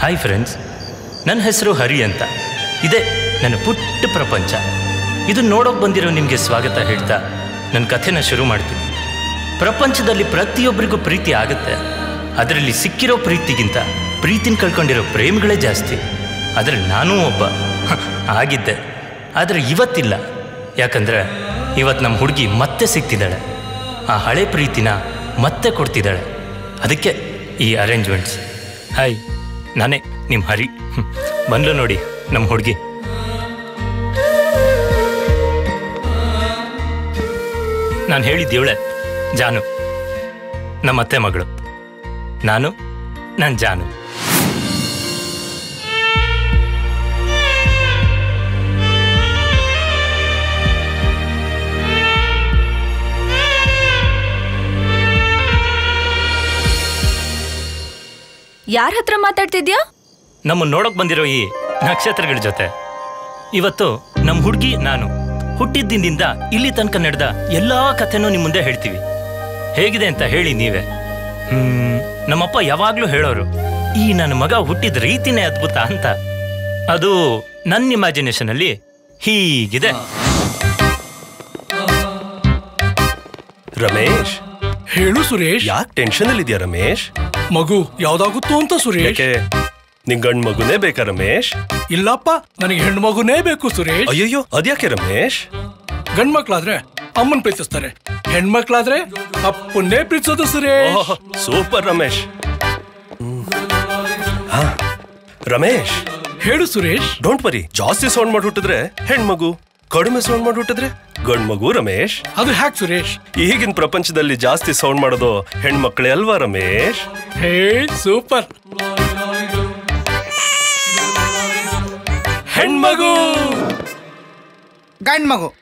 Hi friends ನನ್ನ ಹೆಸರು ಹರಿ ಅಂತ ಇದೇ ನನ್ನ ಪುಟ್ಟ ಪ್ರಪಂಚ ಇದು ನೋಡೋಕೆ ಬಂದಿರೋ ನಿಮಗೆ ಸ್ವಾಗತ ಹೇಳ್ತಾ ನನ್ನ ಕಥೆನ ಶುರು ಮಾಡ್ತೀನಿ ಪ್ರಪಂಚದಲ್ಲಿ ಪ್ರತಿಯೊಬ್ಬರಿಗೂ ಪ್ರೀತಿ ಆಗುತ್ತೆ ಅದರಲ್ಲಿ ಸಿಕ್ಕಿರೋ ಪ್ರೀತಿಗಿಂತ ಪ್ರೀತಿನ ಕಳ್ಕೊಂಡಿರೋ ಪ್ರೇಮಿಗಳೇ ಜಾಸ್ತಿ ಅದರಲ್ಲಿ ನಾನೂ ಒಬ್ಬ ಹ, ಆಗಿದ್ದೆ ಆದರೆ ಇವತ್ತಿಲ್ಲ ಯಾಕಂದ್ರೆ ಇವತ್ತು ನಮ್ಮ ಹುಡುಗಿ ಮತ್ತೆ ಸಿಗ್ತಿದ್ದಾಳೆ ಆ ಹಳೆ ಪ್ರೀತಿನ ಮತ್ತೆ ಕೊಡ್ತಿದ್ದಾಳೆ ಅದಕ್ಕೆ ಈ ಅರೇಂಜ್ಮೆಂಟ್ಸ್ ಹಾಯ್ ನಾನೇ ನಿಮ್ಮ ಹರಿ ಹ್ಮ್. ಬಂದ್ಲು ನೋಡಿ ನಮ್ಮ ಹುಡುಗಿ ನಾನು ಹೇಳಿದ್ದೀವಳೆ ಜಾನು ನಮ್ಮ ಅತ್ತೆ ಮಗಳು ನಾನು ನನ್ನ ಜಾನು ಯಾರ ಹತ್ರ ಮಾತಾಡ್ತಿದ್ಯಾ ನಮ್ಮನ್ನು ನೋಡೋಕೆ ಬಂದಿರೋ ಈ ನಕ್ಷತ್ರಗಳ ಜೊತೆ ಇವತ್ತು ನಮ್ಮ ಹುಡುಗಿ ನಾನು ಹುಟ್ಟಿದ್ದಿಂದಿಂದ ಇಲ್ಲಿ ತನಕ ನಡೆದ ಎಲ್ಲಾ ಕಥೆನೂ ನಿಮ್ಮ ಮುಂದೆ ಹೇಳ್ತೀವಿ ಹೇಗಿದೆ ಅಂತ ಹೇಳಿ ನೀವೇ ಹ್ಮ್ ನಮ್ಮಪ್ಪ ಯಾವಾಗ್ಲೂ ಹೇಳೋರು ಈ ನನ್ನ ಮಗ ಹುಟ್ಟಿದ ರೀತಿನೇ ಅದ್ಭುತ ಅಂತ ಅದು ನನ್ನ ಇಮ್ಯಾಜಿನೇಷನ್ ಅಲ್ಲಿ ಹೀಗಿದೆ ರಮೇಶ್ ಹೇಳು ಸುರೇಶ್ ಯಾಕೆ ಟೆನ್ಷನ್ ಅಲ್ಲಿ ಇದೆಯಾ ರಮೇಶ್ ಮಗು ಯಾವ್ದಾಗುತ್ತೋ ಅಂತ ಸುರೇಶ್ ಯಾಕೆ ನಿಂಗ್ ಗಂಡ್ ಮಗುನೇ ಬೇಕಾ ರಮೇಶ್ ಇಲ್ಲಪ್ಪ ನನಗೆ ಹೆಣ್ಣು ಮಗುನೇ ಬೇಕು ಸುರೇಶ್ ಅಯ್ಯಯ್ಯೋ ಅದ್ಯಾಕೆ ರಮೇಶ್ ಗಂಡ್ ಮಕ್ಳಾದ್ರೆ ಅಮ್ಮನ್ ಪ್ರೀತಿಸ್ತಾರೆ ಹೆಣ್ಮಕ್ಳಾದ್ರೆ ಅಪ್ಪನ್ನೇ ಪ್ರೀತಿಸೋದು ಸುರೇಶ್ ಓಹ್ ಸೂಪರ್ ರಮೇಶ್ ಹ್ಮ್. ಹಾ, ರಮೇಶ್ ಹೇಳು ಸುರೇಶ್ ಡೋಂಟ್ ವರಿ ಜಾಸ್ತಿ ಸೌಂಡ್ ಮಾಡಿ ಹುಟ್ಟಿದ್ರೆ ಹೆಣ್ಮಗು ಕಡಿಮೆ ಸೌಂಡ್ ಮಾಡಿ ಹುಟ್ಟಿದ್ರೆ ಗಂಡ್ ಮಗು ರಮೇಶ್ ಅದು ಹ್ಯಾಕ್ ಸುರೇಶ್ ಈಗಿನ ಪ್ರಪಂಚದಲ್ಲಿ ಜಾಸ್ತಿ ಸೌಂಡ್ ಮಾಡೋದು ಹೆಣ್ಮಕ್ಳೇ ಅಲ್ವಾ ರಮೇಶ್ ಹೇ ಸೂಪರ್ ಹೆಣ್ಮಗು ಗಂಡ್ ಮಗು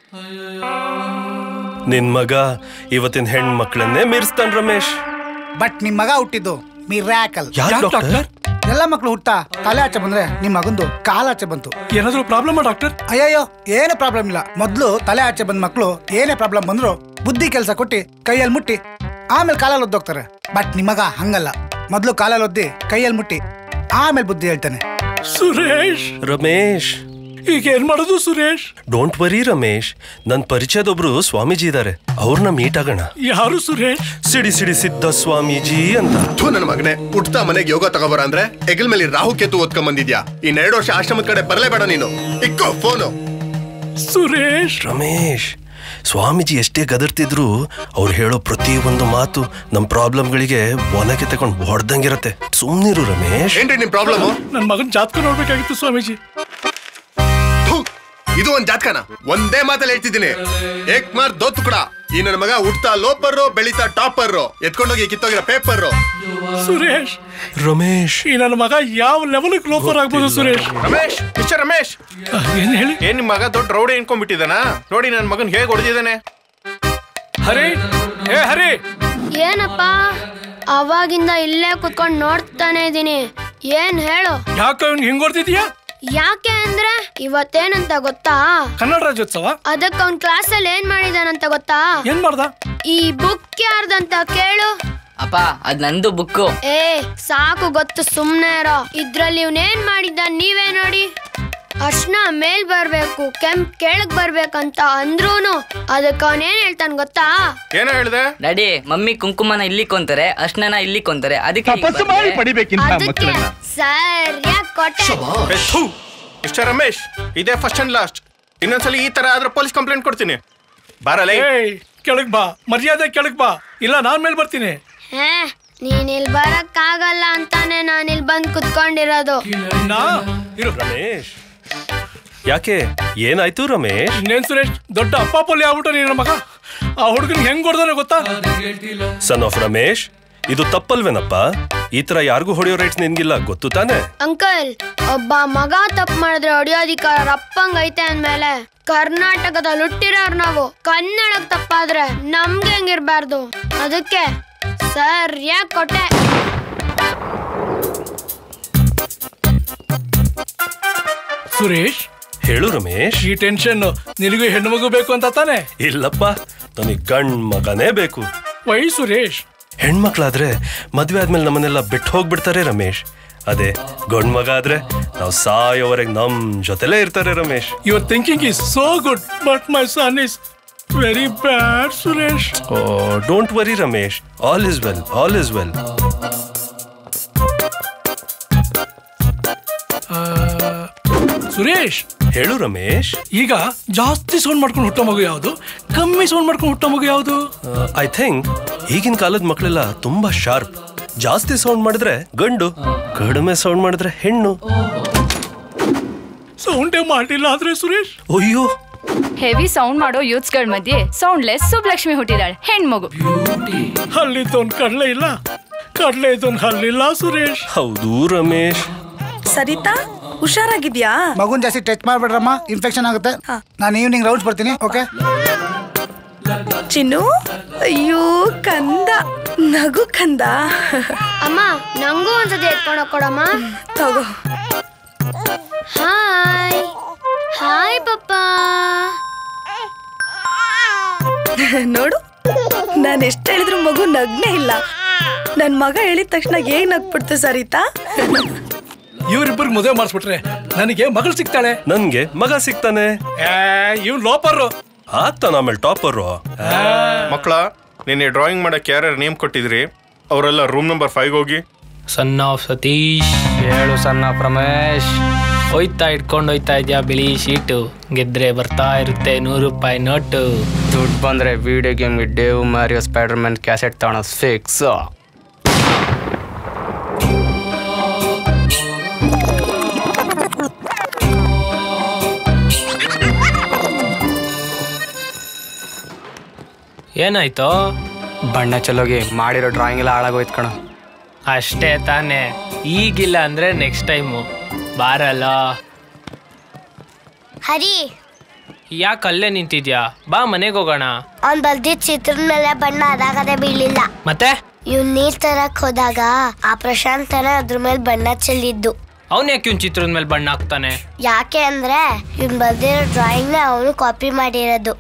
ನಿನ್ ಮಗ ಇವತ್ತಿನ ಹೆಣ್ಮಕ್ಳನ್ನೇ ಮೀರಿಸ್ತಾನ್ ರಮೇಶ್ ಬಟ್ ನಿಮ್ ಮಗ ಹುಟ್ಟಿದ್ದು ಮಿರಾಕಲ್ ಯಾಕ್ ಯಾಕ್ ಡಾಕ್ಟರ್ ಡಾಕ್ಟರ್ ಎಲ್ಲ ಮಕ್ಳು ಹುಟ್ಟ ತಲೆ ಆಚೆ ಬಂದ್ರೆ ನಿಮ್ ಮಗಂದು ಕಾಲಾಚೆ ಬಂತು ಏನಾದ್ರು ಪ್ರಾಬ್ಲಮ್ ಡಾಕ್ಟರ್ ಅಯ್ಯಯ್ಯೋ ಏನು ಪ್ರಾಬ್ಲಮ್ ಇಲ್ಲ ಮೊದ್ಲು ತಲೆ ಆಚೆ ಬಂದ ಮಕ್ಳು ಏನೇ ಪ್ರಾಬ್ಲಮ್ ಬಂದ್ರು ಬುದ್ಧಿ ಕೆಲಸ ಕೊಟ್ಟಿ ಕೈಯಲ್ಲಿ ಮುಟ್ಟಿ ಆಮೇಲೆ ಕಾಲಲ್ಲಿ ಒದ್ದೋಗ್ತಾರೆ ಬಟ್ ನಿಮ್ ಮಗ ಹಂಗಲ್ಲ ಮೊದ್ಲು ಕಾಲಲ್ಲಿ ಒದ್ದಿ ಕೈಯಲ್ಲಿ ಮುಟ್ಟಿ ಆಮೇಲೆ ಬುದ್ಧಿ ಹೇಳ್ತಾನೆ ಸುರೇಶ್ ರಮೇಶ್ ಈಗ ಏನ್ ಮಾಡೋದು ಸುರೇಶ್ ಡೋಂಟ್ ವರಿ ರಮೇಶ್ ನನ್ ಪರಿಚಯದೊಬ್ರು ಸ್ವಾಮೀಜಿ ಇದಾರೆ ಅವ್ರನ್ನ ಮೀಟ್ ಆಗೋಣ ಯಾರು ಸುರೇಶ್ ಸಿಡಿ ಸಿಡಿ ಸಿದ್ಧ ಸ್ವಾಮೀಜಿ ಅಂತ ಥೂ ನನ್ನ ಮಗನೇ ಹುಟ್ತಾ ಮನೆಗೆ ಯೋಗ ತಗೋಬರ ಅಂದ್ರೆ ಹೆಗಲ್ ಮೇಲೆ ರಾಹು ಕೇತು ಓದ್ಕೊಂಡ್ ಬಂದಿದ್ಯಾ ಇನ್ನೆರಡು ವರ್ಷ ಆಶ್ರಮದ ಕಡೆ ಬರಲೇಬೇಡ ನೀನು ಇಕ್ಕೋ ಫೋನು ಸುರೇಶ್ ರಮೇಶ್ ಸ್ವಾಮೀಜಿ ಎಷ್ಟೇ ಗದರ್ತಿದ್ರು ಅವ್ರು ಹೇಳೋ ಪ್ರತಿ ಒಂದು ಮಾತು ನಮ್ ಪ್ರಾಬ್ಲಮ್ಗಳಿಗೆ ಒನಗೆ ತಗೊಂಡ್ ಹೊಡ್ದಂಗಿರತ್ತೆ ಸುಮ್ನಿರು ರಮೇಶ್ ಏನ್ರಿ ನಿಮ್ ಪ್ರಾಬ್ಲಮ್ ನನ್ ಮಗನ್ ಜಾತಕ ನೋಡ್ಬೇಕಾಗಿತ್ತು ಸ್ವಾಮೀಜಿ ಇದು ಒಂದ್ ಜಾತಕನ ಒಂದೇ ಮಾತಲ್ಲಿ ಹೇಳ್ತಿದ್ದೀನಿ ಏಕ್ ಮಾರ್ ದೋತ್ ಕೂಡ ಈ ನನ್ನ ಮಗ ಹುಟ್ತಾ ಲೋಪರ್ ಬೆಳಿತಾ ಟಾಪರ್ ಎತ್ಕೊಂಡೋಗಿ ಕಿತ್ತೋಗಿರೋ ಪೇಪರ್ ಸುರೇಶ್ ರಮೇಶ್ ಈ ನನ್ನ ಮಗ ಯಾವ ಲೆವೆಲ್ ಲೋಫರ್ ಆಗ್ಬೋದು ಸುರೇಶ್ ರಮೇಶ್ ಮಿಸ್ಟರ್ ರಮೇಶ್ ಆ, ಏನ್ ಹೇಳಿ ಏನ್ ನಿಮ್ ಮಗ ದೊಡ್ಡ ರೌಡಿ ಅನ್ಕೊಂಡ್ಬಿಟ್ಟಿದಾನ ನೋಡಿ ನನ್ ಮಗನ್ ಹೇಗ್ ಹೊಡೆದಿದ್ದಾನೆ ಹರಿ ಏ ಹರಿ ಏನಪ್ಪ ಅವಾಗಿಂದ ಇಲ್ಲೇ ಕುತ್ಕೊಂಡು ನೋಡ್ತಾನೆ ಇದೀನಿ ಏನ್ ಹೇಳು ಯಾಕೆ ಅವ್ನಿಗೆ ಹಿಂಗ್ ಹೊಡ್ತಿದ್ಯಾ ಯಾಕೆ ಅಂದ್ರೆ ಇವತ್ತೇನಂತ ಗೊತ್ತಾ ಕನ್ನಡ ರಾಜ್ಯೋತ್ಸವ ಅದಕ್ಕೆ ಅವ್ನ್ ಕ್ಲಾಸಲ್ಲಿ ಏನ್ ಮಾಡಿದಾನಂತ ಗೊತ್ತಾ ಏನ್ ಮಾಡ್ದ ಈ ಬುಕ್ ಯಾರ್ದಂತ ಕೇಳು ಅಪ್ಪ ಅದ್ ನಂದು ಬುಕ್ಕು ಏ ಸಾಕು ಗೊತ್ತು ಸುಮ್ನೆ ಇರೋ ಇದ್ರಲ್ಲಿ ಇವ್ನೇನ್ ಮಾಡಿದ್ದ ನೀವೇ ನೋಡಿ ಅರ್ಶನ ಮೇಲ್ ಬರ್ಬೇಕು ಕೆಂಪ್ ಕೆಳಗ್ ಬರ್ಬೇಕಂತ ಅಂದ್ರೂನು ಅದಕ್ಕೆ ಅವನೇನ್ ಹೇಳ್ತಾನ ಗೊತ್ತಾ ಏನೋ ಹೇಳ್ದೆ ಡ್ಯಾಡಿ ಮಮ್ಮಿ ಕುಂಕುಮನ ಇಲ್ಲಿ ಕೊಂತಾರೆ ಅರ್ಶನ ಇಲ್ಲಿ ಕೊಂತಾರೆ ಅದಕ್ಕೆ ಹೀಗ್ ಬರ್ದೆ. ಅದಕ್ಕೆ ಸರಿಯಾಗಿ ಕೊಟ್ಟೆ ಮಿಸ್ಟರ್ ರಮೇಶ್ ಇದೇ ಫಸ್ಟ್ ಅಂಡ್ ಲಾಸ್ಟ್ ಇನ್ನೊಂದ್ಸಲಿ ಈ ತರ ಆದ್ರೆ ಪೊಲೀಸ್ ಕಂಪ್ಲೇಂಟ್ ಕೊಡ್ತೀನಿ ಬಾರಲ್ಲ ಏಯ್ ಕೆಳಗ್ ಬಾ ಮರ್ಯಾದೆ ಕೆಳಗ್ ಬಾ ಇಲ್ಲ ನಾನ್ ಮೇಲ್ ಬರ್ತೀನಿ ಹೇ ನೀನ್ ಇಲ್ಲಿ ಬರಕ್ ಆಗಲ್ಲ ಅಂತಾನೆ ನಾನ್ ಇಲ್ಲಿ ಬಂದ್ ಕುತ್ಕೊಂಡಿರೋದು ನಾ ಇರು ರಮೇಶ್ ಯಾಕೆ ಏನಾಯ್ತು ರಮೇಶ್ ಇನ್ನೇನ್ ಸುರೇಶ್ ದೊಡ್ಡ ಅಪ್ಪ ಪೊಲಿ ಆಗ್ಬಿಟ್ಟು ನಿನ್ನ ಮಗ ಆ ಹುಡುಗನ್ ಹೆಂಗ್ ಹೊಡ್ದಾನೆ ಗೊತ್ತಾ ಸನ್ ಆಫ್ ರಮೇಶ್ ಇದು ತಪ್ಪಲ್ವೇನಪ್ಪ ಈ ತರ ಯಾರಿಗೂ ಹೊಡೆಯೋ ರೈಟ್ಸ್ ನಿನ್ಗಿಲ್ಲ ಗೊತ್ತು ತಾನೆ ಅಂಕಲ್ ಒಬ್ಬ ಮಗ ತಪ್ಪು ಮಾಡಿದ್ರೆ ಹೊಡಿಯೋದಿಕ್ಕಾರ ಅಪ್ಪಂಗ್ ಐತೆ ಅಂದ್ಮೇಲೆ ಕರ್ನಾಟಕದಲ್ಲಿ ಹುಟ್ಟಿರೋರ್ ನಾವು ಕನ್ನಡಕ್ ತಪ್ಪಾದ್ರೆ ನಮ್ಗೆ ಹೆಂಗಿರ್ಬಾರ್ದು ಅದಕ್ಕೆ ಸರಿಯಾಗಿ ಕೊಟ್ಟೆ ಸುರೇಶ್ ಹೇಳು ರಮೇಶ್ ಈ ಟೆನ್ಷನ್ ನಿನಗೂ ಹೆಣ್ಣು ಮಗು ಬೇಕು ಅಂತ ತಾನೆ ಇಲ್ಲಪ್ಪ ನನಗ್ ಗಂಡ್ ಮಗನೇ ಬೇಕು ವೈ ಸುರೇಶ್ ಹೆಣ್ಮಕ್ಳಾದ್ರೆ ಮದ್ವೆ ಆದ್ಮೇಲೆ ನಮ್ಮನ್ನೆಲ್ಲ ಬಿಟ್ಟು ಹೋಗ್ಬಿಡ್ತಾರೆ ರಮೇಶ್ ಅದೇ ಗಂಡ್ ಮಗ ಆದ್ರೆ ನಾವು ಸಾಯೋವರೆಗೆ ನಮ್ ಜೊತೆಲೇ ಇರ್ತಾರೆ Ramesh your thinking is so good but my son is very bad Suresh oh don't worry Ramesh all is well all is well Suresh ಹೇಳು ರಮೇಶ್ ಈಗ ಜಾಸ್ತಿ ಸೌಂಡ್ ಮಾಡ್ಕೊಂಡು ಹುಟ್ಟೋ ಮಗು ಯಾವುದು ಕಮ್ಮಿ ಸೌಂಡ್ ಮಾಡ್ಕೊಂಡು ಹುಟ್ಟೋ ಮಗು ಯಾವುದು ಐ ಥಿಂಕ್ ಈಗಿನ ಕಾಲದ ಮಕ್ಕಳೆಲ್ಲ ತುಂಬಾ ಶಾರ್ಪ್ ಜಾಸ್ತಿ ಸೌಂಡ್ ಮಾಡಿದ್ರೆ ಗಂಡು ಕಡಿಮೆ ಸೌಂಡ್ ಮಾಡಿದ್ರೆ ಹೆಣ್ಣು ಸೌಂಡೇ ಮಾಡಿಲ್ಲ ಆದ್ರೆ ಸುರೇಶ್ ಅಯ್ಯೋ ಹೆವಿ ಸೌಂಡ್ ಮಾಡೋ ಯೂತ್ಸ್ಗಳ ಮಧ್ಯೆ ಸೌಂಡ್ಲೆಸ್ ಸುಬ್ಲಕ್ಷ್ಮಿ ಹುಟ್ಟಿದಾಳೆ ಹೆಣ್ಮಗು ಹಲ್ಲಿದ್ದೊಂದು ಕಡಲೆ ಇಲ್ಲ ಕಡಲೆ ಇದ್ದೊಂದು ಹಲ್ಲಿಲ್ಲ ಸುರೇಶ್ ಹೌದು ರಮೇಶ್ ಸರಿತಾ ಹುಷಾರಾಗಿದ್ಯಾ ಮಗುನ್ ಜಾಸ್ತಿ ಟಚ್ ಮಾಡ್ಬೇಡ್ರಮ್ಮ ಇನ್ಫೆಕ್ಷನ್ ಆಗುತ್ತೆ ನಾನು ಈವ್ನಿಂಗ್ ರೌಂಡ್ಸ್ ಬರ್ತೀನಿ ಓಕೆ ಚಿನ್ನು ಅಯ್ಯೋ ಕಂದ ನಗು ಕಂದ ಅಮ್ಮ ನಂಗೂ ಒಂದ್ಸತಿ ಎತ್ಕೊಂಡು ಕೊಡಮ್ಮ ತಗೋ ಹಾಯ್ ಹಾಯ್ ಪಪ್ಪ ನೋಡು ನಾನು ಎಷ್ಟು ಹೇಳಿದ್ರು ಮಗು ನಗ್ನೇ ಇಲ್ಲ ನನ್ ಮಗ ಹೇಳಿದ ತಕ್ಷಣ ಹೇಗ್ ನಗ್ಬಿಡ್ತು ಸರಿತಾ ಇವರಿಬ್ಬರಿಗೆ ಮದುವೆ ಮಾಡಿಸ್ಬಿಟ್ರೆ ನನಗೆ ಮಗಳು ಸಿಗ್ತಾಳೆ ನನ್ಗೆ ಮಗ ಸಿಗ್ತಾನೆ ಇವ್ ಲೋಪರ್ ಆಗ್ತಾನ ಆಮೇಲೆ ಟಾಪರು ಮಕ್ಕಳ ನಿನ್ನೆ ಡ್ರಾಯಿಂಗ್ ಮಾಡಕ್ಕೆ ಯಾರ್ಯಾರು ನೇಮ್ ಕೊಟ್ಟಿದ್ರಿ ಅವರೆಲ್ಲ ರೂಮ್ ನಂಬರ್ ಫೈವ್ ಹೋಗಿ ಸಣ್ಣ ಸತೀಶ್ ಹೇಳು ಸಣ್ಣ ಪ್ರಮೇಶ್ ಹೋಯ್ತಾ ಇಟ್ಕೊಂಡು ಹೋಯ್ತಾ ಇದ್ಯಾ ಬಿಳಿ ಶೀಟು ಗೆದ್ರೆ ಬರ್ತಾ ಇರುತ್ತೆ ನೂರು ರೂಪಾಯಿ ನೋಟು ದುಡ್ಡು ಬಂದ್ರೆ video game Dave Mario Spider Man cassette ತಗೊಳ ಫಿಕ್ಸ್ ಏನಾಯ್ತು ಬಣ್ಣ ಚಲೋಗಿ ಮಾಡಿರೋ ಡ್ರಾಯಿಂಗ್ ಎಲ್ಲ ಹಾಳಾಗೋಯ್ತು ಕಣ ಅಷ್ಟೇ ತಾನೇ ಈಗಿಲ್ಲ ಅಂದ್ರೆ ನೆಕ್ಸ್ಟ್ ಟೈಮು ಬಾರಲ್ಲ ಹರಿ ಯಾಕೆ ಅಲ್ಲೇ ನಿಂತಿದ್ಯಾ ಬಾ ಮನೆಗೆ ಹೋಗೋಣ ಅವ್ನ್ ಬರ್ದಿದ್ ಚಿತ್ರದ ಮೇಲೆ ಬಣ್ಣ ಅದಾಗದೆ ಬೀಳಿಲ್ಲ ಮತ್ತೆ ಇವ್ನ್ ನೀರ್ ತರಕ್ ಹೋದಾಗ ಆ ಪ್ರಶಾಂತನ ಅದ್ರ ಮೇಲೆ ಬಣ್ಣ ಚೆಲ್ಲಿದ್ದು ಅವನ್ ಯಾಕೆ ಇವ್ನ ಚಿತ್ರದ ಮೇಲೆ ಬಣ್ಣ ಹಾಕ್ತಾನೆ ಯಾಕೆ ಅಂದ್ರೆ ಇವ್ನ್ ಬರ್ದಿರೋ ಡ್ರಾಯಿಂಗ್ ನ ಅವನು ಕಾಪಿ ಮಾಡಿರೋದು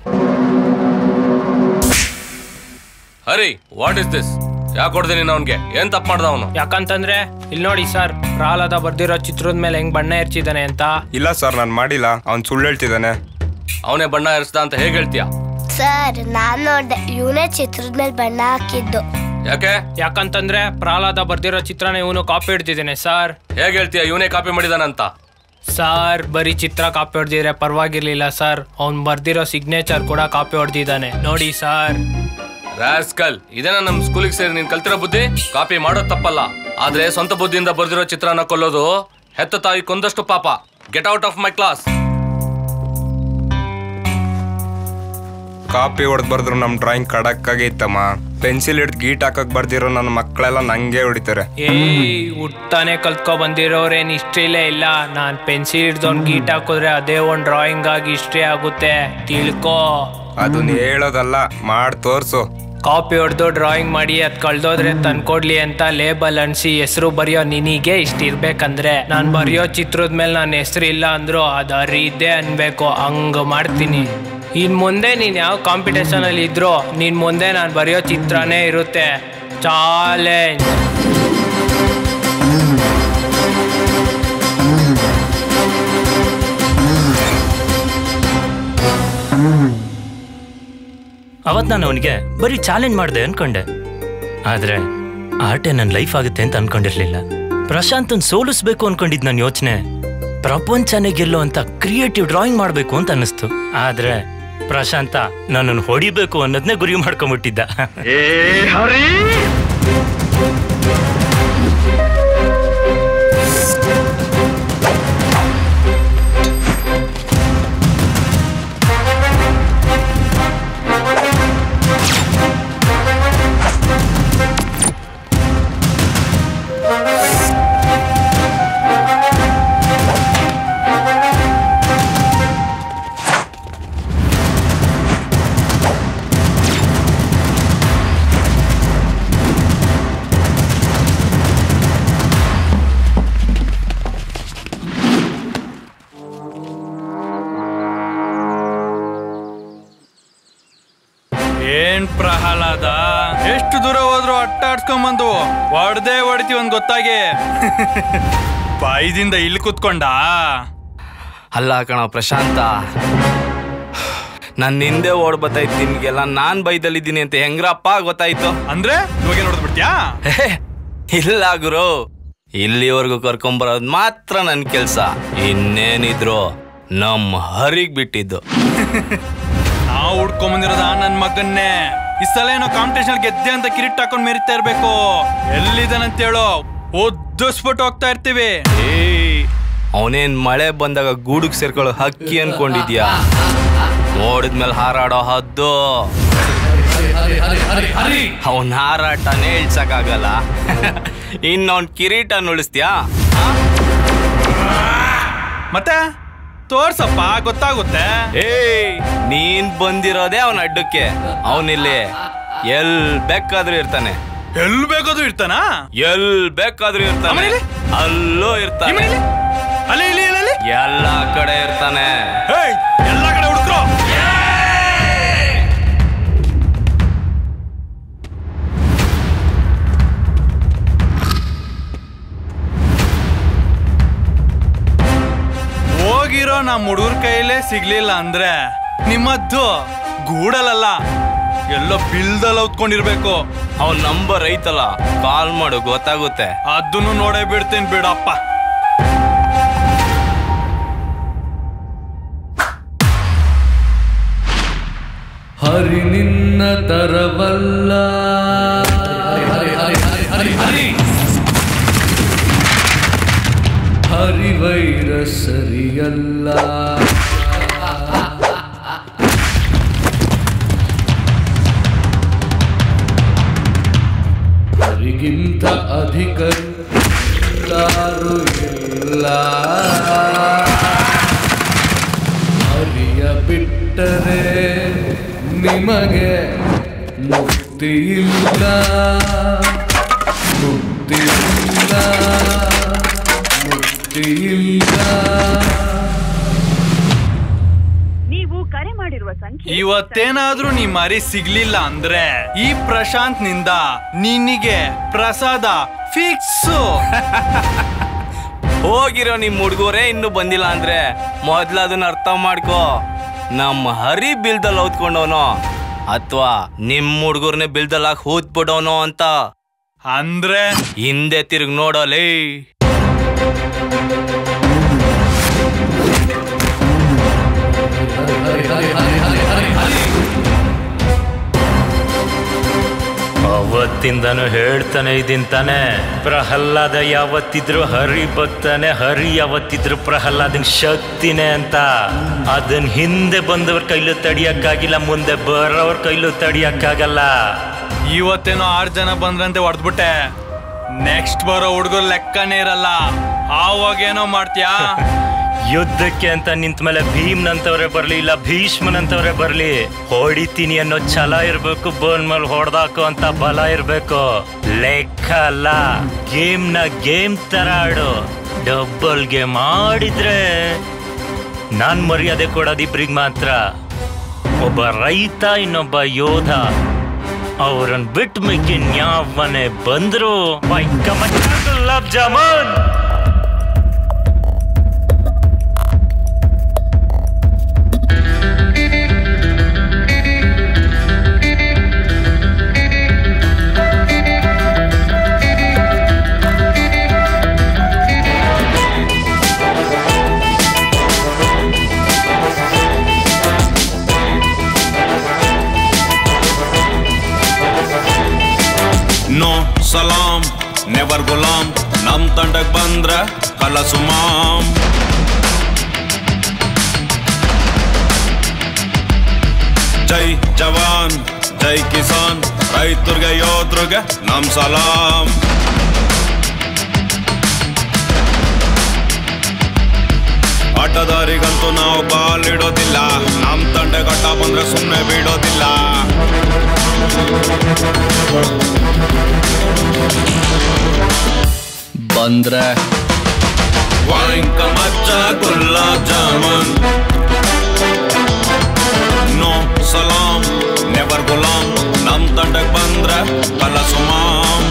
ಹರಿ ವಾಟ್ ಇಸ್ ದಿಸ್ ಯಾಕೆ ಹೊಡ್ದೆ ನೀನು ಅವನ್ಗೆ ಏನ್ ತಪ್ಪು ಮಾಡ್ದ ಅವನು ಯಾಕಂತಂದ್ರೆ ಇಲ್ಲಿ ನೋಡಿ ಸರ್ ಪ್ರಹ್ಲಾದ ಬರ್ದಿರೋ ಚಿತ್ರದ ಮೇಲೆ ಹೆಂಗ್ ಬಣ್ಣ ಎರ್ಚಿದಾನೆ ಅಂತ ಇಲ್ಲ ಸರ್ ನಾನು ಮಾಡಿಲ್ಲ ಅವ್ನು ಸುಳ್ಳು ಹೇಳ್ತಿದ್ದಾನೆ ಅವನೇ ಬಣ್ಣ ಎರಿಸ್ದ ಅಂತ ಹೇಗೆ ಹೇಳ್ತೀಯ ಸರ್ ನಾನ್ ನೋಡ್ದೆ ಇವನೇ ಚಿತ್ರದ ಮೇಲೆ ಬಣ್ಣ ಹಾಕಿದ್ದು ಯಾಕೆ ಯಾಕಂತಂದ್ರೆ ಪ್ರಹ್ಲಾದ ಬರ್ದಿರೋ ಚಿತ್ರನ ಇವನು ಕಾಪಿ ಹಿಡ್ತಿದ್ದಾನೆ ಸರ್ ಹೇಗೆ ಹೇಳ್ತೀಯ ಇವನೇ ಕಾಪಿ ಮಾಡಿದಾನಂತ ಸರ್ ಬರೀ ಚಿತ್ರ ಕಾಪಿ ಹೊಡೆದಿದ್ರೆ ಪರವಾಗಿರ್ಲಿಲ್ಲ ಸರ್ ಅವ್ನ್ ಬರ್ದಿರೋ ಸಿಗ್ನೇಚರ್ ಕೂಡ ಕಾಪಿ ಹೊಡೆದಿದ್ದಾನೆ ನೋಡಿ ಸರ್ ರಾಸ್ಕಲ್ ಇದೇನ ನಮ್ ಸ್ಕೂಲಿಗೆ ಸೇರಿ ನೀನ್ ಕಲ್ತಿರೋ ಬುದ್ಧಿ ಕಾಪಿ ಮಾಡೋದ್ ತಪ್ಪಲ್ಲ ಆದ್ರೆ ಸ್ವಂತ ಬುದ್ಧಿಯಿಂದ ಬರ್ದಿರೋ ಚಿತ್ರನ ಕೊಲ್ಲೋದು ಹೆತ್ತ ತಾಯಿ ಕೊಂದಷ್ಟು ಪಾಪ get out of my class copy ಹೊಡೆದ್ ಬರ್ದ್ರು ನಮ್ ಡ್ರಾಯಿಂಗ್ ಕಡಕ್ಕಾಗೆ ಇತ್ತಮ್ಮ ಪೆನ್ಸಿಲ್ ಹಿಡ್ದು ಗೀಟ್ ಹಾಕಕ್ ಬರ್ದಿರೋ ನನ್ನ ಮಕ್ಕಳೆಲ್ಲ ನಂಗೆ ಹೊಡಿತಾರೆ ಏಯ್ ಹುಟ್ಟಾನೆ ಕಲ್ತ್ಕೊ ಬಂದಿರೋರೇನ್ ಹಿಸ್ಟ್ರಿಲೇ ಇಲ್ಲ ನಾನ್ ಪೆನ್ಸಿಲ್ ಹಿಡ್ದೊಂದ್ ಗೀಟ್ ಹಾಕಿದ್ರೆ ಅದೇ ಒಂದ್ ಡ್ರಾಯಿಂಗ್ ಆಗಿ ಹಿಸ್ಟ್ರಿ ಆಗುತ್ತೆ ತಿಳ್ಕೊ ಅದನ್ನ ಹೇಳೋದಲ್ಲ ಮಾಡ್ ತೋರ್ಸು ಕಾಪಿ ಹೊಡೆದು ಡ್ರಾಯಿಂಗ್ ಮಾಡಿ ಅದ್ ಕಳ್ದೋದ್ರೆ ತಂದ್ಕೊಡ್ಲಿ ಅಂತ ಲೇಬಲ್ ಅನ್ಸಿ ಹೆಸರು ಬರೆಯೋ ನಿನಿಗೆ ಇಷ್ಟ ಇರ್ಬೇಕಂದ್ರೆ ನಾನ್ ಬರೆಯೋ ಚಿತ್ರದ ಮೇಲೆ ನನ್ನ ಹೆಸರು ಇಲ್ಲ ಅಂದ್ರು ಅದು ಅರಿದೆ ಅನ್ಬೇಕು ಹಂಗ ಮಾಡ್ತೀನಿ ಇನ್ ಮುಂದೆ ನೀನ್ ಯಾವ ಕಾಂಪಿಟೇಷನ್ ಅಲ್ಲಿ ಇದ್ರು ನಿನ್ ಮುಂದೆ ನಾನು ಬರೆಯೋ ಚಿತ್ರನೇ ಇರುತ್ತೆ ಚಾಲೆಂಜ್ ಅವತ್ತು ನಾನು ಅವನಿಗೆ ಬರೀ ಚಾಲೆಂಜ್ ಮಾಡಿದೆ ಅನ್ಕೊಂಡೆ ಆದ್ರೆ ಆಟೆ ನನ್ನ ಲೈಫ್ ಆಗುತ್ತೆ ಅಂತ ಅನ್ಕೊಂಡಿರ್ಲಿಲ್ಲ ಪ್ರಶಾಂತನ್ ಸೋಲಿಸ್ಬೇಕು ಅನ್ಕೊಂಡಿದ್ ನನ್ನ ಯೋಚನೆ ಪ್ರಪಂಚನೇ ಗೆಲ್ಲೋ ಅಂತ ಕ್ರಿಯೇಟಿವ್ ಡ್ರಾಯಿಂಗ್ ಮಾಡಬೇಕು ಅಂತ ಅನ್ನಿಸ್ತು ಆದ್ರೆ ಪ್ರಶಾಂತ ನನ್ನನ್ನು ಹೊಡಿಬೇಕು ಅನ್ನೋದನ್ನೇ ಗುರಿ ಮಾಡ್ಕೊಂಡ್ಬಿಟ್ಟಿದ್ದ ಪ್ರಹ್ಲಾದ ಎಷ್ಟು ದೂರ ಹೋದ್ರು ಅಟ್ಟಾಡ್ಸ್ಕೊಂಬಂದು ಹೊಡ್ದೇ ಹೊಡಿತೀವಿ ಒಂದ್ ಗೊತ್ತಾಗಿ ಬಾಯಿದಿಂದ ಇಲ್ಲಿ ಕುತ್ಕೊಂಡ ಅಲ್ಲ ಕಣ ಪ್ರಶಾಂತ ನನ್ನ ಹಿಂದೆ ಓಡ್ ಬತ್ತೈತ್ ನಿಮ್ಗೆಲ್ಲ ನಾನ್ ಬೈದಲ್ಲಿದ್ದೀನಿ ಅಂತ ಹೆಂಗ್ರಪ್ಪ ಗೊತ್ತಾಯ್ತು ಅಂದ್ರೆ ಇವಾಗ ನೋಡ್ದು ಬಿಡ್ತ್ಯಾ ಇಲ್ಲ ಗುರು ಇಲ್ಲಿವರೆಗೂ ಕರ್ಕೊಂಬರೋದ್ ಮಾತ್ರ ನನ್ ಕೆಲ್ಸ ಇನ್ನೇನಿದ್ರು ನಮ್ಮ ಹರಿಗ್ ಬಿಟ್ಟಿದ್ದು ನಾವು ಹುಡ್ಕೊಂಬಂದಿರೋದ ನನ್ ಮಗನ್ನೇ ಈ ಸಲ ಏನೋ ಕಾಂಪಿಟೇಷನ್ ಗೆದ್ದೆ ಅಂತ ಕಿರೀಟ್ ಹಾಕೊಂಡ್ ಮೆರಿತಾ ಇರ್ಬೇಕು ಎಲ್ಲಿದ್ದಾನಂತ ಹೇಳೋ ಒದ್ದಿಸ್ಬಿಟ್ಟು ಹೋಗ್ತಾ ಇರ್ತೀವಿ ಏಯ್ ಅವನೇನ್ ಮಳೆ ಬಂದಾಗ ಗೂಡುಗ್ ಸೇರ್ಕೊಳ್ಳೋ ಹಕ್ಕಿ ಅನ್ಕೊಂಡಿದ್ಯಾ ನೋಡಿದ್ಮೇಲೆ ಹಾರಾಡೋ ಹದ್ದು ಅವನ್ ಹಾರಾಟನೇ ಇಳ್ಸಕ್ಕಾಗಲ್ಲ ಇನ್ನವನ್ ಕಿರೀಟ ಉಳಿಸ್ತ್ಯಾ ಮತ್ತೆ ತೋರ್ಸಪ್ಪ ಗೊತ್ತಾಗುತ್ತೆ ಏಯ್ ನೀನ್ ಬಂದಿರೋದೇ ಅವನ ಅಡ್ಡಕ್ಕೆ ಅವನಿಲ್ಲಿ ಎಲ್ ಬೇಕಾದ್ರೂ ಇರ್ತಾನೆ ಎಲ್ ಬೇಕಾದ್ರೂ ಇರ್ತಾನ ಎಲ್ ಬೇಕಾದ್ರೂ ಇರ್ತಾನೆ ಅಲ್ಲೂ ಇರ್ತಾನೆ ಅಲ್ಲಿ ಇಲ್ಲಿ ಇಲ್ಲಿ, ಅಲ್ಲಿ ಎಲ್ಲಾ ಕಡೆ ಇರ್ತಾನೆ ಏಯ್ ಎಲ್ಲ ಕಡೆ ಹುಡುಕ್ರು ಹೋಗಿರೋ ನಮ್ಮ ಹುಡುಗರ ಕೈಲೇ ಸಿಗ್ಲಿಲ್ಲ ಅಂದ್ರೆ ನಿಮ್ಮದ್ದು ಗೂಡಲಲ್ಲ ಎಲ್ಲೋ ಬಿಲ್ದಲ್ಲಿ ಹೊತ್ಕೊಂಡಿರ್ಬೇಕು ಅವನ್ ನಂಬರ್ ಐತಲ್ಲ ಕಾಲ್ ಮಾಡು ಗೊತ್ತಾಗುತ್ತೆ ಅದನ್ನು ನೋಡೇ ಬಿಡ್ತೀನಿ ಬಿಡಪ್ಪ ಹರಿ ನಿನ್ನ ತರವಲ್ಲ ಹರಿವೈರ ಸರಿಯಲ್ಲ ಹರಿಗಿಂತ ಅಧಿಕ ಯಾರು ಇಲ್ಲ ಹರಿಯ ಬಿಟ್ಟರೆ ನಿಮಗೆ ಮುಕ್ತಿ ಇಲ್ಲ ಮುಕ್ತಿ ಇಲ್ಲ ಮುಕ್ತಿ ಇಲ್ಲ ನೀವು ಕರೆ ಮಾಡಿರುವ ಸಂಖ್ಯೆ ಇವತ್ತೇನಾದ್ರೂ ನೀ ಮರಿ ಸಿಗ್ಲಿಲ್ಲ ಅಂದ್ರೆ ಈ ಪ್ರಶಾಂತ್ ನಿಂದ ನಿನಗೆ ಪ್ರಸಾದ ಫಿಕ್ಸು ಹೋಗಿರೋ ನಿಮ್ ಹುಡುಗರೇ ಇನ್ನು ಬಂದಿಲ್ಲ ಅಂದ್ರೆ ಮೊದ್ಲ ಅದನ್ನ ಅರ್ಥ ಮಾಡ್ಕೋ ನಮ್ಮ ಹರಿ ಬಿಲ್ದಲ್ಲಿ ಓದ್ಕೊಂಡವನೋ ಅಥವಾ ನಿಮ್ ಹುಡುಗರ್ನೆ ಬಿಲ್ದಲ್ಲಿ ಹಾಕಿ ಹೂತ್ಬಿಡೋನೋ ಅಂತ ಅಂದ್ರೆ ಹಿಂದೆ ತಿರುಗ್ ನೋಡೋಲೇ ಅವತ್ತಿಂದನೂ ಹೇಳ್ತಾನೆ ಇದೀನ್ ತಾನೆ ಪ್ರಹ್ಲಾದ ಯಾವತ್ತಿದ್ರು ಹರಿ ಭಕ್ತಾನೆ ಹರಿ ಯಾವತ್ತಿದ್ರು ಪ್ರಹ್ಲಾದನ್ ಶಕ್ತಿನೇ ಅಂತ ಅದನ್ ಹಿಂದೆ ಬಂದವ್ರ ಕೈಲೂ ತಡಿಯಕ್ಕಾಗಿಲ್ಲ ಮುಂದೆ ಬರೋವ್ರ ಕೈಲೂ ತಡಿಯಕ್ಕಾಗಲ್ಲ ಇವತ್ತೇನೋ ಆರ್ ಜನ ಬಂದ್ರಂತೆ ಹೊಡೆದ್ಬಿಟ್ಟೆ ನೆಕ್ಸ್ಟ್ ಬರೋ ಹುಡುಗರು ಲೆಕ್ಕನೇ ಇರಲ್ಲ ಆವಾಗೇನೋ ಮಾಡ್ತೀಯಾ ಯುದ್ಧಕ್ಕೆ ಅಂತ ನಿಂತ ಮೇಲೆ ಭೀಮ್ನಂತವ್ರೆ ಬರ್ಲಿ ಇಲ್ಲ ಭೀಷ್ಮನಂತವ್ರೆ ಬರ್ಲಿ ಹೊಡಿತೀನಿ ಅನ್ನೋ ಛಲ ಇರ್ಬೇಕು ಬೋನ್ ಮೇಲೆ ಹೊಡೆದಾಕು ಅಂತ ಬಲ ಇರ್ಬೇಕು ಲೆಕ್ಕ ಅಲ್ಲ ಗೇಮ್ ನ ಗೇಮ್ ತರ ಆಡು ಡಬ್ಬಲ್ ಗೇಮ್ ಆಡಿದ್ರೆ ನಾನ್ ಮರ್ಯಾದೆ ಕೊಡೋದಿಬ್ರಿಗೆ ಮಾತ್ರ ಒಬ್ಬ ರೈತ ಇನ್ನೊಬ್ಬ ಯೋಧ ಅವ್ರನ್ ಬಿಟ್ಟು ಮಿಕ್ಕಿನ್ ಯಾವನೇ ಬಂದ್ರು ಮೈ ಗುಲಾಬ್ ಜಾಮೂನ್ ನೋ ಸಲಾಂ ನೆವರ್ ಗುಲಾಂ ನಮ್ ತಂಡಕ್ ಬಂದ್ರ ಕಲಸುಮಾಂ ಜೈ ಜವಾನ್ ಜೈ ಕಿಸಾನ್ ರೈತರಿಗೆ ಯೋಧ್ರಿಗೆ ನಮ್ ಸಲಾಂ ಆಟದಾರಿಗಂತೂ ನಾವು ಕಾಲಿಡೋದಿಲ್ಲ ನಮ್ ತಂಡೆ ಗಟ್ಟ ಬಂದ್ರೆ ಸುಮ್ಮನೆ ಬಿಡೋದಿಲ್ಲ ಬಂದ್ರೆ ವಾಂಕ ಮಚ್ಚ ಗುಲಾಬ್ ಜಾಮೂನ್ ನೋ ಸಲಾಂ ನೆವರ್ ಗುಲಾಂ ನಮ್ ತಂಡಕ್ ಬಂದ್ರ ಕಲಸುಮಾಂ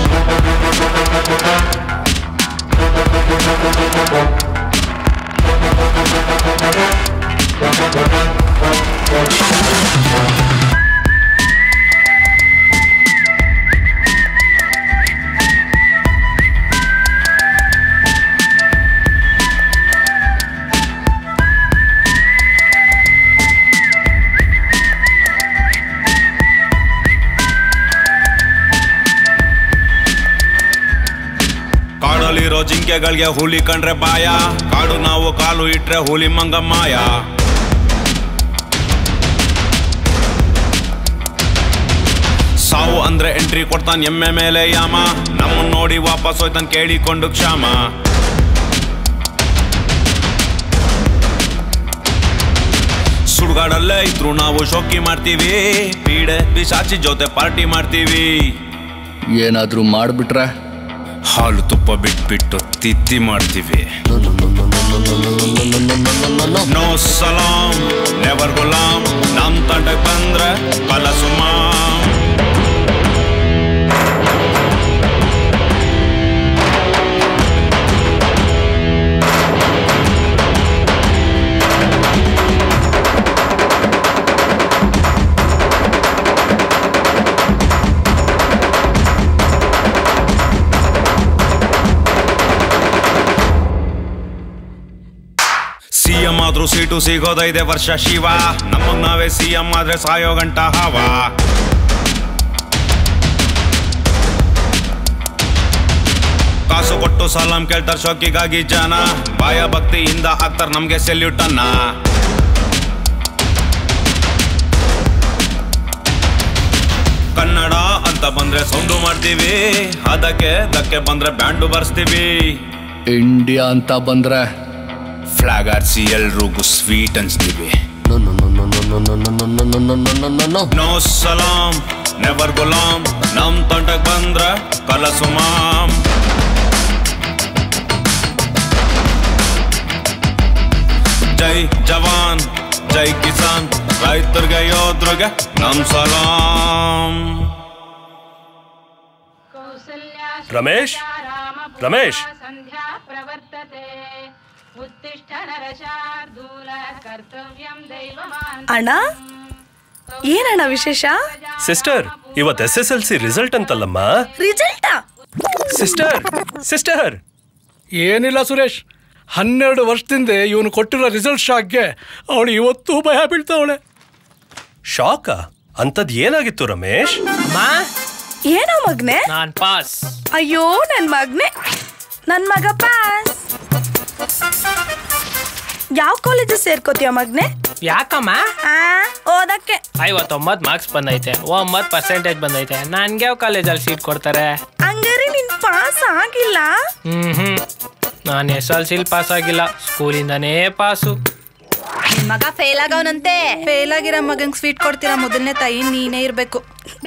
ಕಾಡಲ್ಲಿರೋ ಜಿಂಕೆಗಳಿಗೆ ಹುಲಿ ಕಂಡ್ರೆ ಬಾಯ ಕಾಡು ನಾವು ಕಾಲು ಇಟ್ರೆ ಹುಲಿ ಮಂಗಮ್ಮಾಯ ಸಾವು ಅಂದ್ರೆ ಎಂಟ್ರಿ ಕೊಡ್ತಾನ್ ಎಮ್ಮೆ ಮೇಲೆ ಯಾಮ ನಮ್ಮನ್ ನೋಡಿ ವಾಪಸ್ ಹೋಯ್ತಾನ್ ಕೇಳಿಕೊಂಡು ಕ್ಷಾಮ ಸುಡ್ಗಾಡಲ್ಲೇ ಇದ್ರು ನಾವು ಶೋಕಿ ಮಾಡ್ತೀವಿ ಪೀಡೆ ಪಿಶಾಚಿ ಜೊತೆ ಪಾರ್ಟಿ ಮಾಡ್ತೀವಿ ಏನಾದ್ರೂ ಮಾಡ್ಬಿಟ್ರೆ ಹಾಲು ತುಪ್ಪ ಬಿಟ್ಬಿಟ್ಟು ತಿತ್ತಿ ಮಾಡ್ತೀವಿ ನೋ ಸಲಾಂ ನೆವರ್ ಗುಲಾಂ ನಮ್ ತಂಡಕ್ ಬಂದ್ರೆ ಕಲಸುಮಾಂ ಸಿಎಂ ಆದ್ರೂ ಸೀಟು ಸಿಗೋದೈದೆ ವರ್ಷ ಶಿವ ನಮಗ್ ನಾವೇ ಸಿಎಂ ಆದ್ರೆ ಸಾಯೋ ಗಂಟ ಹಾವ ಕಾಸು ಕೊಟ್ಟು ಸಲಾಂ ಕೇಳ್ತಾರ ಶೋಕಿಗಾಗಿ ಜನ ಬಾಯ ಭಕ್ತಿಯಿಂದ ಹಾಕ್ತಾರ ನಮ್ಗೆ ಸೆಲ್ಯೂಟ್ ಅನ್ನ ಕನ್ನಡ ಅಂತ ಬಂದ್ರೆ ಸೌಂಡು ಮಾಡ್ತೀವಿ ಅದಕ್ಕೆ ಧಕ್ಕೆ ಬಂದ್ರೆ ಬ್ಯಾಂಡು ಬರ್ಸ್ತೀವಿ ಇಂಡಿಯಾ ಅಂತ ಬಂದ್ರೆ ಫ್ಲಾಗ್ ಆರ್ಸಿ ಎಲ್ರಿಗೂ ಸ್ವೀಟ್ ಅನ್ಸ್ತೀವಿ ನೋ ಸಲಾಂ ನೆವರ್ ಗುಲಾಂ ನಮ್ ತಂಟಕ್ ಬಂದ್ರ ಕಲಸುಮಾಂ ಜೈ ಜವಾನ್ ಜೈ ಕಿಸಾನ್ ರೈತರಿಗೆ ಯೋಧ್ರಿಗೆ ನಮ್ ಸಲಾಂ ರಮೇಶ್ ರಮೇಶ್ ಅಣ್ಣ ಏನಣ್ಣ ವಿಶೇಷ ಸಿಸ್ಟರ್ ಇವತ್ S S L C result ಅಂತಲ್ಲಮ್ಮ ರಿಸಲ್ಟಾ ಸಿಸ್ಟರ್ ಸಿಸ್ಟರ್ ಏನಿಲ್ಲ ಸುರೇಶ್ ಹನ್ನೆರಡು ವರ್ಷದಿಂದ ಇವನು ಕೊಟ್ಟಿರೋ ರಿಸಲ್ಟ್ ಶಾಕ್ಗೆ ಅವಳು ಇವತ್ತೂ ಭಯ ಬೀಳ್ತಾವಳೆ ಶಾಕ ಅಂತದ್ ಏನಾಗಿತ್ತು ರಮೇಶ್ ಏನೋ ಮಗ್ನೆ ನಾನ್ ಪಾಸ್ ಅಯ್ಯೋ ನನ್ ಮಗ್ನೆ ನನ್ ಮಗ ಪಾಸ್ ಯಾವ ಕಾಲೇಜ್ ಸೇರ್ಕೋತೀಯ ಮಗ್ನೆ ಯಾಕಮ್ಮ ಆ ಓದಕ್ಕೆ ಐವತ್ತೊಂಬತ್ತು ಮಾರ್ಕ್ಸ್ ಬಂದೈತೆ ಒಂಬತ್ತು ಪರ್ಸೆಂಟೇಜ್ ಬಂದೈತೆ ನನ್ಗೆ ಯಾವ ಕಾಲೇಜಲ್ಲಿ ಸೀಟ್ ಕೊಡ್ತಾರೆ ಹಂಗಾರೆ ನಿನ್ ಪಾಸ್ ಆಗಿಲ್ಲ ಹ್ಮ್ ಹ್ಮ್ ನಾನು ಎಸ್ ಎಲ್ ಸಿಲ್ ಪಾಸ್ ಆಗಿಲ್ಲ ಸ್ಕೂಲಿಂದನೇ ಪಾಸು ನಿನ್ ಮಗ ಫೇಲ್ ಆಗವನಂತೆ ಫೇಲ್ ಆಗಿರೋ ಮಗಂಗ್ ಸ್ವೀಟ್ ಕೊಡ್ತೀರಾ ಮೊದಲನೇ ತಾಯಿ ನೀನೇ ಇರ್ಬೇಕು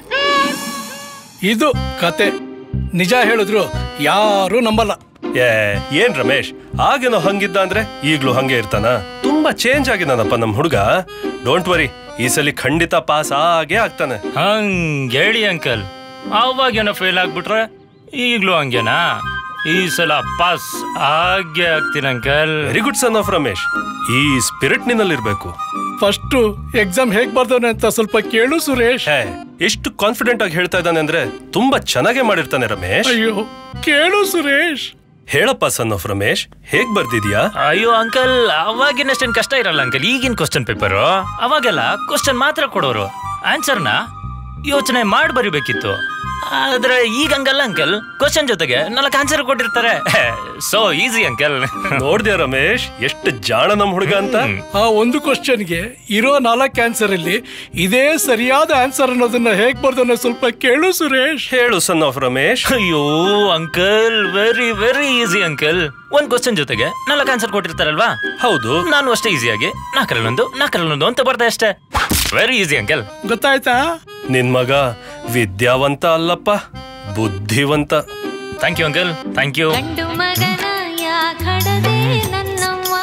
ಇದು ಕತೆ ನಿಜ ಹೇಳಿದ್ರು ಯಾರೂ ನಂಬಲ್ಲ ಏ ಏನ್ ರಮೇಶ್ ಆಗೇನೋ ಹಂಗಿದ್ದ ಅಂದ್ರೆ ಈಗ್ಲೂ ಹಂಗೆ ಇರ್ತಾನ ತುಂಬಾ ಚೇಂಜ್ ಆಗಿದಾನಪ್ಪ ನಮ್ ಹುಡುಗ ಡೋಂಟ್ ವರಿ ಈ ಸಲ ಖಂಡಿತ ಪಾಸ್ ಆಗೇ ಆಗ್ತಾನೆ ಹಂಗ್ ಹೇಳಿ ಅಂಕಲ್ ಅವಾಗೇನೋ ಫೇಲ್ ಆಗ್ಬಿಟ್ರೆ ಈಗ್ಲೂ ಹಂಗೇನಾ ಈ ಸಲ ಪಾಸ್ ಹಾಗೆ ಆಗ್ತೀನಿ uncle very good son of Ramesh ಈ ಸ್ಪಿರಿಟ್ ನಿನ್ನಲ್ಲಿರ್ಬೇಕು ಫಸ್ಟ್ ಎಕ್ಸಾಮ್ ಹೇಗ್ ಬರ್ದವನೆ ಅಂತ ಸ್ವಲ್ಪ ಕೇಳು ಸುರೇಶ್ ಎಷ್ಟು ಕಾನ್ಫಿಡೆಂಟ್ ಆಗಿ ಹೇಳ್ತಾ ಇದ್ದಾನೆ ಅಂದ್ರೆ ತುಂಬಾ ಚೆನ್ನಾಗೇ ಮಾಡಿರ್ತಾನೆ ರಮೇಶ್ ಅಯ್ಯೋ ಕೇಳು ಸುರೇಶ್ ಹೇಳಪ್ಪ ಸನ್ ಆಫ್ ರಮೇಶ್ ಹೇಗ್ ಬರ್ದಿದ್ಯಾ ಅಯ್ಯೋ ಅಂಕಲ್ ಅವಾಗಿನಷ್ಟೇನ್ ಕಷ್ಟ ಇರಲ್ಲ ಅಂಕಲ್ ಈಗಿನ ಕ್ವಶನ್ ಪೇಪರು ಅವಾಗೆಲ್ಲ ಕ್ವಶನ್ ಮಾತ್ರ ಕೊಡೋರು ಆನ್ಸರ್ನ ಯೋಚನೆ ಮಾಡಿ ಬರಿಬೇಕಿತ್ತು ಆದ್ರೆ ಈಗ ಹಂಗಲ್ಲ ಅಂಕಲ್ ಕ್ವಶನ್ ಜೊತೆಗೆ ನಾಲ್ಕು ಆನ್ಸರ್ ಕೊಟ್ಟಿರ್ತಾರೆ ಸೊ ಈಸಿ ಅಂಕಲ್ ನೋಡ್ದ್ಯಾ ರಮೇಶ್ ಎಷ್ಟು ಜಾಣ ನಮ್ ಹುಡುಗ ಅಂತ ಆ ಒಂದು ಕ್ವಶನ್ಗೆ ಇರೋ ನಾಲ್ಕು ಆನ್ಸರ್ ಅಲ್ಲಿ ಇದೇ ಸರಿಯಾದ ಆನ್ಸರ್ ಅನ್ನೋದನ್ನ ಹೇಗ್ ಬರ್ದವನೆ ಸ್ವಲ್ಪ ಕೇಳು ಸುರೇಶ್ ಹೇಳು ಸನ್ ಆಫ್ ರಮೇಶ್ ಅಯ್ಯೋ uncle very very easy uncle ಒಂದ್ ಕ್ವಶನ್ ಜೊತೆಗೆ ನಾಲ್ಕು ಆನ್ಸರ್ ಕೊಟ್ಟಿರ್ತಾರಲ್ವಾ ಹೌದು ನಾನು ಅಷ್ಟೇ ಈಸಿಯಾಗಿ ನಾಲ್ಕರಲ್ಲೊಂದು ನಾಲ್ಕರಲ್ಲೊಂದು ಅಂತ ಬರ್ದೆ ಅಷ್ಟೇ ವೆರಿ ಈಸಿ ಅಂಕಲ್ ಗೊತ್ತಾಯ್ತಾ ನಿನ್ ಮಗ ವಿದ್ಯಾವಂತ ಅಲ್ಲಪ್ಪ ಬುದ್ಧಿವಂತ thank you uncle thank you ಗಂಡು ಮಗನ ಯಾಕಡದೆ ನನ್ನವ್ವ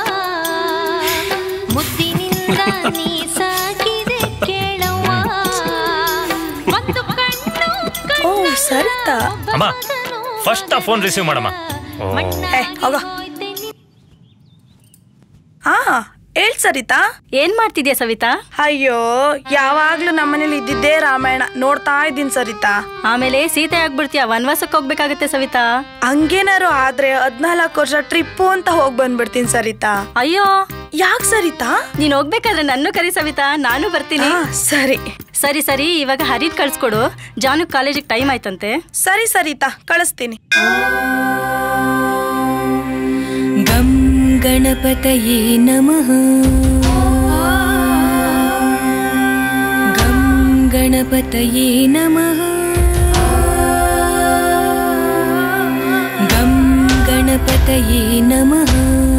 ಮುದ್ದಿನಿಂದ ನೀ ಸಾಕಿದೆ ಕೇಳವ್ವ ಒಂದು ಕಣ್ಣು ಸವಿತಾ ಅಮ್ಮ ಫಸ್ಟ್ ಆ ಫೋನ್ ರಿಸೀವ್ ಮಾಡಮ್ಮ ಓ ಏ ಹೋಗ ಆ ಹೇಳ್ ಸರಿತಾ ಏನ್ ಮಾಡ್ತಿದ್ಯಾ ಸವಿತಾ ಅಯ್ಯೋ ಯಾವಾಗ್ಲೂ ನಮ್ಮನೇಲಿ ಇದ್ದಿದ್ದೇ ರಾಮಾಯಣ ನೋಡ್ತಾ ಇದ್ದೀನಿ ಸರಿತಾ ಆಮೇಲೆ ಸೀತೆ ಆಗ್ಬಿಡ್ತೀಯ ವನವಾಸಕ್ಕೆ ಹೋಗ್ಬೇಕಾಗತ್ತೆ ಸವಿತಾ ಹಂಗೇನಾರು ಆದ್ರೆ ಹದ್ನಾಲ್ಕು ವರ್ಷ ಟ್ರಿಪ್ಪು ಅಂತ ಹೋಗ್ ಬಂದ್ಬಿಡ್ತೀನಿ ಸರಿತಾ ಅಯ್ಯೋ ಯಾಕ್ ಸರಿತಾ ನೀನ್ ಹೋಗ್ಬೇಕಾದ್ರೆ ನನ್ನ ಕರಿ ಸವಿತಾ ನಾನು ಬರ್ತೀನಿ ಆ, ಸರಿ ಸರಿ ಸರಿ ಇವಾಗ ಹರಿದ್ ಕಳ್ಸ್ಕೊಡು ಜಾನು ಕಾಲೇಜಿಗೆ ಟೈಮ್ ಆಯ್ತಂತೆ ಸರಿ ಸರಿತಾ ಕಳಿಸ್ತೀನಿ ಗಂ ಗಣಪತಯೇ ನಮಃ ಗಂ ಗಣಪತಯೇ ನಮಃ ಗಂ ಗಣಪತಯೇ ನಮಃ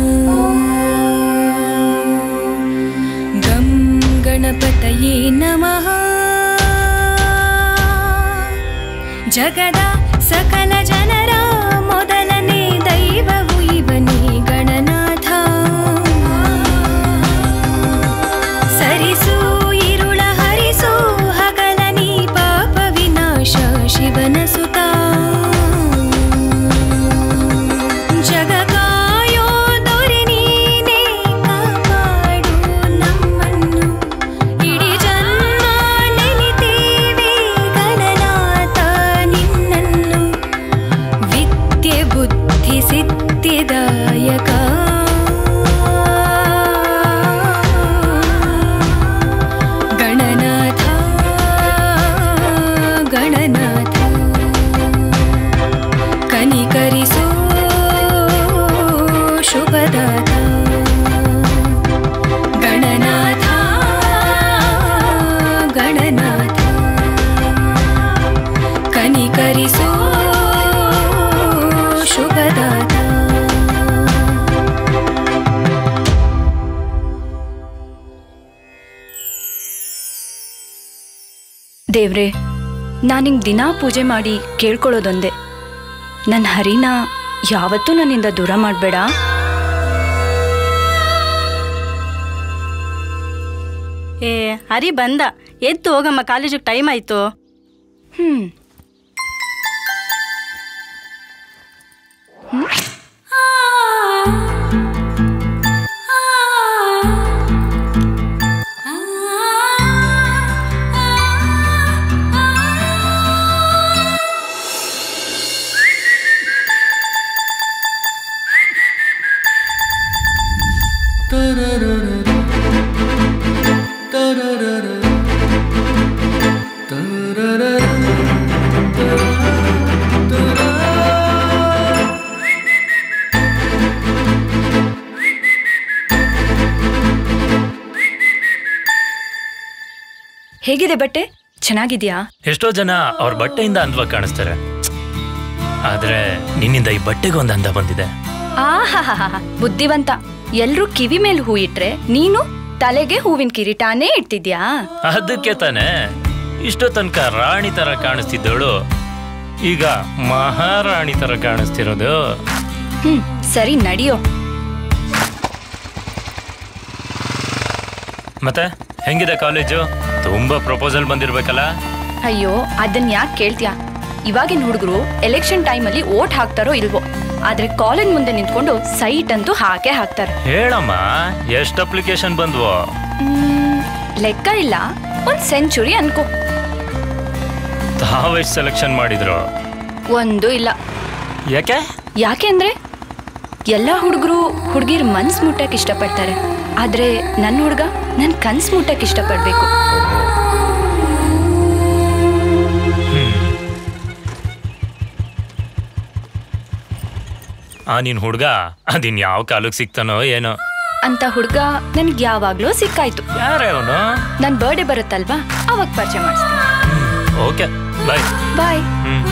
ಗಂ ಗಣಪತಯೇ ನಮಃ ಜಗದ ಸಕಲ ಜನರ ಮೊದಲನೇ ದೈವವು ಇವನೇ ಗಣನಾಥ ಸರಿಸು ಇರುಳ ಹರಿಸು ಹಗಲ ನೀ ಪಾಪ ವಿನಾಶ ಶಿವನ ಸುತ ಜಗ ಕಾಯೋ ದೊರೆ ನೀನೇ ಕಾಪಾಡು ನಮ್ಮನ್ನು ಇಡೀ ಜನ್ಮ ನೆನಿತೇವೆ ಗಣನಾಥ ನಿನ್ನನ್ನು ವಿದ್ಯೆ ಬುದ್ಧಿ ಸಿದ್ಧಿದಾಯಕ ಗಣನಾಥ ಗಣನಾಥ ಕನಿಕರಿಸೋ ಶುಭದಾತ ಗಣನಾಥ ಗಣನಾಥ ಕನಿಕರಿಸೋ ಶುಭದಾತ ದೇವ್ರೆ ನಾನಿಂಗ್ ದಿನಾ ಪೂಜೆ ಮಾಡಿ ಕೇಳ್ಕೊಳ್ಳೋದೊಂದೇ ನನ್ನ ಹರಿನ ಯಾವತ್ತೂ ನನ್ನಿಂದ ದೂರ ಮಾಡಬೇಡ ಏ ಹರಿ ಬಂದ ಎದ್ದು ಹೋಗಮ್ಮ ಕಾಲೇಜಿಗೆ ಟೈಮ್ ಆಯ್ತು ಹ್ಮ್ ಹೇಗಿದೆ ಬಟ್ಟೆ ಚೆನ್ನಾಗಿದ್ಯಾ ಎಷ್ಟೋ ಜನ ಅವ್ರ ಬಟ್ಟೆಯಿಂದ ಅಂದವಾಗಿ ಕಾಣಿಸ್ತಾರೆ ಆದ್ರೆ ನಿನ್ನಿಂದ ಈ ಬಟ್ಟೆಗೆ ಒಂದು ಅಂದ ಬಂದಿದೆ ಆಹಾಹಾ ಬುದ್ಧಿವಂತ ಎಲ್ರೂ ಕಿವಿ ಮೇಲೆ ಹೂ ಇಟ್ರೆ ನೀನು ತಲೆಗೆ ಹೂವಿನ ಕಿರೀಟಾನೇ ಇಟ್ಟಿದ್ಯಾ ಅದಕ್ಕೆ ತಾನೆ ಇಷ್ಟೋ ತನಕ ರಾಣಿ ತರ ಕಾಣಿಸ್ತಿದ್ದವಳು ಈಗ ಮಹಾರಾಣಿ ತರ ಕಾಣಿಸ್ತಿರೋದು ಹ್ಮ್ ಸರಿ ನಡಿಯೋ ಮತ್ತೆ ಹೆಂಗಿದೆ ಕಾಲೇಜು ತುಂಬಾ ಪ್ರಪೋಸಲ್ ಬಂದಿರ್ಬೇಕಲ್ಲ ಅಯ್ಯೋ ಅದನ್ನ ಯಾಕೆ ಕೇಳ್ತ್ಯಾ ಇವಾಗಿನ ಹುಡುಗರು ಎಲೆಕ್ಷನ್ ಟೈಮಲ್ಲಿ ಓಟ್ ಹಾಕ್ತಾರೋ ಇಲ್ವೋ ಆದ್ರೆ ಕಾಲೇಜ್ ಮುಂದೆ ನಿಂತ್ಕೊಂಡು ಸೈಟ್ ಅಂತೂ ಹಾಕೇ ಹಾಕ್ತಾರೆ ಹೇಳಮ್ಮ ಎಷ್ಟು ಅಪ್ಲಿಕೇಶನ್ ಬಂದ್ವು ಮ್, ಲೆಕ್ಕ ಇಲ್ಲ ಒಂದ್ ಸೆಂಚುರಿ ಅನ್ಕೋ ತಾವೆಷ್ಟು ಸೆಲೆಕ್ಷನ್ ಮಾಡಿದ್ರು ಒಂದು ಇಲ್ಲ ಯಾಕೆ ಯಾಕೆ ಅಂದ್ರೆ ಎಲ್ಲ ಹುಡುಗರು ಹುಡುಗಿರ್ ಮನ್ಸ್ ಮುಟ್ಟಕ್ ಇಷ್ಟಪಡ್ತಾರೆ ಆದ್ರೆ ನನ್ನ ಹುಡುಗ ನನ್ ಕನ್ಸ್ ಮುಟ್ಟಕ್ ಇಷ್ಟಪಡ್ಬೇಕು ಆ ನಿನ್ ಹುಡ್ಗ ಅದಿನ್ ಯಾವ ಕಾಲಕ್ಕೆ ಸಿಗ್ತಾನೋ ಏನೋ ಅಂತ ಹುಡುಗ ನನ್ಗೆ ಯಾವಾಗ್ಲೂ ಸಿಕ್ಕಾಯ್ತು ಯಾರೇ ಅವನು ನನ್ ಬರ್ಡೇ ಬರುತ್ತಲ್ವಾ ಅವಾಗ ಪರಿಚಯ ಮಾಡಿಸ್ತೀನಿ ಓಕೆ ಬಾಯ್ ಬಾಯ್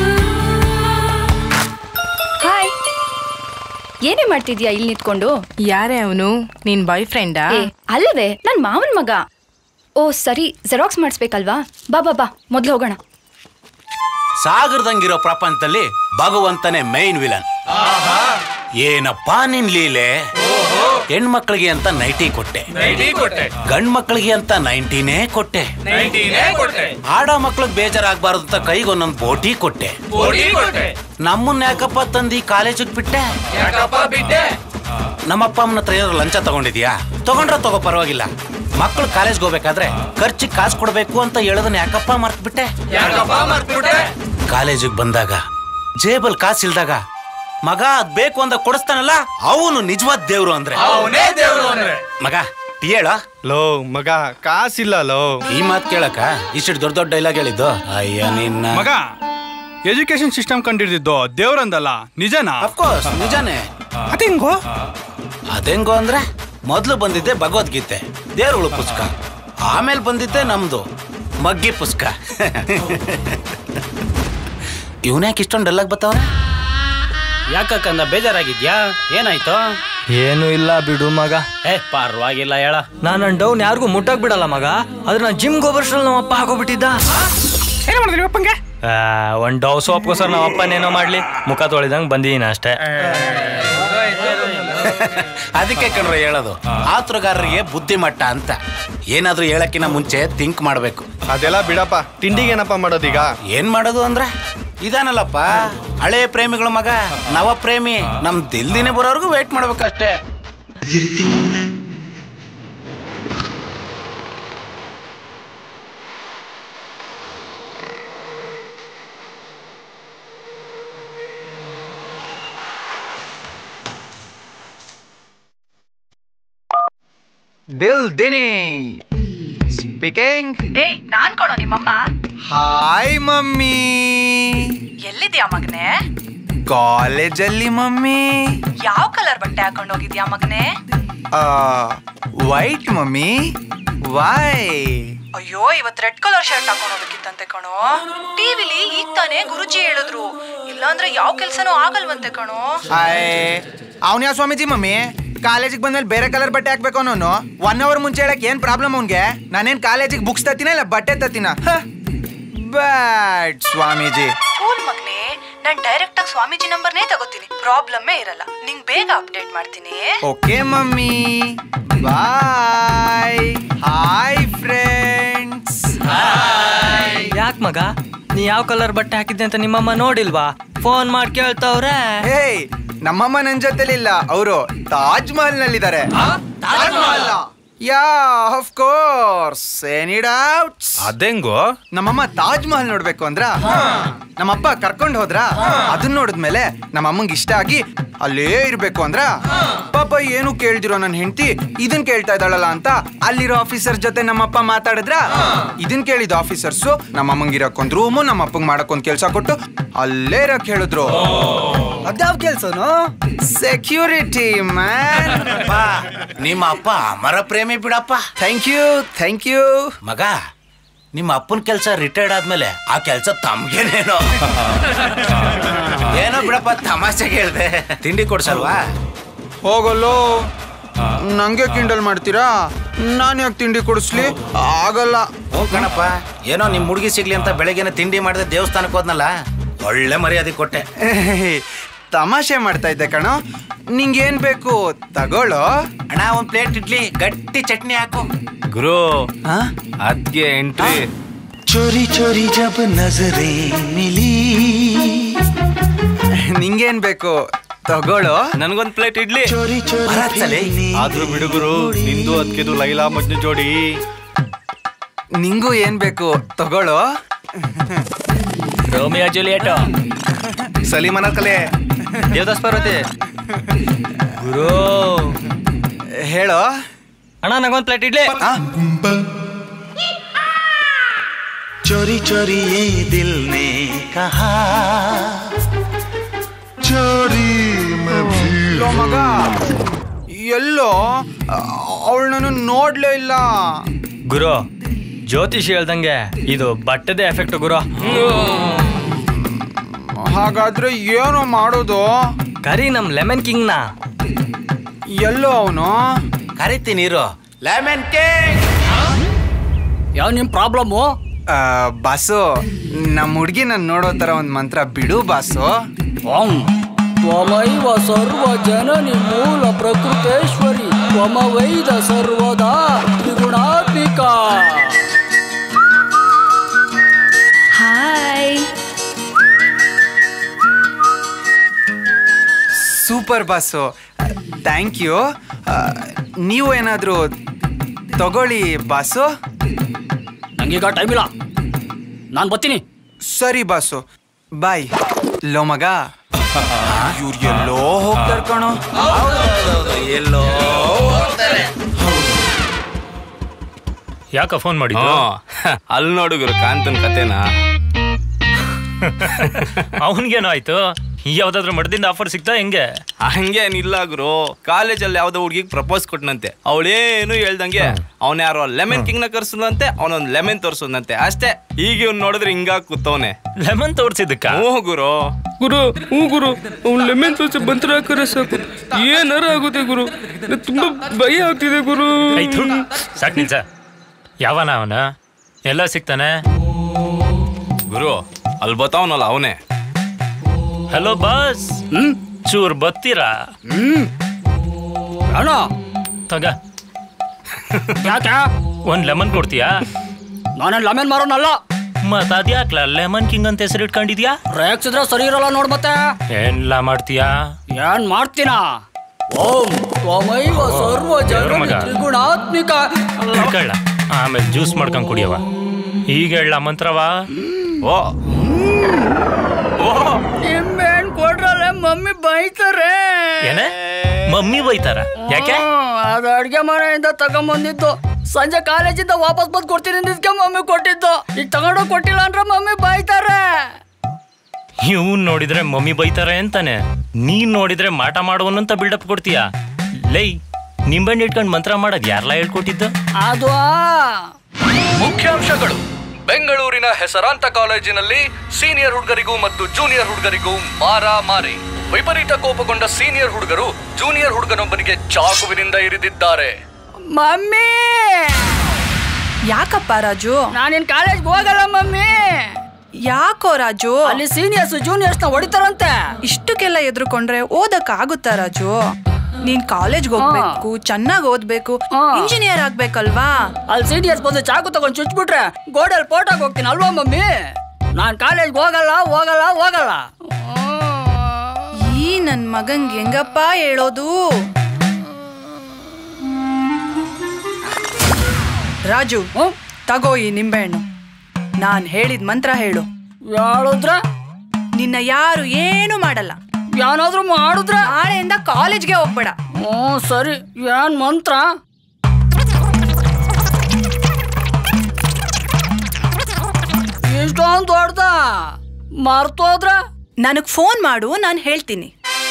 ಹಾಯ್ ಏನೇ ಮಾಡ್ತಿದ್ಯಾ ಇಲ್ಲಿ ನಿಂತ್ಕೊಂಡು ಯಾರೇ ಅವನು ನಿನ್ ಬಾಯ್ ಫ್ರೆಂಡಾ ಏ ಅಲ್ವೇ ನನ್ ಮಾವನ್ ಮಗ ಓ ಸರಿ ಜೆರಾಕ್ಸ್ ಮಾಡಿಸ್ಬೇಕಲ್ವಾ ಬಾ ಬಾ ಬಾ ಮೊದ್ಲು ಹೋಗೋಣ ಸಾಗರದಂಗಿರೋ ಪ್ರಪಂಚದಲ್ಲಿ ಭಗವಂತನೇ ಮೈನ್ ವಿಲನ್ ಏನಪ್ಪಾ ನಿನ್ ಲೀಲೆ ಹೆಣ್ಮಕ್ಳಿಗೆ ಅಂತ ನೈಟಿ ಕೊಟ್ಟೆ ಗಂಡ್ ಮಕ್ಳಿಗೆ ಅಂತ ನೈಂಟಿನೇ ಕೊಟ್ಟೆ ಆಡ ಮಕ್ಳಿಗೆ ಬೇಜಾರಾಗ್ಬಾರ್ದು ಅಂತ ಕೈಗೆ ಒಂದೊಂದು ಬೋಟಿ ಕೊಟ್ಟೆ ನಮ್ಮನ್ನ ಯಾಕಪ್ಪ ತಂದಿ ಕಾಲೇಜಿಗೆ ಬಿಟ್ಟೆ ನಮ್ಮಪ್ಪ ಅಮ್ಮನ ಹತ್ರ ಏನಾದ್ರು ಲಂಚ ತಗೊಂಡಿದ್ಯಾ ತಗೊಂಡ್ರೆ ತಗೋ ಪರವಾಗಿಲ್ಲ ಮಕ್ಕಳು ಕಾಲೇಜ್ಗೆ ಹೋಗ್ಬೇಕಾದ್ರೆ ಖರ್ಚಿಗೆ ಕಾಸು ಕೊಡ್ಬೇಕು ಅಂತ ಹೇಳೋದನ್ನ ಯಾಕಪ್ಪ ಮರ್ತ್ಬಿಟ್ಟೆ ಕಾಲೇಜಿಗೆ ಬಂದಾಗ ಜೇಬಲ್ ಕಾಸು ಇಲ್ದಾಗ ಮಗ ಅದ್ ಬೇಕು ಅಂತ ಕೊಡಿಸ್ತಾನಲ್ಲ ಅವನು ನಿಜವಾದ ದೇವ್ರು ಅಂದ್ರೆ ಅವ್ನೇ ದೇವ್ರು ಅಂದ್ರೆ. ಮಗ ಟೀ ಹೇಳ ಲೋ ಮಗ ಕಾಸಿಲ್ಲ ಲೋ ಈ ಮಾತ್ ಕೇಳಕ ಇಷ್ಟು ದೊಡ್ಡ ದೊಡ್ಡ ಡೈಲಾಗ್ ಹೇಳಿದ್ದು ಅಯ್ಯ ನಿನ್ನ ಮಗ ಎಜುಕೇಶನ್ ಸಿಸ್ಟಮ್ ಕಂಡಿಡ್ದಿದ್ದು ದೇವ್ರಂದಲ್ಲ ನಿಜನಾ ಅಫ್ಕೋರ್ಸ್ ನಿಜಾನೇ ಅದಿಂಗೋ ಅದೆಂಗೋ ಅಂದ್ರೆ ಮೊದ್ಲು ಬಂದಿದ್ದೆ ಭಗವದ್ಗೀತೆ ದೇವ್ರುಳು ಪುಸ್ತಕ ಆಮೇಲೆ ಬಂದಿದ್ದೆ ನಮ್ದು ಮಗ್ಗಿ ಪುಸ್ತಕ ಇವನ್ಯಾಕೆ ಇಷ್ಟೊಂದು ಡಲ್ಲಾಗಿ ಬತ್ತವ್ರೆ ಯಾಕಕ್ಕಂದ ಬೇಜಾರಾಗಿದ್ಯಾ ಏನಾಯ್ತು ಏನು ಇಲ್ಲ ಬಿಡು ಮಗ ಏ ಪರವಾಗಿಲ್ಲ ಹೇಳ ನಾನು ನನ್ನ ಡೌನ್ ಯಾರಿಗೂ ಮುಟ್ಟಕ್ ಬಿಡಲ್ಲ ಮಗ ಆದ್ರೆ ನಾನು ಜಿಮ್ ಗೋಬರ್ಸ್ನಲ್ಲಿ ನಮ್ಮ ಅಪ್ಪ ಹಾಕೋಬಿಟ್ಟಿದ್ದ ಏನು ಮಾಡಿದ್ರಿ ಅಪ್ಪಂಗೆ ಆ, ಒಂದ್ ಡವ್ ಸೋಪ್ಗೋಸ್ಕರ ನಮ್ಮ ಅಪ್ಪನೇನೋ ಮಾಡ್ಲಿ ಮುಖ ತೊಳಿದಂಗ್ ಬಂದೀನಿ ಅಷ್ಟೇ ಅದಕ್ಕೆ ಕಣ್ರ ಹೇಳೋದು ಆತುರಗಾರರಿಗೆ ಬುದ್ಧಿಮಟ್ಟ ಅಂತ ಏನಾದ್ರೂ ಹೇಳಕ್ಕಿನ ಮುಂಚೆ ಥಿಂಕ್ ಮಾಡ್ಬೇಕು ಅದೆಲ್ಲ ಬಿಡಪ್ಪ ತಿಂಡಿಗೆ ಏನಪ್ಪ ಮಾಡೋದೀಗ ಏನ್ ಮಾಡೋದು ಅಂದ್ರೆ ಇದಾನಲ್ಲಪ್ಪ ಹಳೆ ಪ್ರೇಮಿಗಳ ಮಗ ನವ ಪ್ರೇಮಿ ನಮ್ ದಿಲ್ದಿನೇ ಬರೋರ್ಗು ವೇಟ್ ಮಾಡ್ಬೇಕಷ್ಟೇ ದಿಲ್ ದಿನಿ ಸ್ಪೀಕಿಂಗ್ ಏಯ್ ನಾನ್ ಕೊಡೋ ನಿಮ್ಮಮ್ಮ ಹಾಯ್ ಮಮ್ಮಿ ಎಲ್ಲಿದ್ಯಾ ಮಗನೇ ಕಾಲೇಜಲ್ಲಿ ಮಮ್ಮಿ ಯಾವ ಕಲರ್ ಬಟ್ಟೆ ಹಾಕೊಂಡು ಹೋಗಿದ್ಯಾ ಮಗನೇ ವೈಟ್ ಮಮ್ಮಿ ವೈ ಅಯ್ಯೋ ಇವತ್ ರೆಡ್ ಕಲರ್ ಶರ್ಟ್ ಹಾಕೊಂಡು ಹೋಗ್ಬೇಕಿತ್ತಂತೆ ಕಣೋ ಟಿವಿಲಿ ಈಗ ತಾನೇ ಗುರುಜಿ ಹೇಳಿದ್ರು ಇಲ್ಲಾಂದ್ರೆ ಯಾವ ಕೆಲ್ಸನೂ ಆಗಲ್ವಂತೆ ಕಣೋ ಅವನ ಯಾವ ಸ್ವಾಮೀಜಿ ಮಮ್ಮಿ ಕಾಲೇಜಿಗೆ ಬಂದ್ಮೇಲೆ ಬೇರೆ ಕಲರ್ ಬಟ್ಟೆ ಹಾಕ್ಬೇಕು ಅನ್ನೋನು ಒನ್ ಅವರ್ ಮುಂಚೆ ಹೇಳಕ್ ಏನ್ ಪ್ರಾಬ್ಲಮ್ ಅವ್ನ್ಗೆ ನಾನೇನ್ ಕಾಲೇಜಿಗೆ ಬುಕ್ಸ್ ತತ್ತಿನ ಇಲ್ಲ ಬಟ್ಟೆ ತತ್ತಿನ ಬ್ಯಾಡ್ ಸ್ವಾಮೀಜಿ ಕೂಲ್ ಮಗನೇ ನಾನ್ ಡೈರೆಕ್ಟ್ ಆಗಿ ಸ್ವಾಮೀಜಿ ನಂಬರ್ನೇ ತಗೋತೀನಿ ಪ್ರಾಬ್ಲಮ್ಮೇ ಇರಲ್ಲ ನಿಂಗ್ ಬೇಗ ಅಪ್ಡೇಟ್ ಮಾಡ್ತೀನಿ okay mummy bye hi friends ಯಾಕ್ ಮಗ ನೀ ಯಾವ ಕಲರ್ ಬಟ್ಟೆ ಹಾಕಿದ್ದೆ ಅಂತ ನಿಮ್ಮಮ್ಮ ನೋಡಿಲ್ವಾ ಫೋನ್ ಮಾಡಿ ಕೇಳ್ತಾವ್ರೆ ಹೇಯ್ ನಮ್ಮಮ್ಮ ನನ್ ಜೊತೆಲಿಲ್ಲ ಅವರು ತಾಜ್ ಮಹಲ್ ನಲ್ಲಿದ್ದಾರೆ yeah of course any doubts ಅದೆಂಗೋ ನಮ್ಮಮ್ಮ ತಾಜ್ ಮಹಲ್ ನೋಡ್ಬೇಕು ಅಂದ್ರ ನಮ್ಮಪ್ಪ ಕರ್ಕೊಂಡ್ ಹೋದ್ರ ಅದನ್ನ ನೋಡಿದ್ಮೇಲೆ ನಮ್ಮ ಅಮ್ಮಂಗ್ ಇಷ್ಟ ಆಗಿ ಅಲ್ಲೇ ಇರ್ಬೇಕು ಅಂದ್ರ ಪಾಪ ಏನು ಕೇಳ್ದಿರೋ ನನ್ನ ಹೆಂಡತಿ ಇದನ್ ಕೇಳ್ತಾ ಇದ್ದಾಳಲ್ಲ ಅಂತ ಅಲ್ಲಿರೋ ಆಫೀಸರ್ ಜೊತೆ ನಮ್ಮಪ್ಪ ಮಾತಾಡಿದ್ರ ಇದನ್ ಕೇಳಿದ ಆಫೀಸರ್ಸು ನಮ್ಮ ಅಮ್ಮಂಗ್ ಇರಕ್ ಒಂದ್ ರೂಮು ನಮ್ಮ ಅಪ್ಪಂಗ್ ಮಾಡಕ್ ಒಂದ್ ಕೆಲ್ಸ ಕೊಟ್ಟು ಅಲ್ಲೇ ಇರಕ್ ಹೇಳಿದ್ರು ಅದ್ಯಾವ ಕೆಲ್ಸನು ಸೆಕ್ಯೂರಿಟಿ ಮ್ಯಾನ್ ನಿಮ್ಮ ಅಪ್ಪ ಅಮರ ಪ್ರೇಮಿ ಬಿಡಪ್ಪ ಥ್ಯಾಂಕ್ ಯು ಥ್ಯಾಂಕ್ ಯು ಮಗ ನಿಮ್ಮ ಅಪ್ಪನ ಕೆಲಸ ರಿಟೈರ್ಡ್ ಆದ್ಮೇಲೆ ಆ ಕೆಲಸ ತಮ್ಗೇನೇನೋ ಏನೋ ಬಿಡಪ್ಪ ತಮಾಷೆಗೆ ಹೇಳ್ದೆ ತಿಂಡಿ ಕೊಡ್ಸಲ್ವಾ ಹೋಗಲ್ಲೋ ನಂಗೆ ಕಿಂಡಲ್ ಮಾಡ್ತೀರಾ ನಾನು ಯಾಕೆ ತಿಂಡಿ ಕೊಡಿಸ್ಲಿ ಆಗಲ್ಲ ಹೋಗ್ ಕಣಪ್ಪ ಏನೋ ನಿಮ್ ಹುಡುಗಿ ಸಿಗ್ಲಿ ಅಂತ ಬೆಳಗ್ಗೆನೆ ತಿಂಡಿ ಮಾಡಿದೆ ದೇವಸ್ಥಾನಕ್ಕೆ ಹೋದ್ನಲ್ಲ ಒಳ್ಳೆ ಮರ್ಯಾದೆ ಕೊಟ್ಟೆ ತಮಾಷೆ ಮಾಡ್ತಾ ಇದ್ದೆ ಕಣೋ ನಿಂಗೇನ್ ಬೇಕು ತಗೊಳ್ಳೋ ಅಣ್ಣ ಒಂದ್ ಪ್ಲೇಟ್ ಇಡ್ಲಿ ಗಟ್ಟಿ ಚಟ್ನಿ ಹಾಕು ಗುರು ಅದ್ಗೆ ಎಂಟ್ರಿ ಚೋರಿ ಚೋರಿ ಜಬ್ ನಜರೇ ಮಿಲಿ ನಿಂಗೇನ್ ಬೇಕು ತಗೊಳ್ಳೋ ನನ್ಗೊಂದ್ ಪ್ಲೇಟ್ ಇಡ್ಲಿ ಆದ್ರೂ ಬಿಡುಗುರು ನಿಂದು ಅದಕ್ಕಿದು ಲೈಲಾ ಮಜ್ನು ಜೋಡಿ ನಿಂಗೂ ಏನ್ ಬೇಕು ತಗೊಳ್ಳೋ ರೋಮಿಯೋ ಜೂಲಿಯಟ್ ಸಲೀಮನ ಕಲೆ ದೇವದಾಸ್ ಪಾರ್ವತಿ ಗುರು ಹೇಳೋ ಅಣ್ಣ ನಂಗೊಂದ್ ಪ್ಲೇಟ್ ಇಡ್ಲಿ ಚೋರಿ ಚೋರಿ ಏ ದಿಲ್ ನೇ ಕಹಾ ಚೋರಿ ಮಗ ಎಲ್ಲೋ ಅವಳು ನಾನು ನೋಡ್ಲೇ ಇಲ್ಲ ಗುರು ಜ್ಯೋತಿಷಿ ಹೇಳ್ದಂಗೆ ಇದು ಬಟ್ಟೆದೇ ಎಫೆಕ್ಟ್ ಗುರು ಹಾಗಾದ್ರೆ ಏನೋ ಮಾಡೋದು ಕರಿ ನಮ್ ಲೆಮನ್ ಕಿಂಗ್ನ ಎಲ್ಲೋ ಅವನು ಕರಿತೀನಿ ಇರು ಲೆಮನ್ ಕೇಕ್ ಯಾವ ನಿಮ್ ಪ್ರಾಬ್ಲಮ್ಮು ಬಾಸು ನಮ್ಮ ಹುಡುಗಿ ನಾನು ನೋಡೋ ತರ ಒಂದ್ ಮಂತ್ರ ಬಿಡು ಬಾಸು ತ್ವಮೈವ ಸರ್ವ ಜನನಿ ಮೂಲ ಪ್ರಕೃತೇಶ್ವರಿ ತ್ವಮವೈದ ಸರ್ವದಾ ತ್ರಿಗುಣಾತ್ಮಿಕ hi super boss thank you ನೀವು ಏನಾದರೂ ತಗೊಳ್ಳಿ ಬಾಸು ನಂಗೀಗ ಟೈಮ್ ಇಲ್ಲ ನಾನು ಬರ್ತೀನಿ ಸರಿ ಬಾಸು ಬಾಯ್ ಲೋ ಮಗ ಇವ್ರು ಎಲ್ಲೋ ಹೋಗ್ತಾರ ಕಣೋ ಎಲ್ಲೋ ಯಾಕ ಫೋನ್ ಮಾಡಿದ್ದು ಅಲ್ಲಿ ನೋಡುಗರು ಕಾಂತನ್ ಕತೆನಾ ಅವನಿಗೇನೋ ಆಯ್ತು ಯಾವ್ದಾದ್ರು ಮಠದಿಂದ ಆಫರ್ ಸಿಗ್ತಾ ಹೆಂಗೆ ಹಂಗೇನಿಲ್ಲ ಗುರು ಕಾಲೇಜಲ್ಲಿ ಯಾವ್ದೋ ಹುಡುಗಿಗೆ ಪ್ರಪೋಸ್ ಕೊಟ್ಟನಂತೆ ಅವಳೇನು ಹೇಳ್ದಂಗೆ ಅವ್ನ ಯಾರೋ ಲೆಮನ್ ಕಿಂಗ್ ನ ಕರ್ಸದಂತೆ ಅವನೊಂದ್ ಲೆಮನ್ ತೋರ್ಸದಂತೆ ಅಷ್ಟೇ ಈಗ ಇವ್ನು ನೋಡಿದ್ರೆ ಹಿಂಗ ಕೂತವನೆ ಲೆಮನ್ ತೋರ್ಸಿದ್ದಕ್ಕ ಹ್ಞೂ ಗುರು ಗುರು ಹ್ಞೂ ಗುರು ಅವ್ನು ಲೆಮನ್ ತೋರಿಸಿ ಬಂತ್ರ ಹಾಕರೆ ಸಾಕು ಏನಾರ ಆಗುತ್ತೆ ಗುರು ನಂಗ್ ತುಂಬಾ ಭಯ ಆಗ್ತಿದೆ ಗುರು ಆಯ್ತು ಸಾಕ್ ನಿಲ್ಸ ಯಾವನ ಅವನ ಎಲ್ಲ ಸಿಗ್ತಾನೆ ಗುರು ಅಲ್ಲಿ ಬತ್ತಾವನಲ್ಲ ಅವನೇ ಹಲೋ ಬಾಸ್ ಚೂರ್ ಬತ್ತೀರಾ ಅಣ್ಣ ತಗ ಯಾಕೆ ಒಂದ್ ಲೆಮನ್ ಕೊಡ್ತೀಯಾ ನಾನೇನ್ ಲೆಮನ್ ಮಾರೋನಲ್ಲ ಮತ್ ಅದ್ಯಾಕ್ಲ ಲೆಮನ್ ಕಿಂಗ್ ಅಂತ ಹೆಸರು ಇಟ್ಕೊಂಡಿದ್ಯಾ ರೇಗ್ಸಿದ್ರೆ ಸರಿ ಇರಲ್ಲ ನೋಡ್ ಮತ್ತೆ ಏನ್ಲ ಮಾಡ್ತೀಯಾ ಏನ್ ಮಾಡ್ತೀನ ಓಂ ತ್ವಮೈವ ಸರ್ವ ದೇವ್ರ ಮಗ. ಜನನಿ ತ್ರಿಗುಣಾತ್ಮಿಕ ಹಿಡ್ಕೊಳ್ಳ ಆಮೇಲೆ ಜ್ಯೂಸ್ ಮಾಡ್ಕೊಂಡ್ ಕುಡಿಯವ ಈಗ ಹೇಳ ಮಂತ್ರವಾ ಓ ನಿಂಬೆಹಣ್ಣು ಕೊಡ್ರಲ್ಲ ಮಮ್ಮಿ ಬೈತಾರೆ ಏನ ಮಮ್ಮಿ ಬೈತಾರ ಯಾಕೆ ಹ್ಮ್, ಅದು ಅಡ್ಗೆ ಮನೆಯಿಂದ ತಗೊಂಬಂದಿದ್ದು ಸಂಜೆ ಕಾಲೇಜಿಂದ ವಾಪಸ್ ಬಂದು ಕೊಡ್ತೀನಿ ಅಂದಿದ್ಕೆ ಮಮ್ಮಿ ಕೊಟ್ಟಿದ್ದು ಈಗ ತಗೊಂಡೋಗಿ ಕೊಟ್ಟಿಲ್ಲ ಅಂದ್ರೆ ಮಮ್ಮಿ ಬೈತಾರೆ ಇವ್ನ್ ನೋಡಿದ್ರೆ ಮಮ್ಮಿ ಬೈತಾರೆ ಅಂತಾನೆ ನೀನ್ ನೋಡಿದ್ರೆ ಮಾಟ ಮಾಡುವನಂತ ಬಿಲ್ಡಪ್ ಕೊಡ್ತೀಯಾ ಲೈ ನಿಂಬೆಣ್ಣೆ ಇಟ್ಕೊಂಡ್ ಮಂತ್ರ ಮಾಡೋದ್ ಯಾರ್ಲಾ ಹೇಳ್ಕೊಟ್ಟಿದ್ದು ಅದು ಮುಖ್ಯಾಂಶಗಳು ಬೆಂಗಳೂರಿನ ಹೆಸರಾಂತ ಕಾಲೇಜಿನಲ್ಲಿ ಸೀನಿಯರ್ ಹುಡುಗರಿಗೂ ಮತ್ತು ಜೂನಿಯರ್ ಹುಡುಗರಿಗೂ ಮಾರಾಮಾರಿ ವಿಪರೀತ ಕೋಪಗೊಂಡ ಸೀನಿಯರ್ ಹುಡುಗರು ಜೂನಿಯರ್ ಹುಡುಗನೊಬ್ಬನಿಗೆ ಚಾಕುವಿನಿಂದ ಇರಿದಿದ್ದಾರೆ ಮಮ್ಮಿ ಯಾಕಪ್ಪ ರಾಜು ನಾನಿನ್ ಕಾಲೇಜ್ಗೆ ಹೋಗಲ್ಲ ಮಮ್ಮಿ ಯಾಕೋ ರಾಜು ಅಲ್ಲಿ ಸೀನಿಯರ್ಸ್ ಜೂನಿಯರ್ಸ್ ನ ಹೊಡಿತಾರಂತೆ ಇಷ್ಟಕ್ಕೆಲ್ಲ ಎದ್ರುಕೊಂಡ್ರೆ ಓದಕ್ ಆಗುತ್ತಾ ರಾಜು ನೀನ್ ಕಾಲೇಜ್ಗೆ ಹೋಗ್ಬೇಕು ಚೆನ್ನಾಗ್ ಓದ್ಬೇಕು ಇಂಜಿನಿಯರ್ ಆಗ್ಬೇಕಲ್ವಾ ಅಲ್ಲಿ ಸೀನಿಯರ್ಸ್ ಬಂದು ಚಾಕು ತಗೊಂಡ್ ಚುಚ್ಬಿಟ್ರೆ ಗೋಡೆಯಲ್ಲಿ ಫೋಟೋಗೆ ಹೋಗ್ತೀನಿ ಅಲ್ವಾ ಮಮ್ಮಿ ನಾನ್ ಕಾಲೇಜ್ಗೆ ಹೋಗಲ್ಲ ಹೋಗಲ್ಲ ಹೋಗಲ್ಲ ಈ ನನ್ ಮಗಂಗ್ ಹೆಂಗಪ್ಪ ಹೇಳೋದು ರಾಜು ತಗೋ ಈ ನಿಂಬೆಹಣ್ಣು ನಾನ್ ಹೇಳಿದ ಮಂತ್ರ ಹೇಳು ಹೇಳಿದ್ರ ನಿನ್ನ ಯಾರು ಏನು ಮಾಡಲ್ಲ ಏನಾದ್ರೂ ಮಾಡಿದ್ರ ನಾಳೆಯಿಂದ ಕಾಲೇಜ್ಗೆ ಹೋಗ್ಬೇಡ ಹ್ಞೂ ಸರಿ ಏನ್ ಮಂತ್ರ ಇಷ್ಟೊಂದು ದೊಡ್ಡದ ಮರ್ತೋದ್ರ ನನಗ್ ಫೋನ್ ಮಾಡು ನಾನು ಹೇಳ್ತೀನಿ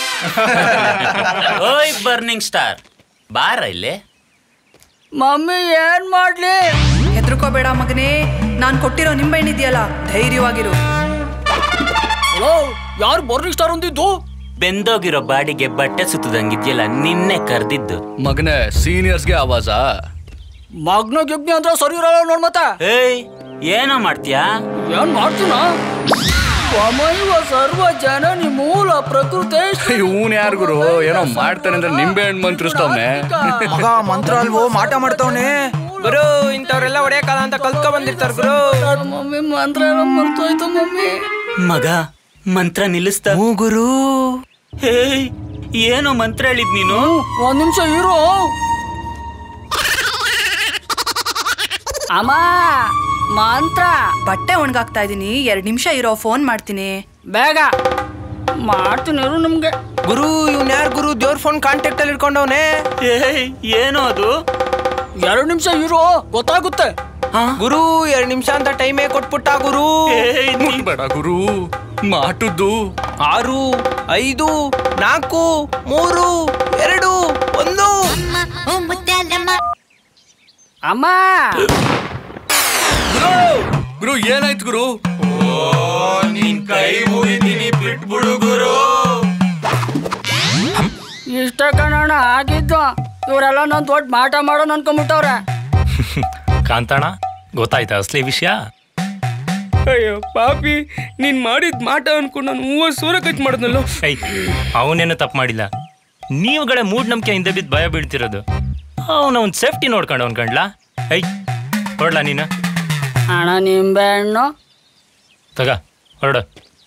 ಓಯ್ ಬರ್ನಿಂಗ್ ಸ್ಟಾರ್ ಬಾರ ಇಲ್ಲಿ ಮಮ್ಮಿ ಏನ್ ಮಾಡ್ಲಿ ಹೆದರ್ಕೋಬೇಡ ಮಗನೇ ನಾನ್ ಕೊಟ್ಟಿರೋ ನಿಂಬೆಹಣ್ಣಿದ್ಯಲ್ಲ ಧೈರ್ಯವಾಗಿರು ಹಲೋ ಯಾರು ಬರ್ನಿಂಗ್ ಸ್ಟಾರ್ ಅಂದಿದ್ದು ಬೆಂದೋಗಿರೋ ಬಾಡಿಗೆ ಬಟ್ಟೆ ಸುತ್ತದಂಗಿದ್ಯಲ್ಲ ನಿನ್ನೆ ಕರ್ದಿದ್ದು ಮಗನೇ ಸೀನಿಯರ್ಸ್ಗೆ ಆವಾಜ ಮಗ್ನ ಗಿಗ್ನಿ ಅಂದ್ರೆ ಸರಿ ಇರಲ್ಲ ನೋಡ್ ಮತ್ತೆ ಏಯ್ ಏನೋ ಮಾಡ್ತೀಯಾ ಏನ್ ಮಾಡ್ತೀನ ತ್ವಮೈವ ಸರ್ವ ಜನನಿ ಮೂಲ ಪ್ರಕೃತಿ ಇವನ್ ಯಾರು ಗುರು ಏನೋ ಮಾಡ್ತಾನೆ ಅಂದ್ರೆ ನಿಂಬೆ ಹಣ್ಣು ಮಂತ್ರಿಸ್ತವ್ನೆ ಮಗ ಮಂತ್ರ ಅಲ್ವೋ ಮಾಟ ಮಾಡ್ತಾವನೆ ಗುರು ಇಂಥವ್ರೆಲ್ಲ ಹೊಡೆಯಕಾಲ ಅಂತ ಕಲ್ತ್ಕೊ ಬಂದಿರ್ತಾರ ಗುರು ಮಮ್ಮಿ ಮಂತ್ರ ಎಲ್ಲ ಮರ್ತೋಯ್ತು ಮಮ್ಮಿ ಮಗ ಮಂತ್ರ ನಿಲ್ಲಿಸ್ತಾ ಗುರು ಹೇಯ್ ಏನೋ ಮಂತ್ರ ಹೇಳಿದ್ ನೀನು ಒಂದ್ ನಿಮಿಷ ಇರು ಅಮ್ಮ ಮಂತ್ರ ಬಟ್ಟೆ ಒಣಗಾಕ್ತಾ ಇದೀನಿ ಎರಡ್ ನಿಮಿಷ ಇರೋ ಫೋನ್ ಮಾಡ್ತೀನಿ ಬೇಗ ಮಾಡ್ತೀನಿ ಇರು ನಿಮ್ಗೆ ಗುರು ಇವ್ನ ಯಾರು ಗುರು ದೇವ್ರ ಫೋನ್ ಕಾಂಟ್ಯಾಕ್ಟ್ ಅಲ್ಲಿ ಇಟ್ಕೊಂಡವನೆ ಏನೋ ಅದು ಎರಡು ನಿಮಿಷ ಇರು ಗೊತ್ತಾಗುತ್ತೆ ಗುರು ಎರಡ್ ನಿಮಿಷ ಅಂತ ಟೈಮೇ ಕೊಟ್ಬಿಟ್ಟ ಗುರು ಬೇಡ ಗುರು ಮಾಟದ್ದು ಆರು ಐದು ನಾಲ್ಕು ಮೂರು ಎರಡು ಒಂದು ಅಮ್ಮ ಗುರು ಏನಾಯ್ತು ಗುರು ನಿನ್ ಕೈ ಮುಗಿದೀನಿ ಬಿಟ್ಬಿಡು ಗುರು ಇಷ್ಟ ಕಣಣ್ಣ ಆಗಿದ್ದು ಇವರೆಲ್ಲ ನನ್ ದೊಡ್ಡ ಮಾಟ ಮಾಡೋನ್ ಅನ್ಕೊಂಡ್ಬಿಟ್ಟವ್ರೆ ಕಾಂತಣ್ಣ ಗೊತ್ತಾಯ್ತಾ ಅಸಲಿ ವಿಷಯ ಅಯ್ಯೋ ಪಾಪಿ ನೀನ್ ಮಾಡಿದ್ ಮಾಟ ಅನ್ಕೊಂಡು ನಾನು ಮೂವತ್ತು ಸಾವಿರ ಖರ್ಚು ಮಾಡಿದ್ನಲ್ಲೋ ಐ ಅವನೇನು ತಪ್ಪು ಮಾಡಿಲ್ಲ ನೀವುಗಳೇ ಮೂಢನಂಬಿಕೆ ಹಿಂದೆ ಬಿದ್ದು ಭಯ ಬೀಳ್ತಿರೋದು ಅವನ ಒಂದು ಸೇಫ್ಟಿ ನೋಡ್ಕೊಂಡು ಅವ್ನು ಕಂಡ್ಲಾ ಐ ಹೊರಡ್ಲಾ ನೀನು ಅಣ್ಣ ನಿಂಬೆ ಹಣ್ಣು ತಗ ಹೊರಡು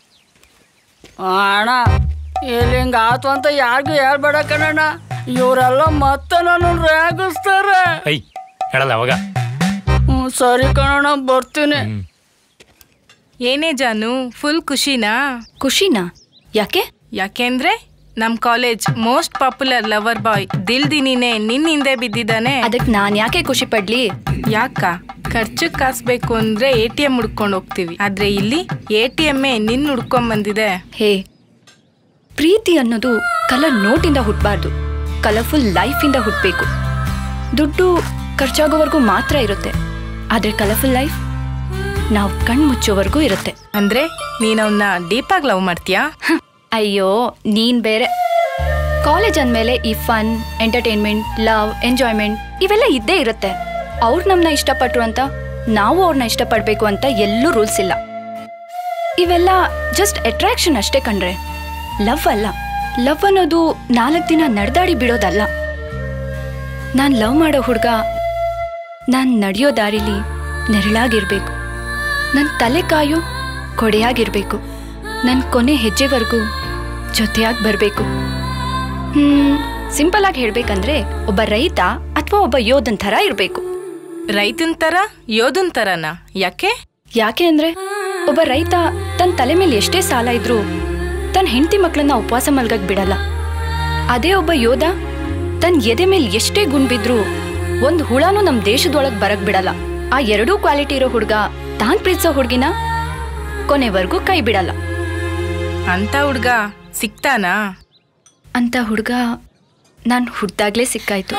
ಅಣ್ಣ ಇಲ್ಲಿ ಹಿಂಗ ಆತು ಅಂತ ಯಾರಿಗೂ ಹೇಳ್ಬೇಡ ಕಣಣ್ಣ ಇವರೆಲ್ಲ ಮತ್ತೆ ನನ್ನ ರೇಗಿಸ್ತಾರೆ ಐ ಹೇಳಲ್ಲ ಅವಾಗ ಹ್ಞೂ ಸರಿ ಕಣಣ್ಣ ಬರ್ತೀನಿ ಏನೇ ಜಾನು ಫುಲ್ ಖುಷಿನಾ ಖುಷಿನಾ ಯಾಕೆ ಯಾಕೆಂದ್ರೆ ನಮ್ college most popular lover boy ದಿಲ್ ದಿನಿನೇ ನಿನ್ ಹಿಂದೆ ಬಿದ್ದಿದ್ದಾನೆ ಅದಕ್ಕೆ ನಾನ್ ಯಾಕೆ ಖುಷಿ ಪಡ್ಲಿ ಯಾಕ ಖರ್ಚು ಕಾಸ್ ಬೇಕು ಅಂದ್ರೆ ಎ ಟಿ ಎಂ ಹುಡ್ಕೊಂಡು ಹೋಗ್ತೀವಿ ಆದ್ರೆ ಇಲ್ಲಿ ಎ ಟಿ ಎಮ್ಮೆ ನಿನ್ ಹುಡ್ಕೊಂಡ್ ಬಂದಿದೆ ಹೇ ಪ್ರೀತಿ ಅನ್ನೋದು ಕಲರ್ ನೋಟಿಂದ ಹುಟ್ಟಬಾರ್ದು ಕಲರ್ಫುಲ್ ಲೈಫಿಂದ ಹುಟ್ಟಬೇಕು ದುಡ್ಡು ಖರ್ಚಾಗೋವರೆಗೂ ಮಾತ್ರ ಇರುತ್ತೆ ಆದ್ರೆ ಕಲರ್ಫುಲ್ ಲೈಫ್ ನಾವು ಕಣ್ ಮುಚ್ಚೋವರೆಗೂ ಇರುತ್ತೆ ಅಂದ್ರೆ ನೀನ್ ಅವನ್ನ ಡೀಪ್ ಆಗಿ ಲವ್ ಮಾಡ್ತೀಯಾ ಅಯ್ಯೋ ನೀನ್ ಬೇರೆ ಕಾಲೇಜ್ ಅಂದಮೇಲೆ ಈ ಫನ್ ಎಂಟರ್ಟೈನ್ಮೆಂಟ್ ಲವ್ ಎಂಜಾಯ್ಮೆಂಟ್ ಇವೆಲ್ಲ ಇದ್ದೇ ಇರುತ್ತೆ ಅವ್ರು ನಮ್ಮನ್ನ ಇಷ್ಟಪಟ್ರು ಅಂತ ನಾವು ಅವ್ರನ್ನ ಇಷ್ಟಪಡ್ಬೇಕು ಅಂತ ಎಲ್ಲೂ ರೂಲ್ಸ್ ಇಲ್ಲ ಇವೆಲ್ಲ ಜಸ್ಟ್ ಅಟ್ರಾಕ್ಷನ್ ಅಷ್ಟೇ ಕಣ್ರೆ ಲವ್ ಅಲ್ಲ ಲವ್ ಅನ್ನೋದು ನಾಲ್ಕು ದಿನ ನಡೆದಾಡಿ ಬಿಡೋದಲ್ಲ ನಾನ್ ಲವ್ ಮಾಡೋ ಹುಡುಗ ನಾನ್ ನಡೆಯೋ ದಾರಿಲಿ ನೆರಳಾಗಿರ್ಬೇಕು ನನ್ ತಲೆ ಕಾಯೋ ಕೊಡೆಯಾಗಿರ್ಬೇಕು ನನ್ ಕೊನೆ ಹೆಜ್ಜೆವರೆಗೂ ಜೊತೆಯಾಗಿ ಬರ್ಬೇಕು ಹ್ಮ್ ಸಿಂಪಲ್ ಆಗಿ ಹೇಳ್ಬೇಕಂದ್ರೆ ಒಬ್ಬ ರೈತ ಅಥವಾ ಒಬ್ಬ ಯೋಧನ್ ಥರ ಇರ್ಬೇಕು ರೈತನ್ ತರ ಯೋಧನ್ ತರನಾ ಯಾಕೆ ಯಾಕೆ ಅಂದ್ರೆ ಒಬ್ಬ ರೈತ ತನ್ನ ತಲೆ ಮೇಲೆ ಎಷ್ಟೇ ಸಾಲ ಇದ್ರೂ ತನ್ನ ಹೆಂಡತಿ ಮಕ್ಕಳನ್ನ ಉಪವಾಸ ಮಲ್ಗಕ್ ಬಿಡಲ್ಲ ಅದೇ ಒಬ್ಬ ಯೋಧ ತನ್ನ ಎದೆ ಮೇಲೆ ಎಷ್ಟೇ ಗುಂಡ್ಬಿದ್ರೂ ಒಂದ್ ಹುಳನೂ ನಮ್ ದೇಶದೊಳಗ್ ಬರಕ್ ಬಿಡಲ್ಲ ಆ ಎರಡೂ ಕ್ವಾಲಿಟಿ ಇರೋ ಹುಡ್ಗ ತಾನ್ ಪ್ರೀತಿಸೋ ಹುಡ್ಗಿನ ಕೊನೆವರೆಗೂ ಕೈ ಬಿಡಲ್ಲ ಅಂತ ಹುಡ್ಗ ಸಿಕ್ತಾನಾ ಅಂತ ಹುಡ್ಗ ನಾನ್ ಹುಡ್ದಾಗ್ಲೇ ಸಿಕ್ಕಾಯ್ತು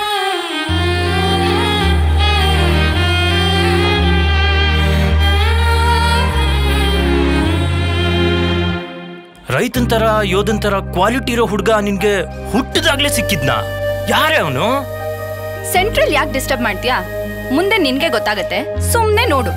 ರೈತನ್ ತರ ಯೋಧನ್ ತರ ಕ್ವಾಲಿಟಿ ಇರೋ ಹುಡುಗ ನಿನ್ಗೆ ಹುಟ್ಟಿದಾಗ್ಲೇ ಸಿಕ್ಕಿದ್ನಾ ಯಾರೇ ಅವನು ಸೆಂಟ್ರಲ್ ಯಾಕೆ ಡಿಸ್ಟರ್ಬ್ ಮಾಡ್ತೀಯಾ ಮುಂದೆ ನಿನ್ಗೆ ಗೊತ್ತಾಗತ್ತೆ ಸುಮ್ನೆ ನೋಡು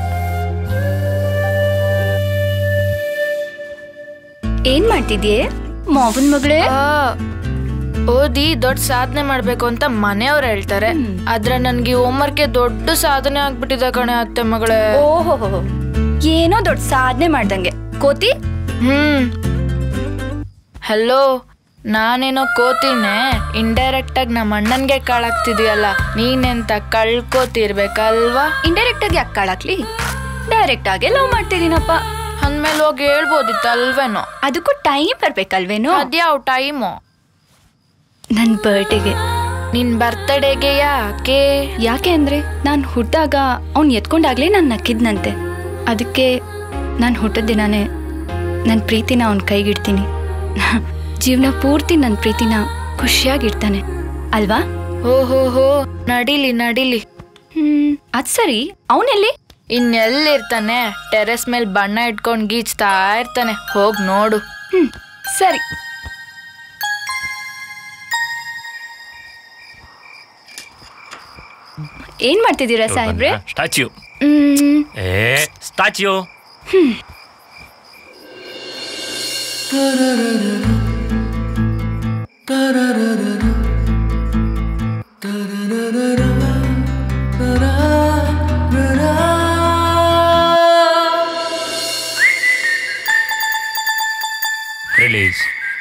ಏನ್ ಮಾಡ್ತಿದ್ಯೆ ಮಾವನ್ ಮಗಳೇ ಓದಿ ದೊಡ್ಡ ಸಾಧನೆ ಮಾಡ್ಬೇಕು ಅಂತ ಮನೆಯವ್ರು ಹೇಳ್ತಾರೆ ಆದ್ರೆ ನನ್ಗೆ ಹೋಮ್ವರ್ಕೆ ದೊಡ್ಡ ಸಾಧನೆ ಆಗ್ಬಿಟ್ಟಿದೆ ಕಣೆ ಅತ್ತೆ ಮಗಳೇ ಓಹೋ ಏನೋ ದೊಡ್ಡ ಸಾಧನೆ ಮಾಡ್ದಂಗೆ ಕೋತಿ ಹ್ಮ್ ಹಲೋ ನಾನೇನೋ ಕೋತಿನೇ ಇಂಡೈರೆಕ್ಟ್ ಆಗಿ ನಮ್ಮ ಅಣ್ಣನ್ಗೆ ಕಾಳಾಗ್ತಿದ್ಯಲ್ಲ ನೀನೆಂತ ಕಳ್ಕೋತಿರ್ಬೇಕಲ್ವಾ ಇಂಡೈರೆಕ್ಟ್ ಆಗಿ ಯಾಕೆ ಕಾಳಾಕ್ಲಿ ಡೈರೆಕ್ಟ್ ಆಗಿ ಲವ್ ಮಾಡ್ತಿದ್ದೀನಪ್ಪ ಅಂದ್ಮೇಲೆ ಹೋಗಿ ಹೇಳ್ಬೋದಿತ್ತು ಅಲ್ವೇನೋ ಅದಕ್ಕೂ ಟೈಮ್ ಬರ್ಬೇಕಲ್ವೇನೋ ಅದ್ಯಾವ ಟೈಮು ನನ್ ಬರ್ಡೇಗೆ ನಿನ್ ಬರ್ತಡೇಗೆ ಯಾಕೆ ಯಾಕೆ ಅಂದ್ರೆ ನಾನ್ ಹುಟ್ಟಾಗ ಅವ್ನ್ ಎತ್ಕೊಂಡಾಗ್ಲೇ ನಾನ್ ನಕ್ಕಿದ್ನಂತೆ ಅದಕ್ಕೆ ನಾನ್ ಹುಟ್ಟಿದ ದಿನಾನೇ ನನ್ ಪ್ರೀತಿನ ಅವನ್ ಕೈಗಿಡ್ತೀನಿ ಜೀವನ ಪೂರ್ತಿ ನನ್ ಪ್ರೀತಿನ ಖುಷಿಯಾಗಿರ್ತಾನೆ ಅಲ್ವಾ ಓಹೋ ಹೋ ನಡಿಲಿ ನಡಿಲಿ ಹ್ಮ್ ಅದ್ ಸರಿ ಅವನೆಲ್ಲಿ ಇನ್ನೆಲ್ಲಿರ್ತಾನೆ ಟೆರೆಸ್ ಮೇಲೆ ಬಣ್ಣ ಇಟ್ಕೊಂಡ್ ಗೀಚ್ತಾ ಇರ್ತಾನೆ ಹೋಗ್ ನೋಡು ಹ್ಮ್ ಸರಿ ಏನ್ ಮಾಡ್ತಿದ್ದೀರಾ ಸಾಹೇಬ್ರೆ ಸ್ಟ್ಯಾಚ್ಯೂ ಹ್ಮ್ ಏ ಸ್ಟ್ಯಾಚ್ಯೂ ಹ್ಮ್ ರಿಲೀಸ್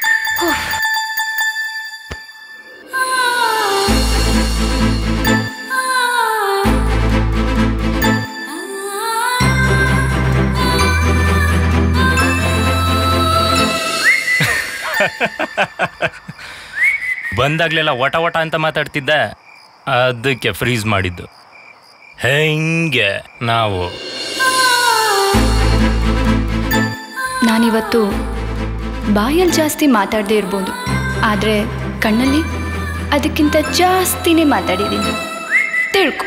ಬಂದಾಗ್ಲೆಲ್ಲ ವಟ ವಟ ಅಂತ ಮಾತಾಡ್ತಿದ್ದೆ ಅದಕ್ಕೆ ಫ್ರೀಸ್ ಮಾಡಿದ್ದು ಹೆಂಗೆ ನಾವು ನಾನಿವತ್ತು ಬಾಯಲ್ಲಿ ಜಾಸ್ತಿ ಮಾತಾಡದೇ ಇರ್ಬೋದು ಆದರೆ ಕಣ್ಣಲ್ಲಿ ಅದಕ್ಕಿಂತ ಜಾಸ್ತಿನೇ ಮಾತಾಡಿದ್ದೀನಿ ತಿಳ್ಕೊ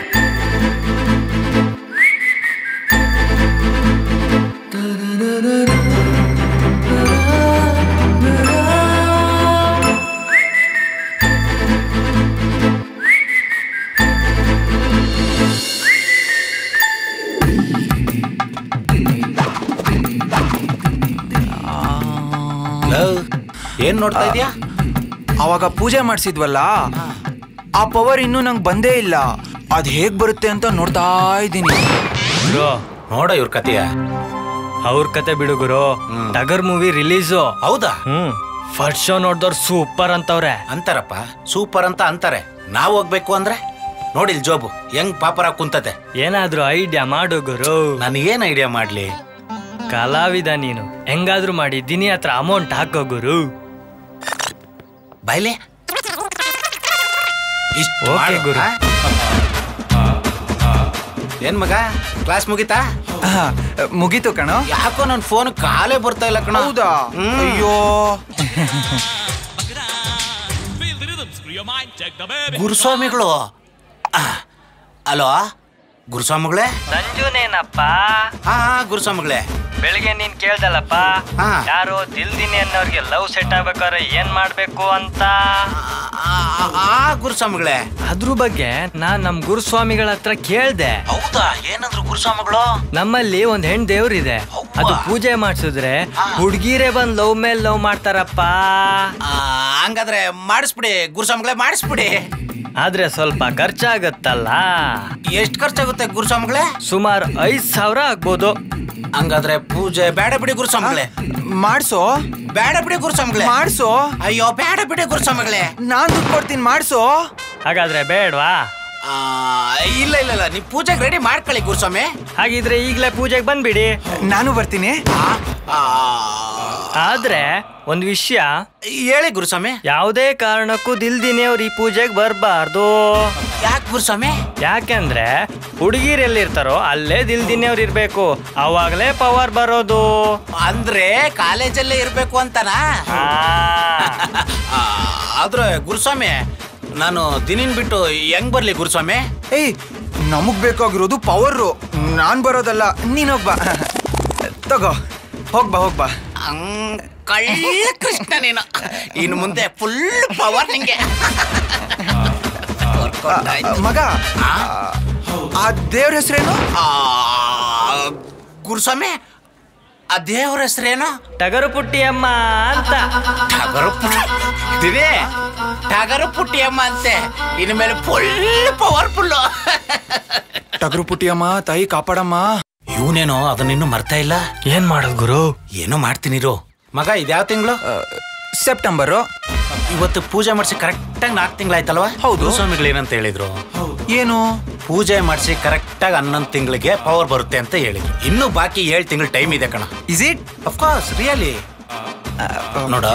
ಏನ್ ನೋಡ್ತಾ ಇದ್ಯಾ ಅವಾಗ ಪೂಜೆ ಮಾಡಿಸಿದ್ವಲ್ಲ ಆ ಪವರ್ ಇನ್ನೂ ನಂಗೆ ಬಂದೇ ಇಲ್ಲ ಅದ್ ಹೇಗ್ ಬರುತ್ತೆ ಅಂತ ನೋಡ್ತಾ ಇದ್ದೀನಿ ಗುರು ನೋಡ ಇವ್ರ ಕತೆಯ ಅವ್ರ ಕತೆ ಬಿಡು ಗುರು ಟಗರ್ ಮೂವಿ ರಿಲೀಸು ಹೌದಾ ಹ್ಮ್ ಫಸ್ಟ್ ಶೋ ನೋಡ್ದವ್ರು ಸೂಪರ್ ಅಂತವ್ರೆ ಅಂತಾರಪ್ಪ ಸೂಪರ್ ಅಂತ ಅಂತಾರೆ ನಾವು ಹೋಗ್ಬೇಕು ಅಂದ್ರೆ ನೋಡಿಲ್ ಜೋಬು ಹೆಂಗ್ ಪಾಪರ ಕುಂತತೆ ಏನಾದ್ರೂ ಐಡಿಯಾ ಮಾಡು ಗುರು ನನಗೇನ್ ಐಡಿಯಾ ಮಾಡ್ಲಿ ಕಲಾವಿದ ನೀನು ಹೆಂಗಾದ್ರೂ ಮಾಡಿ ದಿನಿ ಹತ್ರ ಅಮೌಂಟ್ ಹಾಕೋ ಗುರು ಬಾಯ್ಲೆ ಇಷ್ಟು ಓಕೆ ಮಾಡು, ಗುರು. ಆ? ಏನ್ ಮಗ ಕ್ಲಾಸ್ ಮುಗಿತಾ ಮುಗೀತು ಕಣೋ ಯಾಕೋ ನನ್ ಫೋನ್ ಕಾಲೇ ಬರ್ತಾ ಇಲ್ಲ ಕಣ ಹೌದಾ ಅಯ್ಯೋ ಗುರುಸ್ವಾಮಿಗಳು ಆ, ಅಲೋ ಗುರುಸ್ವಾಮಿಗಳೇ ಸಂಜುನೇನಪ್ಪ ಹಾ ಹಾ ಗುರುಸ್ವಾಮಿಗಳೇ ಬೆಳಿಗ್ಗೆ ನೀನ್ ಕೇಳ್ದಲ್ಲಪ್ಪ ಹಾ. ಯಾರು ದಿಲ್ದಿನಿ ಅನ್ನೋರ್ಗೆ ಲವ್ ಸೆಟ್ ಆಗ್ಬೇಕಾದ್ರೆ ಏನ್ ಮಾಡ್ಬೇಕು ಅಂತ ಆ ಗುರುಸ್ವಾಮಿಗಳೇ ಅದ್ರ ಬಗ್ಗೆ ನಾನ್ ನಮ್ ಗುರುಸ್ವಾಮಿಗಳ ಹತ್ರ ಕೇಳ್ದೆ ಹೌದಾ ಏನಂದ್ರು ಗುರುಸ್ವಾಮಿಗಳು ನಮ್ಮಲ್ಲಿ ಒಂದ್ ಹೆಣ್ ದೇವ್ರಿದೆ ಅದು ಪೂಜೆ ಮಾಡ್ಸಿದ್ರೆ ಹುಡ್ಗಿರೇ ಬಂದ್ ಲವ್ ಮೇಲ್ ಲವ್ ಮಾಡ್ತಾರಪ್ಪ ಆ, ಹಂಗಾದ್ರೆ ಮಾಡಿಸ್ಬಿಡಿ ಗುರುಸ್ವಾಮಿಗಳೇ ಮಾಡಿಸ್ಬಿಡಿ ಆದ್ರೆ ಸ್ವಲ್ಪ ಖರ್ಚಾಗತ್ತಲ್ಲ ಎಷ್ಟ್ ಖರ್ಚಾಗುತ್ತೆ ಗುರುಸ್ವಾಮಿಗಳೇ ಸುಮಾರು ಐದ್ ಸಾವಿರ ಆಗ್ಬೋದು ಹಂಗಾದ್ರೆ ಪೂಜೆ ಬೇಡ ಬಿಡಿ ಗುರುಸ್ವಾಮಿಗಳೇ ಮಾಡ್ಸೋ ಬೇಡ ಬಿಡಿ ಗುರುಸ್ವಾಮಿಗಳೇ ಮಾಡ್ಸೋ ಅಯ್ಯೋ ಬೇಡ ಬಿಡಿ ಗುರುಸ್ವಾಮಿಗಳೇ ನಾನ್ ದುಡ್ಡು ಕೊಡ್ತೀನಿ ಮಾಡ್ಸೋ ಹಾಗಾದ್ರೆ ಬೇಡ್ವಾ ಆ, ಇಲ್ಲ ಇಲ್ಲ ಇಲ್ಲ ನೀವು ಪೂಜೆಗೆ ರೆಡಿ ಮಾಡ್ಕೊಳ್ಳಿ ಗುರುಸ್ವಾಮಿ ಹಾಗಿದ್ರೆ ಈಗ್ಲೇ ಪೂಜೆಗೆ ಬಂದ್ಬಿಡಿ ನಾನು ಬರ್ತೀನಿ ಆದ್ರೆ ಒಂದ್ ವಿಷಯ ಹೇಳಿ ಗುರುಸ್ವಾಮಿ ಯಾವುದೇ ಕಾರಣಕ್ಕೂ ದಿಲ್ದಿನಿ ಅವ್ರು ಈ ಪೂಜೆಗೆ ಬರಬಾರ್ದು ಯಾಕೆ ಗುರುಸ್ವಾಮಿ ಯಾಕೆಂದ್ರೆ ಹುಡುಗಿರ್ ಎಲ್ಲಿರ್ತಾರೋ ಅಲ್ಲೇ ದಿಲ್ದಿನಿ ಅವ್ರು ಇರ್ಬೇಕು ಅವಾಗಲೇ ಪವರ್ ಬರೋದು ಅಂದ್ರೆ ಕಾಲೇಜಲ್ಲೇ ಇರ್ಬೇಕು ಅಂತನಾ ಆ, ಆದ್ರೆ ಗುರುಸ್ವಾಮಿ ನಾನು ದಿನಿನ್ ಬಿಟ್ಟು ಹೆಂಗ್ ಬರ್ಲಿ ಗುರುಸ್ವಾಮಿ ಏಯ್ ನಮಗ್ ಬೇಕಾಗಿರೋದು ಪವರು ನಾನ್ ಬರೋದಲ್ಲ ನೀನ್ ಹೋಗ್ಬಾ ತಗೋ ಹೋಗ್ಬಾ ಹೋಗ್ಬಾ ಹಂಗ್ ಕಳ್ಳ ಕೃಷ್ಣ ನೀನು ಇನ್ನು ಮುಂದೆ ಫುಲ್ ಪವರ್ ನಿಂಗೆ ಮಗ ಆ ದೇವ್ರ ಹೆಸರೇನು ಗುರುಸ್ವಾಮಿ ಆ ದೇವ್ರ ಹೆಸರೇನು ಟಗರು ಪುಟ್ಟಿ ಅಮ್ಮ ಅಂತ ಟಗರು ಪುಟ್ಟಿ ದಿನೇ ಟಗರು ಪುಟ್ಟಿ ಅಮ್ಮ ಅಂತೆ ಇನ್ನು ಮೇಲೆ ಫುಲ್ ಪವರ್ಫುಲ್ ಟಗರು ಪುಟ್ಟಿಯಮ್ಮ ತಾಯಿ ಕಾಪಾಡಮ್ಮ ಇವನೇನೋ ಅದನ್ನಿನ್ನು ಮರ್ತಾ ಇಲ್ಲ ಏನ್ ಮಾಡೋದು ಗುರು ಏನೋ ಮಾಡ್ತೀನಿರು ಮಗ ಇದ್ಯಾವ ತಿಂಗಳು ಸೆಪ್ಟೆಂಬರು ಇವತ್ತು ಪೂಜೆ ಮಾಡಿಸಿ ಕರೆಕ್ಟಾಗಿ ನಾಲ್ಕು ತಿಂಗಳಾಯ್ತಲ್ವಾ ಹೌದು. ಸ್ವಾಮಿಗಳು ಏನಂತ ಹೇಳಿದ್ರು ಏನು ಪೂಜೆ ಮಾಡಿಸಿ ಕರೆಕ್ಟಾಗಿ ಹನ್ನೊಂದು ತಿಂಗಳಿಗೆ ಪವರ್ ಬರುತ್ತೆ ಅಂತ ಹೇಳಿದ್ರು ಇನ್ನು ಬಾಕಿ ಏಳು ತಿಂಗಳು ಟೈಮ್ ಇದೆ ಕಣ ಇಸ್ ಇಟ್ ಅಫ್ಕೋರ್ಸ್ ರಿಯಲಿ ನೋಡ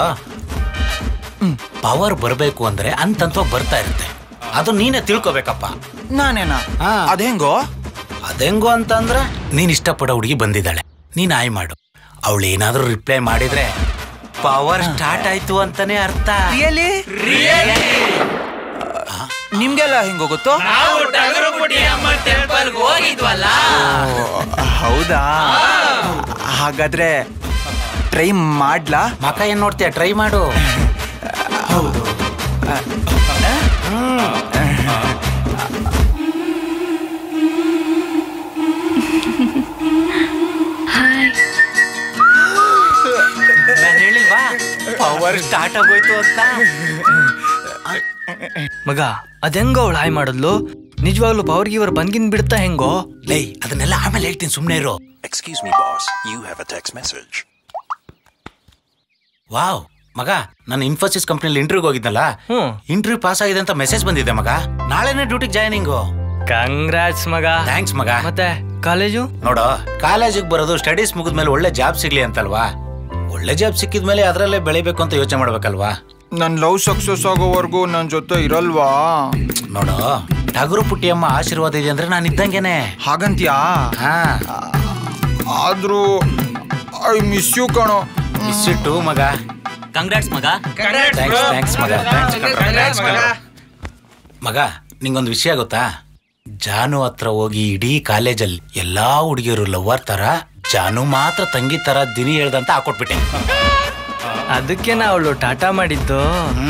ಪವರ್ ಬರಬೇಕು ಅಂದ್ರೆ ಅಂತಂತ ಬರ್ತಾ ಇರುತ್ತೆ ಅದು ನೀನೇ ತಿಳ್ಕೊಬೇಕಪ್ಪ ನಾನೇನಾ ಅದೇಂಗೋ ಅದೆಂಗೋ ಅಂತಂದ್ರೆ ನೀನ್ ಇಷ್ಟಪಡೋ ಹುಡುಗಿ ಬಂದಿದ್ದಾಳೆ ನೀನ್ ಆಯ್ ಮಾಡು ಅವಳು ಏನಾದ್ರೂ ರಿಪ್ಲೈ ಮಾಡಿದ್ರೆ ಪವರ್ ಸ್ಟಾರ್ಟ್ ಆಯ್ತು ಅಂತಾನೆ ಅರ್ಥ ರಿಯಲಿ ನಿಮ್ಗೆಲ್ಲ ಹೆಂಗೋಗುತ್ತೋ ಹೌದಾ ಹಾಗಾದ್ರೆ ಟ್ರೈ ಮಾಡ್ಲಾ ಮಕ ಏನ್ ನೋಡ್ತೀಯ ಟ್ರೈ ಮಾಡು ಹೌದು ನಾನ್ ಹೇಳಿಲ್ವಾ ಪವರ್ ಸ್ಟಾರ್ಟ್ ಆಗೋಯ್ತು ಅಂತ ಮಗ ಅದೆಂಗ ಅವಳು ಹಾಯ್ ಮಾಡಿದ್ಲು ನಿಜವಾಗ್ಲೂ ಪವರ್ ಗಿವರ್ ಬಂದ್ಗಿನ್ ಬಿಡ್ತಾ ಹೆಂಗೋ ಲೈ ಅದನ್ನೆಲ್ಲ ಆಮೇಲೆ ಹೇಳ್ತೀನಿ ಸುಮ್ನೆ ಇರು Excuse me, boss. You have a text message. Wow ಮಗ ನಾನು ಇನ್ಫೋಸಿಸ್ ಕಂಪ್ನಿಲಿ ಇಂಟರ್ವ್ಯೂಗೆ ಹೋಗಿದ್ನಲ್ಲ ಇಂಟರ್ವ್ಯೂ ಪಾಸ್ ಆಗಿದೆ ಅಂತ ಮೆಸೇಜ್ ಬಂದಿದೆ ಮಗ ನಾಳೆನೇ ಡ್ಯೂಟಿಗೆ ಜಾಯ್ನಿಂಗು ಕಂಗ್ರಾಟ್ಸ್ ಮಗ ಥ್ಯಾಂಕ್ಸ್ ಮಗ ಮತ್ತೆ ಕಾಲೇಜು ನೋಡು ಕಾಲೇಜಿಗೆ ಬರೋದು ಸ್ಟಡೀಸ್ ಮುಗಿದ್ಮೇಲೆ ಒಳ್ಳೆ ಜಾಬ್ ಸಿಗ್ಲಿ ಅಂತಲ್ವಾ ಒಳ್ಳೆ ಜಾಬ್ ಸಿಕ್ಕಿದ್ಮೇಲೆ ಅದರಲ್ಲೇ ಬೆಳಿಬೇಕು ಅಂತ ಯೋಚನೆ ಮಾಡ್ಬೇಕಲ್ವಾ ನನ್ ಲವ್ ಸಕ್ಸಸ್ ಆಗೋವರೆಗೂ ನನ್ ಜೊತೆ ಇರಲ್ವಾ ನೋಡು ಟಗರು ಪುಟ್ಟಿಯಮ್ಮ ಆಶೀರ್ವಾದ ಇದೆ ಅಂದ್ರೆ ನಾನು ಇದ್ದಂಗೆನೆ ಹಾಗಂತ್ಯಾ ಹಾ ಆದ್ರೂ ಐ ಮಿಸ್ ಯು ಕಣೋ ಮಿಸ್ ಟು ಮಗ ಕಂಗ್ರಾಟ್ಸ್ ಮಗ ಥ್ಯಾಂಕ್ಸ್ ಥ್ಯಾಂಕ್ಸ್ ಮಗ ಥ್ಯಾಂಕ್ಸ್ ಮಗ ನಿಂಗೊಂದು ವಿಷಯ ಗೊತ್ತಾ ಜಾನು ಹತ್ರ ಹೋಗಿ ಇಡೀ ಕಾಲೇಜಲ್ಲಿ ಎಲ್ಲಾ ಹುಡುಗಿಯರು ಲವ್ವರ್ ತರ ಜಾನು ಮಾತ್ರ ತಂಗಿ ತರ ದಿನಿ ಹೇಳ್ದಂತ ಹಾಕೊಟ್ಬಿಟ್ಟೆ ಅದಕ್ಕೆ ನಾ ಅವಳು ಟಾಟಾ ಮಾಡಿದ್ದು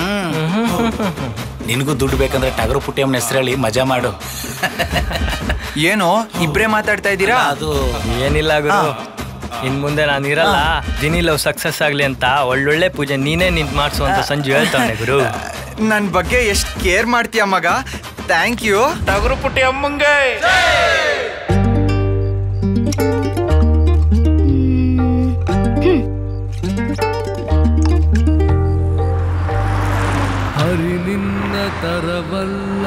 ನಿನಗೂ ದುಡ್ಡು ಬೇಕಂದ್ರೆ ಟಗರು ಪುಟ್ಟಿಯಮ್ಮನ ಹೆಸರು ಹೇಳಿ ಮಜಾ ಮಾಡು ಏನು ಇಬ್ರೇ ಮಾತಾಡ್ತಾ ಇದ್ದೀರಾ ಅದು ಏನಿಲ್ಲ ಗುರು ಇನ್ ಮುಂದೆ ನಾನು ಇರಲ್ಲ ದಿನಿ ಲವ್ ಸಕ್ಸಸ್ ಆಗ್ಲಿ ಅಂತ ಒಳ್ಳೊಳ್ಳೆ ಪೂಜೆ ನೀನೇ ನಿಂತ್ ಮಾಡ್ಸು ಅಂತ ಸಂಜು ಹೇಳ್ತಾನೆ ಗುರು ನನ್ನ ಬಗ್ಗೆ ಎಷ್ಟು ಕೇರ್ ಮಾಡ್ತೀಯ ಮಗ ಥ್ಯಾಂಕ್ ಯು ಟಗರು ಪುಟ್ಟಿ ಅಮ್ಮಂಗೆ ಹರಿ ನಿನ್ನ ತರಬಲ್ಲ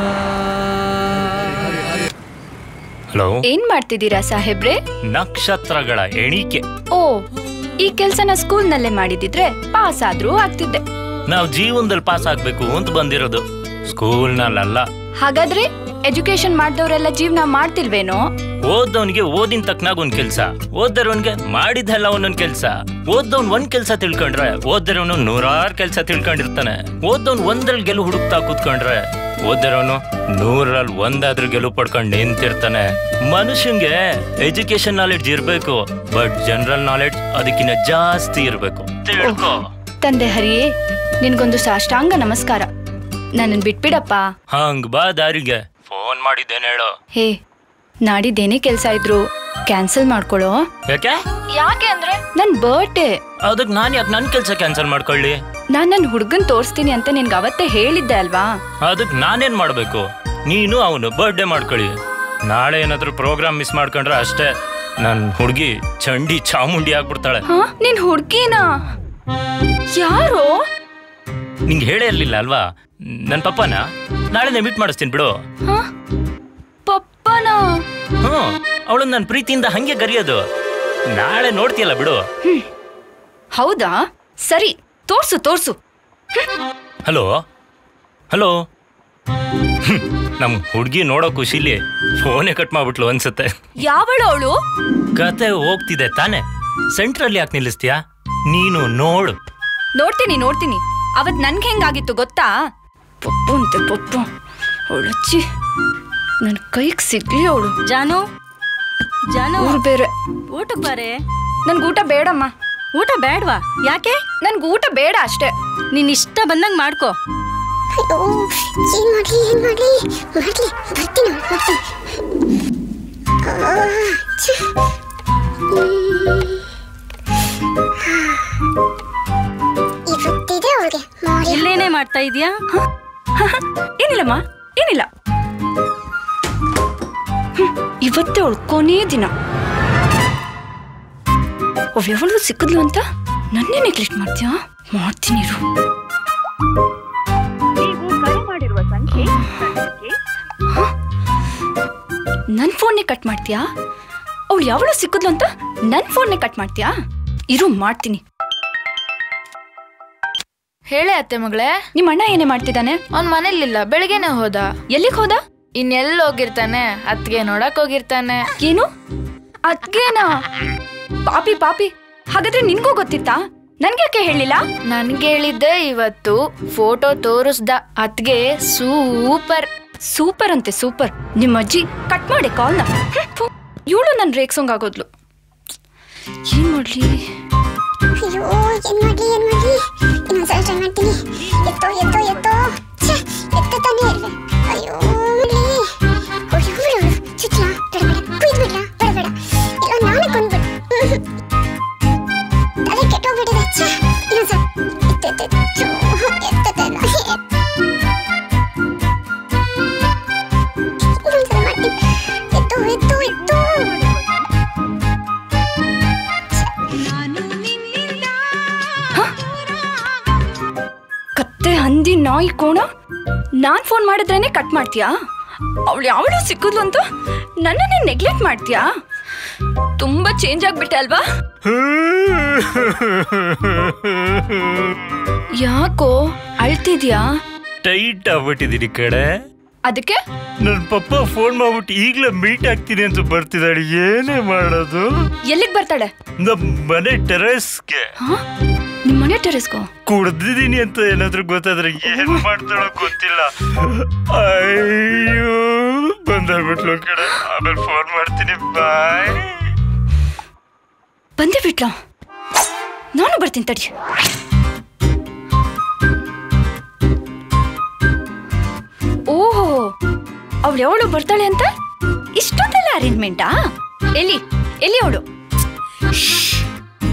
ಹಲೋ ಏನ್ ಮಾಡ್ತಿದ್ದೀರಾ ಸಾಹೇಬ್ರೆ ನಕ್ಷತ್ರಗಳ ಎಣಿಕೆ ಓ ಈ ಕೆಲ್ಸನ ಸ್ಕೂಲ್ನಲ್ಲೇ ಮಾಡಿದಿದ್ರೆ ಪಾಸ್ ಆದ್ರೂ ಆಗ್ತಿದ್ದೆ ನಾವು ಜೀವನದಲ್ಲಿ ಪಾಸ್ ಆಗ್ಬೇಕು ಅಂತ ಬಂದಿರೋದು ಸ್ಕೂಲ್ನಲ್ಲ ಹಾಗಾದ್ರೆ ಎಜುಕೇಶನ್ ಮಾಡ್ದವ್ರೆಲ್ಲ ಜೀವನ ಮಾಡ್ತಿಲ್ವೇನೋ ಓದ್ದವನಿಗೆ ಓದಿನ ತಕ್ಕನಾಗ ಒಂದ್ ಕೆಲ್ಸ ಓದ್ದರವನ್ಗೆ ಮಾಡಿದ್ದೆಲ್ಲ ಒಂದೊಂದ್ ಕೆಲ್ಸ ಓದ್ದವ್ನ್ ಒಂದ್ ಕೆಲ್ಸ ತಿಳ್ಕೊಂಡ್ರೆ ಓದ್ದರವನು ನೂರಾರು ಕೆಲ್ಸ ತಿಳ್ಕೊಂಡಿರ್ತಾನೆ ಓದ್ದವ್ನ್ ಒಂದ್ರಲ್ಲಿ ಗೆಲು ಹುಡುಕ್ತಾ ಕೂತ್ಕೊಂಡ್ರೆ ಓದ್ದರವನು ನೂರಲ್ಲಿ ಒಂದಾದ್ರೂ ಗೆಲುವು ಪಡ್ಕೊಂಡು ನಿಂತಿರ್ತಾನೆ ಮನುಷ್ಯಂಗೆ ಎಜುಕೇಶನ್ ನಾಲೆಡ್ಜ್ ಇರ್ಬೇಕು ಬಟ್ ಜನರಲ್ ನಾಲೆಡ್ಜ್ ಅದಕ್ಕಿಂತ ಜಾಸ್ತಿ ಇರ್ಬೇಕು ತಿಳ್ಕೊ ತಂದೆ ಹರಿಯೇ ನಿನ್ಗೊಂದು ಸಾಷ್ಟಾಂಗ ನಮಸ್ಕಾರ ನನ್ನನ್ ಬಿಟ್ಬಿಡಪ್ಪ ಹಂಗ್ ಬಾ ದಾರಿಗೆ ಫೋನ್ ಮಾಡಿದ್ದೇನೆ ಹೇಳು ಹೇ ನಾಡಿದ್ದೇನೇ ಕೆಲ್ಸ ಇದ್ರು ಕ್ಯಾನ್ಸಲ್ ಮಾಡ್ಕೊಳ್ಳೋ ಯಾಕೆ ಯಾಕೆ ಅಂದ್ರೆ ನನ್ ಬರ್ಡೇ ಅದಕ್ ನಾನ್ ಯಾಕೆ ನನ್ ಕೆಲ್ಸ ಕ್ಯಾನ್ಸಲ್ ಮಾಡ್ಕೊಳ್ಳಿ ನಾನ್ ನನ್ ಹುಡ್ಗನ್ ತೋರಿಸ್ತೀನಿ ಅಂತ ನಿನ್ಗೆ ಅವತ್ತೇ ಹೇಳಿದ್ದೆ ಅಲ್ವಾ ಅದಕ್ ನಾನೇನ್ ಮಾಡ್ಬೇಕು ನೀನು ಅವನು ಬರ್ಡೇ ಮಾಡ್ಕೊಳ್ಳಿ ನಾಳೆ ಏನಾದ್ರೂ ಪ್ರೋಗ್ರಾಮ್ ಮಿಸ್ ಮಾಡ್ಕೊಂಡ್ರೆ ಅಷ್ಟೇ ನನ್ ಹುಡುಗಿ ಚಂಡಿ ಚಾಮುಂಡಿ ಆಗ್ಬಿಡ್ತಾಳೆ ಹಾ ನಿನ್ ಹುಡ್ಗಿನ ಯಾರು ನಿಂಗೆ ಹೇಳೇ ಇರ್ಲಿಲ್ಲ ಅಲ್ವಾ ನನ್ ಪಪ್ಪನ ನಾಳೆ ಮೀಟ್ ಮಾಡಿಸ್ತೀನಿ ಬಿಡು ಹಾ ಪಪ್ಪನ ಹ್ಮ್ ಅವಳು ನನ್ನ ಪ್ರೀತಿಯಿಂದ ಹಂಗೆ ಕರಿಯೋದು ನಾಳೆ ನೋಡ್ತೀಯಲ್ಲ ಬಿಡು ಹೌದಾ ಸರಿ ತೋರ್ಸು ತೋರ್ಸು ಹಲೋ ಹಲೋ ನಮ್ ಹುಡುಗಿ ನೋಡೋ ಖುಷಿಲಿ ಫೋನೇ ಕಟ್ ಮಾಡ್ಬಿಟ್ಲು ಅನ್ಸುತ್ತೆ ಯಾವಳು ಅವಳು ಕತೆ ಹೋಗ್ತಿದೆ ತಾನೆ ಸೆಂಟ್ರಲ್ಲಿ ಯಾಕೆ ನಿಲ್ಲಿಸ್ತೀಯಾ ನೀನು ನೋಡು ನೋಡ್ತೀನಿ ನೋಡ್ತೀನಿ ಅವತ್ ನನ್ಗೆ ಹೆಂಗಾಗಿತ್ತು ಗೊತ್ತಾ ಪಪ್ಪು ಅಂತೆ ಪಪ್ಪು ಅವಳಚ್ಚಿ ನನ್ ಕೈಗೆ ಸಿಗ್ಲಿ ಅವಳು ಜಾನು ಜಾನು ಊರು ಬೇರೆ ಊಟಕ್ಕೆ ಬಾರೆ ನನ್ಗೆ ಊಟ ಬೇಡಮ್ಮ ಊಟ ಬೇಡವಾ ಯಾಕೆ ನನ್ಗೆ ಊಟ ಬೇಡ ಅಷ್ಟೇ ನಿನ್ ಇಷ್ಟ ಬಂದಂಗ್ ಮಾಡ್ಕೋ ಏನ್ ಮಾಡ್ಲಿ ಏನ್ ಮಾಡ್ಲಿ ಮಾಡ್ಲಿ ಬರ್ತೀನಿ ಬರ್ತೀನಿ ಆ, ಛೆ. ಹ್ಮ್. ಇವತ್ತಿದೆ ಅವ್ಳಿಗೆ ಮಾಡಿ ಇಲ್ಲೇನೇ ಮಾಡ್ತಾ ಇದೀಯಾ ಏನಿಲ್ಲಮ್ಮ ಏನಿಲ್ಲ ಹ್ಮ್, ಇವತ್ತೇ ಅವಳು ಕೊನೇ ದಿನ ಅವ್ಯವಳು ಸಿಕ್ಕಿದ್ಲು ಅಂತ ನನ್ನೇ ನೆಗ್ಲೆಕ್ಟ್ ಮಾಡ್ತೀಯಾ ಮಾಡ್ತೀನಿ ಇರು ನನ್ ಫೋನ್ನೇ ಕಟ್ ಮಾಡ್ತೀಯಾ ಅವಳು ಯಾವಳು ಸಿಕ್ಕಿದ್ಲು ಅಂತ ನನ್ ಫೋನ್ನೇ ಕಟ್ ಮಾಡ್ತೀಯಾ ಇರು ಮಾಡ್ತೀನಿ ಹೇಳೆ ಅತ್ತೆ ಮಗಳೇ ನಿಮ್ಮ ಅಣ್ಣ ಏನೇ ಮಾಡ್ತಿದ್ದಾನೆ ಅವ್ನ್ ಮನೇಲಿಲ್ಲ ಬೆಳಿಗ್ಗೆನೆ ಹೋದ ಎಲ್ಲಿಗೆ ಹೋದ ಇನ್ನೆಲ್ಲಿ ಹೋಗಿರ್ತಾನೆ ಅತ್ಗೆ ನೋಡಕ್ ಹೋಗಿರ್ತಾನೆ ಏನು ಅದ್ಗೇನಾ ಪಾಪಿ ಪಾಪಿ ಹಾಗಾದ್ರೆ ನಿನ್ಗೂ ಗೊತ್ತಿತ್ತಾ ನನ್ಗ್ಯಾಕೆ ಹೇಳಿಲ್ಲ ನನ್ಗೆ ಹೇಳಿದ್ದೆ ಇವತ್ತು ಫೋಟೋ ತೋರಿಸ್ದ ಅತ್ಗೆ ಸೂಪರ್ ಸೂಪರ್ ಅಂತೆ ಸೂಪರ್ ನಿಮ್ಮ ಅಜ್ಜಿ ಕಟ್ ಮಾಡಿ ಕಾಲ್ನ ಇವಳು ನನ್ ರೇಕ್ಸೋಂಗ್ ಆಗೋದ್ಲು ಏನ್ ಮಾಡ್ಲಿ ಅಯ್ಯೋ ಏನ್ ಮಾಡ್ಲಿ ಏನ್ ಮಾಡ್ಲಿ ಇನ್ನೊಂದ್ಸಲ ಟ್ರೈ ಮಾಡ್ತೀನಿ ಎತ್ತೋ ಎತ್ತೋ ಎತ್ತೋ ಛೆ, ಎತ್ತ ತಾನೇ ಇಲ್ವೇ ಅಯ್ಯೋ ಮಾಡ್ಲಿ ಅವ್ಳು ಇವಳು ಚುಚ್ಚಲ ಬೇಡ ಬೇಡ ಕುಯ್ದು ಬಿಡ್ಲ ಬೇಡ ಬೇಡ ಇಲ್ಲ ನಾನೇ ಕೊಂದ್ಬಿಡು ತಲೆ ಕೆಟ್ಟೋಗ್ಬಿಟ್ಟಿದೆ ಛೆ, ಇನ್ನೊಂದ್ಸಲ ಎತ್ತ ಎತ್ತ ಎತ್ತ ಛೋ, ಎತ್ತುತ್ತೆ ಇಲ್ಲ. ಇನ್ನೊಂದ್ಸಲ ಮಾಡ್ತೀನಿ ಎತ್ತು ಎತ್ತು ಎತ್ತು ಕತ್ತೆ ಹಂದಿ ನಾಯಿ ಕೋಣ ನಾನ್ ಫೋನ್ ಮಾಡಿದ್ರೇನೆ ಕಟ್ ಮಾಡ್ತೀಯಾ ಅವಳು ಯಾವಳು ಸಿಕ್ಕಿದ್ಲು ಅಂತ ನನ್ನನ್ನೇ ನೆಗ್ಲೆಕ್ಟ್ ಮಾಡ್ತೀಯಾ ತುಂಬಾ ಚೇಂಜ್ ಆಗ್ಬಿಟ್ಟೆ ಅಲ್ವಾ ಯಾಕೋ ಅಳ್ತಿದ್ಯಾ ಟೈಟ್ ಆಗ್ಬಿಟ್ಟಿದೀನಿ ಕಡೆ ಅದಕ್ಕೆ ನನ್ ಪಪ್ಪ ಫೋನ್ ಮಾಡ್ಬಿಟ್ಟು ಈಗ್ಲೇ ಮೀಟ್ ಆಗ್ತೀನಿ ಅಂತ ಬರ್ತಿದ್ದಾಳೆ ಏನೇ ಮಾಡೋದು ಎಲ್ಲಿಗ್ ಬರ್ತಾಳೆ ನಮ್ ಮನೆ ಟೆರೆಸ್ಗೆ ಹಾ ನಿಮ್ ಮನೆ ಟೆರೆಸ್ಗೋ ಕುಡ್ದಿದ್ದೀನಿ ಅಂತ ಏನಾದ್ರೂ ಗೊತ್ತಾದ್ರೆ ಏನ್ ಮಾಡ್ತಾಳೋ ಗೊತ್ತಿಲ್ಲ ಅಯ್ಯೋ ಬಂದ್ಬಿಟ್ಲು ಕಡೆ ಆಮೇಲೆ ಫೋನ್ ಮಾಡ್ತೀನಿ ಬಾಯ್ ಬಂದೇ ಬಿಟ್ಲ ನಾನು ಬರ್ತೀನಿ ತಡಿ ಓಹೋ ಅವಳು ಯಾವಳು ಬರ್ತಾಳೆ ಅಂತ ಇಷ್ಟೊಂದೆಲ್ಲ ಅರೇಂಜ್ಮೆಂಟಾ ಎಲ್ಲಿ ಎಲ್ಲಿ ಅವಳು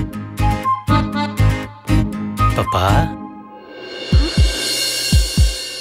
ಪಪ್ಪ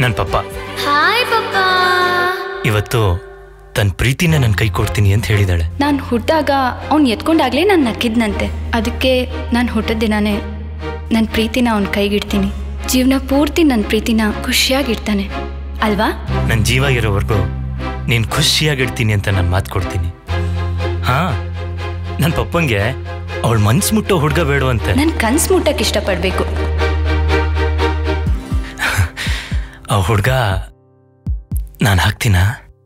ನನ್ನ ಪಪ್ಪ ಹಾಯ್ ಪಪ್ಪಾ ಇವತ್ತು ತನ್ನ ಪ್ರೀತಿನ ನನ್ನ ಕೈ ಕೊಡ್ತೀನಿ ಅಂತ ಹೇಳಿದಾಳೆ ನಾನು ಹುಟ್ಟಿದಾಗ ಅವ್ನು ಎತ್ಕೊಂಡಾಗ್ಲೇ ನಾನು ನಕ್ಕಿದ್ನಂತೆ ಅದಕ್ಕೆ ನಾನು ಹುಟ್ಟಿದ ದಿನಾನೇ ನನ್ನ ಪ್ರೀತಿನ ಅವ್ನ ಕೈಗಿಡ್ತೀನಿ ಜೀವನ ಪೂರ್ತಿ ನನ್ನ ಪ್ರೀತಿನ ಖುಷಿಯಾಗಿಡ್ತಾನೆ ಅಲ್ವಾ ನನ್ನ ಜೀವ ಇರೋವರೆಗೂ ನೀನು ಖುಷಿಯಾಗಿಡ್ತೀನಿ ಅಂತ ನಾನು ಮಾತು ಕೊಡ್ತೀನಿ ಹಾ ನನ್ನ ಪಪ್ಪಂಗೆ ಅವಳ ಮನ್ಸು ಮುಟ್ಟೋ ಹುಡುಗ ಬೇಡವಂತೆ ನನ್ನ ಕನ್ಸು ಮುಟ್ಟಕ್ಕೆ ಇಷ್ಟಪಡಬೇಕು ಆ ಹುಡುಗ ನಾನು ಹಾಕ್ತೀನಾ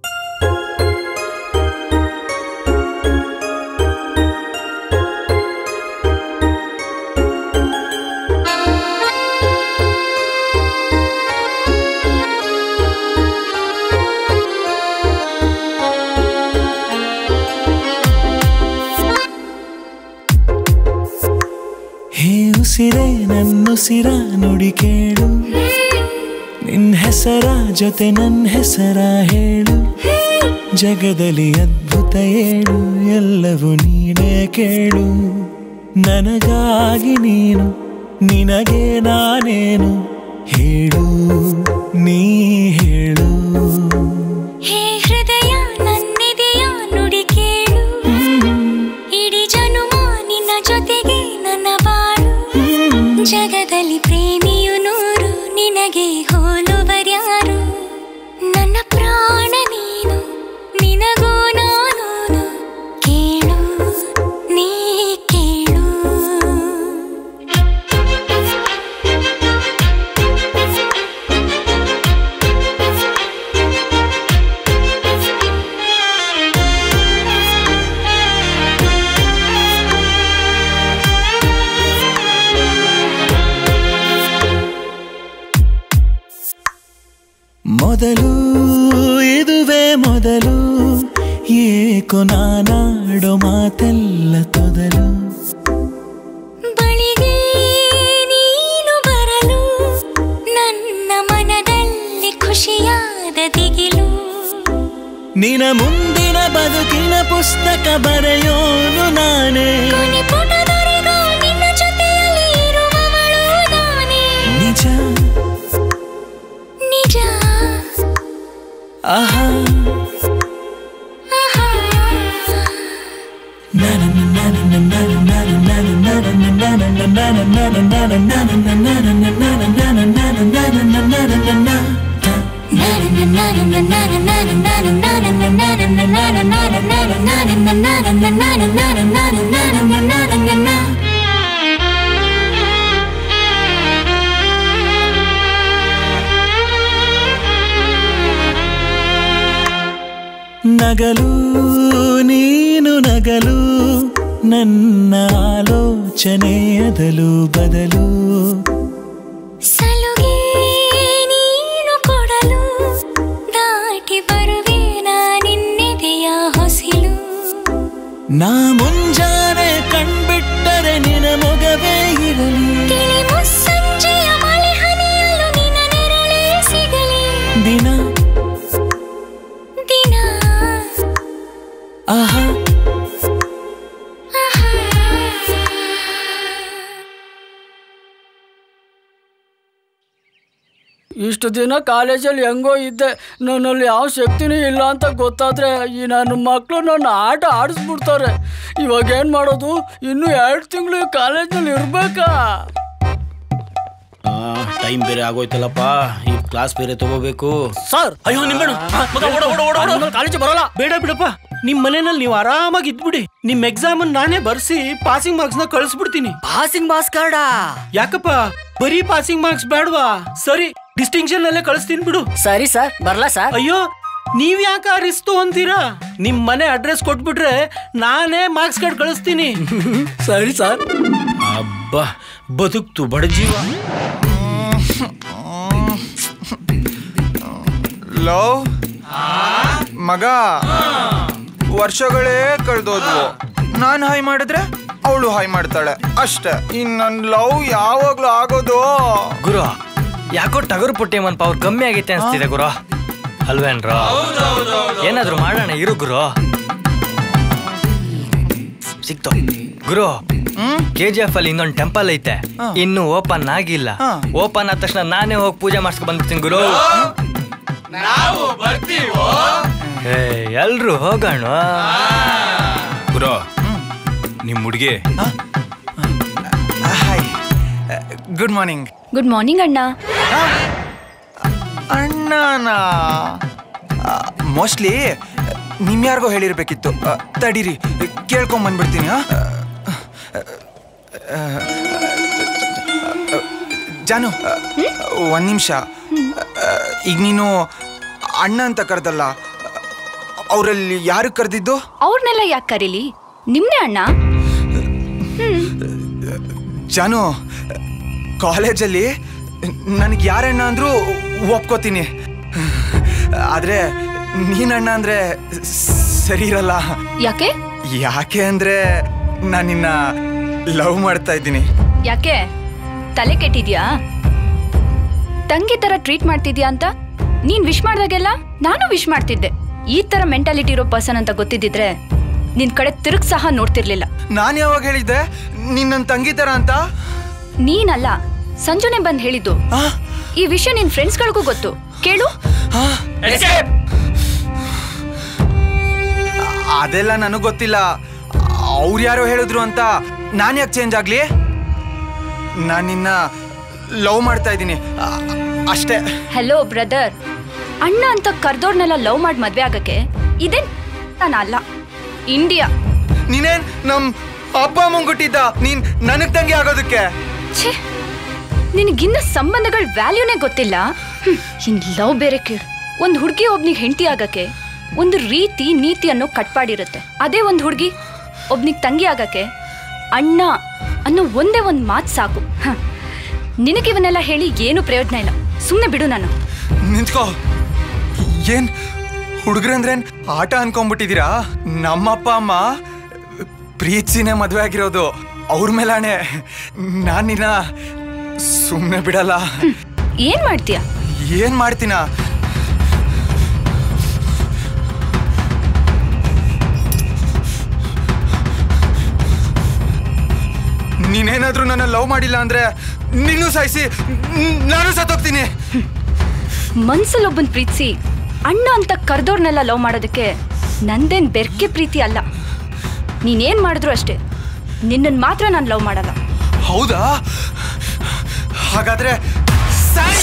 ಹೇ ಉಸಿರೇ ನನ್ನುಸಿರ ನುಡಿ ಕೇಳು ನಿನ್ ಹೆಸರ ಜೊತೆ ನನ್ನ ಹೆಸರ ಹೇಳು ಜಗದಲ್ಲಿ ಅದ್ಭುತ ಏಳು ಎಲ್ಲವೂ ನೀನೇ ಕೇಳು ನನಗಾಗಿ ನೀನು ನಿನಗೆ ನಾನೇನು ಹೇಳು ನೀ ಹೇಳು ಹೇ ಹೃದಯ ನನ್ನೆದೆಯ ನುಡಿ ಕೇಳು ಇಡೀ ಜನುಮ ನಿನ್ನ ಜೊತೆಗೆ ನನ್ನ ಬಾಳು ಜಗದಲ್ಲಿ ಪ್ರೇಮಿಯು ನೂರು ನಿನಗೆ ಹೋಲುವರ್ಯಾರು ನನ್ನ ಪ್ರಾಣ ನೀನು ನಿನಗೂ ನಾನು ಕೇಳು ನೀ ಕೇಳು ಮೊದಲು ಇದುವೇ ಮೊದಲು ಏಕೋ ನಾನಾಡೋ ಮಾತೆಲ್ಲ ತೊದಲು ಬಳಿಗೆ ನೀನು ಬರಲು ನನ್ನ ಮನದಲ್ಲಿ ಖುಷಿಯಾದ ದಿಗಿಲು ನಿನ ಮುಂದಿನ ಬದುಕಿನ ಪುಸ್ತಕ ಬರೆಯೋನು ನಾನೇ ಕೊನೆ ಪುಟದವರೆಗೂ ನಿನ್ನ ಜೊತೆಯಲ್ಲಿ ಇರುವವಳು ನಾನೇ ನಿಜ ನಿಜ ಆಹಾ ನಗಲು ನೀನು ನಗಲು ನನ್ನ ಆಲೋಚನೆ ಅದಲು ಬದಲು ಸಲುಗೆ ನೀನು ಕೊಡಲು ದಾಟಿ ಬರುವೆ ನಾನಿನ್ನೆದೆಯ ಹೊಸಿಲು ನಾ ಮುಂಜಾನೆ ಕಣ್ಬಿಟ್ಟರೆ ನಿನ ಮೊಗವೇ ಇರಲಿ ತಿಳಿ ಮುಸ್ಸಂಜೆಯ ಮಳೆ ಹನಿಯಲು ನಿನ್ನ ನೆರಳೇ ಸಿಗಲಿ ದಿನ ದಿನ ಆಹಾ ಇಷ್ಟು ದಿನ ಕಾಲೇಜಲ್ಲಿ ಹೆಂಗೋ ಇದ್ದೆ ನನ್ನಲ್ಲಿ ಯಾವ ಶಕ್ತಿನೂ ಇಲ್ಲ ಅಂತ ಗೊತ್ತಾದ್ರೆ ಈ ನನ್ನ ಮಕ್ಕಳು ನನ್ನ ಆಟ ಆಡಿಸ್ಬಿಡ್ತಾರೆ ಇವಾಗ ಏನು ಮಾಡೋದು ಇನ್ನು ಎರಡು ತಿಂಗಳು ಕಾಲೇಜಲ್ಲಿ ಇರ್ಬೇಕಾ ಟೈಮ್ ಬೇರೆ ಆಗೋಯ್ತಲ್ಲಪ್ಪ ಈ ಕ್ಲಾಸ್ ಬೇರೆ ತಗೋಬೇಕು ಸರ್ ಅಯ್ಯೋ ನಿಂಬೆಣ್ಣು. ಆ, ಮಗ, ಓಡು, ಓಡು, ಓಡು, ಓಡು. ಕಾಲೇಜ್ ಬರೋಲ್ಲ ಬೇಡ ಬಿಡಪ್ಪ ನಿಮ್ ಮನೆಯಲ್ಲಿ ನೀವು ಆರಾಮಾಗಿ ಇದ್ಬಿಡಿ ನಿಮ್ ಎಕ್ಸಾಮ್ ನಾನೇ ಬರ್ಸಿ ಪಾಸಿಂಗ್ ಮಾರ್ಕ್ಸ್ ನ ಕಳಿಸ್ಬಿಡ್ತೀನಿ ಪಾಸಿಂಗ್ ಮಾರ್ಕ್ಸ್ ಕಾರ್ಡಾ ಯಾಕಪ್ಪ ಬರೀ ಪಾಸಿಂಗ್ ಮಾರ್ಕ್ಸ್ ಬೇಡವಾ ಸರಿ ಡಿಸ್ಟಿಂಕ್ಷನ್ ಅಲ್ಲೇ ಕಳಿಸ್ತೀನಿ ಬಿಡು ಸರಿ ಸರ್ ಬರ್ಲಾ ಸರ್ ಅಯ್ಯೋ ನೀವ್ ಯಾಕೆ ರಿಸ್ತು ಅಂತೀರಾ ನಿಮ್ ಮನೆ ಅಡ್ರೆಸ್ ಕೊಟ್ಬಿಟ್ರೆ ನಾನೇ ಮಾರ್ಕ್ಸ್ ಕಾರ್ಡ್ ಕಳಿಸ್ತೀನಿ ಸರಿ ಸರ್ ಅಬ್ಬಾ ಬದುಕ್ತು ಬಡ ಜೀವ ಲವ್ ಮಗ ವರ್ಷಗಳೇ ಕಳೆದೋದ್ವು ನಾನು ಹಾಯ್ ಮಾಡಿದ್ರೆ ಅವಳು ಹಾಯ್ ಮಾಡ್ತಾಳೆ ಅಷ್ಟೇ ಇನ್ ನನ್ ಲವ್ ಯಾವಾಗ್ಲೂ ಆಗೋದು ಗುರು ಯಾಕೋ ಟಗರು ಪುಟ್ಟಿ ಮನ್ ಪವರ್ ಕಮ್ಮಿ ಆಗೈತೆ ಅನ್ಸ್ತಿದೆ ಗುರು ಅಲ್ವೇನ್ರೋ ಏನಾದ್ರು ಮಾಡೋಣ ಇರು ಗುರು ಸಿಕ್ತು ಗುರು ಕೆ ಜಿ ಎಫ್ ಅಲ್ಲಿ ಇನ್ನೊಂದು ಟೆಂಪಲ್ ಐತೆ ಇನ್ನು ಓಪನ್ ಆಗಿಲ್ಲ ಓಪನ್ ಆದ ತಕ್ಷಣ ನಾನೇ ಹೋಗಿ ಪೂಜೆ ಮಾಡಿಸ್ಕೊಂಡ್ ಬಂದ್ಬಿಡ್ತೀನಿ ಗುರು ನಾವು ಬರ್ತೀವೋ ಏ ಎಲ್ರು ಹೋಗೋಣ ಗುರು ನಿಮ್ ಹುಡುಗಿ hi good morning good morning ಅಣ್ಣ ಅಣ್ಣನ ಮೋಸ್ಟ್ಲಿ ನಿಮ್ ಯಾರಿಗೋ ಹೇಳಿರ್ಬೇಕಿತ್ತು ಆ, ತಡೀರಿ ಕೇಳ್ಕೊಂಡ್ ಬಂದ್ಬಿಡ್ತೀನಿ ಆ? ಆ, ಜಾನು ಆ, ಒಂದ್ ನಿಮಿಷ ಈಗ ನೀನು ಅಣ್ಣ ಅಂತ ಕರೆದಲ್ಲ ಅವರಲ್ಲಿ ಯಾರು ಕರೆದಿದ್ದು ಅವ್ರನ್ನೆಲ್ಲ ಯಾಕೆ ಕರೀಲಿ ನಿಮ್ನೇ ಅಣ್ಣ ಜಾನು ಕಾಲೇಜಲ್ಲಿ ನನಗೆ ಯಾರಣ್ಣ ಅಂದ್ರೂ ಒಪ್ಕೋತೀನಿ ಆದರೆ ನೀನಣ್ಣ ಅಂದರೆ ಸರಿ ಇರಲ್ಲ ಯಾಕೆ ಯಾಕೆ ಅಂದರೆ ನಾನು ನಿನ್ನ ಲವ್ ಮಾಡ್ತಾ ಇದ್ದೀನಿ ಯಾಕೆ ತಲೆ ಕೆಟ್ಟಿದ್ಯಾ ತಂಗಿ ತರ ಟ್ರೀಟ್ ಮಾಡ್ತಿದ್ಯಾ ಅಂತ ನೀನ್ ವಿಶ್ ಮಾಡ್ದಾಗೆಲ್ಲ ನಾನು ವಿಶ್ ಮಾಡ್ತಿದ್ದೆ ಈ ತರ ಮೆಂಟಾಲಿಟಿ ಇರೋ ಪರ್ಸನ್ ಅಂತ ಗೊತ್ತಿದ್ದಿದ್ರೆ ನಿನ್ ಕಡೆ ತಿರುಗ್ ಸಹ ನೋಡ್ತಿರ್ಲಿಲ್ಲ ನಾನು ಯಾವಾಗ ಹೇಳಿದ್ದೆ ನೀನ್ ನನ್ನ ತಂಗಿ ಥರ ಅಂತ ನೀನಲ್ಲ ಸಂಜುನೆ ಬಂದ್ ಹೇಳಿದ್ದು ಈ ವಿಷಯ ನಿನ್ ಫ್ರೆಂಡ್ಸ್ಗಳಿಗೂ ಗೊತ್ತು ಕೇಳು ಅದೆಲ್ಲ ನನಗೆ ಗೊತ್ತಿಲ್ಲ ಅವ್ರು ಯಾರೋ ಹೇಳಿದ್ರು ಅಂತ ನಾನು ಯಾಕೆ ಚೇಂಜ್ ಆಗಲಿ ನಾನು ನಿನ್ನ ಲವ್ ಮಾಡ್ತಾ ಇದ್ದೀನಿ ಅ- ಅಷ್ಟೇ ಹೆಲೋ ಬ್ರದರ್ ಅಣ್ಣ ಅಂತ ಕರ್ದೋರ್ನೆಲ್ಲ ಲವ್ ಮಾಡಿ ಮದ್ವೆ ಆಗಕ್ಕೆ ಇದೇನ್ ನಾನು ಅಲ್ಲ ಇಂಡಿಯಾ ನೀನೇನ್ ನಮ್ ಅಪ್ಪ ಅಮ್ಮಂಗ್ ಕೊಟ್ಟಿದ್ದ ನೀನ್ ನನಗ್ ತಂಗಿ ಆಗೋದಕ್ಕೆ ಛೇ ನಿನಗಿನ್ನ ಸಂಬಂಧಗಳ ವ್ಯಾಲ್ಯೂನೇ ಗೊತ್ತಿಲ್ಲ ಹ್ಮ್, ಇನ್ ಲವ್ ಬೇರೆ ಕೇಳು ಒಂದು ಹುಡುಗಿ ಒಬ್ನಿಗೆ ಹೆಂಡತಿ ಆಗಕ್ಕೆ ಒಂದು ರೀತಿ ನೀತಿ ಅನ್ನೋ ಕಟ್ಪಾಡಿರುತ್ತೆ ಅದೇ ಒಂದು ಹುಡುಗಿ ಒಬ್ನಿಗೆ ತಂಗಿ ಆಗಕ್ಕೆ ಅಣ್ಣ ಅನ್ನೋ ಒಂದೇ ಒಂದು ಮಾತು ಸಾಕು ಹ. ನಿನಗಿವನ್ನೆಲ್ಲ ಹೇಳಿ ಏನು ಪ್ರಯೋಜನ ಇಲ್ಲ ಸುಮ್ಮನೆ ಬಿಡು ನಾನು ನಿಂತ್ಕೋ ಏನ್ ಹುಡುಗ್ರಂದ್ರೇನ್ ಆಟ ಅನ್ಕೊಂಡ್ಬಿಟ್ಟಿದೀರಾ ನಮ್ಮಪ್ಪ ಅಮ್ಮ ಪ್ರೀತಿಸಿನೇ ಮದ್ವೆ ಆಗಿರೋದು ಅವ್ರ ಮೇಲಾಣೆ ನಾನ್ ನಿನ್ನ ಸುಮ್ಮನೆ ಬಿಡಲ್ಲ ಏನ್ ಮಾಡ್ತೀಯ ಏನ್ ಮಾಡ್ತೀನ ನೀನೇನಾದ್ರೂ ನನ್ನ ಲವ್ ಮಾಡಿಲ್ಲ ಅಂದ್ರೆ ನೀನು ಸಾಯಿಸಿ ನಾನು ಸತ್ತೋಗ್ತೀನಿ ಮನ್ಸಲ್ಲಿ ಒಬ್ಬನ್ ಪ್ರೀತಿಸಿ ಅಣ್ಣ ಅಂತ ಕರ್ದೋರ್ನೆಲ್ಲ ಲವ್ ಮಾಡೋದಕ್ಕೆ ನಂದೇನ್ ಬೆರ್ಕೆ ಪ್ರೀತಿ ಅಲ್ಲ ನೀನೇನ್ ಮಾಡಿದ್ರು ಅಷ್ಟೇ ನಿನ್ನನ್ ಮಾತ್ರ ನಾನು ಲವ್ ಮಾಡಲ್ಲ ಹೌದಾ ಹಾಗಾದ್ರೆ ಸಾಯ್!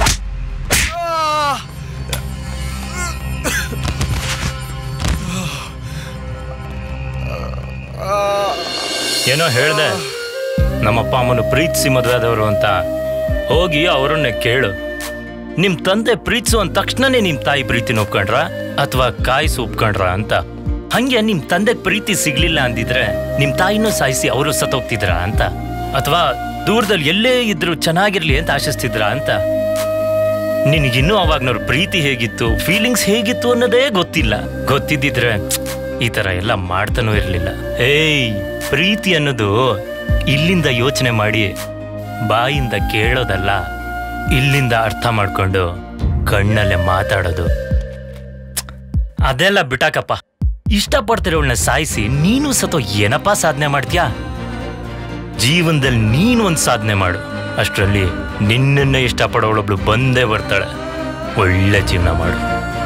ಏನೋ ಹೇಳ್ದೆ ನಮ್ಮಪ್ಪ ಅಮ್ಮನು ಪ್ರೀತಿಸಿ ಮದುವೆ ಆದವರು ಅಂತ ಹೋಗಿ ಅವರನ್ನೇ ಕೇಳು ನಿಮ್ ತಂದೆ ಪ್ರೀತಿಸು ಅಂದ ತಕ್ಷಣನೇ ನಿಮ್ ತಾಯಿ ಪ್ರೀತಿನ ಒಪ್ಕೊಂಡ್ರ ಅಥವಾ ಕಾಯಿಸಿ ಒಪ್ಕೊಂಡ್ರ ಅಂತ ಹಂಗೆ ನಿಮ್ ತಂದೆ ಪ್ರೀತಿ ಸಿಗ್ಲಿಲ್ಲ ಅಂದಿದ್ರೆ ನಿಮ್ ತಾಯಿನೂ ಸಾಯಿಸಿ ಅವರು ಸತ್ತೋಗ್ತಿದ್ರ ಅಂತ ಅಥವಾ ದೂರದಲ್ಲಿ ಎಲ್ಲೇ ಇದ್ರು ಚೆನ್ನಾಗಿರ್ಲಿ ಅಂತ ಆಶಿಸ್ತಿದ್ರ ಅಂತ ನಿನಗಿನ್ನೂ ಅವಾಗ್ನವ್ರ ಪ್ರೀತಿ ಹೇಗಿತ್ತು ಫೀಲಿಂಗ್ಸ್ ಹೇಗಿತ್ತು ಅನ್ನೋದೇ ಗೊತ್ತಿಲ್ಲ ಗೊತ್ತಿದ್ದಿದ್ರೆ ಈ ತರ ಎಲ್ಲ ಮಾಡ್ತಾನೂ ಇರಲಿಲ್ಲ ಏಯ್ ಪ್ರೀತಿ ಅನ್ನೋದು ಇಲ್ಲಿಂದ ಯೋಚನೆ ಮಾಡಿ ಬಾಯಿಂದ ಕೇಳೋದಲ್ಲ ಇಲ್ಲಿಂದ ಅರ್ಥ ಮಾಡ್ಕೊಂಡು ಕಣ್ಣಲ್ಲೇ ಮಾತಾಡೋದು ಅದೆಲ್ಲ ಬಿಟ್ಟಾಕಪ್ಪ ಇಷ್ಟಪಡ್ತಿರೋಳನ್ನ ಸಾಯಿಸಿ ನೀನು ಸತೋ ಏನಪ್ಪ ಸಾಧನೆ ಮಾಡ್ತೀಯಾ ಜೀವನದಲ್ಲಿ ನೀನು ಒಂದು ಸಾಧನೆ ಮಾಡು ಅಷ್ಟರಲ್ಲಿ ನಿನ್ನನ್ನೇ ಇಷ್ಟಪಡೋಳೊಬ್ಳು ಬಂದೇ ಬರ್ತಾಳೆ ಒಳ್ಳೆ ಜೀವನ ಮಾಡು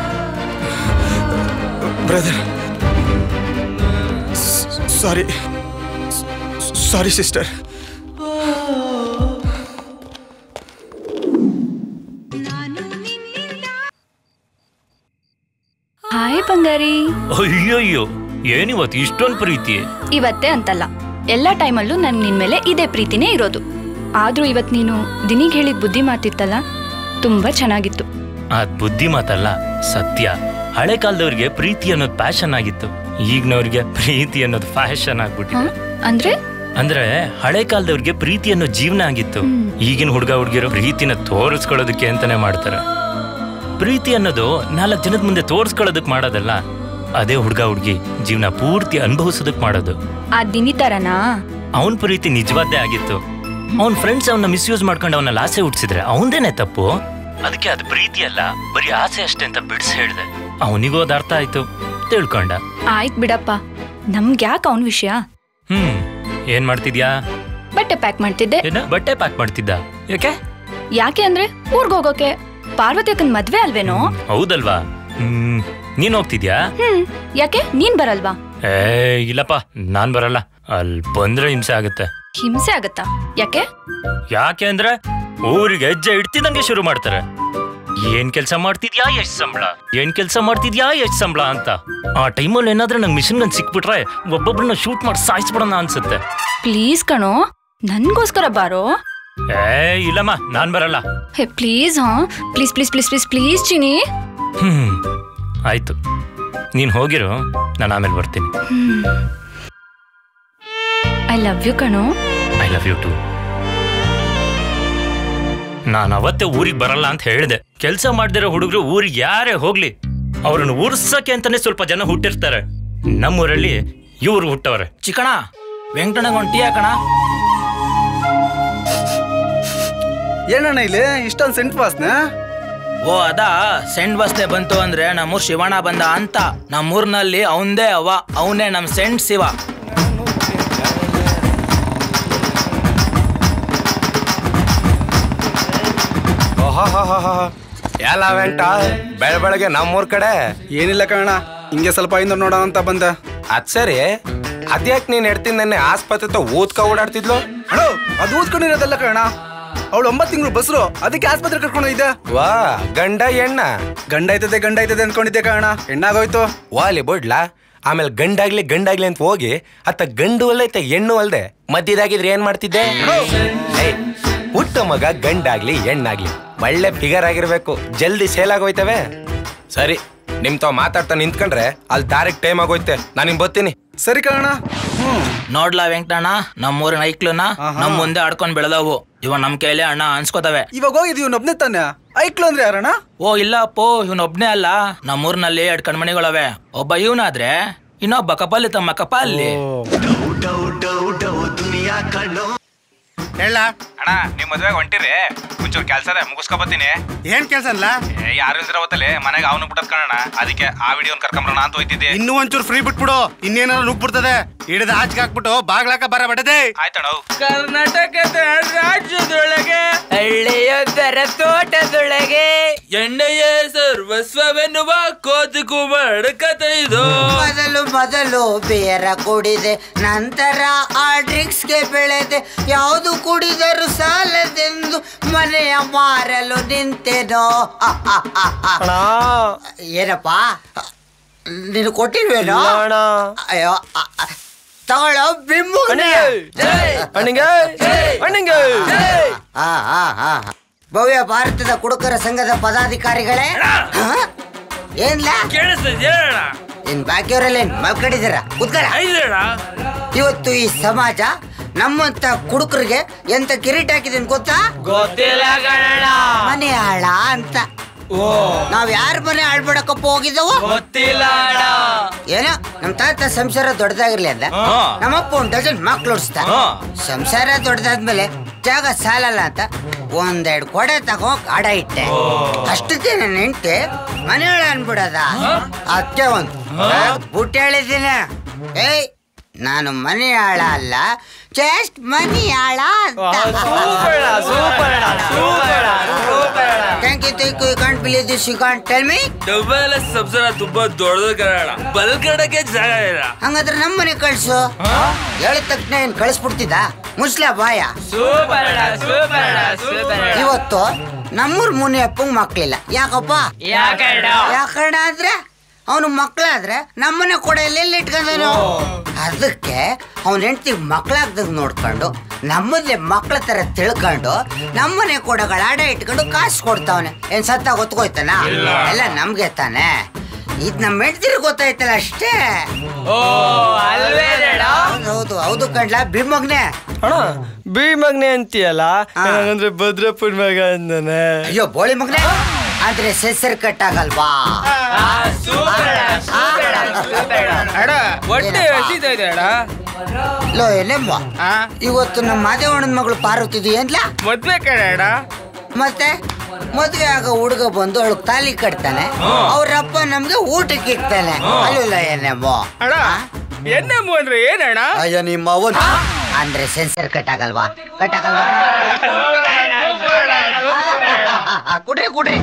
brother sorry sorry sister hi ಬಂಗಾರಿ ಅಯ್ಯಯ್ಯೋ ಏನಿವತ್ತು ಇಷ್ಟೊಂದು ಪ್ರೀತಿ ಇವತ್ತೇ ಅಂತಲ್ಲ ಎಲ್ಲ ಟೈಮಲ್ಲೂ ನನ್ಗೆ ನಿನ್ ಮೇಲೆ ಇದೇ ಪ್ರೀತಿನೇ ಇರೋದು ಆದ್ರೂ ಇವತ್ ನೀನು ದಿನಿಗ್ ಹೇಳಿದ ಬುದ್ಧಿ ಮಾತಿತ್ತಲ್ಲ ತುಂಬಾ ಚೆನ್ನಾಗಿತ್ತು ಅದ್ ಬುದ್ಧಿ ಮಾತಲ್ಲ ಸತ್ಯ ಹಳೆ ಕಾಲದವ್ರಿಗೆ ಪ್ರೀತಿ ಅನ್ನೋದು ಪ್ಯಾಷನ್ ಆಗಿತ್ತು ಈಗಿನವ್ರಿಗೆ ಪ್ರೀತಿ ಅನ್ನೋದು ಫ್ಯಾಷನ್ ಆಗ್ಬಿಟ್ಟಿದೆ ಅಂದ್ರೆ ಅಂದ್ರೆ ಹಳೆ ಕಾಲದವ್ರಿಗೆ ಪ್ರೀತಿ ಅನ್ನೋ ಜೀವನ ಆಗಿತ್ತು ಈಗಿನ ಹುಡುಗ ಹುಡುಗಿರು ಪ್ರೀತಿನ ತೋರಿಸ್ಕೊಳ್ಳೋದಕ್ಕೆ ಅಂತಾನೆ ಮಾಡ್ತಾರೆ ಪ್ರೀತಿ ಅನ್ನೋದು ನಾಲ್ಕು ಜನದ ಮುಂದೆ ತೋರಿಸ್ಕೊಳ್ಳೋದಕ್ ಮಾಡೋದಲ್ಲ ಅದೇ ಹುಡುಗ ಹುಡುಗಿ ಜೀವನ ಪೂರ್ತಿ ಅನುಭವಿಸೋದಕ್ ಮಾಡೋದು ಆ ದಿನಿ ತರನಾ ಅವನ್ ಪ್ರೀತಿ ನಿಜವಾದ್ದೇ ಆಗಿತ್ತು ಅವನ್ ಫ್ರೆಂಡ್ಸ್ ಅವನ್ನ ಮಿಸ್ಯೂಸ್ ಮಾಡ್ಕೊಂಡು ಅವನಲ್ಲಿ ಆಸೆ ಹುಟ್ಟಿಸಿದ್ರೆ ಅವನದೇನೆ ತಪ್ಪು ಅದಕ್ಕೆ ಅದು ಪ್ರೀತಿ ಅಲ್ಲ ಬರೀ ಆಸೆ ಅಷ್ಟೇ ಅಂತ ಬಿಡಿಸಿ ಹೇಳ್ದೆ ಅವನಿಗೂ ಅದು ಅರ್ಥ ಆಯ್ತು ತಿಳ್ಕೊಂಡ ಆಯ್ತ್ ಬಿಡಪ್ಪ ನಮ್ಗ್ಯಾಕ್ ಅವನ್ ವಿಷಯ ಹ್ಮ್ ಏನ್ ಮಾಡ್ತಿದ್ಯಾ ಬಟ್ಟೆ ಪ್ಯಾಕ್ ಮಾಡ್ತಿದ್ದೆ ಏನ ಬಟ್ಟೆ ಪ್ಯಾಕ್ ಮಾಡ್ತಿದ್ದ ಯಾಕೆ ಯಾಕೆ ಅಂದ್ರೆ ಊರ್ಗ್ ಹೋಗೋಕೆ ಪಾರ್ವತಿ ಅಕ್ಕನ್ ಮದ್ವೆ ಅಲ್ವೇನೋ ಹೌದಲ್ವಾ ಹ್ಮ್ ನೀನ್ ಹೋಗ್ತಿದ್ಯಾ ಹ್ಮ್ ಯಾಕೆ ನೀನ್ ಬರಲ್ವಾ ಏ ಇಲ್ಲಪ್ಪ ನಾನ್ ಬರಲ್ಲ ಅಲ್ಲಿ ಬಂದ್ರೆ ಹಿಂಸೆ ಆಗುತ್ತೆ ಹಿಂಸೆ ಆಗತ್ತಾ ಯಾಕೆ ಯಾಕೆ ಅಂದ್ರೆ ಊರಿಗೆ ಹೆಜ್ಜೆ ಇಡ್ತಿದಂಗೆ ಶುರು ಮಾಡ್ತಾರೆ ಏನ್ ಕೆಲಸ ಮಾಡ್ತಿದ್ಯಾ ಎಷ್ಟ್ ಸಂಬಳ ಏನ್ ಕೆಲಸ ಮಾಡ್ತಿದ್ಯಾ ಎಷ್ಟ್ ಸಂಬಳ ಅಂತ ಆ ಟೈಮಲ್ಲಿ ಏನಾದ್ರೂ ನಂಗೆ ಮಿಷನ್ ಗನ್ ಸಿಕ್ಬಿಟ್ರೆ ಒಬ್ಬೊಬ್ರನ್ನ ಶೂಟ್ ಮಾಡಿ ಸಾಯಿಸ್ಬಿಡೋಣ ಅನ್ಸುತ್ತೆ ಪ್ಲೀಸ್ ಕಣೋ ನನ್ಗೋಸ್ಕರ ಬಾರೋ ಏ ಇಲ್ಲಮ್ಮ ನಾನ್ ಬರಲ್ಲ ಹೇ ಪ್ಲೀಸ್ ಹಾ please please please please please ಚಿನಿ ಹ್ಮ್ ಆಯ್ತು ನೀನ್ ಹೋಗಿರು ನಾನು ಆಮೇಲೆ ಬರ್ತೀನಿ ಐ ಲವ್ ಯು ಕಣೋ ಐ ಲವ್ ಯು ಟು ನಾನು ಅವತ್ತೇ ಊರಿಗೆ ಬರಲ್ಲ ಅಂತ ಹೇಳಿದೆ ಕೆಲಸ ಮಾಡ್ದಿರೋ ಹುಡುಗರು ಊರಿಗೆ ಯಾರೇ ಹೋಗ್ಲಿ ಅವ್ರನ್ನ ಉರ್ಸಕ್ಕೆ ಅಂತಾನೆ ಸ್ವಲ್ಪ ಜನ ಹುಟ್ಟಿರ್ತಾರೆ ನಮ್ಮೂರಲ್ಲಿ ಇವ್ರು ಹುಟ್ಟವ್ರೆ ಚಿಕ್ಕಣ ವೆಂಕಟಣ್ಣಗೆ ಒಂದು ಟೀ ಹಾಕಣ ಏನಣ್ಣ ಇಲ್ಲಿ ಇಷ್ಟೊಂದು ಸೆಂಟ್ ವಾಸನೆ ಓ ಅದ ಸೆಂಟ್ ಬಸ್ತೆ ಬಂತು ಅಂದ್ರೆ ನಮ್ಮೂರ್ ಶಿವಣ್ಣ ಬಂದ ಅಂತ ನಮ್ಮೂರ್ನಲ್ಲಿ ಅವಂದೇ ಅವ ಅವನೇ ನಮ್ ಸೆಂಟ್ ಶಿವ ಎಲ್ಲ ವೆಂಟ ಬೆಳ ಬೆಳಗ್ಗೆ ನಮ್ಮೂರ್ ಕಡೆ ಏನಿಲ್ಲ ಕಣ ಹಿಂಗೆ ಸ್ವಲ್ಪ ಇಂದ ನೋಡೋಣ ಅಂತ ಬಂದೆ ಅದ್ ಸರಿ ಅದ್ಯಾಕ್ ನೀನ್ ಎಡ್ತೀನಿ ನೆನ್ನೆ ಆಸ್ಪತ್ರೆ ಹತ್ರ ಊದ್ಕ ಓಡಾಡ್ತಿದ್ಲು ಅಣ್ಣ ಅದು ಓದ್ಕೊಂಡಿರೋದಲ್ಲ ಕಣ ಅವಳು ಒಂಬತ್ತು ತಿಂಗಳು ಬಸ್ರು ಅದಕ್ಕೆ ಆಸ್ಪತ್ರೆ ಕರ್ಕೊಂಡು ಹೋಗಿದ್ದೆ ವಾ ಗಂಡ ಎಣ್ಣ ಗಂಡ ಐತದೆ ಗಂಡ ಐತದೆ ಅನ್ಕೊಂಡಿದ್ದೆ ಕಣ ಹೆಣ್ಣಾಗೋಯ್ತು ವಾಲಿ ಬಿಡ್ಲಾ ಆಮೇಲೆ ಗಂಡಾಗ್ಲಿ ಗಂಡಾಗ್ಲಿ ಅಂತ ಹೋಗಿ ಅತ್ತ ಗಂಡು ಅಲ್ಲೈತೆ ಹೆಣ್ಣು ಅಲ್ದೆ ಮಧ್ಯದಾಗಿದ್ರೆ ಏನ್ ಮಾಡ್ತಿದ್ದೆ ಏಯ್, ಹುಟ್ಟ ಮಗ ಗಂಡಾಗ್ಲಿ ಹೆಣ್ಣಾಗ್ಲಿ ಒಳ್ಳೆ ಫಿಗರ್ ಆಗಿರ್ಬೇಕು ಜಲ್ದಿ ಸೇಲ್ ಆಗೋಯ್ತವೆ ಸರಿ ನಿಮ್ ತಾವ್ ಮಾತಾಡ್ತಾ ನಿಂತ್ಕೊಂಡ್ರೆ ಅಲ್ಲಿ ಡೈರೆಕ್ಟ್ ಟೈಮ್ ಆಗೋಯ್ತೆ ನಾನು ನಿಮ್ ಬರ್ತೀನಿ ಸರಿ ಕಣ ನೋಡ್ಲಾ ವೆಂಕಟಣ್ಣ ನಮ್ಮೂರಿನ ಐಕ್ಲುನ ನಮ್ ಮುಂದೆ ಆಡ್ಕೊಂಡ್ ಬೆಳೆದವು ಇವ ನಮ್ ಕೈಲಿ ಅಣ್ಣ ಅನ್ಸ್ಕೋತವೆ ಇವಾಗ ಹೋಗಿದ್ ಇವ್ನ ಒಬ್ನೇ ತಾನೆ ಐಕ್ಲು ಅಂದ್ರೆ ಯಾರಣ್ಣ ಓ ಇಲ್ಲ ಅಪ್ಪೋ ಇವನೊಬ್ನೇ ಅಲ್ಲ ನಮ್ಮೂರ್ನಲ್ಲಿ ಎರಡ್ ಕಣ್ಮಣಿಗಳವೆ ಒಬ್ಬ ಇವನಾದ್ರೆ ಇನ್ನೊಬ್ಬ ಕಪಾಲಿ ತಮ್ಮ ಕಪಾಲಿ ಹೇಳ ಅಣ್ಣ ನಿಮ್ ಮದ್ವೆಗೆ ಹೊಂಟಿರಿ ಒಂಚೂರು ಕೆಲ್ಸ ಇದೆ ಮುಗಿಸ್ಕೊಬತ್ತೀನಿ ಏನ್ ಕೆಲ್ಸ ಅಲ್ಲ ಯಾರು ಇಲ್ದಿರ ಅವತ್ತಲ್ಲಿ ಮನೆಗೆ ಅವನು ಬಿಟ್ಟದ್ ಕಣಣ್ಣ ಅದಕ್ಕೆ ಆ ವಿಡಿಯೋನ್ ಕರ್ಕೊಂಬರೋಣ ಅಂತ ಹೋಯ್ತಿದ್ದೆ ಇನ್ನೂ ಒಂಚೂರು ಫ್ರೀ ಬಿಟ್ಬಿಡು ಇನ್ನೇನಾದ್ರು ನುಗ್ ಬಿಡ್ತದೆ ಹಿಡಿದ ಆಚೆಗೆ ಹಾಕ್ಬಿಟ್ಟು ಬಾಗ್ಲಾಕ ಬರ ಬಡದೆ ಆಯ್ತಣ್ಣ ಕರ್ನಾಟಕದ ರಾಜ್ಯದೊಳಗೆ ಹಳ್ಳಿಯೊಂದರ ತೋಟದೊಳಗೆ ಎಣ್ಣೆಯ ಸರ್ವಸ್ವವೆನ್ನುವ ಕೋತಿಗೂ ಕತೆ ಇದು ಮೊದಲು ಮೊದಲು ಬೇರ ಕುಡಿದೆ ನಂತರ ಆ ಡ್ರಿಂಕ್ಸ್ಗೆ ಬೆಳೆದೆ ಯಾವುದು ಕುಡಿದರೂ ಸಾಲದೆಂದು ಮನೆಯ ಮಾರಲು ನಿಂತೆನೋ ಅ, ಅ, ಅ, ಅ. ಏನಪ್ಪ ನೀನು ಕೊಟ್ಟಿಲ್ವೇನೋ ಅಯ್ಯೋ ಅ, ಅ. ತಗೊಳ್ಳೋ ಬಿಮ್ಮು ಆ, ಆ, ಆ. ಭವ್ಯ ಭಾರತದ ಕುಡುಕರ ಸಂಘದ ಪದಾಧಿಕಾರಿಗಳೇ ಹ? ಏನ್ಲ ಇನ್ ಬಾಕಿಯವರೆಲ್ಲ ಮಲ್ಕೊಂಡಿದ್ದೀರ ಕೂತ್ಕರ ಇವತ್ತು ಈ ಸಮಾಜ ನಮ್ಮಂತ ಕುಡುಕರಿಗೆ ಎಂತ ಕಿರೀಟ ಹಾಕಿದೆ ಗೊತ್ತಾ ಗೊತ್ತಿಲ್ಲ ಕಣಣ್ಣ ಮನೆ ಆಳ ಅಂತ ನಾವ್ ಯಾರ ಮನೆ ಆಳ್ಬಿಡಕಪ್ಪ ಹೋಗಿದ್ದವು ಗೊತ್ತಿಲ್ಲ ಅಣ್ಣ ಏನೋ ನಮ್ ತಾತ ಸಂಸಾರ ದೊಡ್ಡದಾಗಿರ್ಲಿ ಅಂದ ಹಾ. ನಮ್ಮಪ್ಪ ಒಂದ್ ಡಜನ್ ಮಕ್ಳು ಉಡ್ಸ್ದ ಹಾ. ಸಂಸಾರ ದೊಡ್ಡದಾದ್ಮೇಲೆ ಜಾಗ ಸಾಲಲ್ಲ ಅಂತ ಒಂದೆರಡು ಕೊಡೆ ತಗೋ ಅಡ ಇಟ್ಟೆ ಅಷ್ಟಕ್ಕೆ ನನ್ನ ಹೆಂಡತಿ ಮನೆಯೊಳ ಅನ್ಬಿಡದ ಅದಕ್ಕೆ ಒಂದು ಬುಟ್ಟ ಹೇಳಿದ್ದೀನ ಏಯ್ ನಾನು ಮನೆ ಆಳ ಅಲ್ಲ ಜಸ್ಟ್ ಮನಿ ಆಳ thank you thank you can't believe this you can't tell me ಡಬ್ಬಲ ಸಂಸಾರ ತುಂಬಾ ದೊಡ್ಡದು ಕನ್ನಡ ಬಲ್ಕಡಕ್ಕೆ ಜಾಗ ಇಲ್ಲ ಹಂಗಾದ್ರೆ ನಮ್ಮ ಮನೆ ಕಳ್ಸು ಹೇಳಿದ ತಕ್ಷಣ ಏನ್ ಕಳಿಸ್ಬಿಡ್ತಿದ್ದ ಮುಸ್ಲ ಬಾಯ ಸೂಪರ್ ಅಣ್ಣ ಸೂಪರ್ ಅಣ್ಣ ಸೂಪರ್ ಅಣ್ಣ ಇವತ್ತು ನಮ್ಮೂರ್ ಮುನಿಯಪ್ಪಂಗ್ ಮಕ್ಳಿಲ್ಲ ಯಾಕಪ್ಪ ಯಾಕಣ್ಣ? ಯಾಕಣ್ಣ ಅಂದ್ರೆ ಅವನು ಮಕ್ಳಾದ್ರೆ ನಮ್ಮನೆ ಕೂಡ ಎಲ್ಲೆಲ್ಲಿ ಇಟ್ಕೊಂಡನು ಅದಕ್ಕೆ ಅವನ ಹೆಂಡತಿ ಮಕ್ಳಾಗ್ದಂಗ್ ನೋಡ್ಕೊಂಡು ನಮ್ಮದೇ ಮಕ್ಳ ತರ ತಿಳ್ಕೊಂಡು ನಮ್ಮನೆ ಕೊಡಗಳ ಆಡ ಇಟ್ಕೊಂಡು ಕಾಸು ಕೊಡ್ತಾವನೆ ಏನ್ ಸತ್ತ ಗೊತ್ತೋಯ್ತಾನ ಎಲ್ಲ ನಮ್ಗೆ ತಾನೆ ಇದ್ ನಮ್ಮ ಹೆಂಡತಿರ್ ಗೊತ್ತಾಯ್ತಲ್ಲ ಅಷ್ಟೇ ಓ ಅಲ್ವೇನಣ್ಣ ಹೌದು, ಹೌದು ಹೌದು ಕಣ್ಲ ಬಿಮ್ಮಗ್ನೆ ಅಣ್ಣ ಬಿ ಮಗ್ನೆ ಅಂತೀಯಲ್ಲ ಅಂದ್ರೆ ಭದ್ರಪ್ಪನ ಮಗ ಅಂದಾನೆ ಅಯ್ಯೋ ಬೋಳಿ ಮಗನೆ ಆದ್ರೆ ಸೆಸರ್ ಕಟ್ ಆಗಲ್ವಾ ಅಣ್ಣ ಹೊಟ್ಟೆ ಹಸಿತಾ ಇದೆ ಅಣ್ಣ ಲೋ ಏನೆಮ್ಮ ಇವತ್ತು ನಮ್ಮ ಮಾದೇವಣ್ಣನ ಮಗಳು ಪಾರ್ವತಿದು ಏನ್ಲ ಮದ್ವೆ ಕಡೆ ಅಣ್ಣ ಮತ್ತೆ ಮದ್ವೆ ಆಗ ಹುಡುಗ ಬಂದು ಅವಳು ತಾಲಿ ಕಟ್ತಾನೆ ಅವ್ರಪ್ಪ ನಮ್ಗೆ ಊಟಕ್ಕೆ ಇಕ್ತಾನೆ ಅಲ್ಲಿಲ್ಲ ಏನೆಮ್ಮ ಅಣ್ಣ ಎಣ್ಣೆ ಅಂದ್ರೆ ಏನಣ್ಣ ಅಯ್ಯೋ ನಿಮ್ಮ ಅವನ್ ಅಂದ್ರೆ ಸೆನ್ಸರ್ ಕಟ್ ಆಗಲ್ವಾ ಕಟ್ ಆಗಲ್ವಾ ಕುಡ್ರಿ ಕುಡ್ರಿ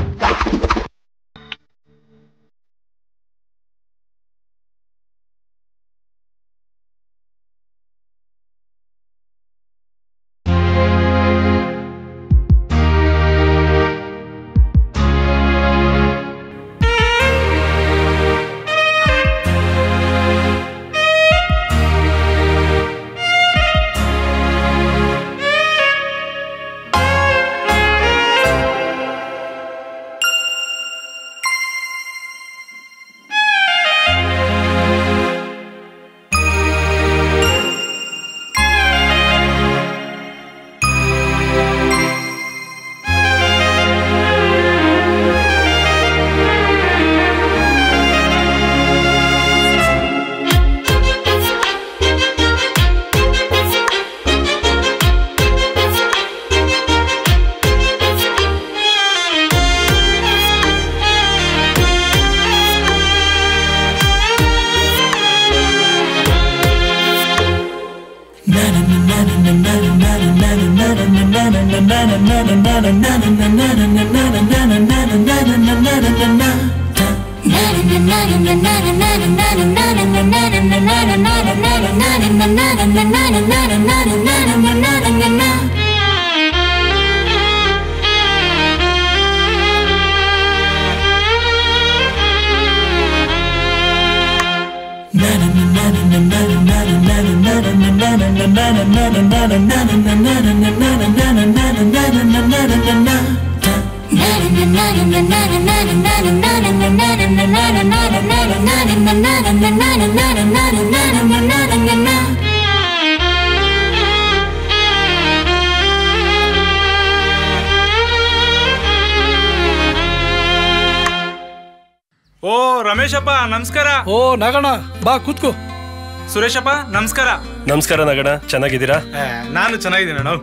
ಓ ರಮೇಶಪ್ಪ ನಮಸ್ಕಾರ ಓ ನಗಣ ಬಾ ಕೂತ್ಕೋ ಸುರೇಶಪ್ಪ ನಮಸ್ಕಾರ ನಮಸ್ಕಾರ ನಗಣ ಚೆನ್ನಾಗಿದ್ದೀರಾ ಏ, ನಾನು ಚೆನ್ನಾಗಿದ್ದೀನಿ ಅಣ್ಣ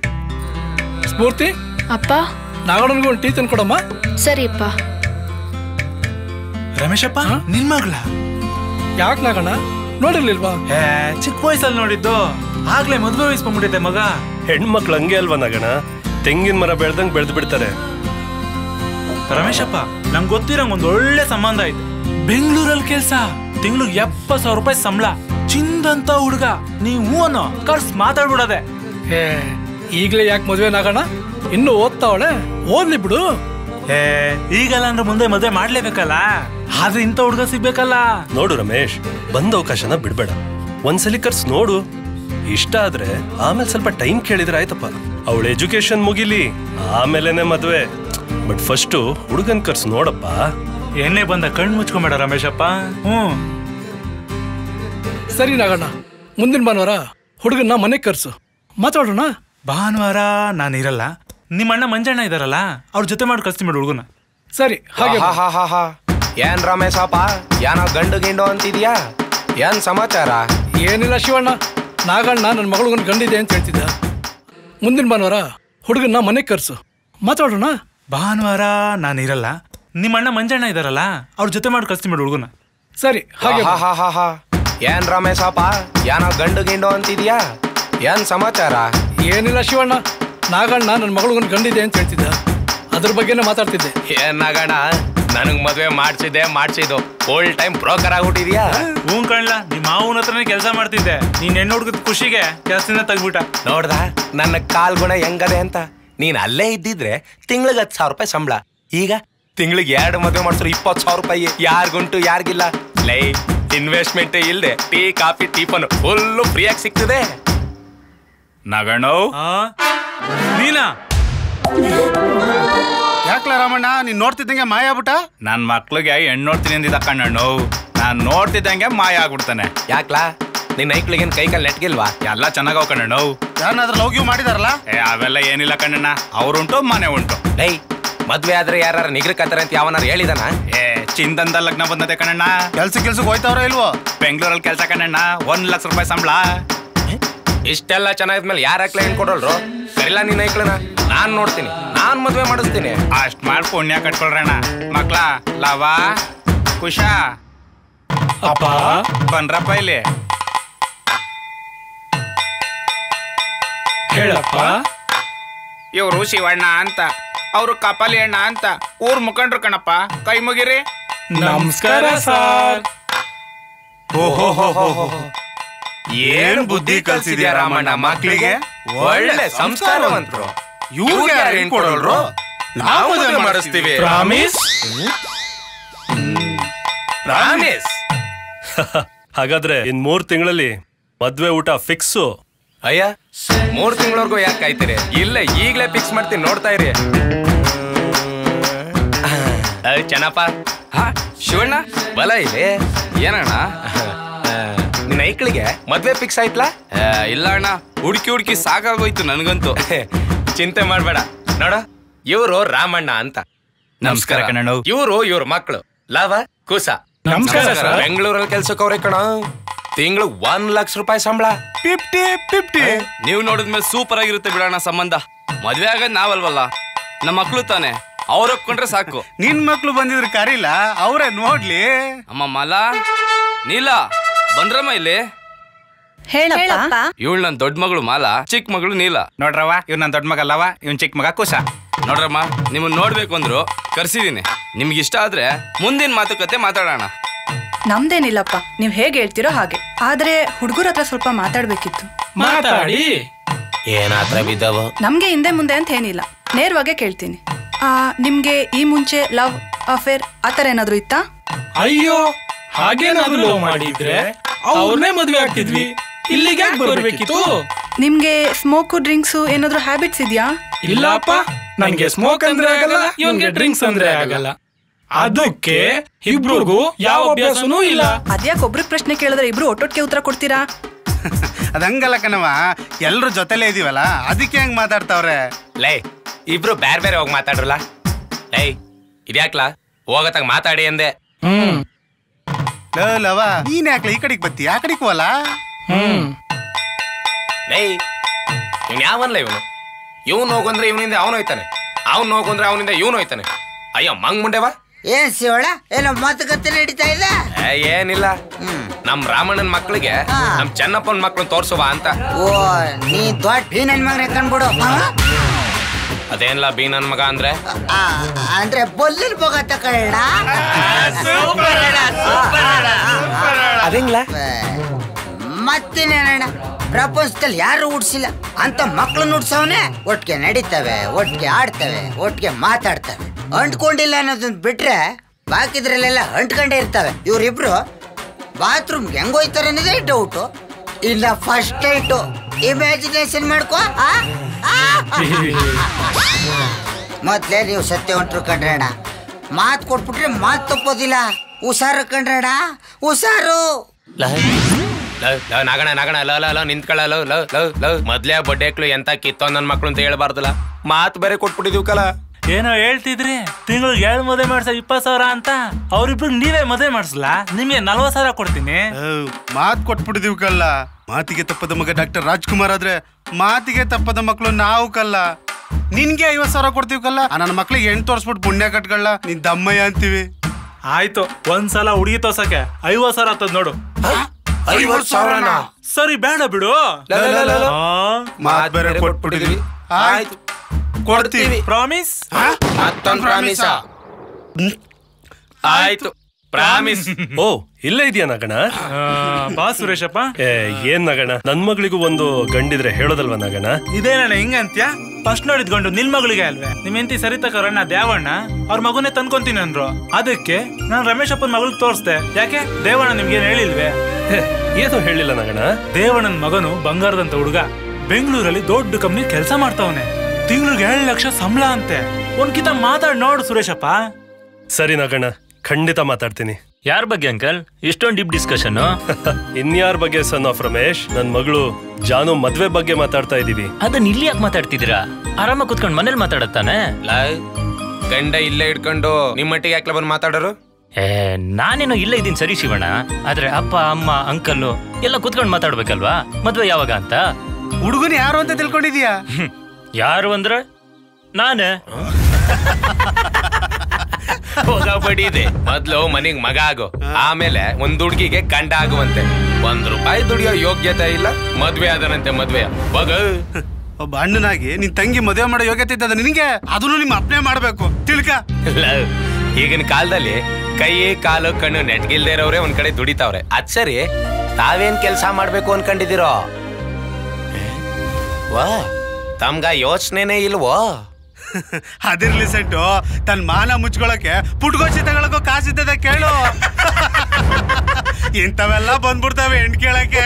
ಸ್ಫೂರ್ತಿ ಅಪ್ಪ ನಾಗಣ್ಣನಿಗೆ ಒಂದು ಟೀ ತಂದು ಕೊಡಮ್ಮ ಸರಿಯಪ್ಪ ರಮೇಶಪ್ಪ ನಿನ್ ಮಗಳ ಯಾಕೆ ನಾಗಣ್ಣ ನೋಡಿರ್ಲಿಲ್ವಾ ಏ ಚಿಕ್ಕ ವಯಸ್ಸಲ್ಲಿ ನೋಡಿದ್ದು ಆಗ್ಲೇ ಮದ್ವೆ ವಹಿಸ್ಕೊಂಡ್ಬಿಟ್ಟಿದ್ದೆ ಮಗ ಹೆಣ್ಮಕ್ಳು ಹಂಗೆ ಅಲ್ವಾ ನಗಣ ತೆಂಗಿನ ಮರ ಬೆಳ್ದಂಗ್ ಬೆಳೆದು ಬಿಡ್ತಾರೆ ರಮೇಶಪ್ಪ ನಂಗೆ ಗೊತ್ತಿರಂಗ್ ಒಂದ್ ಒಳ್ಳೆ ಸಂಬಂಧ ಐತೆ ಬೆಂಗಳೂರಲ್ಲಿ ಕೆಲ್ಸ ತಿಂಗ್ಳಿಗೆ ಎಪ್ಪತ್ ಸಾವಿರ ರೂಪಾಯಿ ಸಂಬಳ ಚಿಂದಂತ ಹುಡುಗ ನೀವು ಅನ್ನೋ ಕರ್ಸ್ ಮಾತಾಡ್ಬಿಡದೆ ಏ ಈಗಲೇ ಯಾಕೆ ಮದುವೆ ನಾಗಣ್ಣ ಇನ್ನು ಓದ್ತಾವಳೆ ಓದ್ಲಿ ಬಿಡು ಏ ಈಗಲ್ಲ ಅಂದ್ರೆ ಮುಂದೆ ಮದ್ವೆ ಮಾಡ್ಲೇಬೇಕಲ್ಲ ಆದ್ರೆ ಇಂಥ ಹುಡುಗ ಸಿಗ್ಬೇಕಲ್ಲ ನೋಡು ರಮೇಶ್ ಬಂದ ಅವಕಾಶನ ಬಿಡ್ಬೇಡ ಒಂದ್ಸಲಿ ಕರ್ಸ್ ನೋಡು ಇಷ್ಟ ಆದ್ರೆ ಆಮೇಲೆ ಸ್ವಲ್ಪ ಟೈಮ್ ಕೇಳಿದ್ರೆ ಆಯ್ತಪ್ಪ ಅವಳ ಎಜುಕೇಶನ್ ಮುಗಿಲಿ ಆಮೇಲೆನೆ ಮದ್ವೆ ಬಟ್ ಫಸ್ಟು ಹುಡುಗನ್ ಕರ್ಸ್ ನೋಡಪ್ಪ ಎಣ್ಣೆ ಬಂದ ಕಣ್ ಮುಚ್ಕೊಂಬೇಡ ರಮೇಶಪ್ಪ ಹ್ಮ್ ಸರಿ ನಾಗಣ್ಣ ಮುಂದಿನ ಭಾನುವಾರ ಹುಡುಗನ್ನ ಮನೆಗೆ ಕರ್ಸು ಮಾತಾಡೋಣ ಭಾನುವಾರ ನಾನು ಇರಲ್ಲ ನಿಮ್ಮ ಅಣ್ಣ ಮಂಜಣ್ಣ ಇದಾರಲ್ಲ ಅವ್ರ ಜೊತೆ ಮಾಡಿ ಕಳ್ಸ್ತೀನಿ ಬಿಡು ಹುಡುಗನ ಸರಿ ಹಾಗೆ ಹಾ ಹಾ ಹಾ ಹಾ ಏನ್ ರಮೇಶಪ್ಪ ಏನೋ ಗಂಡು ಗಿಂಡು ಅಂತಿದ್ಯಾ ಏನ್ ಸಮಾಚಾರ ಏನಿಲ್ಲ ಶಿವಣ್ಣ ನಾಗಣ್ಣ ನನ್ನ ಮಗಳಿಗೊಂದು ಗಂಡಿದೆ ಅಂತ ಹೇಳ್ತಿದ್ದ ಮುಂದಿನ ಭಾನುವಾರ ಹುಡುಗನ್ನ ಮನೆಗೆ ಕರ್ಸು ಮಾತಾಡೋಣ ಭಾನುವಾರ ನಾನು ಇರಲ್ಲ ನಿಮ್ಮ ಅಣ್ಣ ಮಂಜಣ್ಣ ಇದಾರಲ್ಲ ಅವ್ರ ಜೊತೆ ಮಾಡಿ ಕಳ್ಸ್ತೀನಿ ಬಿಡು ಹುಡುಗನ ಸರಿ ಹಾಗೆ ಹಾ ಹಾ ಹಾ ಹಾ ಏನ್ ರಮೇಶಪ್ಪ ಏನೋ ಗಂಡು ಗಿಂಡು ಅಂತಿದ್ಯಾ ಏನ್ ಸಮಾಚಾರ ಏನಿಲ್ಲ ಶಿವಣ್ಣ ನಾಗಣ್ಣ ನನ್ನ ಮಗಳಿಗೊಂದು ಗಂಡಿದೆ ಅಂತ ಹೇಳ್ತಿದ್ದ ಅದ್ರ ಬಗ್ಗೆನೇ ಮಾತಾಡ್ತಿದ್ದೆ ಏನ್ ನಗಣ ನನಗ್ ಮದ್ವೆ ಮಾಡ್ಸಿದ್ದೆ ಮಾಡ್ಸಿದ್ದು ಫುಲ್ ಟೈಮ್ ಬ್ರೋಕರ್ ಆಗ್ಬಿಟ್ಟಿದ್ಯಾ ಹ್ಞೂ ಕಣ್ಲ ನಿಮ್ಮ ಮಾವನ ಹತ್ರನೇ ಕೆಲಸ ಮಾಡ್ತಿದ್ದೆ ನೀನ್ ಹೆಣ್ಣು ಹುಡುಗದ ಖುಷಿಗೆ ಕೆಲಸದಿಂದ ತೆಗ್ಬಿಟ್ಟ ನೋಡ್ದ ನನ್ನ ಕಾಲ್ ಗುಣ ಹೆಂಗದೆ ಅಂತ ನೀನ್ ಅಲ್ಲೇ ಇದ್ದಿದ್ರೆ ತಿಂಗ್ಳಿಗೆ ಹತ್ತು ಸಾವಿರ ರೂಪಾಯಿ ಸಂಬಳ ಈಗ ತಿಂಗ್ಳಿಗೆ ಎರಡು ಮದುವೆ ಮಾಡ್ಸಿದ್ರು ಇಪ್ಪತ್ತು ಸಾವಿರ ರೂಪಾಯಿ ಯಾರಿಗುಂಟು ಯಾರಿಗಿಲ್ಲ ಲೈ ಇನ್ವೆಸ್ಟ್ಮೆಂಟ್ ಇಲ್ದೆ ಟೀ ಕಾಫಿ ಟಿಫನ್ ಫುಲ್ಲು ಫ್ರೀಯಾಗಿ ಸಿಗ್ತದೆ ನಗಣ್ಣೋ ನೀನಾ ಯಾಕ್ಲ ರಾಮಣ್ಣ ನೀನ್ ನೋಡ್ತಿದ್ದಂಗೆ ಮಾಯ ಆಗ್ಬಿಟ್ಟ ನನ್ನ ಮಕ್ಳಿಗೆ ಹೆಣ್ಣು ನೋಡ್ತೀನಿ ಅಂದಿದ್ದ ಕಣ್ಣಣ್ಣು ನಾನು ನೋಡ್ತಿದ್ದಂಗೆ ಮಾಯ ಆಗ್ಬಿಡ್ತಾನೆ ಯಾಕ್ಲಾ ನಿನ್ನ ಐಕ್ಳಿಗೇನ್ ಕೈ ಕಾಲ್ ನೆಟ್ಗಿಲ್ವಾ ಎಲ್ಲ ಚೆನ್ನಾಗವ್ ಕಣ್ಣಣ್ಣು ಯಾರನ್ನಾದ್ರೂ ಲವ್ ಗಿವ್ ಮಾಡಿದಾರಲ್ಲ ಏ ಅವೆಲ್ಲ ಏನಿಲ್ಲ ಕಣ್ಣಣ್ಣ ಅವ್ರುಂಟು ಮನೆ ಉಂಟು ಲೈ ಮದ್ವೆ ಆದ್ರೆ ಯಾರು ನಿಗ್ರಕತ್ತಾರೆ ಅಂತ ಯಾವನಾರು ಹೇಳಿದಾನ ಏ ಚಿಂತಂದ ಲಗ್ನ ಬಂದದೆ ಕಣ್ಣಣ್ಣ ಕೆಲ್ಸ ಕೆಲ್ಸಕ್ಕೆ ಹೋಯ್ತವ್ರ ಇಲ್ವೋ ಬೆಂಗಳೂರಲ್ಲಿ ಕೆಲಸ ಕಣ್ಣಣ್ಣ ಒಂದ್ ಲಕ್ಷ ರೂಪಾಯಿ ಸಂಬಳ ಇಷ್ಟೆಲ್ಲ ಚೆನ್ನಾಗಿದ್ಮೇಲೆ ಯಾರ ಹಾಕ್ಲ ಏನ್ ಕೊಡೋಲ್ರು ಸರಿಲ್ಲ ನಿನ್ನ ಐಕ್ಳನ ನಾನ್ ನೋಡ್ತೀನಿ ನಾನ್ ಮದ್ವೆ ಮಾಡಿಸ್ತೀನಿ ಅಷ್ಟ್ ಮಾಡಿ ಪುಣ್ಯ ಕಟ್ಕೊಳ್ರಣ್ಣ ಮಕ್ಳ ಲವ ಕುಶ ಅಪ್ಪ ಬನ್ರಪ್ಪ ಇಲ್ಲಿ ಹೇಳಪ್ಪ ಇವರು ಶಿವಣ್ಣ ಅಂತ ಅವರು ಕಪಾಲಿ ಅಣ್ಣ ಅಂತ ಊರ್ ಮುಖಂಡ್ರು ಕಣಪ್ಪ ಕೈ ಮುಗಿರಿ ನಮಸ್ಕಾರ ಸರ್ ಏನ್ ಬುದ್ಧಿ ಕಲ್ಸಿದ್ಯಾ ರಾಮಣ್ಣ ಮಕ್ಳಿಗೆ ಒಳ್ಳೆ ಸಂಸ್ಕಾರವಂತರು ಇವ್ರಿಗೆ ಯಾರು ಹೆಣ್ ಕೊಡೋಲ್ರು ನಾವು ಮದುವೆ ಮಾಡಿಸ್ತೀವಿ ಪ್ರಾಮಿಸ್ ಪ್ರಾಮಿಸ್ ಹಾಗಾದ್ರೆ ಇನ್ ಮೂರ್ ತಿಂಗಳಲ್ಲಿ ಮದ್ವೆ ಊಟ ಫಿಕ್ಸು ಅಯ್ಯ ಮೂರ್ ತಿಂಗಳವರೆಗೂ ಯಾಕೆ ಕಾಯ್ತೀರಿ ಇಲ್ಲ ಈಗ್ಲೇ ಫಿಕ್ಸ್ ಮಾಡ್ತೀನಿ ನೋಡ್ತಾ ಇರಿ ಅಹ್, ಚೆನ್ನಪ್ಪ ಹಾ ಶಿವಣ್ಣ ಬಲ ಇಲ್ಲಿ ಏನಣ್ಣ ನಿನ್ನ ಐಕ್ಳಿಗೆ ಮದ್ವೆ ಫಿಕ್ಸ್ ಆಯ್ತಲ್ಲ ಇಲ್ಲ ಅಣ್ಣ ಹುಡುಕಿ ಹುಡುಕಿ ಸಾಕಾಗೋಯ್ತು ನನಗಂತೂ ಚಿಂತೆ ಮಾಡ್ಬೇಡ ನೋಡ ಇವರು ರಾಮಣ್ಣ ಅಂತ ನಮಸ್ಕಾರ ಕಣಣ್ಣ. ಇವರು ಇವ್ರ ಮಕ್ಕಳು ಲಾವ ಕುಸ ನಮಸ್ಕಾರ ಸರ್. ಬೆಂಗಳೂರಲ್ಲಿ ಕೆಲ್ಸಕ್ಕೆ ಅವ್ರೆ ಕಣ ತಿಂಗಳು ಒಂದ್ ಲಕ್ಷ ರೂಪಾಯಿ ಸಂಬಳ ಫಿಫ್ಟಿ ಫಿಫ್ಟಿ ನೀವು ನೋಡಿದ್ಮೇಲೆ ಸೂಪರ್ ಆಗಿರುತ್ತೆ ಬಿಡೋಣ ಸಂಬಂಧ ಮದ್ವೆ ಆಗೋದ್ ನಾವಲ್ವಲ್ಲ ನಮ್ಮ ಮಕ್ಳು ತಾನೆ ಅವ್ರ ಒಪ್ಕೊಂಡ್ರೆ ಸಾಕು ನಿನ್ ಮಕ್ಳು ಬಂದಿದ್ರೆ ಕರೀಲ ಅವ್ರೇ ನೋಡ್ಲಿ ಅಮ್ಮ ಮಲ ನೀಲ ಬಂದ್ರಮ್ಮ ಇಲ್ಲಿ ಹೇಳಪ್ಪ ಇವಳು ನನ್ ದೊಡ್ಡ ಮಗಳು ಮಾಲ ಚಿಕ್ಕ ಮಗಳು ನೀಲ ನೋಡ್ರವ ಇವ್ ನನ್ ದೊಡ್ಡ ಮಗ ಅಲ್ಲವ ಇವ್ನ್ ಚಿಕ್ಕ ಮಗ ಕುಶ ನೋಡ್ರಮ್ಮ ನಿಮ್ಮನ್ನ ನೋಡ್ಬೇಕು ಅಂದ್ರು ಕರ್ಸಿದೀನಿ ನಿಮ್ಗೆ ಇಷ್ಟ ಆದ್ರೆ ಮುಂದಿನ ಮಾತುಕತೆ ಮಾತಾಡೋಣ ನಮ್ದೇನಿಲ್ಲಪ್ಪ ನೀವ್ ಹೇಗೆ ಹೇಳ್ತಿರೋ ಹಾಗೆ ಆದ್ರೆ ಹುಡುಗರ ಹತ್ರ ಸ್ವಲ್ಪ ಮಾತಾಡ್ಬೇಕಿತ್ತು ಮಾತಾಡಿ ಏನಾತ್ರ ಬಿದ್ದವು ನಮ್ಗೆ ಹಿಂದೆ ಮುಂದೆ ಅಂತ ಏನಿಲ್ಲ ನೇರವಾಗೆ ಕೇಳ್ತೀನಿ ಆ ನಿಮ್ಗೆ ಈ ಮುಂಚೆ ಲವ್ ಅಫೇರ್ ಆತರ ಏನಾದ್ರು ಇತ್ತಾ ಅಯ್ಯೋ ಹಾಗೇನಾದ್ರು ಲವ್ ಮಾಡಿದ್ರೆ ಅವ್ರನ್ನೇ ಮದ್ವೆ ಆಗ್ತಿದ್ವಿ ಇಲ್ಲಿಗೆ ಯಾಕೆ ಬರ್ಬೇಕಿತ್ತು ನಿಮ್ಗೆ ಸ್ಮೋಕು ಡ್ರಿಂಕ್ಸು ಏನಾದ್ರು ಹ್ಯಾಬಿಟ್ಸ್ ಇದೆಯಾ ಇಲ್ಲಪ್ಪ ನಂಗೆ ಸ್ಮೋಕ್ ಅಂದ್ರೆ ಆಗಲ್ಲ ಇವನ್ಗೆ ಡ್ರಿಂಕ್ಸ್ ಅಂದ್ರೆ ಆಗಲ್ಲ ಅದಕ್ಕೆ ಇಬ್ರಿಗೂ ಯಾವ ಅಭ್ಯಾಸನೂ ಇಲ್ಲ ಅದ್ಯಾಕೆ ಒಬ್ರಿಗೆ ಪ್ರಶ್ನೆ ಕೇಳಿದ್ರೆ ಇಬ್ರು ಒಟ್ಟೊಟ್ಟಿಗೆ ಉತ್ತರ ಕೊಡ್ತೀರಾ ಅದಂಗಲ್ಲ ಕಣವ ಎಲ್ರು ಜೊತೆಲೇ ಇದೀವಲ್ಲ ಅದಕ್ಕೆ ಹೆಂಗ್ ಮಾತಾಡ್ತಾವ್ರೆ ಲೈ ಇಬ್ರು ಬ್ಯಾರೆ ಬೇರೆ ಹೋಗಿ ಮಾತಾಡ್ರಲ್ಲ ಲೈ ಇದ್ಯಾಕ್ಲಾ ಹೋಗತ್ತಾಗ ಮಾತಾಡಿ ಅಂದೆ ಹ್ಮ್ ಲೋ, ಲವ ನೀನ್ ಯಾಕ್ಲ ಈ ಕಡೆಗ್ ಬತ್ತಿ ಆ ಕಡೆಗ್ ಹೋಲ ಹ್ಮ್ ಲೈ ಇವ್ನು ಯಾವನ್ಲ ಇವನು ಇವನು ಹೋಗಂದ್ರೆ ಇವನಿಂದ ಅವನು ಹೋಯ್ತಾನೆ ಅವ್ನು ಹೋಗಂದ್ರೆ ಅವನಿಂದ ಇವನು ಹೋಯ್ತಾನೆ ಅಯ್ಯೋ ಮಂಗ್ ಮುಂಡೆವಾ ಏನ್ ಶಿವಳ ಏನೋ ಮಾತುಕತೆ ನಡೀತಾ ಇದೆ ಏ, ಏನಿಲ್ಲ ನಮ್ ರಾಮಣ್ಣನ್ ಮಕ್ಳಿಗೆ ನಮ್ ಚೆನ್ನಪ್ಪನ್ ಮಕ್ಳನ್ನ ತೋರ್ಸುವ ಅಂತ ಓ ನೀ ದೊಡ್ಡ ಭೀ ನನ್ ಮಗನ ಕಂಡ್ಬಿಡು ಅದೇನ್ಲ ಬಿ ನನ್ ಮಗ ಅಂದ್ರೆ ಅಂದ್ರೆ ಬೊಲ್ಲಿನ ಹೋಗ ತಕೊಳ್ಳ ಅದೇಂಗ್ಲ ಮತ್ತೇನೇನಣ್ಣ ಪ್ರಪಂಚದಲ್ಲಿ ಯಾರು ಉಡ್ಸಿಲ್ಲ ಅಂತ ಮಕ್ಳನ್ನ ಉಡ್ಸವನೆ ಒಟ್ಟಿಗೆ ನಡೀತವೆ ಒಟ್ಟಿಗೆ ಆಡ್ತವೆ ಒಟ್ಟಿಗೆ ಮಾತಾಡ್ತವೆ ಅಂಟ್ಕೊಂಡಿಲ್ಲ ಅನ್ನೋದನ್ನ ಬಿಟ್ರೆ ಬಾಕಿದ್ರಲ್ಲೆಲ್ಲ ಅಂಟ್ಕೊಂಡೇ ಇರ್ತವೆ ಇವ್ರಿಬ್ರು ಬಾತ್ರೂಮ್ಗೆ ಹೆಂಗೋಯ್ತಾರೆ ಅನ್ನೋದೇ ಡೌಟು ಇಲ್ಲ ಫಸ್ಟ್ ನೈಟು ಇಮ್ಯಾಜಿನೇಷನ್ ಮಾಡ್ಕೋ ಆ? ಆ? ಮೊದ್ಲೇ ನೀವು ಸತ್ಯ ಹೊಂಟ್ರು ಕಣ್ರಣ್ಣ ಮಾತು ಕೊಟ್ಬಿಟ್ರೆ ಮಾತು ತಪ್ಪೋದಿಲ್ಲ ಹುಷಾರು ಕಣ್ರಣ್ಣ ಹುಷಾರು ಲವ್ ಲವ್ ನಾಗಣ ನಾಗಣ ಲವ್ ಲವ್ ಲವ್ ನಿಂತ್ಕೊಳ್ಳ ಲವ್ ಲವ್ ಲವ್ ಲವ್ ಮೊದ್ಲೇ ಬಡ್ಡೆಕ್ಳು ಎಂತ ಕಿತ್ತೋ ನನ್ ಮಕ್ಳು ಅಂತ ಹೇಳ್ಬಾರ್ದಲ್ಲ ಮಾತು ಬೇರೆ ಕೊಟ್ಬಿಟ್ಟಿದೀವಿ ಕಲ ಏನೋ ಹೇಳ್ತಿದ್ರಿ ತಿಂಗಳಿಗೆ ಎರಡು ಮದುವೆ ಮಾಡ್ಸ ಇಪ್ಪತ್ತು ಸಾವಿರ ಅಂತ ಅವ್ರಿಬ್ರಿಗೆ ನೀವೇ ಮದುವೆ ಮಾಡಿಸ್ಲಾ ನಿಮಗೆ ನಲ್ವತ್ತು ಸಾವಿರ ಕೊಡ್ತೀನಿ ಮಾತ್ ಕೊಟ್ಬಿಟ್ಟಿದೀವಿ ಕಲ್ಲ ಮಾತಿಗೆ ತಪ್ಪದ ಮಗ ಡಾಕ್ಟರ್ ರಾಜ್ಕುಮಾರ್ ಆದ್ರೆ ಮಾತಿಗೆ ತಪ್ಪದ ಮಕ್ಳು ನಾವು ಕಲ್ಲ ನಿನ್ಗೆ ಐವತ್ ಸಾವಿರ ಕೊಡ್ತೀವಿ ಕಲ್ಲ ಆ ನನ್ನ ಮಕ್ಳಿಗೆ ಹೆಣ್ ತೋರ್ಸ್ಬಿಟ್ಟು ಪುಣ್ಯ ಕಟ್ಕೊಳ್ಳ ನೀನ್ ದಮ್ಮಯ್ಯ ಅಂತೀವಿ ಆಯ್ತು ಒಂದ್ಸಲ ಹುಡುಗಿ ತೋರ್ಸಕ್ಕೆ ಐವತ್ತು ಸಾವಿರ ಆಗ್ತದ ನೋಡು ಐವತ್ ಸಾವಿರನಾ? ಸರಿ ಬೇಡ ಬಿಡು ಲ, ಲ, ಲ, ಲ, ಲ. ಆ, ಮಾತ್ ಬೇರೆ ಕೊಟ್ಬಿಟ್ಟಿದೀವಿ ಆಯ್ತು ಕೊಡ್ತೀವಿ ಪ್ರಾಮಿಸ್ ಮತ್ತೊಂದ್ ಪ್ರಾಮಿಸ ಆಯ್ತು ಪ್ರಾಮಿಸ್ ಓ ಇಲ್ಲೇ ಇದೆಯಾ ನಗಣ ಬಾ ಸುರೇಶಪ್ಪ ಏ ಏನ್ ನಗಣ ನನ್ ಮಗಳಿಗೂ ಒಂದು ಗಂಡಿದ್ರೆ ಹೇಳೋದಲ್ವಾ ನಗಣ ಇದೇನಣ್ಣ ಹಿಂಗಂತ್ಯ ಫಸ್ಟ್ ನೋಡಿದ್ಕೊಂಡು ನಿನ್ ಮಗಳಿಗೆ ಅಲ್ವೇ ನಿಮ್ ಹೆಂಡತಿ ಸರಿತಕರಣ್ಣ ದೇವಣ್ಣ ಅವ್ರ ಮಗುನೇ ತಂದ್ಕೊಂತೀನಿ ಅಂದ್ರು ಅದಕ್ಕೆ ನಾನು ರಮೇಶ್ ಅಪ್ಪನ ಮಗಳಿಗೆ ತೋರಿಸ್ದೆ ಯಾಕೆ ದೇವಣ್ಣ ನಿಮ್ಗೇನ್ ಹೇಳಿಲ್ವೇ ಏನೋ ಹೇಳಿಲ್ಲ ನಗಣ ದೇವಣ್ಣನ ಮಗನು ಬಂಗಾರದಂತ ಹುಡುಗ ಬೆಂಗಳೂರಲ್ಲಿ ದೊಡ್ಡ ಕಂಪ್ನಿ ಕೆಲಸ ಮಾಡ್ತಾವನೆ ತಿಂಗ್ಳಿಗೆ ಏಳು ಲಕ್ಷ ಸಂಬಳ ಅಂತೆ ಒಂದ್ಕಿತ ಮಾತಾಡ್ ನೋಡು ಸುರೇಶಪ್ಪ ಸರಿ ನಗಣ ಖಂಡಿತ ಮಾತಾಡ್ತೀನಿ ಯಾರ ಬಗ್ಗೆ ಅಂಕಲ್ ಇಷ್ಟೊಂದು ಡೀಪ್ ಡಿಸ್ಕಷನ್ ಇನ್ಯಾರ ಬಗ್ಗೆ ಸನ್ ಆಫ್ ರಮೇಶ್ ನನ್ ಮಗಳು ಜಾನು ಮದ್ವೆ ಬಗ್ಗೆ ಮಾತಾಡ್ತಾ ಇದೀವಿ ಅದನ್ನ ಇಲ್ಲಿ ಯಾಕೆ ಮಾತಾಡ್ತಿದ್ದೀರಾ ಆರಾಮಾಗಿ ಕುತ್ಕೊಂಡು ಮನೇಲಿ ಮಾತಾಡತ್ತಾನೆ ಲವ್ ಗಂಡ ಇಲ್ಲೇ ಇಟ್ಕೊಂಡು ನಿಮ್ಮಟ್ಟಿಗೆ ಯಾಕೆ ಬಂದು ಮಾತಾಡೋರು ಏ ನಾನೇನೋ ಇಲ್ಲ ಇದ್ದೀನಿ ಸರಿ ಶಿವಣ್ಣ ಆದ್ರೆ ಅಪ್ಪ ಅಮ್ಮ ಅಂಕಲ್ಲು ಎಲ್ಲ ಕುತ್ಕೊಂಡು ಮಾತಾಡ್ಬೇಕಲ್ವಾ ಮದ್ವೆ ಯಾವಾಗ ಅಂತ ಹುಡುಗನ್ ಯಾರು ಅಂತ ತಿಳ್ಕೊಂಡಿದ್ಯಾ ಹ್ಮ್. ಯಾರು ಅಂದ್ರೆ ನಾನೇ ಹೋಗ ಇದೆ ಮೊದ್ಲು ಮನಿಗ್ ಮಗ ಆಗು ಆಮೇಲೆ ಒಂದ್ ಹುಡ್ಗಿಗೆ ಗಂಡ ಆಗುವಂತೆ ಒಂದ್ ರೂಪಾಯಿ ದುಡಿಯೋ ಯೋಗ್ಯತೆ ಇಲ್ಲ ಮದ್ವೆ ಆದನಂತೆ ಮದ್ವೆ ಹೋಗ ಒಬ್ಬ ಅಣ್ಣನಾಗಿ ನಿನ್ ತಂಗಿ ಮದುವೆ ಮಾಡೋ ಯೋಗ್ಯತೆ ಇದ್ದದ ನಿನಗೆ ಅದನ್ನು ನಿಮ್ಮ ಅಪ್ಪನೇ ಮಾಡ್ಬೇಕು ತಿಳ್ಕ ಲವ್, ಈಗಿನ ಕಾಲದಲ್ಲಿ ಕೈ ಕಾಲು ಕಣ್ಣು ನೆಟ್ಗಿಲ್ದೇ ಇರೋರೆ ಒಂದ್ ಕಡೆ ದುಡಿತಾವ್ರೆ ಅದ್ ಸರಿ ತಾವೇನ್ ಕೆಲ್ಸ ಮಾಡ್ಬೇಕು ಅನ್ಕೊಂಡಿದಿರೋ ವಾ ತಮ್ಗ ಯೋಚನೆನೇ ಇಲ್ವೋ ಅದಿರ್ಲಿ ಸೆಂಟು ತನ್ನ ಮಾನ ಮುಚ್ಕೊಳಕ್ಕೆ ಪುಟ್ಗೋಚಿ ತಗೊಳಕೋ ಕಾಸಿದ್ದದ ಕೇಳು ಇಂಥವೆಲ್ಲ ಬಂದ್ಬಿಡ್ತಾವೆ ಹೆಣ್ ಕೇಳಕ್ಕೆ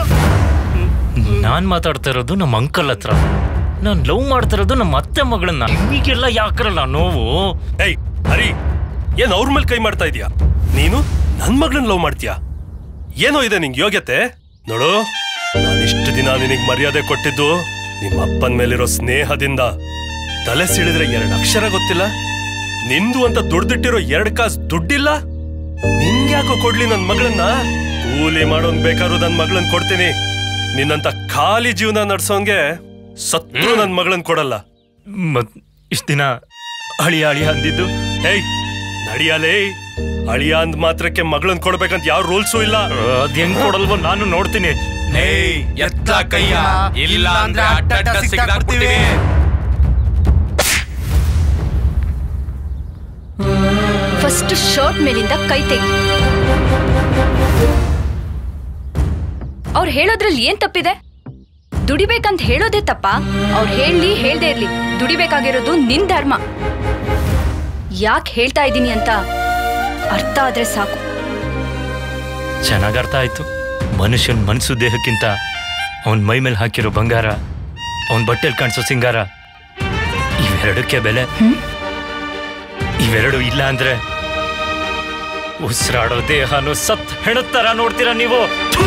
ನಾನ್ ಮಾತಾಡ್ತಾ ಇರೋದು ನಮ್ಮ ಅಂಕಲ್ ಹತ್ರ ನಾನ್ ಲವ್ ಮಾಡ್ತಾ ಇರೋದು ನಮ್ಮ ಅತ್ತೆ ಮಗಳನ್ನ ಹೀಗೆಲ್ಲ ಯಾಕ್ರಲ್ಲ ನೋವು ಏಯ್ ಹರಿ ಏನ್ ಅವ್ರ ಮೇಲೆ ಕೈ ಮಾಡ್ತಾ ಇದೀಯಾ ನೀನು ನನ್ ಮಗಳನ್ನ ಲವ್ ಮಾಡ್ತೀಯಾ ಏನೋ ಇದೆ ನಿಂಗೆ ಯೋಗ್ಯತೆ ನೋಡು ನಾನಿಷ್ಟು ದಿನ ನಿನಗ್ ಮರ್ಯಾದೆ ಕೊಟ್ಟಿದ್ದು ನಿಮ್ಮ ಅಪ್ಪನ ಮೇಲಿರೋ ಸ್ನೇಹದಿಂದ ತಲೆ ಸಿಳಿದ್ರೆ ಎರಡು ಅಕ್ಷರ ಗೊತ್ತಿಲ್ಲ ನಿಂದು ಅಂತ ದುಡ್ದಿಟ್ಟಿರೋ ಎರಡ್ ಕಾಸು ದುಡ್ಡಿಲ್ಲ ನಿಂಗ್ಯಾಕೋ ಕೊಡ್ಲಿ ನನ್ ಮಗಳನ್ನ ಕೂಲಿ ಮಾಡೋನ್ ಬೇಕಾದ್ರೂ ನನ್ ಮಗಳನ್ನ ಕೊಡ್ತೀನಿ ನಿನ್ನಂತ ಖಾಲಿ ಜೀವನ ನಡ್ಸೋನ್ಗೆ ಸತ್ರು ನನ್ ಮಗಳನ್ನ ಕೊಡಲ್ಲ ಮತ್ ಇಷ್ಟ ದಿನ ಅಳಿಯ ಅಳಿಯ ಅಂದಿದ್ದು ಏಯ್ ನಡಿಯಲೇ ಅಳಿಯ ಅಂದ್ ಮಾತ್ರಕ್ಕೆ ಮಗಳನ್ನ ಕೊಡ್ಬೇಕಂತ ಯಾವ ರೂಲ್ಸು ಇಲ್ಲ ಅದ್ ಹೆಂಗ್ ಕೊಡಲ್ವೋ ನಾನು ನೋಡ್ತೀನಿ ಏಯ್ ಎತ್ತ ಕೈಯ ಇಲ್ಲ ಅಂದ್ರೆ ಅಡ್ಡ ಸಿಕ್ಕಾಕ್ಬಿಡ್ತೀವಿ ಫಸ್ಟ್ ಶರ್ಟ್ ಮೇಲಿಂದ ಕೈ ತೆಗಿ ಅವ್ರು ಹೇಳೋದ್ರಲ್ಲಿ ಏನ್ ತಪ್ಪಿದೆ ದುಡಿಬೇಕಂತ ಹೇಳೋದೇ ತಪ್ಪ ಅವ್ರು ಹೇಳಿ ಹೇಳ್ದೇ ಇರ್ಲಿ ದುಡಿಬೇಕಾಗಿರೋದು ನಿನ್ ಧರ್ಮ ಯಾಕೆ ಹೇಳ್ತಾ ಇದ್ದೀನಿ ಅಂತ ಅರ್ಥ ಆದ್ರೆ ಸಾಕು ಚೆನ್ನಾಗ್ ಅರ್ಥ ಆಯ್ತು ಮನುಷ್ಯನ್ ಮನ್ಸು ದೇಹಕ್ಕಿಂತ ಅವನ್ ಮೈ ಮೇಲೆ ಹಾಕಿರೋ ಬಂಗಾರ ಅವನ್ ಬಟ್ಟೆಲ್ ಕಾಣಿಸೋ ಸಿಂಗಾರ ಇವೆರಡಕ್ಕೆ ಬೆಲೆ ಇವೆರಡು ಇಲ್ಲ ಅಂದ್ರೆ ಉಸಿರಾಡೋ ದೇಹನು ಸತ್ ಹೆಣದ್ ತರ ನೋಡ್ತೀರಾ ನೀವು ಥು!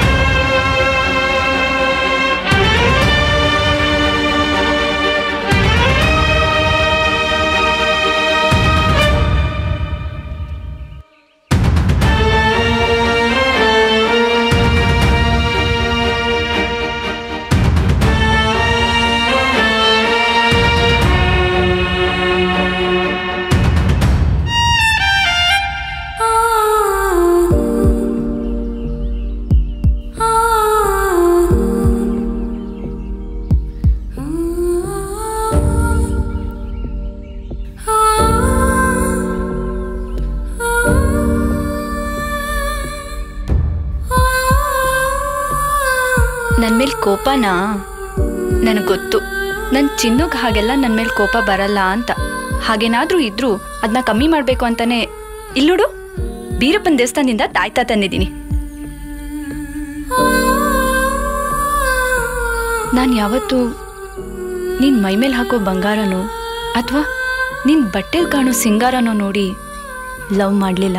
ನನ್ ಮೇಲೆ ಕೋಪನಾ ನನಗೆ ಗೊತ್ತು ನನ್ ಚಿನ್ನಗ್ ಹಾಗೆಲ್ಲ ನನ್ ಮೇಲೆ ಕೋಪ ಬರಲ್ಲ ಅಂತ ಹಾಗೇನಾದ್ರೂ ಇದ್ರೂ ಅದನ್ನ ಕಮ್ಮಿ ಮಾಡ್ಬೇಕು ಅಂತಾನೆ ಇಲ್ಲೋಡು ಬೀರಪ್ಪನ ದೇವಸ್ಥಾನದಿಂದ ತಾಯ್ತಾ ತಂದಿದ್ದೀನಿ ನಾನು ಯಾವತ್ತೂ ನಿನ್ ಮೈ ಮೇಲೆ ಹಾಕೋ ಬಂಗಾರನೋ ಅಥವಾ ನಿನ್ ಬಟ್ಟೆಲ್ ಕಾಣೋ ಸಿಂಗಾರನೋ ನೋಡಿ ಲವ್ ಮಾಡಲಿಲ್ಲ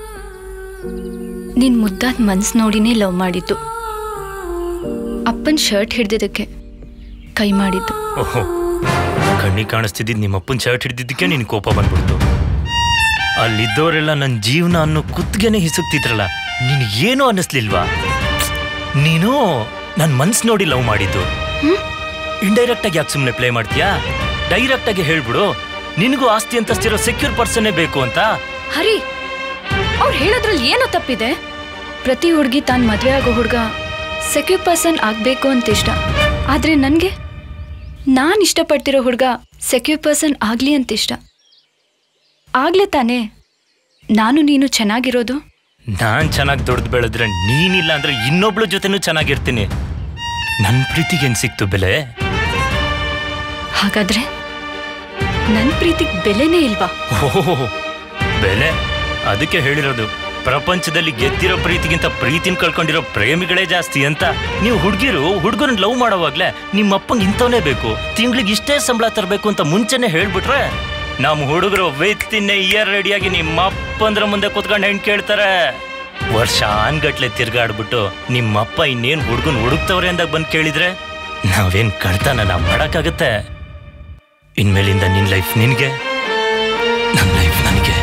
ನಿನ್ ಮುದ್ದಾದ ಮನ್ಸು ನೋಡಿನೇ ಲವ್ ಮಾಡಿದ್ದು ಅಪ್ಪನ ಶರ್ಟ್ ಹಿಡ್ದಿದ್ದಕ್ಕೆ ಕೈ ಮಾಡಿದ್ದು ಓಹೋ ಕಣ್ಣಿಗೆ ಕಾಣಿಸ್ತಿದ್ದಿದ್ ನಿಮ್ಮ ಅಪ್ಪನ ಶರ್ಟ್ ಹಿಡಿದಿದ್ದಕ್ಕೆ ನಿನ್ ಕೋಪ ಬಂದ್ಬಿಡ್ತು ಅಲ್ಲಿದ್ದವರೆಲ್ಲ ನನ್ನ ಜೀವನ ಅನ್ನೋ ಕುತ್ತಿಗೆನೆ ಹಿಸುಕ್ತಿದ್ರಲ್ಲ ನಿನಗೇನು ಅನ್ನಿಸ್ಲಿಲ್ವಾ ನೀನು ನನ್ನ ಮನ್ಸು ನೋಡಿ ಲವ್ ಮಾಡಿದ್ದು ಇಂಡೈರೆಕ್ಟ್ ಆಗಿ ಯಾಕೆ ಸುಮ್ಮನೆ ಪ್ಲೇ ಮಾಡ್ತೀಯಾ ಡೈರೆಕ್ಟ್ ಆಗಿ ಹೇಳ್ಬಿಡು ನಿನಗೂ ಆಸ್ತಿ ಅಂತಸ್ತಿರೋ ಸೆಕ್ಯೂರ್ ಪರ್ಸನ್ನೇ ಬೇಕು ಅಂತ ಹರಿ ಅವ್ರು ಹೇಳೋದ್ರಲ್ಲಿ ಏನೋ ತಪ್ಪಿದೆ ಪ್ರತಿ ಹುಡುಗಿ ತಾನು ಮದುವೆ ಆಗೋ ಹುಡುಗ ಸೆಕ್ಯೂರ್ ಪರ್ಸನ್ ಆಗಬೇಕು ಅಂತ ಇಷ್ಟ ಆದರೆ ನನಗೆ ನಾನು ಇಷ್ಟಪಡ್ತಿರೋ ಹುಡುಗ ಸೆಕ್ಯೂರ್ ಪರ್ಸನ್ ಆಗಲಿ ಅಂತ ಇಷ್ಟ ಆಗ್ಲೇ ತಾನೇ ನಾನು ನೀನು ಚೆನ್ನಾಗಿರೋದು ನಾನ್ ಚೆನ್ನಾಗಿ ದೊಡ್ದು ಬೆಳೆದ್ರೆ ನೀನಿಲ್ಲ ಅಂದ್ರೆ ಇನ್ನೊಬ್ಳ ಜೊತೆನೂ ಚೆನ್ನಾಗಿರ್ತೀನಿ ನನ್ನ ಪ್ರೀತಿಗೇನ್ ಸಿಕ್ತು ಬೆಲೆ ಹಾಗಾದ್ರೆ ನನ್ನ ಪ್ರೀತಿಗೆ ಬೆಲೆನೇ ಇಲ್ವಾ ಓಹೋ ಬೆಲೆ ಅದಕ್ಕೆ ಹೇಳಿರೋದು ಪ್ರಪಂಚದಲ್ಲಿ ಗೆದ್ದಿರೋ ಪ್ರೀತಿಗಿಂತ ಪ್ರೀತಿನ ಕಳ್ಕೊಂಡಿರೋ ಪ್ರೇಮಿಗಳೇ ಜಾಸ್ತಿ ಅಂತ ನೀವು ಹುಡುಗಿರು ಹುಡುಗರನ್ನ ಲವ್ ಮಾಡೋವಾಗ್ಲೇ ನಿಮ್ಮ ಅಪ್ಪಂಗೆ ಇಂಥವನೇ ಬೇಕು ತಿಂಗ್ಳಿಗೆ ಇಷ್ಟೇ ಸಂಬಳ ತರಬೇಕು ಅಂತ ಮುಂಚೆನೆ ಹೇಳ್ಬಿಟ್ರೆ ನಮ್ಮ ಹುಡುಗರು ವೆತ್ತಿನ ಇಯರ್ ರೆಡಿಯಾಗಿ ನಿಮ್ಮ ಅಪ್ಪಂದ್ರ ಮುಂದೆ ಕುತ್ಕೊಂಡು ಹೆಣ್ ಕೇಳ್ತಾರೆ ವರ್ಷ ಆನ್ಗಟ್ಲೆ ತಿರ್ಗಾಡ್ಬಿಟ್ಟು ನಿಮ್ಮಪ್ಪ ಇನ್ನೇನ್ ಹುಡುಗನ್ ಹುಡುಕ್ತವ್ರೆ ಅಂದಾಗ ಬಂದು ಕೇಳಿದ್ರೆ ನಾವೇನ್ ಕಳ್ತಾನ ನಾವು ಮಾಡಕ್ಕಾಗತ್ತೆ ಇನ್ಮೇಲಿಂದ ನಿನ್ ಲೈಫ್ ನಿನ್ಗೆ ನನ್ನ ಲೈಫ್ ನನಗೆ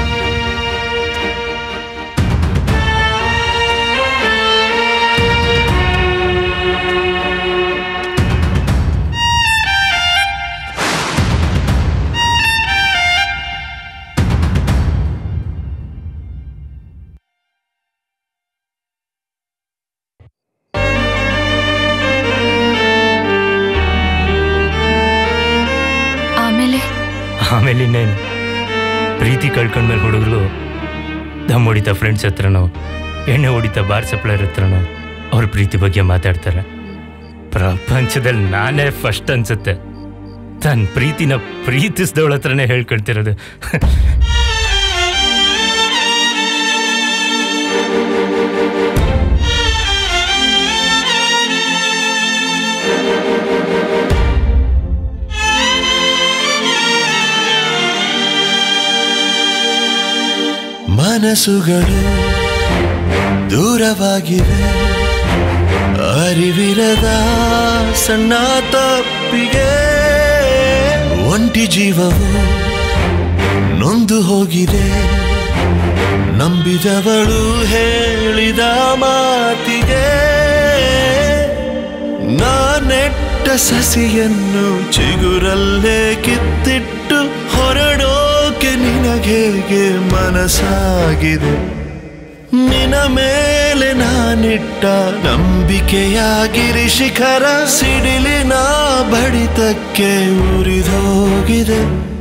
ಆಮೇಲೆ ಇನ್ನೇನು ಪ್ರೀತಿ ಕಳ್ಕೊಂಡ್ಮೇಲೆ ಹುಡುಗರು ದಮ್ ಹೊಡಿತ ಫ್ರೆಂಡ್ಸ್ ಹತ್ರನೋ ಎಣ್ಣೆ ಹೊಡಿತ ಬಾರ್ ಸಪ್ಲೈರ್ ಹತ್ರನೋ ಅವ್ರ ಪ್ರೀತಿ ಬಗ್ಗೆ ಮಾತಾಡ್ತಾರೆ ಪ್ರಪಂಚದಲ್ಲಿ ನಾನೇ ಫಸ್ಟ್ ಅನ್ಸುತ್ತೆ ತನ್ನ ಪ್ರೀತಿನ ಪ್ರೀತಿಸ್ದವಳ ಹತ್ರನೇ ಹೇಳ್ಕೊಳ್ತಿರೋದು ಮನಸ್ಸುಗಳು ದೂರವಾಗಿವೆ ಅರಿವಿರದ ಸಣ್ಣ ತಪ್ಪಿಗೆ ಒಂಟಿ ಜೀವವು ನೊಂದು ಹೋಗಿದೆ ನಂಬಿದವಳು ಹೇಳಿದ ಮಾತಿಗೆ ನಾನೆಟ್ಟ ಸಸಿಯನ್ನು ಚಿಗುರಲ್ಲೇ ಕಿತ್ತಿಟ್ಟು ಹೊರಡೋಕೆ ನಿನಗೇಗೆ ಮನಸ್ಸಾಗಿದೆ ನಿನ ಮೇಲೆ ನಾನಿಟ್ಟ ನಂಬಿಕೆಯಾಗಿರಿ ಶಿಖರ ಸಿಡಿಲಿನ ಬಡಿತಕ್ಕೆ ಉರಿದೋಗಿದೆ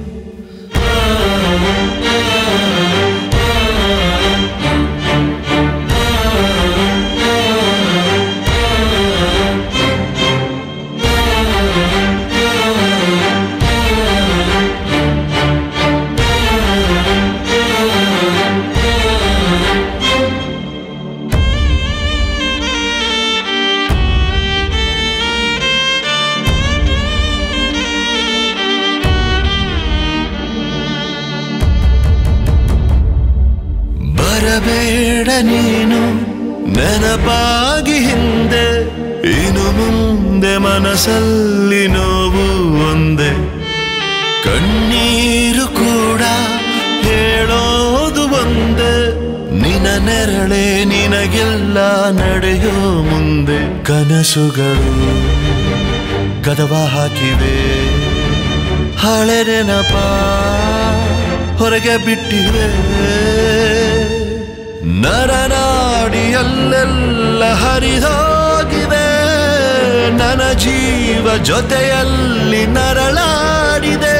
ಬರಬೇಡ ನೀನು ನೆನಪಾಗಿ ಹಿಂದೆ ಇನ್ನು ಮುಂದೆ ಮನಸ್ಸಲ್ಲಿ ನೋವು ಒಂದೇ ಕಣ್ಣೀರು ಕೂಡ ಹೇಳೋದು ಒಂದೇ ನಿನ ನೆರಳೆ ನಿನಗೆಲ್ಲ ನಡೆಯೋ ಮುಂದೆ ಕನಸುಗಳು ಕದವ ಹಾಕಿವೆ ಹಳೆ ನೆನಪ ಹೊರಗೆ ಬಿಟ್ಟಿವೆ ನರನಾಡಿಯಲ್ಲೆಲ್ಲ ಹರಿದೋಗಿವೆ ನನ್ನ ಜೀವ ಜೊತೆಯಲ್ಲಿ ನರಳಾಡಿದೆ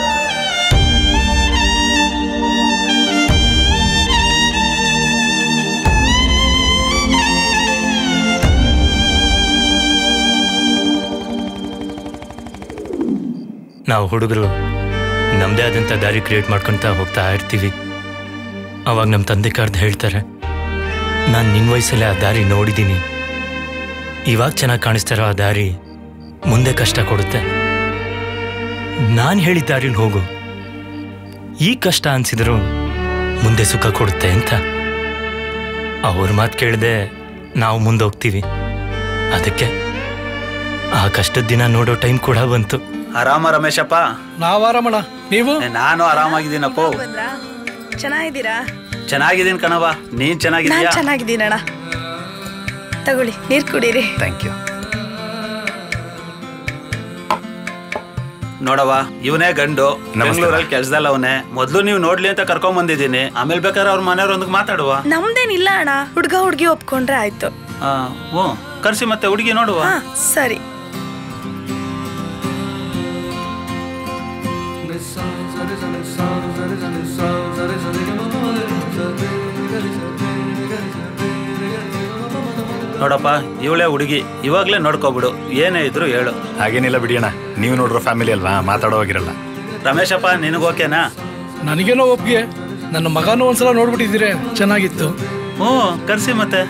ನಾವು ಹುಡುಗರು ನಮ್ಮದೇ ಆದಂಥ ದಾರಿ ಕ್ರಿಯೇಟ್ ಮಾಡ್ಕೊತಾ ಹೋಗ್ತಾ ಇರ್ತೀವಿ ಅವಾಗ ನಮ್ಮ ತಂದೆ ಕಾರ್ದು ಹೇಳ್ತಾರೆ ನಾನು ನಿನ್ನ ವಯಸ್ಸಲ್ಲೇ ಆ ದಾರಿ ನೋಡಿದ್ದೀನಿ ಇವಾಗ ಚೆನ್ನಾಗಿ ಕಾಣಿಸ್ತಾ ಇರೋ ಆ ದಾರಿ ಮುಂದೆ ಕಷ್ಟ ಕೊಡುತ್ತೆ ನಾನು ಹೇಳಿದ ದಾರಿಲಿ ಹೋಗು ಈ ಕಷ್ಟ ಅನ್ಸಿದ್ರು ಮುಂದೆ ಸುಖ ಕೊಡುತ್ತೆ ಅಂತ ಅವ್ರ ಮಾತು ಕೇಳದೆ ನಾವು ಮುಂದೆ ಹೋಗ್ತೀವಿ ಅದಕ್ಕೆ ಆ ಕಷ್ಟದ ದಿನ ನೋಡೋ ಟೈಮ್ ಕೂಡ ಬಂತು ಆರಾಮ ರಮೇಶಪ್ಪ ನಾವ್ ಆರಾಮಣ್ಣ ನೀವು ನಾನು ಆರಾಮಾಗಿದ್ದೀನಪ್ಪ ಚೆನ್ನಾಗಿದ್ದೀರಾ ಚೆನ್ನಾಗಿದ್ದೀನಿ ಕಣವ ನೀನ್ ನಾನ್ ಚೆನ್ನಾಗಿದ್ದೀಯಾ ಚೆನ್ನಾಗಿದ್ದೀನಣ್ಣ ತಗೊಳ್ಳಿ ನೀರ್ ಕುಡೀರಿ ಥ್ಯಾಂಕ್ ಯು ನೋಡವ ಇವನೇ ಗಂಡು ಬೆಂಗಳೂರಲ್ಲಿ ಕೆಲ್ಸದಲ್ಲ ಅವನೇ ಮೊದ್ಲು ನೀವು ನೋಡ್ಲಿ ಅಂತ ಕರ್ಕೊಂಡ್ ಬಂದಿದ್ದೀನಿ ಆಮೇಲೆ ಬೇಕಾದ್ರೆ ಅವ್ರ ಮನೆಯವ್ರೊಂದಿಗೆ ಮಾತಾಡುವ ನಮ್ದೇನಿಲ್ಲ ಅಣ್ಣ ಹುಡ್ಗ ಹುಡ್ಗಿ ಒಪ್ಕೊಂಡ್ರೆ ಆಯ್ತು ಆ, ಹ್ಞೂ ಕರ್ಸಿ ಮತ್ತೆ ಹುಡುಗಿ ನೋಡುವ ಹಾ ಸರಿ ನೋಡಪ್ಪ ಇವಳೇ ಹುಡುಗಿ ಇವಾಗ್ಲೇ ನೋಡ್ಕೊಬಿಡು ಏನೇ ಇದ್ರು ಹೇಳು ಹಾಗೇನಿಲ್ಲ ಬಿಡಿಯಣ್ಣ ನೀವು ನೋಡ್ರೋ ಫ್ಯಾಮಿಲಿ ಅಲ್ವಾ ಮಾತಾಡೋಗಿರಲ್ಲ ರಮೇಶಪ್ಪ ನಿನಗೆ ಓಕೆನಾ ನನಗೇನೋ ಒಪ್ಪಿಗೆ ನನ್ನ ಮಗನೂ ಒಂದ್ಸಲ ನೋಡ್ಬಿಟ್ಟಿದ್ದೀರೆ ಚೆನ್ನಾಗಿತ್ತು ಹ್ಞೂ ಕರ್ಸಿ ಮತ್ತೆ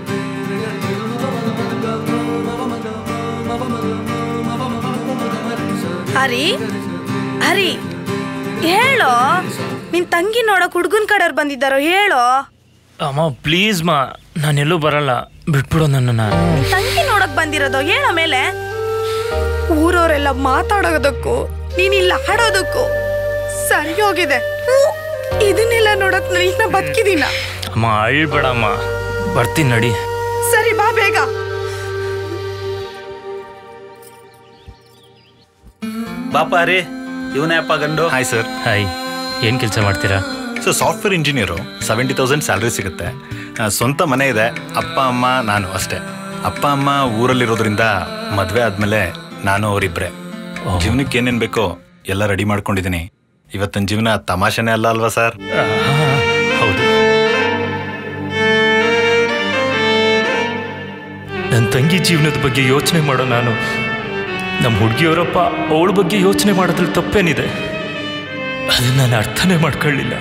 ಹರಿ ಹರಿ ಹೇಳೋ ನಿನ್ ತಂಗಿ ನೋಡಕ್ ಹುಡ್ಗನ್ ಕಡೆಯವ್ರು ಬಂದಿದ್ದಾರೋ ಹೇಳೋ ಅಮ್ಮ ಪ್ಲೀಸ್ ಮಾ ನಾನೆಲ್ಲೂ ಬರಲ್ಲ ಬಿಟ್ಬಿಡು ನನ್ನನ್ನು ನಿನ್ ತಂಗಿ ನೋಡಕ್ ಬಂದಿರೋದು ಹೇಳೋ ಮೇಲೆ ಊರವರೆಲ್ಲ ಮಾತಾಡೋದಕ್ಕೂ ನೀನಿಲ್ಲ ಹಾಡೋದಕ್ಕೂ ಸರಿ ಹೋಗಿದೆ ಹ್ಞೂ, ಇದನ್ನೆಲ್ಲ ನೋಡಕ್ ನಾನು ಬದುಕಿದೀನ ಅಮ್ಮ ಅಳ್ಬೇಡಮ್ಮ ಬರ್ತೀನಿ ನಡಿ ಸರಿ ಬಾ ಬೇಗ ಬಾಪ ರೀ ಇವನೇ ಅಪ್ಪ ಗಂಡು ಹಾಯ್ ಸರ್ ಹಾಯ್ ಏನು ಕೆಲಸ ಮಾಡ್ತೀರಾ so software engineer seventy thousand salary ಸಿಗುತ್ತೆ ಆ, ಸ್ವಂತ ಮನೆ ಇದೆ ಅಪ್ಪ ಅಮ್ಮ ನಾನು ಅಷ್ಟೇ ಅಪ್ಪ ಅಮ್ಮ ಊರಲ್ಲಿರೋದ್ರಿಂದ ಮದುವೆ ಆದಮೇಲೆ ನಾನು ಅವರಿಬ್ಬರೇ ಜೀವನಕ್ಕೆ ಏನೇನು ಬೇಕೋ ಎಲ್ಲ ರೆಡಿ ಮಾಡ್ಕೊಂಡಿದ್ದೀನಿ ಇವತ್ತಿನ ಜೀವನ ತಮಾಷೆನೇ ಅಲ್ಲ ಅಲ್ವಾ ಸರ್ ಹೌದು ನನ್ನ ತಂಗಿ ಜೀವನದ ಬಗ್ಗೆ ಯೋಚನೆ ಮಾಡೋ ನಾನು ನಮ್ಮ ಹುಡುಗಿಯವರಪ್ಪ ಅವಳ ಬಗ್ಗೆ ಯೋಚನೆ ಮಾಡೋದ್ರಲ್ಲಿ ತಪ್ಪೇನಿದೆ ಅದನ್ನ ನಾನು ಅರ್ಥನೇ ಮಾಡ್ಕೊಳ್ಳಿಲ್ಲ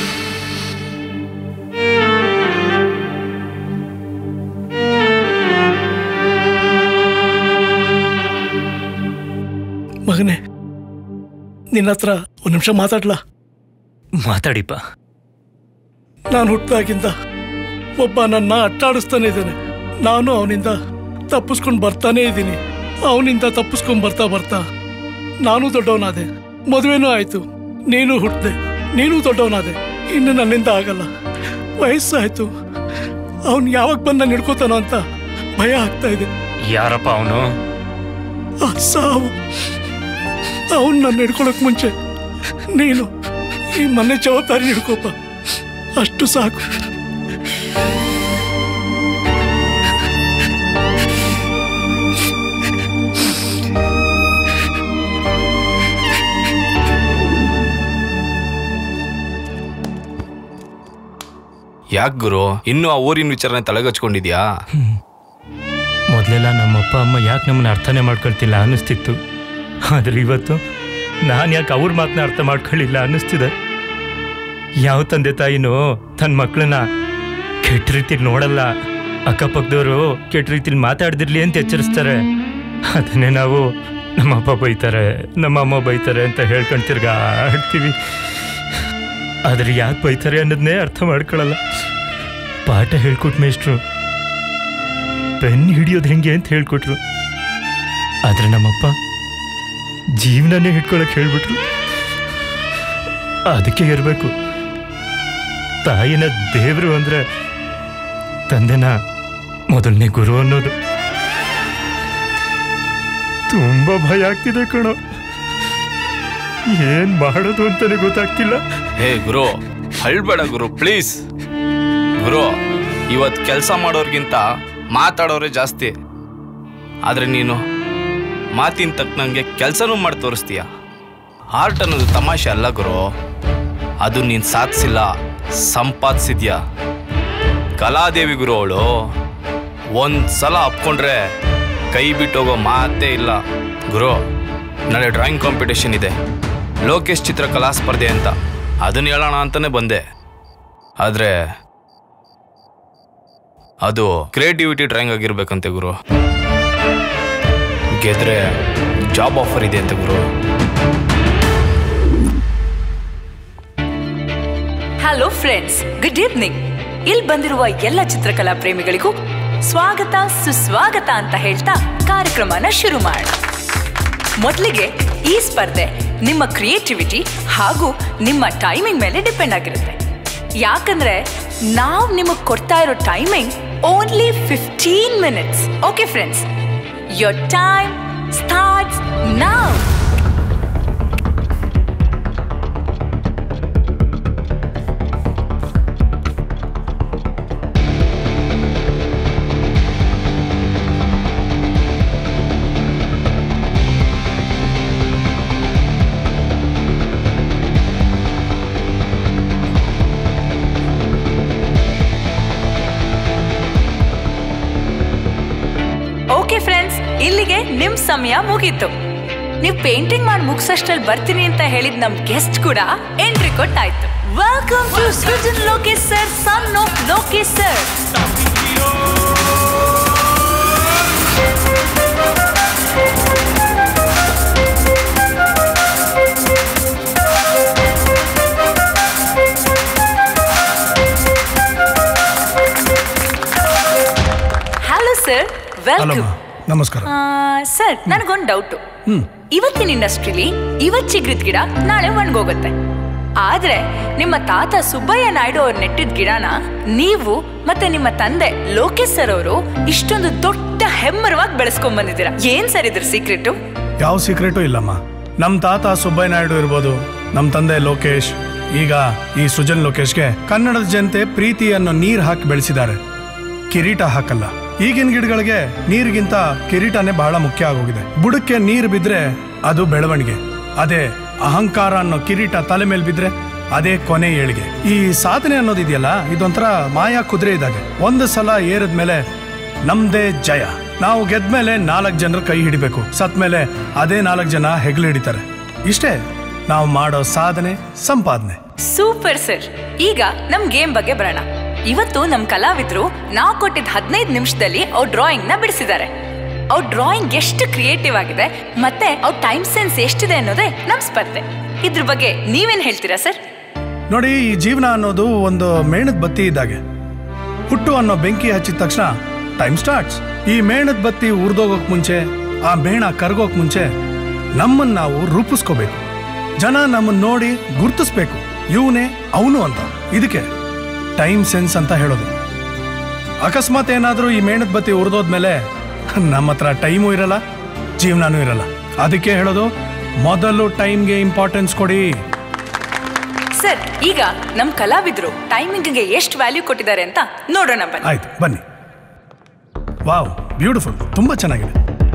ಮಗನೇ ನಿನ್ನ ಹತ್ರ ಒಂದು ನಿಮಿಷ ಮಾತಾಡ್ಲಾ ಮಾತಾಡಿಪ್ಪ ನಾನು ಹುಟ್ಟಿದಾಗಿಂದ ಒಬ್ಬ ನನ್ನ ಅಟ್ಟಾಡಿಸ್ತಾನೆ ಇದ್ದಾನೆ ನಾನು ಅವನಿಂದ ತಪ್ಪಿಸ್ಕೊಂಡು ಬರ್ತಾನೇ ಇದ್ದೀನಿ ಅವನಿಂದ ತಪ್ಪಿಸ್ಕೊಂಡು ಬರ್ತಾ ಬರ್ತಾ ನಾನು ದೊಡ್ಡವನಾದೆ ಮದುವೆನೂ ಆಯ್ತು ನೀನು ಹುಟ್ಟಿದೆ ನೀನು ದೊಡ್ಡವನಾದೆ ಇನ್ನು ನನ್ನಿಂದ ಆಗಲ್ಲ ವಯಸ್ಸಾಯ್ತು ಅವನು ಯಾವಾಗ ಬಂದು ನಾನು ಹಿಡ್ಕೋತಾನೋ ಅಂತ ಭಯ ಆಗ್ತಾ ಇದೆ ಯಾರಪ್ಪ ಅವನು ಆ ಸಾವು ಅವನು ನನ್ನ ಹಿಡ್ಕೊಳಕ್ ಮುಂಚೆ ನೀನು ಈ ಮನೆ ಜವಾಬ್ದಾರಿ ಹಿಡ್ಕೋಪ ಅಷ್ಟು ಸಾಕು ಯಾಕೆ ಗುರು ಇನ್ನೂ ಆ ಊರಿನ ವಿಚಾರನೆ ತಲೆಗಚ್ಕೊಂಡಿದ್ಯಾ ಮೊದಲೆಲ್ಲ ನಮ್ಮ ಅಪ್ಪ ಅಮ್ಮ ಯಾಕೆ ನಮ್ಮನ್ನ ಅರ್ಥನೇ ಮಾಡ್ಕೊಳ್ತಿಲ್ಲ ಅನ್ನಿಸ್ತಿತ್ತು ಆದರೆ ಇವತ್ತು ನಾನು ಯಾಕೆ ಅವ್ರ ಮಾತನ್ನ ಅರ್ಥ ಮಾಡ್ಕೊಳ್ಳಿಲ್ಲ ಅನ್ನಿಸ್ತಿದೆ ಯಾವ ತಂದೆ ತಾಯಿನೂ ತನ್ನ ಮಕ್ಕಳನ್ನ ಕೆಟ್ಟ ರೀತಿಲಿ ನೋಡಲ್ಲ ಅಕ್ಕಪಕ್ಕದವರು ಕೆಟ್ಟ ರೀತಿಲಿ ಮಾತಾಡ್ದಿರ್ಲಿ ಅಂತ ಎಚ್ಚರಿಸ್ತಾರೆ ಅದನ್ನೇ ನಾವು ನಮ್ಮ ಅಪ್ಪ ಬೈತಾರೆ ನಮ್ಮ ಅಮ್ಮ ಬೈತಾರೆ ಅಂತ ಹೇಳ್ಕೊಂಡು ತಿರ್ಗಾಡ್ತೀವಿ ಆದರೆ ಯಾಕೆ ಬೈತಾರೆ ಅನ್ನೋದನ್ನೇ ಅರ್ಥ ಮಾಡ್ಕೊಳ್ಳಲ್ಲ ಪಾಠ ಹೇಳ್ಕೊಟ್ ಮೇಷ್ಟ್ರು ಪೆನ್ ಹಿಡಿಯೋದು ಹೆಂಗೆ ಅಂತ ಹೇಳ್ಕೊಟ್ರು ಆದ್ರೆ ನಮ್ಮಪ್ಪ ಜೀವನನೇ ಹಿಡ್ಕೊಳಕ್ ಹೇಳ್ಬಿಟ್ರು ಅದಕ್ಕೆ ಇರಬೇಕು ತಾಯಿನ ದೇವರು ಅಂದ್ರೆ ತಂದೆನ ಮೊದಲನೇ ಗುರು ಅನ್ನೋದು ತುಂಬಾ ಭಯ ಆಗ್ತಿದೆ ಕಣೋ ಏನ್ ಮಾಡೋದು ಅಂತಾನೆ ಗೊತ್ತಾಗ್ತಿಲ್ಲ ಹೇ ಗುರು ಹಳ್ಬೇಡ ಗುರು ಪ್ಲೀಸ್ ಗುರು ಇವತ್ತು ಕೆಲಸ ಮಾಡೋರ್ಗಿಂತ ಮಾತಾಡೋರೇ ಜಾಸ್ತಿ ಆದ್ರೆ ನೀನು ಮಾತಿನ ತಕ್ಕನಂಗೆ ಕೆಲಸನೂ ಮಾಡಿ ತೋರಿಸ್ತೀಯ ಆರ್ಟ್ ಅನ್ನೋದು ತಮಾಷೆ ಅಲ್ಲ ಗುರು ಅದು ನೀನು ಸಾಧಿಸಿಲ್ಲ ಸಂಪಾದಿಸಿದ್ಯಾ ಕಲಾದೇವಿ ಗುರು ಅವಳು ಒಂದು ಸಲ ಅಪ್ಕೊಂಡ್ರೆ ಕೈ ಬಿಟ್ಟೋಗೋ ಮಾತೇ ಇಲ್ಲ ಗುರು ನಾಳೆ ಡ್ರಾಯಿಂಗ್ ಕಾಂಪಿಟೇಷನ್ ಇದೆ ಲೋಕೇಶ್ ಚಿತ್ರಕಲಾ ಸ್ಪರ್ಧೆ ಅಂತ ಅದನ್ನ ಹೇಳೋಣ ಅಂತಾನೆ ಬಂದೆ ಆದರೆ ಅದು ಕ್ರಿಯೇಟಿವಿಟಿ ಡ್ರಾಯಿಂಗ್ ಆಗಿರ್ಬೇಕಂತೆ ಗುರು ಗೆದ್ರೆ ಜಾಬ್ ಆಫರ್ ಇದೆ ಅಂತೆ ಗುರು ಹಲೋ ಫ್ರೆಂಡ್ಸ್ ಗುಡ್ ಈವ್ನಿಂಗ್ ಇಲ್ಲಿ ಬಂದಿರುವ ಎಲ್ಲ ಚಿತ್ರಕಲಾ ಪ್ರೇಮಿಗಳಿಗೂ ಸ್ವಾಗತ ಸುಸ್ವಾಗತ ಅಂತ ಹೇಳ್ತಾ ಕಾರ್ಯಕ್ರಮನ ಶುರು ಮಾಡೋಣ ಮೊದಲಿಗೆ ಈ ಸ್ಪರ್ಧೆ ನಿಮ್ಮ ಕ್ರಿಯೇಟಿವಿಟಿ ಹಾಗೂ ನಿಮ್ಮ ಟೈಮಿಂಗ್ ಮೇಲೆ ಡಿಪೆಂಡ್ ಆಗಿರುತ್ತೆ ಯಾಕಂದ್ರೆ ನಾವು ನಿಮಗೆ ಕೊಡ್ತಾ ಇರೋ timing only fifteen minutes okay friends your time starts ನಾವ್ ಓಕೆ ಫ್ರೆಂಡ್ಸ್ ಇಲ್ಲಿಗೆ ನಿಮ್ ಸಮಯ ಮುಗೀತು ನೀವು ಪೇಂಟಿಂಗ್ ಮಾಡಿ ಮುಗಿಸೋಷ್ಟ್ರಲ್ಲಿ ಬರ್ತೀನಿ ಅಂತ ಹೇಳಿದ ನಮ್ ಗೆಸ್ಟ್ ಕೂಡ ಎಂಟ್ರಿ ಕೊಟ್ಟಾಯ್ತು welcome to Srujan Lokesh sir son of Lokesh sir hello sir welcome ನಮಸ್ಕಾರ ಸರ್ ನನಗೊಂದು ಡೌಟು ಹ್ಮ್ ಇವತ್ತಿನ ಇಂಡಸ್ಟ್ರಿಲಿ ಇವತ್ ಚಿಗ್ರಿದ್ ಗಿಡ ನಾಳೆ ಒಣಗೋಗುತ್ತೆ ಆದ್ರೆ ನಿಮ್ಮ ತಾತ ಸುಬ್ಬಯ್ಯ ನಾಯ್ಡು ಅವ್ರು ನೆಟ್ಟಿದ್ ಗಿಡನ ನೀವು ಮತ್ತೆ ನಿಮ್ಮ ತಂದೆ ಲೋಕೇಶ್ ಸರ್ ಅವರು ಇಷ್ಟೊಂದು ದೊಡ್ಡ ಹೆಮ್ಮರವಾಗಿ ಬೆಳೆಸ್ಕೊಂಡ್ ಬಂದಿದ್ದೀರಾ ಏನ್ ಸರ್ ಇದ್ರ ಸೀಕ್ರೆಟು ಯಾವ ಸೀಕ್ರೆಟು ಇಲ್ಲಮ್ಮ ನಮ್ಮ ತಾತ ಸುಬ್ಬಯ್ಯ ನಾಯ್ಡು ಇರ್ಬೋದು ನಮ್ಮ ತಂದೆ ಲೋಕೇಶ್ ಈಗ ಈ ಸೃಜನ್ ಲೋಕೇಶ್ಗೆ ಕನ್ನಡದ ಜನತೆ ಪ್ರೀತಿ ಅನ್ನೋ ನೀರ್ ಹಾಕಿ ಬೆಳೆಸಿದ್ದಾರೆ ಕಿರೀಟ ಹಾಕಲ್ಲ ಈಗಿನ ಗಿಡಗಳಿಗೆ ನೀರಿಗಿಂತ ಕಿರೀಟನೇ ಬಹಳ ಮುಖ್ಯ ಆಗೋಗಿದೆ ಬುಡಕ್ಕೆ ನೀರು ಬಿದ್ರೆ ಅದು ಬೆಳವಣಿಗೆ ಅದೇ ಅಹಂಕಾರ ಅನ್ನೋ ಕಿರೀಟ ತಲೆ ಮೇಲೆ ಬಿದ್ರೆ ಅದೇ ಕೊನೆ ಏಳಿಗೆ ಈ ಸಾಧನೆ ಅನ್ನೋದಿದೆಯಲ್ಲ ಇದೊಂಥರ ಮಾಯಾ ಕುದುರೆ ಇದ್ದಾಗೆ ಒಂದು ಸಲ ಏರಿದ್ಮೇಲೆ ನಮ್ದೇ ಜಯ ನಾವು ಗೆದ್ಮೇಲೆ ನಾಲ್ಕು ಜನರ ಕೈ ಹಿಡಿಬೇಕು ಸತ್ ಮೇಲೆ ಅದೇ ನಾಲ್ಕು ಜನ ಹೆಗ್ಲು ಹಿಡಿತಾರೆ ಇಷ್ಟೇ ನಾವು ಮಾಡೋ ಸಾಧನೆ ಸಂಪಾದನೆ ಸೂಪರ್ ಸರ್ ಈಗ ನಮ್ ಗೇಮ್ ಬಗ್ಗೆ ಬರೋಣ ಇವತ್ತು ನಮ್ ಕಲಾವಿದ್ರು ನಾವು ಕೊಟ್ಟಿದ್ದ ಹದಿನೈದು ನಿಮಿಷದಲ್ಲಿ ಅವ್ರ ಡ್ರಾಯಿಂಗ್ ನ ಬಿಡಿಸಿದ್ದಾರೆ ಅವ್ರ ಡ್ರಾಯಿಂಗ್ ಎಷ್ಟು ಕ್ರಿಯೇಟಿವ್ ಆಗಿದೆ ಮತ್ತೆ ಅವ್ರ ಟೈಮ್ ಸೆನ್ಸ್ ಎಷ್ಟಿದೆ ಅನ್ನೋದೇ ನಮ್ ಸ್ಪರ್ಧೆ ಇದ್ರ ಬಗ್ಗೆ ನೀವೇನ್ ಹೇಳ್ತೀರಾ ಸರ್ ನೋಡಿ ಈ ಜೀವನ ಅನ್ನೋದು ಒಂದು ಮೇಣದ ಬತ್ತಿ ಇದ್ದಾಗೆ ಹುಟ್ಟು ಅನ್ನೋ ಬೆಂಕಿ ಹಚ್ಚಿದ ತಕ್ಷಣ ಟೈಮ್ ಸ್ಟಾರ್ಟ್ಸ್ ಈ ಮೇಣದ ಬತ್ತಿ ಉರ್ದೋಗೋಕ್ ಮುಂಚೆ ಆ ಮೇಣ ಕರ್ಗೋಕ್ ಮುಂಚೆ ನಮ್ಮನ್ನ ನಾವು ರೂಪಿಸ್ಕೋಬೇಕು ಜನ ನಮ್ಮನ್ನ ನೋಡಿ ಗುರ್ತಿಸ್ಬೇಕು ಇವನೇ ಅವನು ಅಂತ ಇದಕ್ಕೆ ಟೈಮ್ ಸೆನ್ಸ್ ಅಂತ ಹೇಳೋದು ಅಕಸ್ಮಾತ್ ಏನಾದರೂ ಈ ಮೇಣದ ಬತ್ತಿ ಉರಿದೋದ್ಮೇಲೆ ನಮ್ಮ ಹತ್ರ ಟೈಮು ಇರಲ್ಲ ಜೀವನನೂ ಇರಲ್ಲ ಅದಕ್ಕೆ ಹೇಳೋದು ಮೊದಲು ಟೈಮ್ಗೆ ಇಂಪಾರ್ಟೆನ್ಸ್ ಕೊಡಿ ಸರ್ ಈಗ ನಮ್ ಕಲಾವಿದ್ರು ಟೈಮಿಂಗ್ಗೆ ಎಷ್ಟು ವ್ಯಾಲ್ಯೂ ಕೊಟ್ಟಿದ್ದಾರೆ ಅಂತ ನೋಡೋಣ ಬನ್ನಿ ಆಯ್ತು ಬನ್ನಿ ವಾವ್ ಬ್ಯೂಟಿಫುಲ್ ತುಂಬಾ ಚೆನ್ನಾಗಿದೆ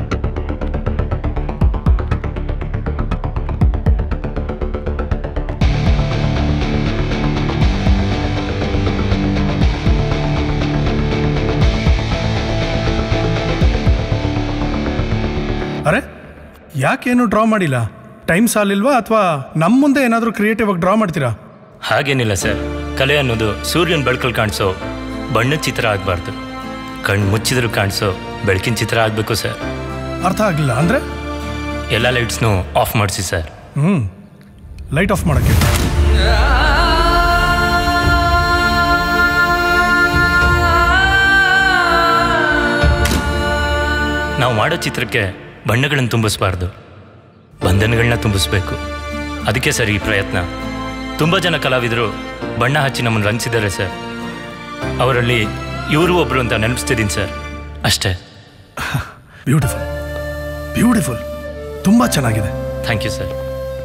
ಅರೆ ಯಾಕೇನು ಡ್ರಾ ಮಾಡಿಲ್ಲ ಟೈಮ್ ಸಾಲಿಲ್ವಾ ಅಥವಾ ನಮ್ಮ ಮುಂದೆ ಏನಾದರೂ ಕ್ರಿಯೇಟಿವ್ ಆಗಿ ಡ್ರಾ ಮಾಡ್ತೀರಾ ಹಾಗೇನಿಲ್ಲ ಸರ್ ಕಲೆ ಅನ್ನೋದು ಸೂರ್ಯನ ಬೆಳಕಲ್ಲಿ ಕಾಣಿಸೋ ಬಣ್ಣದ ಚಿತ್ರ ಆಗಬಾರ್ದು ಕಣ್ಣು ಮುಚ್ಚಿದ್ರು ಕಾಣಿಸೋ ಬೆಳಕಿನ ಚಿತ್ರ ಆಗಬೇಕು ಸರ್ ಅರ್ಥ ಆಗಲಿಲ್ಲ ಅಂದ್ರೆ ಎಲ್ಲ ಲೈಟ್ಸ್ನು ಆಫ್ ಮಾಡಿಸಿ ಸರ್ ಹ್ಞೂ ಲೈಟ್ ಆಫ್ ಮಾಡೋಕ್ಕೆ ನಾವು ಮಾಡೋ ಚಿತ್ರಕ್ಕೆ ಬಣ್ಣಗಳನ್ನು ತುಂಬಿಸ್ಬಾರ್ದು ಬಂಧನಗಳನ್ನ ತುಂಬಿಸ್ಬೇಕು ಅದಕ್ಕೆ ಸರ್ ಈ ಪ್ರಯತ್ನ ತುಂಬ ಜನ ಕಲಾವಿದರು ಬಣ್ಣ ಹಚ್ಚಿ ನಮ್ಮನ್ನು ರಂಜಿಸಿದ್ದಾರೆ ಸರ್ ಅವರಲ್ಲಿ ಇವರು ಒಬ್ಬರು ಅಂತ ನೆನಪಿಸ್ತಿದ್ದೀನಿ ಸರ್ ಅಷ್ಟೇ ಬ್ಯೂಟಿಫುಲ್ ಬ್ಯೂಟಿಫುಲ್ ತುಂಬ ಚೆನ್ನಾಗಿದೆ ಥ್ಯಾಂಕ್ ಯು ಸರ್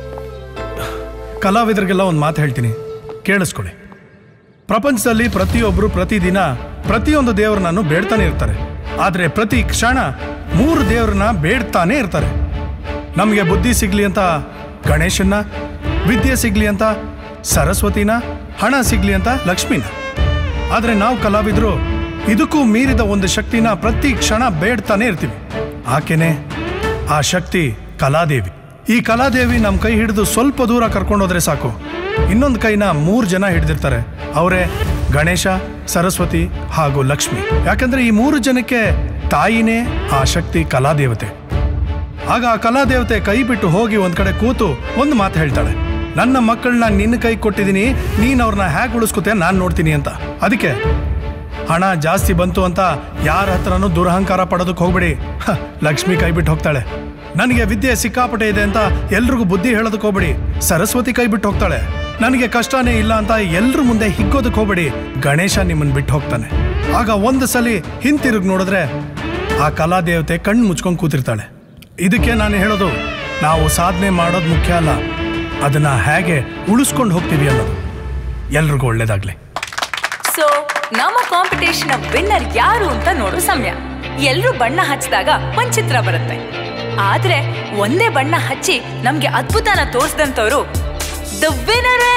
ಕಲಾವಿದರಿಗೆಲ್ಲ ಒಂದು ಮಾತು ಹೇಳ್ತೀನಿ ಕೇಳಿಸ್ಕೊಳ್ಳಿ ಪ್ರಪಂಚದಲ್ಲಿ ಪ್ರತಿಯೊಬ್ಬರು ಪ್ರತಿದಿನ ಪ್ರತಿಯೊಂದು ದೇವರನ್ನು ಬೇಡ್ತಾನೆ ಇರ್ತಾರೆ ಆದರೆ ಪ್ರತಿ ಕ್ಷಣ ಮೂರು ದೇವರನ್ನ ಬೇಡ್ತಾನೆ ಇರ್ತಾರೆ ನಮಗೆ ಬುದ್ಧಿ ಸಿಗ್ಲಿ ಅಂತ ಗಣೇಶನ್ನ ವಿದ್ಯೆ ಸಿಗ್ಲಿ ಅಂತ ಸರಸ್ವತಿನ ಹಣ ಸಿಗ್ಲಿ ಅಂತ ಲಕ್ಷ್ಮಿನ ಆದರೆ ನಾವು ಕಲಾವಿದರು ಇದಕ್ಕೂ ಮೀರಿದ ಒಂದು ಶಕ್ತಿನ ಪ್ರತಿ ಕ್ಷಣ ಬೇಡ್ತಾನೆ ಇರ್ತೀವಿ ಆಕೆನೆ ಆ ಶಕ್ತಿ ಕಲಾದೇವಿ ಈ ಕಲಾದೇವಿ ನಮ್ಮ ಕೈ ಹಿಡಿದು ಸ್ವಲ್ಪ ದೂರ ಕರ್ಕೊಂಡೋದ್ರೆ ಸಾಕು ಇನ್ನೊಂದು ಕೈನ ಮೂರು ಜನ ಹಿಡಿದಿರ್ತಾರೆ ಅವರೇ ಗಣೇಶ ಸರಸ್ವತಿ ಹಾಗೂ ಲಕ್ಷ್ಮಿ ಯಾಕಂದ್ರೆ ಈ ಮೂರು ಜನಕ್ಕೆ ತಾಯಿನೇ ಆ ಶಕ್ತಿ ಕಲಾದೇವತೆ ಆಗ ಆ ಕಲಾದೇವತೆ ಕೈ ಬಿಟ್ಟು ಹೋಗಿ ಒಂದ್ ಕಡೆ ಕೂತು ಒಂದು ಮಾತು ಹೇಳ್ತಾಳೆ ನನ್ನ ಮಕ್ಕಳನ್ನ ನಿನ್ನ ಕೈ ಕೊಟ್ಟಿದ್ದೀನಿ ನೀನ್ ಅವ್ರನ್ನ ಹೇಗೆ ಉಳಿಸ್ಕೊತೆ ನಾನು ನೋಡ್ತೀನಿ ಅಂತ ಅದಕ್ಕೆ ಹಣ ಜಾಸ್ತಿ ಬಂತು ಅಂತ ಯಾರ ಹತ್ರನೂ ದುರಹಂಕಾರ ಪಡೋದಕ್ಕೆ ಹೋಗ್ಬೇಡಿ ಹ, ಲಕ್ಷ್ಮಿ ಕೈ ಬಿಟ್ಟು ಹೋಗ್ತಾಳೆ ನನಗೆ ವಿದ್ಯೆ ಸಿಕ್ಕಾಪಟ್ಟೆ ಇದೆ ಅಂತ ಎಲ್ರಿಗೂ ಬುದ್ಧಿ ಹೇಳೋದಕ್ಕೆ ಹೋಗ್ಬೇಡಿ ಸರಸ್ವತಿ ಕೈ ಬಿಟ್ಟು ಹೋಗ್ತಾಳೆ ನನಗೆ ಕಷ್ಟನೇ ಇಲ್ಲ ಅಂತ ಎಲ್ರ ಮುಂದೆ ಹಿಗ್ಗೋದಕ್ಕೆ ಹೋಗ್ಬೇಡಿ ಗಣೇಶ ನಿಮ್ಮನ್ನ ಬಿಟ್ಟು ಹೋಗ್ತಾನೆ ಆಗ ಒಂದು ಸಲಿ ಹಿಂತಿರುಗಿ ನೋಡಿದ್ರೆ ಆ ಕಲಾದೇವತೆ ಕಣ್ಣು ಮುಚ್ಕೊಂಡು ಕೂತಿರ್ತಾಳೆ ಇದಕ್ಕೆ ನಾನು ಹೇಳೋದು ನಾವು ಸಾಧನೆ ಮಾಡೋದು ಮುಖ್ಯ ಅಲ್ಲ ಅದನ್ನ ಹೇಗೆ ಉಳಿಸ್ಕೊಂಡು ಹೋಗ್ತೀವಿ ಅನ್ನೋದು ಎಲ್ರಿಗೂ ಒಳ್ಳೇದಾಗ್ಲಿ ಸೊ ನಮ್ಮ ಕಾಂಪಿಟೇಷನ್ ವಿನ್ನರ್ ಯಾರು ಅಂತ ನೋಡೋ ಸಮಯ ಎಲ್ರೂ ಬಣ್ಣ ಹಚ್ಚಿದಾಗ ಒಂದ್ ಚಿತ್ರ ಬರುತ್ತೆ ಆದ್ರೆ ಒಂದೇ ಬಣ್ಣ ಹಚ್ಚಿ ನಮ್ಗೆ ಅದ್ಭುತನ ತೋರಿಸಿದಂತವ್ರು the winner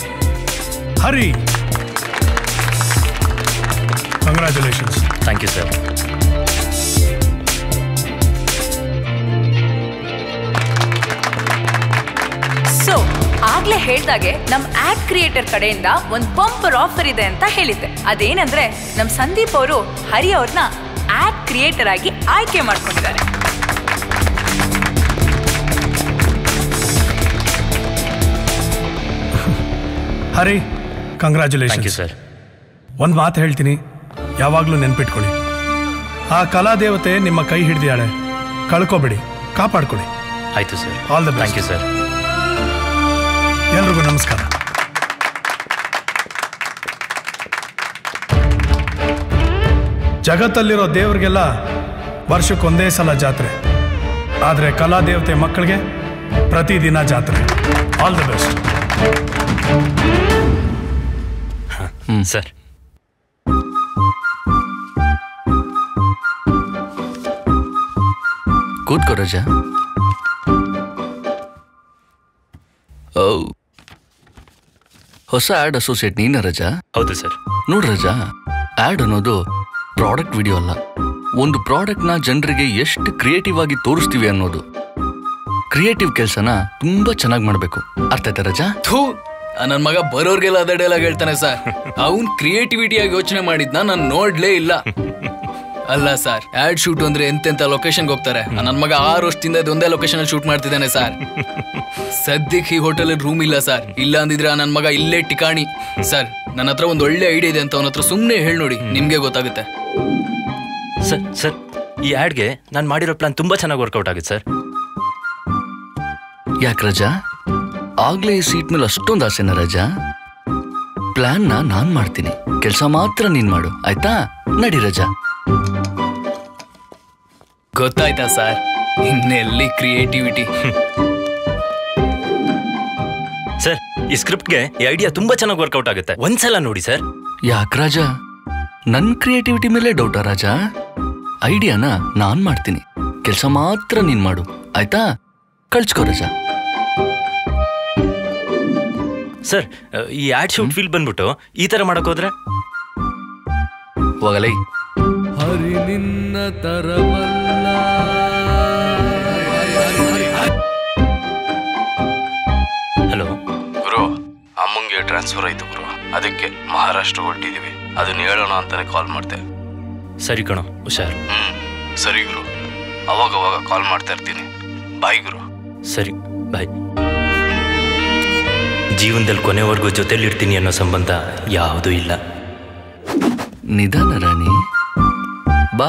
Hari congratulations thank you sir so ಆಗ್ಲೇ ಹೇಳ್ದಾಗೆ ನಮ್ ಆಡ್ ಕ್ರಿಯೇಟರ್ ಕಡೆಯಿಂದ ಒಂದ್ ಬಂಪರ್ ಆಫರ್ ಇದೆ ಅಂತ ಹೇಳಿದ್ದೆ ಅದೇನಂದ್ರೆ ನಮ್ ಸಂದೀಪ್ ಅವರು ಹರಿ ಅವ್ರನ್ನ ಆಡ್ ಕ್ರಿಯೇಟರ್ ಆಗಿ ಆಯ್ಕೆ ಮಾಡ್ಕೊಂಡಿದ್ದಾರೆ Hari congratulation thank you sir ಒಂದು ಮಾತು ಹೇಳ್ತೀನಿ ಯಾವಾಗಲೂ ನೆನ್ಪಿಟ್ಕೊಳ್ಳಿ ಆ ಕಲಾದೇವತೆ ನಿಮ್ಮ ಕೈ ಹಿಡಿದಾಳೆ ಕಳ್ಕೊಬೇಡಿ ಕಾಪಾಡ್ಕೊಳ್ಳಿ ಆಯ್ತು sir all the thank you sir ಎಲ್ರಿಗೂ ನಮಸ್ಕಾರ ಜಗತ್ತಲ್ಲಿರೋ ದೇವ್ರಿಗೆಲ್ಲ ವರ್ಷಕ್ಕೊಂದೇ ಸಲ ಜಾತ್ರೆ ಆದರೆ ಕಲಾದೇವತೆ ಮಕ್ಕಳಿಗೆ ಪ್ರತಿದಿನ ಜಾತ್ರೆ ಆಲ್ ದ ಬೆಸ್ಟ್ ಸರ್ ಕೂತ್ಕೋ ರಜಾ ಹೊಸ ಆಡ್ ಅಸೋಸಿಯೇಟ್ ನೀನ ರಜಾ ಹೌದು ಸರ್ ನೋಡ್ ರಜಾ ಆಡ್ ಅನ್ನೋದು ಪ್ರಾಡಕ್ಟ್ ವಿಡಿಯೋ ಅಲ್ಲ ಒಂದು ಪ್ರಾಡಕ್ಟ್ನ ಜನರಿಗೆ ಎಷ್ಟು ಕ್ರಿಯೇಟಿವ್ ಆಗಿ ತೋರಿಸ್ತೀವಿ ಅನ್ನೋದು ಕ್ರಿಯೇಟಿವ್ ಕೆಲಸನ ತುಂಬಾ ಚೆನ್ನಾಗಿ ಮಾಡಬೇಕು ಅರ್ಥ ಆಯ್ತಾ ರಜಾ ಥೂ ನನ್ನ ಮಗ ಬರೋರ್ಗೆಲ್ಲ ಅದೇ ಡೈಲಾಗ್ ಹೇಳ್ತಾನೆ ಸರ್ ಅವನ್ ಕ್ರಿಯೇಟಿವಿಟಿಯಾಗಿ ಯೋಚನೆ ಮಾಡಿದ್ನ ನಾನು ನೋಡ್ಲೇ ಇಲ್ಲ ಅಲ್ಲ ಸರ್ ಆಡ್ ಶೂಟ್ ಅಂದ್ರೆ ಎಂತೆಂತ ಲೊಕೇಶನ್ಗೆ ಹೋಗ್ತಾರೆ ನನ್ನ ಮಗ ಆರು ವರ್ಷದಿಂದ ಇದೊಂದೇ ಲೊಕೇಶನ್ ಅಲ್ಲಿ ಶೂಟ್ ಮಾಡ್ತಿದ್ದಾನೆ ಸರ್ ಸದ್ಯಕ್ಕೆ ಈ ಹೋಟೆಲ್ ರೂಮ್ ಇಲ್ಲ ಸರ್ ಇಲ್ಲ ಅಂದಿದ್ರೆ ನನ್ನ ಮಗ ಇಲ್ಲೇ ಟಿಕಾಣಿ ಸರ್ ನನ್ನ ಹತ್ರ ಒಂದು ಒಳ್ಳೆ ಐಡಿಯಾ ಇದೆ ಅಂತ ಅವನ ಹತ್ರ ಸುಮ್ಮನೆ ಹೇಳಿ ನೋಡಿ ನಿಮ್ಗೆ ಗೊತ್ತಾಗುತ್ತೆ ಸರ್ ಸರ್ ಈ ಆಡ್ಗೆ ನಾನು ಮಾಡಿರೋ ಪ್ಲಾನ್ ತುಂಬಾ ಚೆನ್ನಾಗಿ ವರ್ಕೌಟ್ ಆಗುತ್ತೆ ಸರ್ ಯಾಕೆ ರಜಾ ಆಗ್ಲೇ ಈ ಸೀಟ್ ಮೇಲೆ ಅಷ್ಟೊಂದು ಆಸೆನ ರಜಾ ಪ್ಲಾನ್ನ ನಾನ್ ಮಾಡ್ತೀನಿ ಕೆಲಸ ಮಾತ್ರ ನೀನ್ ಮಾಡು ಆಯ್ತಾ ನಡಿ ರಜಾ ಗೊತ್ತಾಯ್ತಾ ಸರ್ ಇನ್ನೆಲ್ಲಿ ಕ್ರಿಯೇಟಿವಿಟಿ ಸರ್ ಈ ಸ್ಕ್ರಿಪ್ಟ್ಗೆ ಈ ಐಡಿಯಾ ತುಂಬಾ ಚೆನ್ನಾಗಿ ವರ್ಕೌಟ್ ಆಗುತ್ತೆ ಒಂದ್ಸಲ ನೋಡಿ ಸರ್ ಯಾಕೆ ರಾಜಾ ನನ್ ಕ್ರಿಯೇಟಿವಿಟಿ ಮೇಲೆ ಡೌಟಾ ರಾಜಾ ಐಡಿಯಾನ ನಾನ್ ಮಾಡ್ತೀನಿ ಕೆಲಸ ಮಾತ್ರ ನೀನ್ ಮಾಡು ಆಯ್ತಾ ಕಳ್ಸ್ಕೋ ರಜಾ ಸರ್ ಈ ಆಡ್ ಶೂಟ್ ಫೀಲ್ ಬಂದ್ಬಿಟ್ಟು ಈ ತರ ಮಾಡಕ್ ಹೋದ್ರೆ ಹೋಗಲೈ ಹರಿ ನಿನ್ನ ತರವಲ್ಲ ಹಲೋ ಗುರು ಅಮ್ಮಂಗೆ ಟ್ರಾನ್ಸ್ಫರ್ ಆಯ್ತು ಗುರು ಅದಕ್ಕೆ ಮಹಾರಾಷ್ಟ್ರ ಹೊರಟಿದೀವಿ ಅದನ್ನ ಹೇಳೋಣ ಅಂತಾನೆ ಕಾಲ್ ಮಾಡ್ದೆ ಸರಿ ಕಣೋ ಹುಷಾರ್ ಹ್ಮ್ ಸರಿ ಗುರು ಅವಾಗ ಅವಾಗ ಕಾಲ್ ಮಾಡ್ತಾ ಇರ್ತೀನಿ ಬಾಯ್ ಗುರು ಸರಿ ಬಾಯ್ ಜೀವನದಲ್ಲಿ ಕೊನೆವರೆಗೂ ಜೊತೆಲಿರ್ತೀನಿ ಅನ್ನೋ ಸಂಬಂಧ ಯಾವುದೂ ಇಲ್ಲ ನಿಧಾನ ರಾಣಿ ಬಾ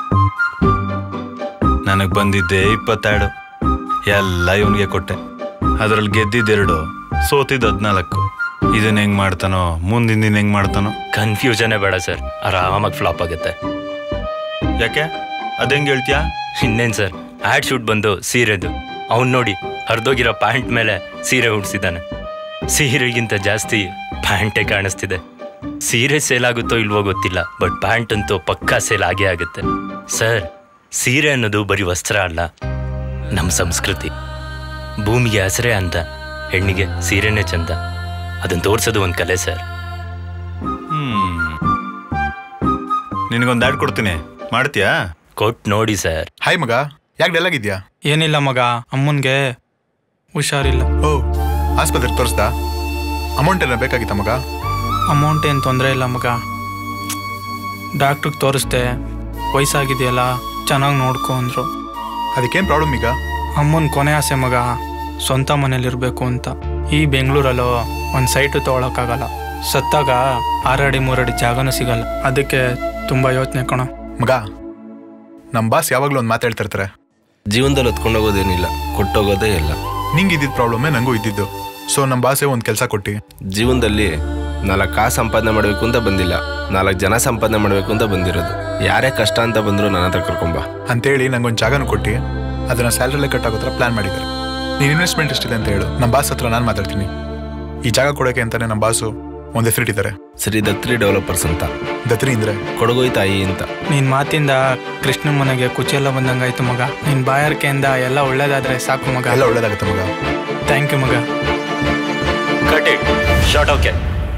ನನಗೆ ಬಂದಿದ್ದೆ ಇಪ್ಪತ್ತೆರಡು ಎಲ್ಲ ಇವನಿಗೆ ಕೊಟ್ಟೆ ಅದರಲ್ಲಿ ಗೆದ್ದಿದ್ದೆರಡು ಸೋತಿದ್ದು ಹದಿನಾಲ್ಕು ಇದನ್ನ ಹೆಂಗ್ ಮಾಡ್ತಾನೋ ಮುಂದಿನ ದಿನ ಹೆಂಗ್ ಮಾಡ್ತಾನೋ ಕನ್ಫ್ಯೂಷನೇ ಬೇಡ ಸರ್ ಆರಾಮಾಗಿ ಫ್ಲಾಪ್ ಆಗುತ್ತೆ ಯಾಕೆ ಅದಂಗೆ ಹೇಳ್ತೀಯಾ ಇನ್ನೇನು ಸರ್ ಆ್ಯಡ್ ಶೂಟ್ ಬಂದು ಸೀರೆದು ಅವ್ನು ನೋಡಿ ಹರಿದೋಗಿರೋ ಪ್ಯಾಂಟ್ ಮೇಲೆ ಸೀರೆ ಉಡ್ಸಿದ್ದಾನೆ ಸೀರೆಗಿಂತ ಜಾಸ್ತಿ ಪ್ಯಾಂಟೇ ಕಾಣಿಸ್ತಿದೆ ಸೀರೆ ಸೇಲ್ ಆಗುತ್ತೋ ಇಲ್ವೋ ಗೊತ್ತಿಲ್ಲ ಬಟ್ ಪ್ಯಾಂಟ್ ಅಂತೂ ಪಕ್ಕಾ ಸೇಲ್ ಆಗೇ ಆಗುತ್ತೆ ಸರ್ ಸೀರೆ ಅನ್ನೋದು ಬರೀ ವಸ್ತ್ರ ಅಲ್ಲ ನಮ್ಮ ಸಂಸ್ಕೃತಿ ಭೂಮಿಗೆ ಹಸರೇ ಅಂತ ಹೆಣ್ಣಿಗೆ ಸೀರೆನೇ ಚಂದ ಅದನ್ನ ತೋರ್ಸೋದು ಒಂದು ಕಲೆ ಸರ್ ಹ್ಮ್ ನಿನಗೊಂದು ಆಡ್ ಕೊಡ್ತೀನಿ ಮಾಡ್ತೀಯಾ ಕೊಟ್ ನೋಡಿ ಸರ್ ಹಾಯ್ ಮಗ ಯಾಕೆ ಡಲ್ಲಾಗಿದ್ಯಾ ಏನಿಲ್ಲ ಮಗ ಅಮ್ಮನ್ಗೆ ಹುಷಾರಿಲ್ಲ ಓ ಆಸ್ಪತ್ರೆಗೆ ತೋರಿಸ್ದಾ ಅಮೌಂಟ್ ಏನೋ ಬೇಕಾಗಿತ್ತ ಮಗ ಅಮೌಂಟ್ ಏನು ತೊಂದರೆ ಇಲ್ಲ ಮಗ ಡಾಕ್ಟ್ರಿಗೆ ತೋರಿಸ್ದೆ ವಯಸ್ಸಾಗಿದೆಯಲ್ಲ ಚೆನ್ನಾಗಿ ನೋಡ್ಕೊ ಅಂದರು ಅದಕ್ಕೇನು ಪ್ರಾಬ್ಲಮ್ ಈಗ ಅಮ್ಮನ ಕೊನೆ ಆಸೆ ಮಗ ಸ್ವಂತ ಮನೇಲಿರಬೇಕು ಅಂತ ಈ ಬೆಂಗಳೂರಲ್ಲೂ ಒಂದು ಸೈಟು ತೊಗೊಳಕ್ಕಾಗಲ್ಲ ಸತ್ತಾಗ ಆರಡಿ ಮೂರಡಿ ಜಾಗನೂ ಸಿಗಲ್ಲ ಅದಕ್ಕೆ ತುಂಬ ಯೋಚನೆ ಕಣ ಮಗ ನಮ್ಮ ಬಾಸ್ ಯಾವಾಗಲೂ ಒಂದು ಮಾತಾಡ್ತಿರ್ತಾರೆ ಜೀವನದಲ್ಲಿ ಹೊತ್ಕೊಂಡೋಗೋದೇನಿಲ್ಲ ಕೊಟ್ಟೋಗೋದೇ ಇಲ್ಲ ನಿಂಗೆ ಇದ್ದಿದ್ದ ಪ್ರಾಬ್ಲಮ್ಮೇ ನನಗೂ ಇದ್ದಿದ್ದು ಸೊ ನಮ್ಮ ಬಾಸೇ ಒಂದು ಕೆಲಸ ಕೊಟ್ಟು ಜೀವನದಲ್ಲಿ ನಾಲ್ಕು ಕಾಸು ಸಂಪಾದನೆ ಮಾಡಬೇಕು ಅಂತ ಬಂದಿಲ್ಲ ನಾಲ್ಕು ಜನ ಸಂಪಾದನೆ ಮಾಡಬೇಕು ಅಂತ ಬಂದಿರೋದು ಯಾರೇ ಕಷ್ಟ ಅಂತ ಬಂದ್ರು ನನ್ನ ಹತ್ರ ಕರ್ಕೊಂಬ ಅಂತೇಳಿ ನಂಗೊಂದು ಜಾಗನೂ ಕೊಟ್ಟು ಅದನ್ನ ಸ್ಯಾಲ್ರಿಲೇ ಕಟ್ ಆಗೋ ಥರ ಪ್ಲಾನ್ ಮಾಡಿದ್ದಾರೆ ನೀನು ಇನ್ವೆಸ್ಟ್ಮೆಂಟ್ ಎಷ್ಟಿದೆ ಅಂತ ಹೇಳು ನಮ್ಮ ಬಾಸ್ ಹತ್ರ ನಾನು ಮಾತಾಡ್ತೀನಿ ಈ ಜಾಗ ಕೊಡೋಕೆ ಅಂತಾನೆ ನಮ್ಮ ಬಾಸು ಒಂದು ಹೆಸರಿಟ್ಟಿದ್ದಾರೆ ಸರಿ ದತ್ರಿ ಡೆವಲಪರ್ಸ್ ಅಂತ ದತ್ರಿ ಅಂದ್ರೆ ಕೊಡಗೋಯ್ ತಾಯಿ ಅಂತ ನಿನ್ನ ಮಾತಿಂದ ಕೃಷ್ಣ ಮನೆಗೆ ಕುಚೆಲ್ಲ ಬಂದಂಗಾಯ್ತು ಮಗ ನಿನ್ನ ಬಾಯಾರಿಕೆಯಿಂದ ಎಲ್ಲ ಒಳ್ಳೇದಾದ್ರೆ ಸಾಕು ಮಗ ಎಲ್ಲ ಒಳ್ಳೇದಾಗುತ್ತೆ ಮಗ ಥ್ಯಾಂಕ್ ಯು ಮಗ cut it short okay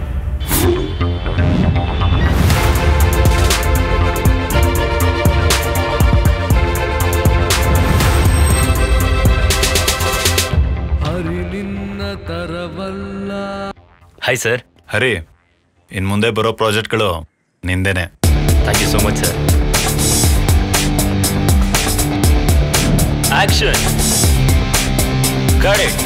Hari ನಿನ್ನ ತರವಲ್ಲ ಹಾಯ್ ಸರ್ ಹರಿ ಇನ್ ಮುಂದೆ ಬರೋ ಪ್ರಾಜೆಕ್ಟ್ಗಳು ನಿಂದೇನೆ thank you so much sir action correct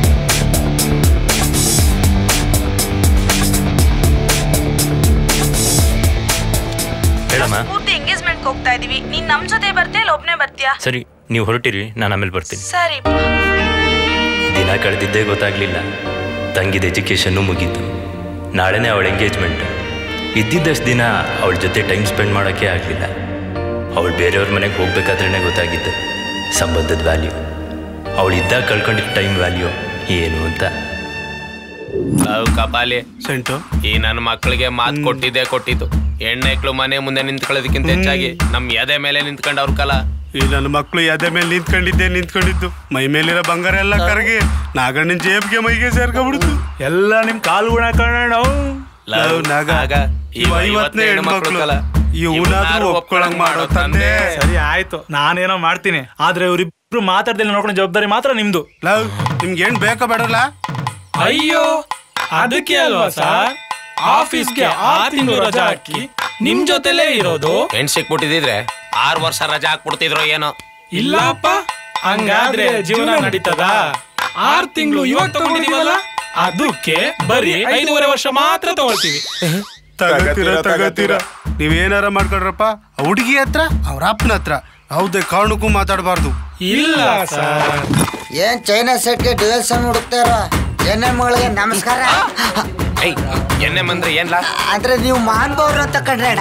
ಹೇಳಮ್ಮ ಪೂರ್ತಿ ಎಂಗೇಜ್ಮೆಂಟ್ ಹೋಗ್ತಾ ಇದೀವಿ ನೀನ್ ನಮ್ ಜೊತೆ ಬರ್ತೀಯ ಇಲ್ಲ ಒಬ್ನೇ ಬರ್ತೀಯಾ ಸರಿ ನೀವು ಹೊರಟಿರಿ ನಾನು ಆಮೇಲೆ ಬರ್ತೀನಿ ಸರಿ ದಿನ ಕಳೆದಿದ್ದೇ ಗೊತ್ತಾಗ್ಲಿಲ್ಲ ತಂಗಿದ ಎಜುಕೇಷನ್ನು ಮುಗೀತು ನಾಳೆನೇ ಅವಳ ಎಂಗೇಜ್ಮೆಂಟ್ ಇದ್ದಿದ್ದಷ್ಟು ದಿನ ಅವಳ ಜೊತೆ ಟೈಮ್ ಸ್ಪೆಂಡ್ ಮಾಡೋಕ್ಕೆ ಆಗಲಿಲ್ಲ ಅವಳು ಬೇರೆಯವ್ರ ಮನೆಗೆ ಹೋಗ್ಬೇಕಾದ್ರೇ ಗೊತ್ತಾಗಿದ್ದು ಸಂಬಂಧದ ವ್ಯಾಲ್ಯೂ ಅವಳು ಇದ್ದಾಗ ಕಳ್ಕೊಂಡಿದ್ದ ಟೈಮ್ ವ್ಯಾಲ್ಯೂ ಏನು ಅಂತ ಅವು ಕಪಾಲಿ ಸೆಂಟು ಈ ನನ್ನ ಮಕ್ಕಳಿಗೆ ಮಾತು ಕೊಟ್ಟಿದ್ದೆ ಕೊಟ್ಟಿದ್ದು ಹೆಣ್ಣೈಕ್ಳು ಮನೆ ಮುಂದೆ ನಿಂತ್ಕೊಳ್ಳೋದಕ್ಕಿಂತ ಹೆಚ್ಚಾಗಿ ನಮ್ ಎದೆ ಮೇಲೆ ನಿಂತ್ಕೊಂಡು ಅವ್ರ ಕಲ ಈ ನನ್ನ ಮಕ್ಕಳು ಎದೆ ಮೇಲೆ ನಿಂತ್ಕೊಂಡಿದ್ದೆ ನಿಂತ್ಕೊಂಡಿದ್ದು ಮೈ ಮೇಲಿರೋ ಬಂಗಾರ ಎಲ್ಲ ಕರಗಿ ನಾಗಣ್ಣನ ಜೇಬ್ಗೆ ಮೈಗೆ ಸೇರ್ಕೊಬಿಡ್ತು ಎಲ್ಲ ನಿಮ್ ಕಾಲು ಗುಣ ಕಣ ಲವ್ ನಾಗ ಇವ ಐವತ್ತನೇ ಹೆಣ್ಮಕ್ಳು ಇವನಾದ್ರೂ ಒಪ್ಕೊಳಂಗ್ ಮಾಡೋ ತಂದೆ ಸರಿ ಆಯ್ತು ನಾನೇನೋ ಮಾಡ್ತೀನಿ ಆದ್ರೆ ಇವ್ರಿಬ್ರು ಮಾತಾಡ್ದಿಲ್ಲ ನೋಡ್ಕೊಂಡು ಜವಾಬ್ದಾರಿ ಮಾತ್ರ ನಿಮ್ದು ಲವ್ ನಿಮ್ಗೆ ಏನ್ ಬೇಕೋ ಬೇಡಲ್ಲ ಅಯ್ಯೋ ಅದಕ್ಕೆ ಅಲ್ವಾ ಸರ್ ಆಫೀಸ್ಗೆ ಆರ್ ತಿಂಗಳು ರಜಾ ಹಾಕಿ ನಿಮ್ ಜೊತೆಲೇ ಇರೋದು ಹೆಣ್ ಸಿಕ್ಬಿಟ್ಟಿದ್ರೆ ಆರು ವರ್ಷ ರಜಾ ಹಾಕ್ಬಿಡ್ತಿದ್ರು ಏನೋ ಇಲ್ಲಪ್ಪ ಹಂಗಾದ್ರೆ ಜೀವನ ನಡೀತದ ಆರ್ ತಿಂಗಳು ಇವಾಗ ತಗೊಂಡಿದೀವಲ್ಲ ಅದಕ್ಕೆ ಬರೀ ಐದೂವರೆ ವರ್ಷ ಮಾತ್ರ ತಗೊಳ್ತೀವಿ ತಗತೀರ ತಗತೀರ ನೀವೇನಾರ ಮಾಡ್ಕೊಳ್ರಪ್ಪ ಆ ಹುಡುಗಿ ಹತ್ರ ಅವ್ರ ಅಪ್ಪನ ಹತ್ರ ಯಾವುದೇ ಕಾರಣಕ್ಕೂ ಮಾತಾಡಬಾರ್ದು ಇಲ್ಲ ಸರ್ ಏನ್ ಚೈನಾ ಸೆಟ್ಗೆ ಡ್ಯುಯಲ್ಸ್ ಅನ್ನು ಹುಡುಕ್ತಾರ ಎಣ್ಣೆ ಮಗಳಿಗೆ ನಮಸ್ಕಾರ ಏಯ್ ಎಣ್ಣೆ ಮಂದ್ರೆ ಏನ್ಲಾ ಅಂದ್ರೆ ನೀವು ಮಾನ್ಬವ್ರು ಅಂತ ಕಂಡ್ರೇಡ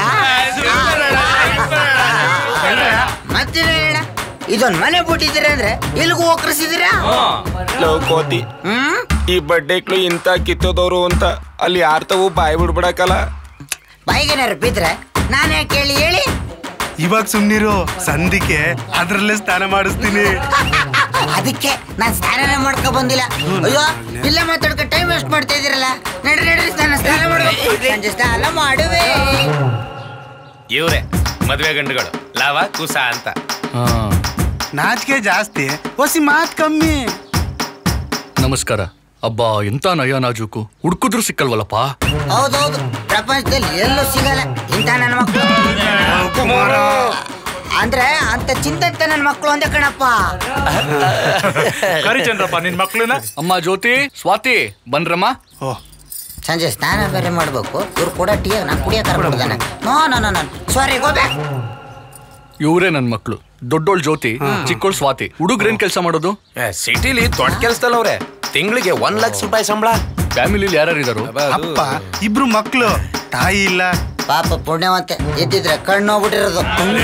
ಮತ್ತೇನ ಇದೊಂದ್ ಮನೆ ಬಿಟ್ಟಿದ್ದೀರ ಅಂದ್ರೆ ಇಲ್ಲಿಗೂ ಹೋಗ್ರಿಸಿದಿರಾ ಲವ್ ಕೋತಿ ಈ ಬಡ್ಡೆಕ್ಳು ಇಂತ ಕಿತ್ತೋದವ್ರು ಅಂತ ಅಲ್ಲಿ ಯಾರ್ತವು ಬಾಯಿ ಬಿಡ್ಬಿಡಕಲ್ಲ ಬಾಯಿಗೇನಾರು ಬಿದ್ರೆ ನಾನೇ ಕೇಳಿ ಹೇಳಿ ಇವಾಗ ಸುಮ್ನಿರು ಸಂಧಿಕೆ ಅದ್ರಲ್ಲೇ ಸ್ನಾನ ಮಾಡಿಸ್ತೀನಿ ಅದಕ್ಕೆ ನಾನ್ ಸ್ನಾನ ಮಾಡ್ಕೊ ಬಂದಿಲ್ಲ ಅಯ್ಯೋ ಇಲ್ಲ ಮಾತಾಡ್ಕೊ ಟೈಮ್ ವೇಸ್ಟ್ ಮಾಡ್ತಾ ಇದೀರಲ್ಲ ನಡ್ರಿ ನಡ್ರಿ ಸ್ನಾನ ಸ್ನಾನ ಮಾಡ್ಬೇಕು ಸಂಜೆ ಸ್ನಾನ ಮಾಡುವೆ ಇವ್ರೆ ಮದ್ವೆ ಗಂಡುಗಳು ಲಾವ ಕುಸ ಅಂತ ನಾಚಿಕೆ ಜಾಸ್ತಿ ಹೊಸಿ ಮಾತ್ ಕಮ್ಮಿ ನಮಸ್ಕಾರ ಅಬ್ಬಾ ಎಂತ ನಯ ನಾಜೂಕು ಹುಡ್ಕುದ್ರು ಸಿಕ್ಕಲ್ವಲ್ಲಪ್ಪ ಹೌದೌದು ಪ್ರಪಂಚದಲ್ಲಿ ಎಲ್ಲೂ ಸಿಗಲ್ಲ ಇಂಥ ನನ್ನ ಮಕ್ಕಳು ಅಂದ್ರೆ ಅಂತ ಚಿಂತಂತ ನನ್ನ ಮಕ್ಕಳು ಅಂದೆ ಕಣಪ್ಪ ಕರಿ ಚಂದ್ರಪ್ಪ ನಿನ್ ಮಕ್ಳನ್ನ ಅಮ್ಮ ಜ್ಯೋತಿ ಸ್ವಾತಿ ಬನ್ರಮ್ಮ ಸಂಜೆ ಸ್ನಾನ ಬೇರೆ ಮಾಡ್ಬೇಕು ಇವ್ರು ಕೂಡ ಟೀ ನಾನು ಕುಡಿಯಕ್ಕೆ ಕರ್ಕೊಂಡಿದ್ದಾನೆ no no no no sorry go back ಇವ್ರೇ ನನ್ ಮಕ್ಳು ದೊಡ್ಡೋಳ್ ಜ್ಯೋತಿ ಚಿಕ್ಕೋಳ್ ಸ್ವಾತಿ ಹುಡುಗ್ರೇನ್ ಕೆಲಸ ಮಾಡೋದು ಸಿಟಿಲಿ ದೊಡ್ಡ ಕೆಲ್ಸದಲ್ಲವ್ರೆ ತಿಂಗಳಿಗೆ ಒಂದ್ ಲಕ್ಷ ರೂಪಾಯಿ ಸಂಬಳ ಫ್ಯಾಮಿಲಿಲಿ ಯಾರ್ಯಾರು ಇದಾರು ಅಪ್ಪ ಇಬ್ರು ಮಕ್ಳು ತಾಯಿ ಇಲ್ಲ ಪಾಪ ಪುಣ್ಯವಂತೆ ಎದ್ದಿದ್ರೆ ಕಣ್ಣು ಹೋಗ್ಬಿಟ್ಟಿರೋದು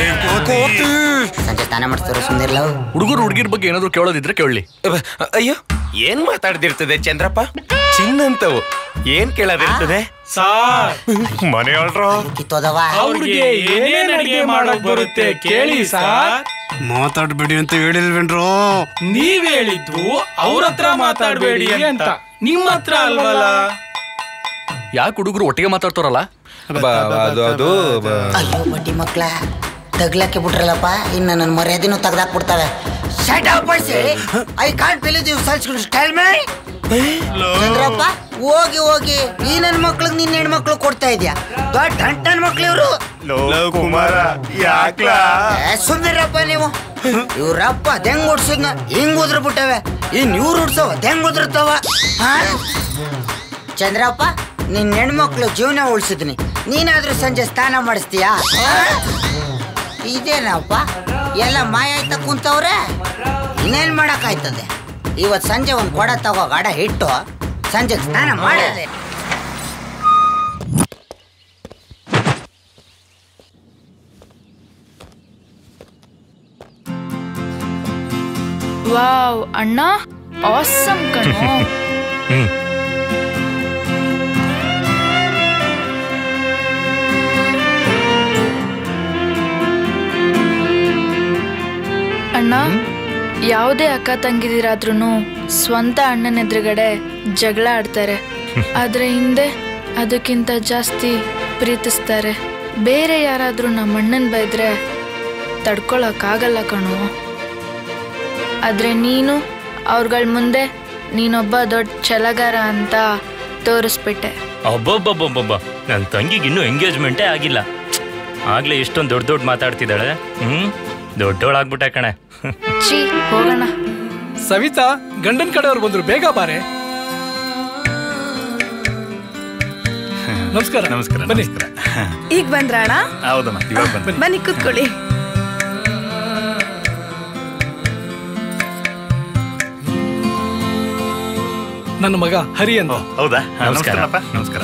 ಸಂಜೆ ಸ್ನಾನ ಮಾಡಿಸ್ತಾರೆ ಸುಮ್ಮನಿರ್ಲ ಹುಡುಗರು ಹುಡುಗಿರ್ ಬಗ್ಗೆ ಏನಾದ್ರು ಕೇಳೋದಿದ್ರೆ ಕೇಳಲಿ ಅಯ್ಯೋ ಏನ್ ಮಾತಾಡ್ದಿರ್ತದೆ ಚಂದ್ರಪ್ಪ ಚಿನ್ನಂತವು ಏನ್ ಕೇಳೋದಿರ್ತದೆ ಮನೆ ಹೊಲ್ರು ಕಿತ್ತೋದವ ಅವ್ರಿಗೆ ಏನೇನ್ ಅಡಿಗೆ ಮಾಡಕ್ ಬರುತ್ತೆ ಕೇಳಿ ಸಾರ್ ಮಾತಾಡ್ಬೇಡಿ ಅಂತ ಹೇಳಿಲ್ವೇನ್ರೋ ನೀವ್ ಹೇಳಿದ್ದು ಅವ್ರ ಹತ್ರ ಮಾತಾಡ್ಬೇಡಿ ಅಂತ ನಿಮ್ಮ ಹತ್ರ ಅಲ್ವಲ್ಲ ಯಾಕೆ ಹುಡುಗರು ಒಟ್ಟಿಗೆ ಮಾತಾಡ್ತಾರಲ್ಲ ಅದು ಅದು ಅಯ್ಯೋ ಬಡ್ಡಿ ಮಕ್ಳ ತಗ್ಲಕ್ಕೆ ಬಿಟ್ರಲ್ಲಪ್ಪ ಇನ್ನು ನನ್ನ ಮರ್ಯಾದೆನೂ ತೆಗ್ದಾಕ್ಬಿಡ್ತವೆ ಶಟ್ ಅಪ್ ಪಡಿಸಿ I can't believe you such style my Chandrappa ಹೋಗಿ ಹೋಗಿ ಈ ನನ್ನ ಮಕ್ಳಿಗೆ ನಿನ್ನ ಹೆಣ್ಮಕ್ಳು ಕೊಡ್ತಾ ಇದ್ಯಾ ದೊಡ್ಡ ಗಂಟ ನನ್ನ ಮಕ್ಳು ಇವರು ಲವ್ ಕುಮಾರ ಯಾಕ್ಲಾ ಸುಂದರಪ್ಪ ನೀವು ಇವ್ರಪ್ಪ ಅದೆಂಗ್ ಓಡ್ಸಿದ್ನ ಹಿಂಗ್ ಉದ್ರ ಬಿಟ್ಟವೆ ಇನ್ ಇವ್ರು ಉಡ್ಸವ ಅದೆಂಗ್ ಉದ್ರತವ ಚಂದ್ರಪ್ಪ ನಿನ್ ಹೆಣ್ಮಕ್ಳು ಜೀವನ ಉಳಿಸಿದ್ನಿ ನೀನಾದ್ರೂ ಸಂಜೆ ಸ್ನಾನ ಮಾಡಿಸ್ತೀಯಾ ಇದೇನಪ್ಪ ಎಲ್ಲ ಮಾಯ ಆಯ್ತಾ ಕುಂತವ್ರೆ ಇನ್ನೇನ್ ಮಾಡಕ್ಕಾಯ್ತದೆ ಇವತ್ ಸಂಜೆ ಒಂದ್ ಕೊಡ ತಗೋ ಗಾಡ ಇಟ್ಟು ಸಂಜೆ ಸ್ನಾನ ಮಾಡದೆ ವಾವ್ ಅಣ್ಣ ಆಸಮ್ ಕಣೋ ಹ್ಮ್ ಅಣ್ಣ ಯಾವುದೇ ಅಕ್ಕ ತಂಗಿದಿರಾದ್ರೂ ಸ್ವಂತ ಅಣ್ಣನ ಎದುರುಗಡೆ ಜಗಳ ಆಡ್ತಾರೆ ಆದ್ರೆ ಹಿಂದೆ ಅದಕ್ಕಿಂತ ಜಾಸ್ತಿ ಪ್ರೀತಿಸ್ತಾರೆ ಬೇರೆ ಯಾರಾದ್ರೂ ನಮ್ಮ ಅಣ್ಣನ್ ಬೈದ್ರೆ ತಡ್ಕೊಳಕ್ಕಾಗಲ್ಲ ಕಣೋ ಆದ್ರೆ ನೀನು ಅವ್ರಗಳ ಮುಂದೆ ನೀನೊಬ್ಬ ದೊಡ್ಡ ಛಲಗಾರ ಅಂತ ತೋರಿಸ್ಬಿಟ್ಟೆ ಅಬ್ಬಬ್ಬಬ್ಬಬ್ಬ ನನ್ನ ತಂಗಿಗೆ ಇನ್ನೂ ಎಂಗೇಜ್ಮೆಂಟೇ ಆಗಿಲ್ಲ ಆಗ್ಲೇ ಇಷ್ಟೊಂದು ದೊಡ್ಡ ದೊಡ್ಡ ಮಾತಾಡ್ತಿದ್ದಾಳೆ ಹ್ಮ್ ದೊಡ್ಡೋಳಾಗ್ಬಿಟ್ಟೆ ಕಣೆ ಚೀ ಹೋಗೋಣ ಸವಿತಾ ಗಂಡನ್ ಕಡೆಯವ್ರು ಬಂದ್ರು ಬೇಗ ಬಾರೆ ನಮಸ್ಕಾರ ನಮಸ್ಕಾರ ಬನ್ನಿ ಈಗ ಬಂದ್ರಾಣ ಹೌದಮ್ಮ ಇವಾಗ ಬಂದ ಬನ್ನಿ ಕೂತ್ಕೊಳ್ಳಿ ನನ್ನ ಮಗ ಹರಿ ಅಂತ ಹೌದಾ ನಮಸ್ಕಾರ. ನಮಸ್ಕಾರಪ್ಪ ನಮಸ್ಕಾರ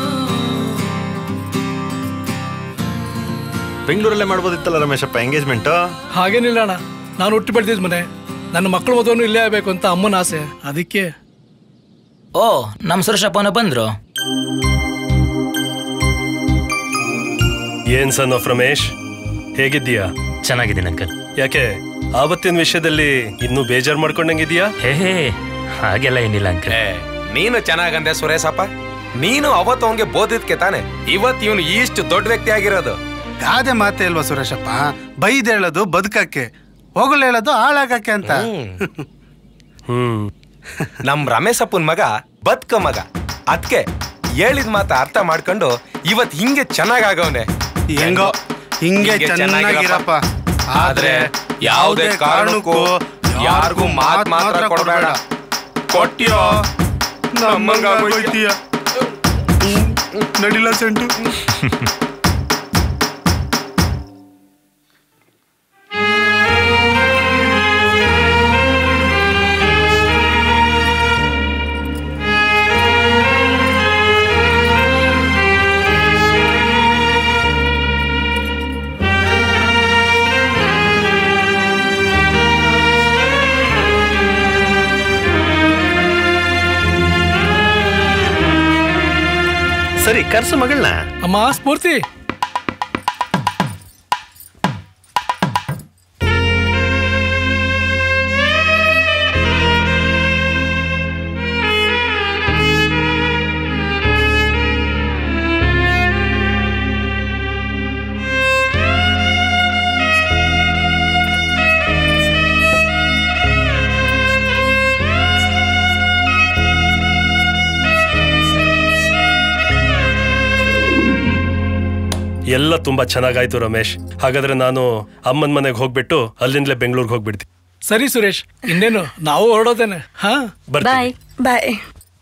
ಬೆಂಗಳೂರಲ್ಲೇ ಮಾಡ್ಬೋದಿತ್ತಲ್ಲ ರಮೇಶಪ್ಪ ಎಂಗೇಜ್ಮೆಂಟು ಹಾಗೇನಿಲ್ಲ ಅಣ್ಣ ನಾನು ಹುಟ್ಟಿ ಬೆಳೆದಿದ್ ಮನೆ ನನ್ನ ಮಕ್ಕಳು ಮದುವೆನೂ ಇಲ್ಲೇ ಆಗ್ಬೇಕು ಅಂತ ಅಮ್ಮನ ಆಸೆ ಅದಕ್ಕೆ ಓ ನಮ್ ಸುರೇಶಪ್ಪನ ಬಂದ್ರು ಏನ್ ಸನ್ ಆಫ್ ರಮೇಶ್ ಹೇಗಿದ್ದೀಯಾ ಚೆನ್ನಾಗಿದ್ದೀನಿ ಅಂಕಲ್ ಯಾಕೆ ಆವತ್ತಿನ ವಿಷಯದಲ್ಲಿ ಇನ್ನೂ ಬೇಜಾರ್ ಮಾಡ್ಕೊಂಡಂಗಿದ್ಯಾ ಹೇ ಹೇ ಹಾಗೆಲ್ಲ ಏನಿಲ್ಲ ಅಂಕಲ್ ನೀನು ಚೆನ್ನಾಗಂದೆ ಸುರೇಶಪ್ಪ ನೀನು ಅವತ್ತು ಅವನ್ಗೆ ಬೋಧಿದ್ಕೆ ತಾನೆ ಇವತ್ತು ಇವನು ಇಷ್ಟು ದೊಡ್ಡ ವ್ಯಕ್ತಿ ಆಗಿರೋದು ಗಾದೆ ಮಾತೇ ಇಲ್ವಾ ಸುರೇಶಪ್ಪ ಬೈದ್ ಹೇಳೋದು ಬದುಕಕ್ಕೆ ಹೋಗಲು ಹೇಳೋದು ಹಾಳಾಗಕ್ಕೆ ಅಂತ ಹ್ಮ್ ನಮ್ ರಮೇಶಪ್ಪನ್ ಮಗ ಬದ್ಕ ಮಗ ಅದ್ಕೆ ಹೇಳಿದ ಮಾತ ಅರ್ಥ ಮಾಡ್ಕೊಂಡು ಇವತ್ ಹಿಂಗೆ ಚೆನ್ನಾಗವನೆ ಹೆಂಗೋ ಹಿಂಗೆ ಚೆನ್ನಾಗಿರಪ್ಪ ಆದ್ರೆ ಯಾವುದೇ ಕಾರಣಕ್ಕೂ ಯಾರಿಗೂ ಮಾತ್ ಮಾತ್ರ ಕೊಡಬೇಡ ಕೊಟ್ಟಿಯೋ ನಮ್ಮಂಗಾಗೋಯ್ತೀಯ ನಡಿಲ್ಲ ಸೆಂಟು ಸರಿ ಕರ್ಸು ಮಗಳನ್ನ ಅಮ್ಮ ಸ್ಫೂರ್ತಿ ಎಲ್ಲ ತುಂಬಾ ಚೆನ್ನಾಗಾಯ್ತು ರಮೇಶ್ ಹಾಗಾದ್ರೆ ನಾನು ಅಮ್ಮನ ಮನೆಗೆ ಹೋಗ್ಬಿಟ್ಟು ಅಲ್ಲಿಂದಲೇ ಬೆಂಗಳೂರಿಗೆ ಹೋಗ್ಬಿಡ್ತೀನಿ ಸರಿ ಸುರೇಶ್ ಇನ್ನೇನು ನಾವು ಹೊರಡೋದೇನೆ ಹಾ ಬಾಯ್ ಬಾಯ್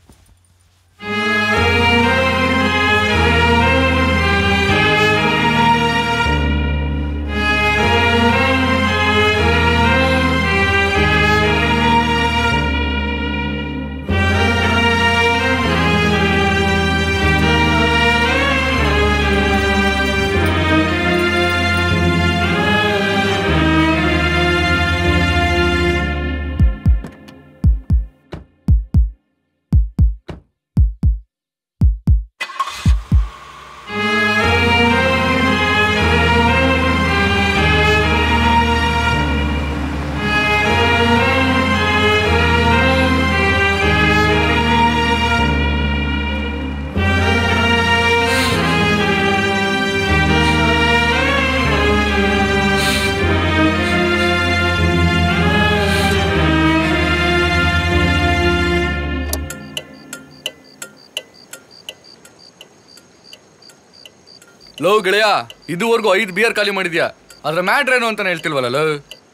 ಲೋ ಗೆಳೆಯ ಇದುವರೆಗೂ ಐದು ಬಿಯರ್ ಖಾಲಿ ಮಾಡಿದ್ಯಾ ಅದ್ರ ಮ್ಯಾಟ್ರ್ ಏನು ಅಂತಾನೆ ಹೇಳ್ತಿಲ್ವಲ್ಲ ಲೋ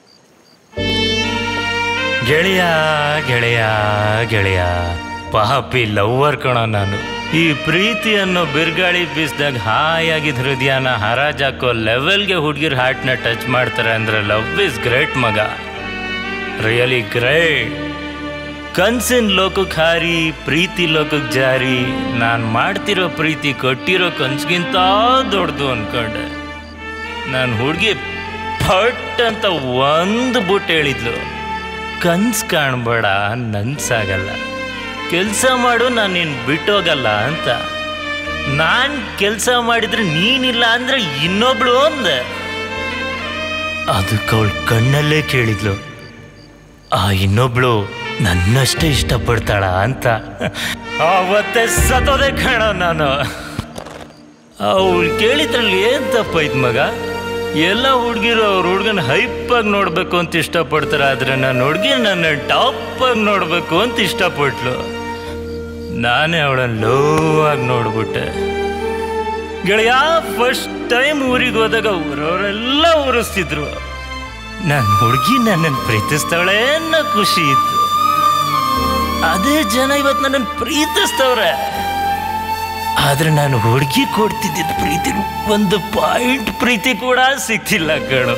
ಗೆಳೆಯ ಗೆಳೆಯ ಗೆಳೆಯ ಪಾಪಿ ಲವ್ವರ್ ಕಣ ನಾನು ಈ ಪ್ರೀತಿ ಅನ್ನೋ ಬಿರ್ಗಾಳಿ ಬೀಸ್ದಾಗ ಹಾಯಾಗಿದ್ ಹೃದಯನ ಹರಾಜಾಕೋ ಲೆವೆಲ್ಗೆ ಹುಡುಗಿರ್ ಹಾರ್ಟ್ನ ಟಚ್ ಮಾಡ್ತಾರೆ ಅಂದ್ರೆ ಲವ್ ಇಸ್ ಗ್ರೇಟ್ ಮಗ ರಿಯಲಿ ಗ್ರೇಟ್ ಕನ್ಸಿನ ಲೋಕಕ್ಕೆ ಹಾರಿ ಪ್ರೀತಿ ಲೋಕಕ್ಕೆ ಜಾರಿ ನಾನು ಮಾಡ್ತಿರೋ ಪ್ರೀತಿ ಕೊಟ್ಟಿರೋ ಕನ್ಸ್ಗಿಂತ ದೊಡ್ಡದು ಅನ್ಕೊಂಡೆ ನಾನು ಹುಡುಗಿ ಫಟ್ ಅಂತ ಒಂದು ಬುಟ್ ಹೇಳಿದ್ಲು ಕನ್ಸ್ ಕಾಣ್ಬೇಡ ನನ್ಸಾಗಲ್ಲ ಕೆಲಸ ಮಾಡು ನಾನು ನೀನು ಬಿಟ್ಟೋಗಲ್ಲ ಅಂತ ನಾನು ಕೆಲಸ ಮಾಡಿದ್ರೆ ನೀನಿಲ್ಲ ಅಂದ್ರೆ ಇನ್ನೊಬ್ಳು ಅಂದೆ ಅದಕ್ಕೆ ಅವಳು ಕಣ್ಣಲ್ಲೇ ಕೇಳಿದ್ಲು ಆ ಇನ್ನೊಬ್ಳು ನನ್ನಷ್ಟೇ ಇಷ್ಟಪಡ್ತಾಳ ಅಂತ ಆವತ್ತೇ ಸತೋದೆ ಕಾಣ ನಾನು ಅವಳು ಕೇಳಿದ್ರಲ್ಲಿ ಏನ್ ತಪ್ಪಾಯ್ತು ಮಗ ಎಲ್ಲ ಹುಡುಗಿರು ಅವ್ರ ಹುಡುಗನ ಹೈಪಾಗಿ ನೋಡ್ಬೇಕು ಅಂತ ಇಷ್ಟಪಡ್ತಾರೆ ಆದ್ರೆ ನನ್ನ ಹುಡುಗಿ ನನ್ನ ಟಾಪ್ ಆಗಿ ನೋಡ್ಬೇಕು ಅಂತ ಇಷ್ಟಪಟ್ಲು ನಾನೇ ಅವಳನ್ನ ಲೋ ಆಗಿ ನೋಡ್ಬಿಟ್ಟೆ ಗೆಳೆಯ ಫಸ್ಟ್ ಟೈಮ್ ಊರಿಗೆ ಹೋದಾಗ ಊರವರೆಲ್ಲ ಉರಿಸ್ತಿದ್ರು ನನ್ನ ಹುಡುಗಿ ನನ್ನನ್ನು ಪ್ರೀತಿಸ್ತಾಳೆ ಅನ್ನೋ ಖುಷಿ ಇತ್ತು ಅದೇ ಜನ ಇವತ್ತು ನನ್ನನ್ನು ಪ್ರೀತಿಸ್ತವ್ರೆ ಆದ್ರೆ ನಾನು ಹುಡುಗಿ ಕೊಡ್ತಿದ್ದ ಪ್ರೀತಿ ಒಂದು ಪಾಯಿಂಟ್ ಪ್ರೀತಿ ಕೂಡ ಸಿಕ್ತಿಲ್ಲ ಕಣು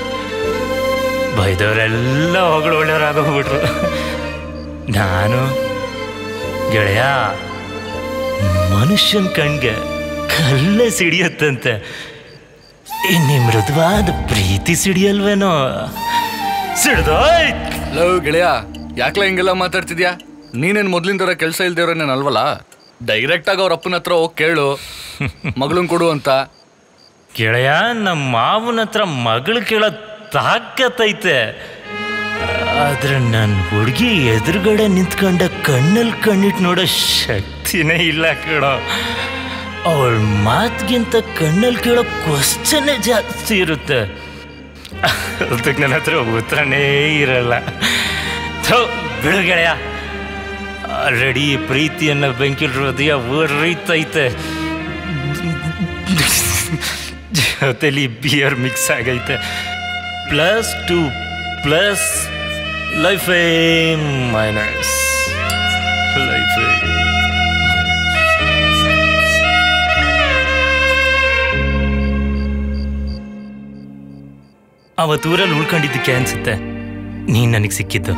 ಬೈದವರೆಲ್ಲ ಹೊಗಳು ಒಳ್ಳೆಯವರಾಗೋಗ್ಬಿಟ್ರು ನಾನು ಗೆಳೆಯ ಮನುಷ್ಯನ ಕಣ್ಗೆ ಕಲ್ಲೇ ಸಿಡಿಯತ್ತಂತೆ ಇನ್ನಿ ಮೃದುವಾದ ಪ್ರೀತಿ ಸಿಡಿಯಲ್ವೇನೋ ಸಿಡ್ದೋಯ್ತ್ ಲವ್ ಗೆಳೆಯ ಯಾಕ್ಲ ಹಿಂಗೆಲ್ಲ ಮಾತಾಡ್ತಿದ್ಯಾ ನೀನೇನ್ ಮೊದ್ಲಿನ ತರ ಕೆಲಸ ಇಲ್ದಿರೋನೇನ್ ಅಲ್ವಲ್ಲ ಡೈರೆಕ್ಟ್ ಆಗಿ ಅವ್ರ ಅಪ್ಪನ ಹತ್ರ ಹೋಗಿ ಕೇಳು ಮಗಳನ್ ಕೊಡು ಅಂತ ಗೆಳೆಯ ನಮ್ಮ ಮಾವನ ಹತ್ರ ಮಗಳು ಕೇಳೋ ತಾಕತ್ತೈತೆ ಆದ್ರೆ ನನ್ನ ಹುಡುಗಿ ಎದುರುಗಡೆ ನಿಂತ್ಕೊಂಡ ಕಣ್ಣಲ್ಲಿ ಕಣ್ಣಿಟ್ಟು ನೋಡೋ ಶಕ್ತಿನೇ ಇಲ್ಲ ಕೇಳೋ ಅವಳ ಮಾತಿಗಿಂತ ಕಣ್ಣಲ್ಲಿ ಕೇಳೋ ಕ್ವಶನೇ ಜಾಸ್ತಿ ಇರುತ್ತೆ ಅದಕ್ಕೆ ನನ್ನ ಹತ್ರ ಉತ್ತರನೇ ಇರಲ್ಲ ಥೋ ಬಿಡು ಗೆಳೆಯ ಆಲ್ರೆಡಿ ಪ್ರೀತಿಯನ್ನ ಬೆಂಕಿ ಹೃದಯ ಉರಿತೈತೆ ಜೊತೆಲಿ ಬಿಯರ್ ಮಿಕ್ಸ್ ಆಗೈತೆ plus two plus life minus life ಅವತ್ತೂರಲ್ಲಿ ಉಳ್ಕೊಂಡಿದ್ದಕ್ಕೆ ಅನ್ಸುತ್ತೆ ನೀನ್ ನನಗೆ ಸಿಕ್ಕಿದ್ದು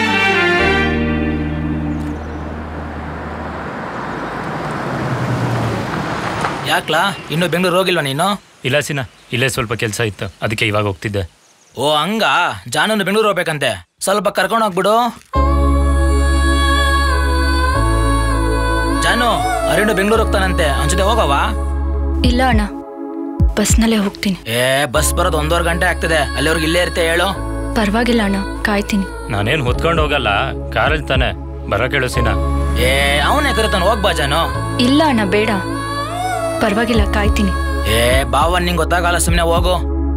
ಯಾಕ್ಲಾ ಇನ್ನು ಬೆಂಗಳೂರು ಹೋಗಿಲ್ವಾ ನೀನು ಇಲ್ಲ ಸಿನ ಇಲ್ಲೇ ಸ್ವಲ್ಪ ಕೆಲಸ ಇತ್ತು ಅದಕ್ಕೆ ಇವಾಗ ಹೋಗ್ತಿದ್ದೆ ಓ ಹಂಗ ಜಾನನ್ನು ಬೆಂಗಳೂರು ಹೋಗ್ಬೇಕಂತೆ ಸ್ವಲ್ಪ ಕರ್ಕೊಂಡು ಹೋಗ್ಬಿಡು ಜಾನು ಅರೇನು ಬೆಂಗಳೂರು ಹೋಗ್ತಾನಂತೆ ಅವನ ಜೊತೆ ಹೋಗವಾ ಇಲ್ಲ ಅಣ್ಣ ಬಸ್ನಲ್ಲೇ ಹೋಗ್ತೀನಿ ಏ ಬಸ್ ಬರೋದು ಒಂದೂವರೆ ಗಂಟೆ ಆಗ್ತದೆ ಅಲ್ಲಿವರೆಗೆ ಇಲ್ಲೇ ಇರ್ತೆ ಹೇಳು ಪರವಾಗಿಲ್ಲ ಅಣ್ಣ ಕಾಯ್ತೀನಿ ನಾನೇನು ಹೊತ್ಕೊಂಡು ಹೋಗಲ್ಲ ಕಾರಲ್ಲಿ ತಾನೆ ಬರೋ ಕೇಳು ಸಿನ ಏ ಅವನೇ ಕರಿತಾನೆ ಹೋಗ್ಬಾ ಜಾನು ಇಲ್ಲ ಅಣ್ಣ ಬೇಡ ಪರವಾಗಿಲ್ಲ ಕಾಯ್ತೀನಿ ಏ ಬಾವ ನಿಂಗೆ ಗೊತ್ತಾಗಲ್ಲ ಸುಮ್ಮನೆ ಹೋಗು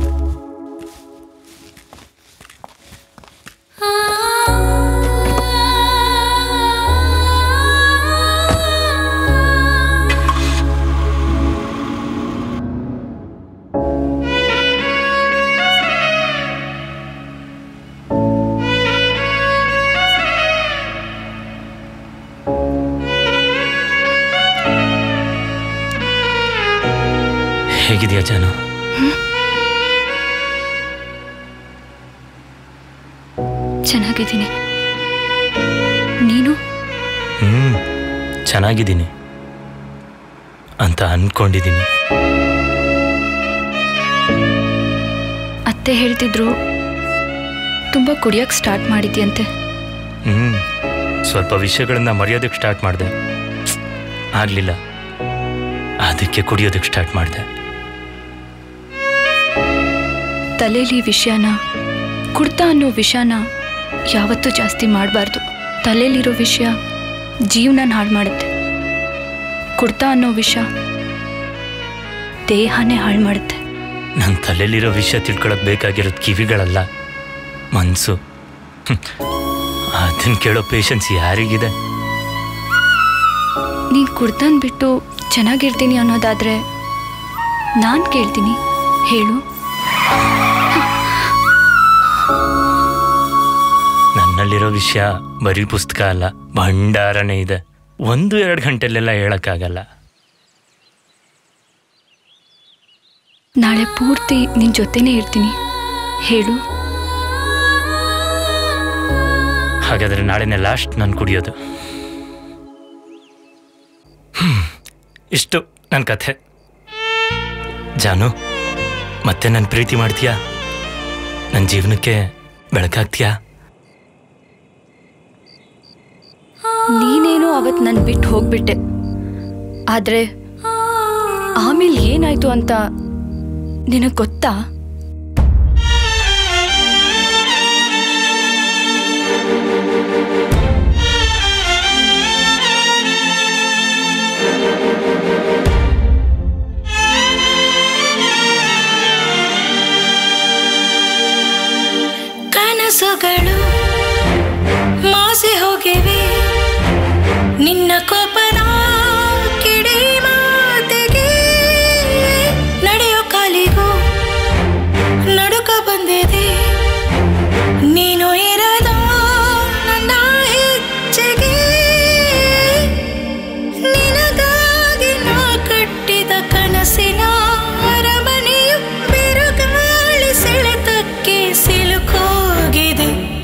ಹೇಗಿದೆಯಾ ಜಾನು ಚೆನ್ನಾಗಿದ್ದೀನಿ ನೀನು ಹ್ಮ್ ಚೆನ್ನಾಗಿದ್ದೀನಿ ಅಂತ ಅನ್ಕೊಂಡಿದ್ದೀನಿ ಅತ್ತೆ ಹೇಳ್ತಿದ್ರು ತುಂಬ ಕುಡಿಯೋಕೆ ಸ್ಟಾರ್ಟ್ ಮಾಡಿದ್ಯಂತೆ ಹ್ಮ್ ಸ್ವಲ್ಪ ವಿಷಯಗಳನ್ನ ಮರೆಯೋದಕ್ಕೆ ಸ್ಟಾರ್ಟ್ ಮಾಡಿದೆ ಆಗ್ಲಿಲ್ಲ ಅದಕ್ಕೆ ಕುಡಿಯೋದಕ್ಕೆ ಸ್ಟಾರ್ಟ್ ಮಾಡಿದೆ ತಲೆಯಲ್ಲಿ ವಿಷಯನ ಕುಡ್ತಾ ಅನ್ನೋ ವಿಷಯನ ಯಾವತ್ತೂ ಜಾಸ್ತಿ ಮಾಡಬಾರ್ದು ತಲೆಯಲ್ಲಿರೋ ವಿಷಯ ಜೀವನ ಹಾಳು ಮಾಡುತ್ತೆ ಕುಡ್ತಾ ಅನ್ನೋ ವಿಷಯ ದೇಹನೇ ಹಾಳು ಮಾಡುತ್ತೆ ನನ್ನ ತಲೆಯಲ್ಲಿರೋ ವಿಷಯ ತಿಳ್ಕೊಳಕ್ ಬೇಕಾಗಿರೋದು ಕಿವಿಗಳಲ್ಲ ಮನ್ಸು ಅದನ್ನ ಕೇಳೋ ಪೇಷನ್ಸ್ ಯಾರಿಗಿದೆ ನೀನು ಕುಡ್ದನ್ ಬಿಟ್ಟು ಚೆನ್ನಾಗಿರ್ತೀನಿ ಅನ್ನೋದಾದ್ರೆ ನಾನು ಕೇಳ್ತೀನಿ ಹೇಳು ನನ್ನಲ್ಲಿರೋ ವಿಷಯ ಬರೀ ಪುಸ್ತಕ ಅಲ್ಲ ಭಂಡಾರನೇ ಇದೆ ಒಂದು ಎರಡು ಗಂಟೆಲೆಲ್ಲ ಹೇಳಕ್ಕಾಗಲ್ಲ ನಾಳೆ ಪೂರ್ತಿ ನಿನ್ ಜೊತೆನೇ ಇರ್ತೀನಿ ಹೇಳು ಹಾಗಾದ್ರೆ ನಾಳೆನೇ ಲಾಸ್ಟ್ ನಾನು ಕುಡಿಯೋದು ಹ್ಮ್. ಇಷ್ಟು ನನ್ನ ಕಥೆ ಜಾನು ಮತ್ತೆ ನನ್ನ ಪ್ರೀತಿ ಮಾಡ್ತೀಯಾ ನನ್ನ ಜೀವನಕ್ಕೆ ಬೆಳಕಾಗ್ತೀಯಾ ನೀನೇನೋ ಅವತ್ ನನ್ ಬಿಟ್ಟು ಹೋಗ್ಬಿಟ್ಟೆ ಆದ್ರೆ ಆಮೇಲೆ ಏನಾಯ್ತು ಅಂತ ನಿನಗ್ ಗೊತ್ತಾ ಕನಸುಗಳು ಮಾಸಿ ಹೋಗಿವೆ ನಿನ್ನ ಕೋಪದ ಕಿಡಿ ಮಾತಿಗೆ ನಡೆಯೋ ಕಾಲಿಗೂ ನಡುಕ ಬಂದಿದೆ ನೀನು ಇರದ ನನ್ನ ಹೆಜ್ಜೆಗೆ ನಿನಗಾಗಿ ನಾ ಕಟ್ಟಿದ ಕನಸಿನ ಅರಮನೆಯು ಬಿರುಗಾಳಿ ಸೆಳೆತಕ್ಕೆ ಸಿಲುಕೋಗಿದೆ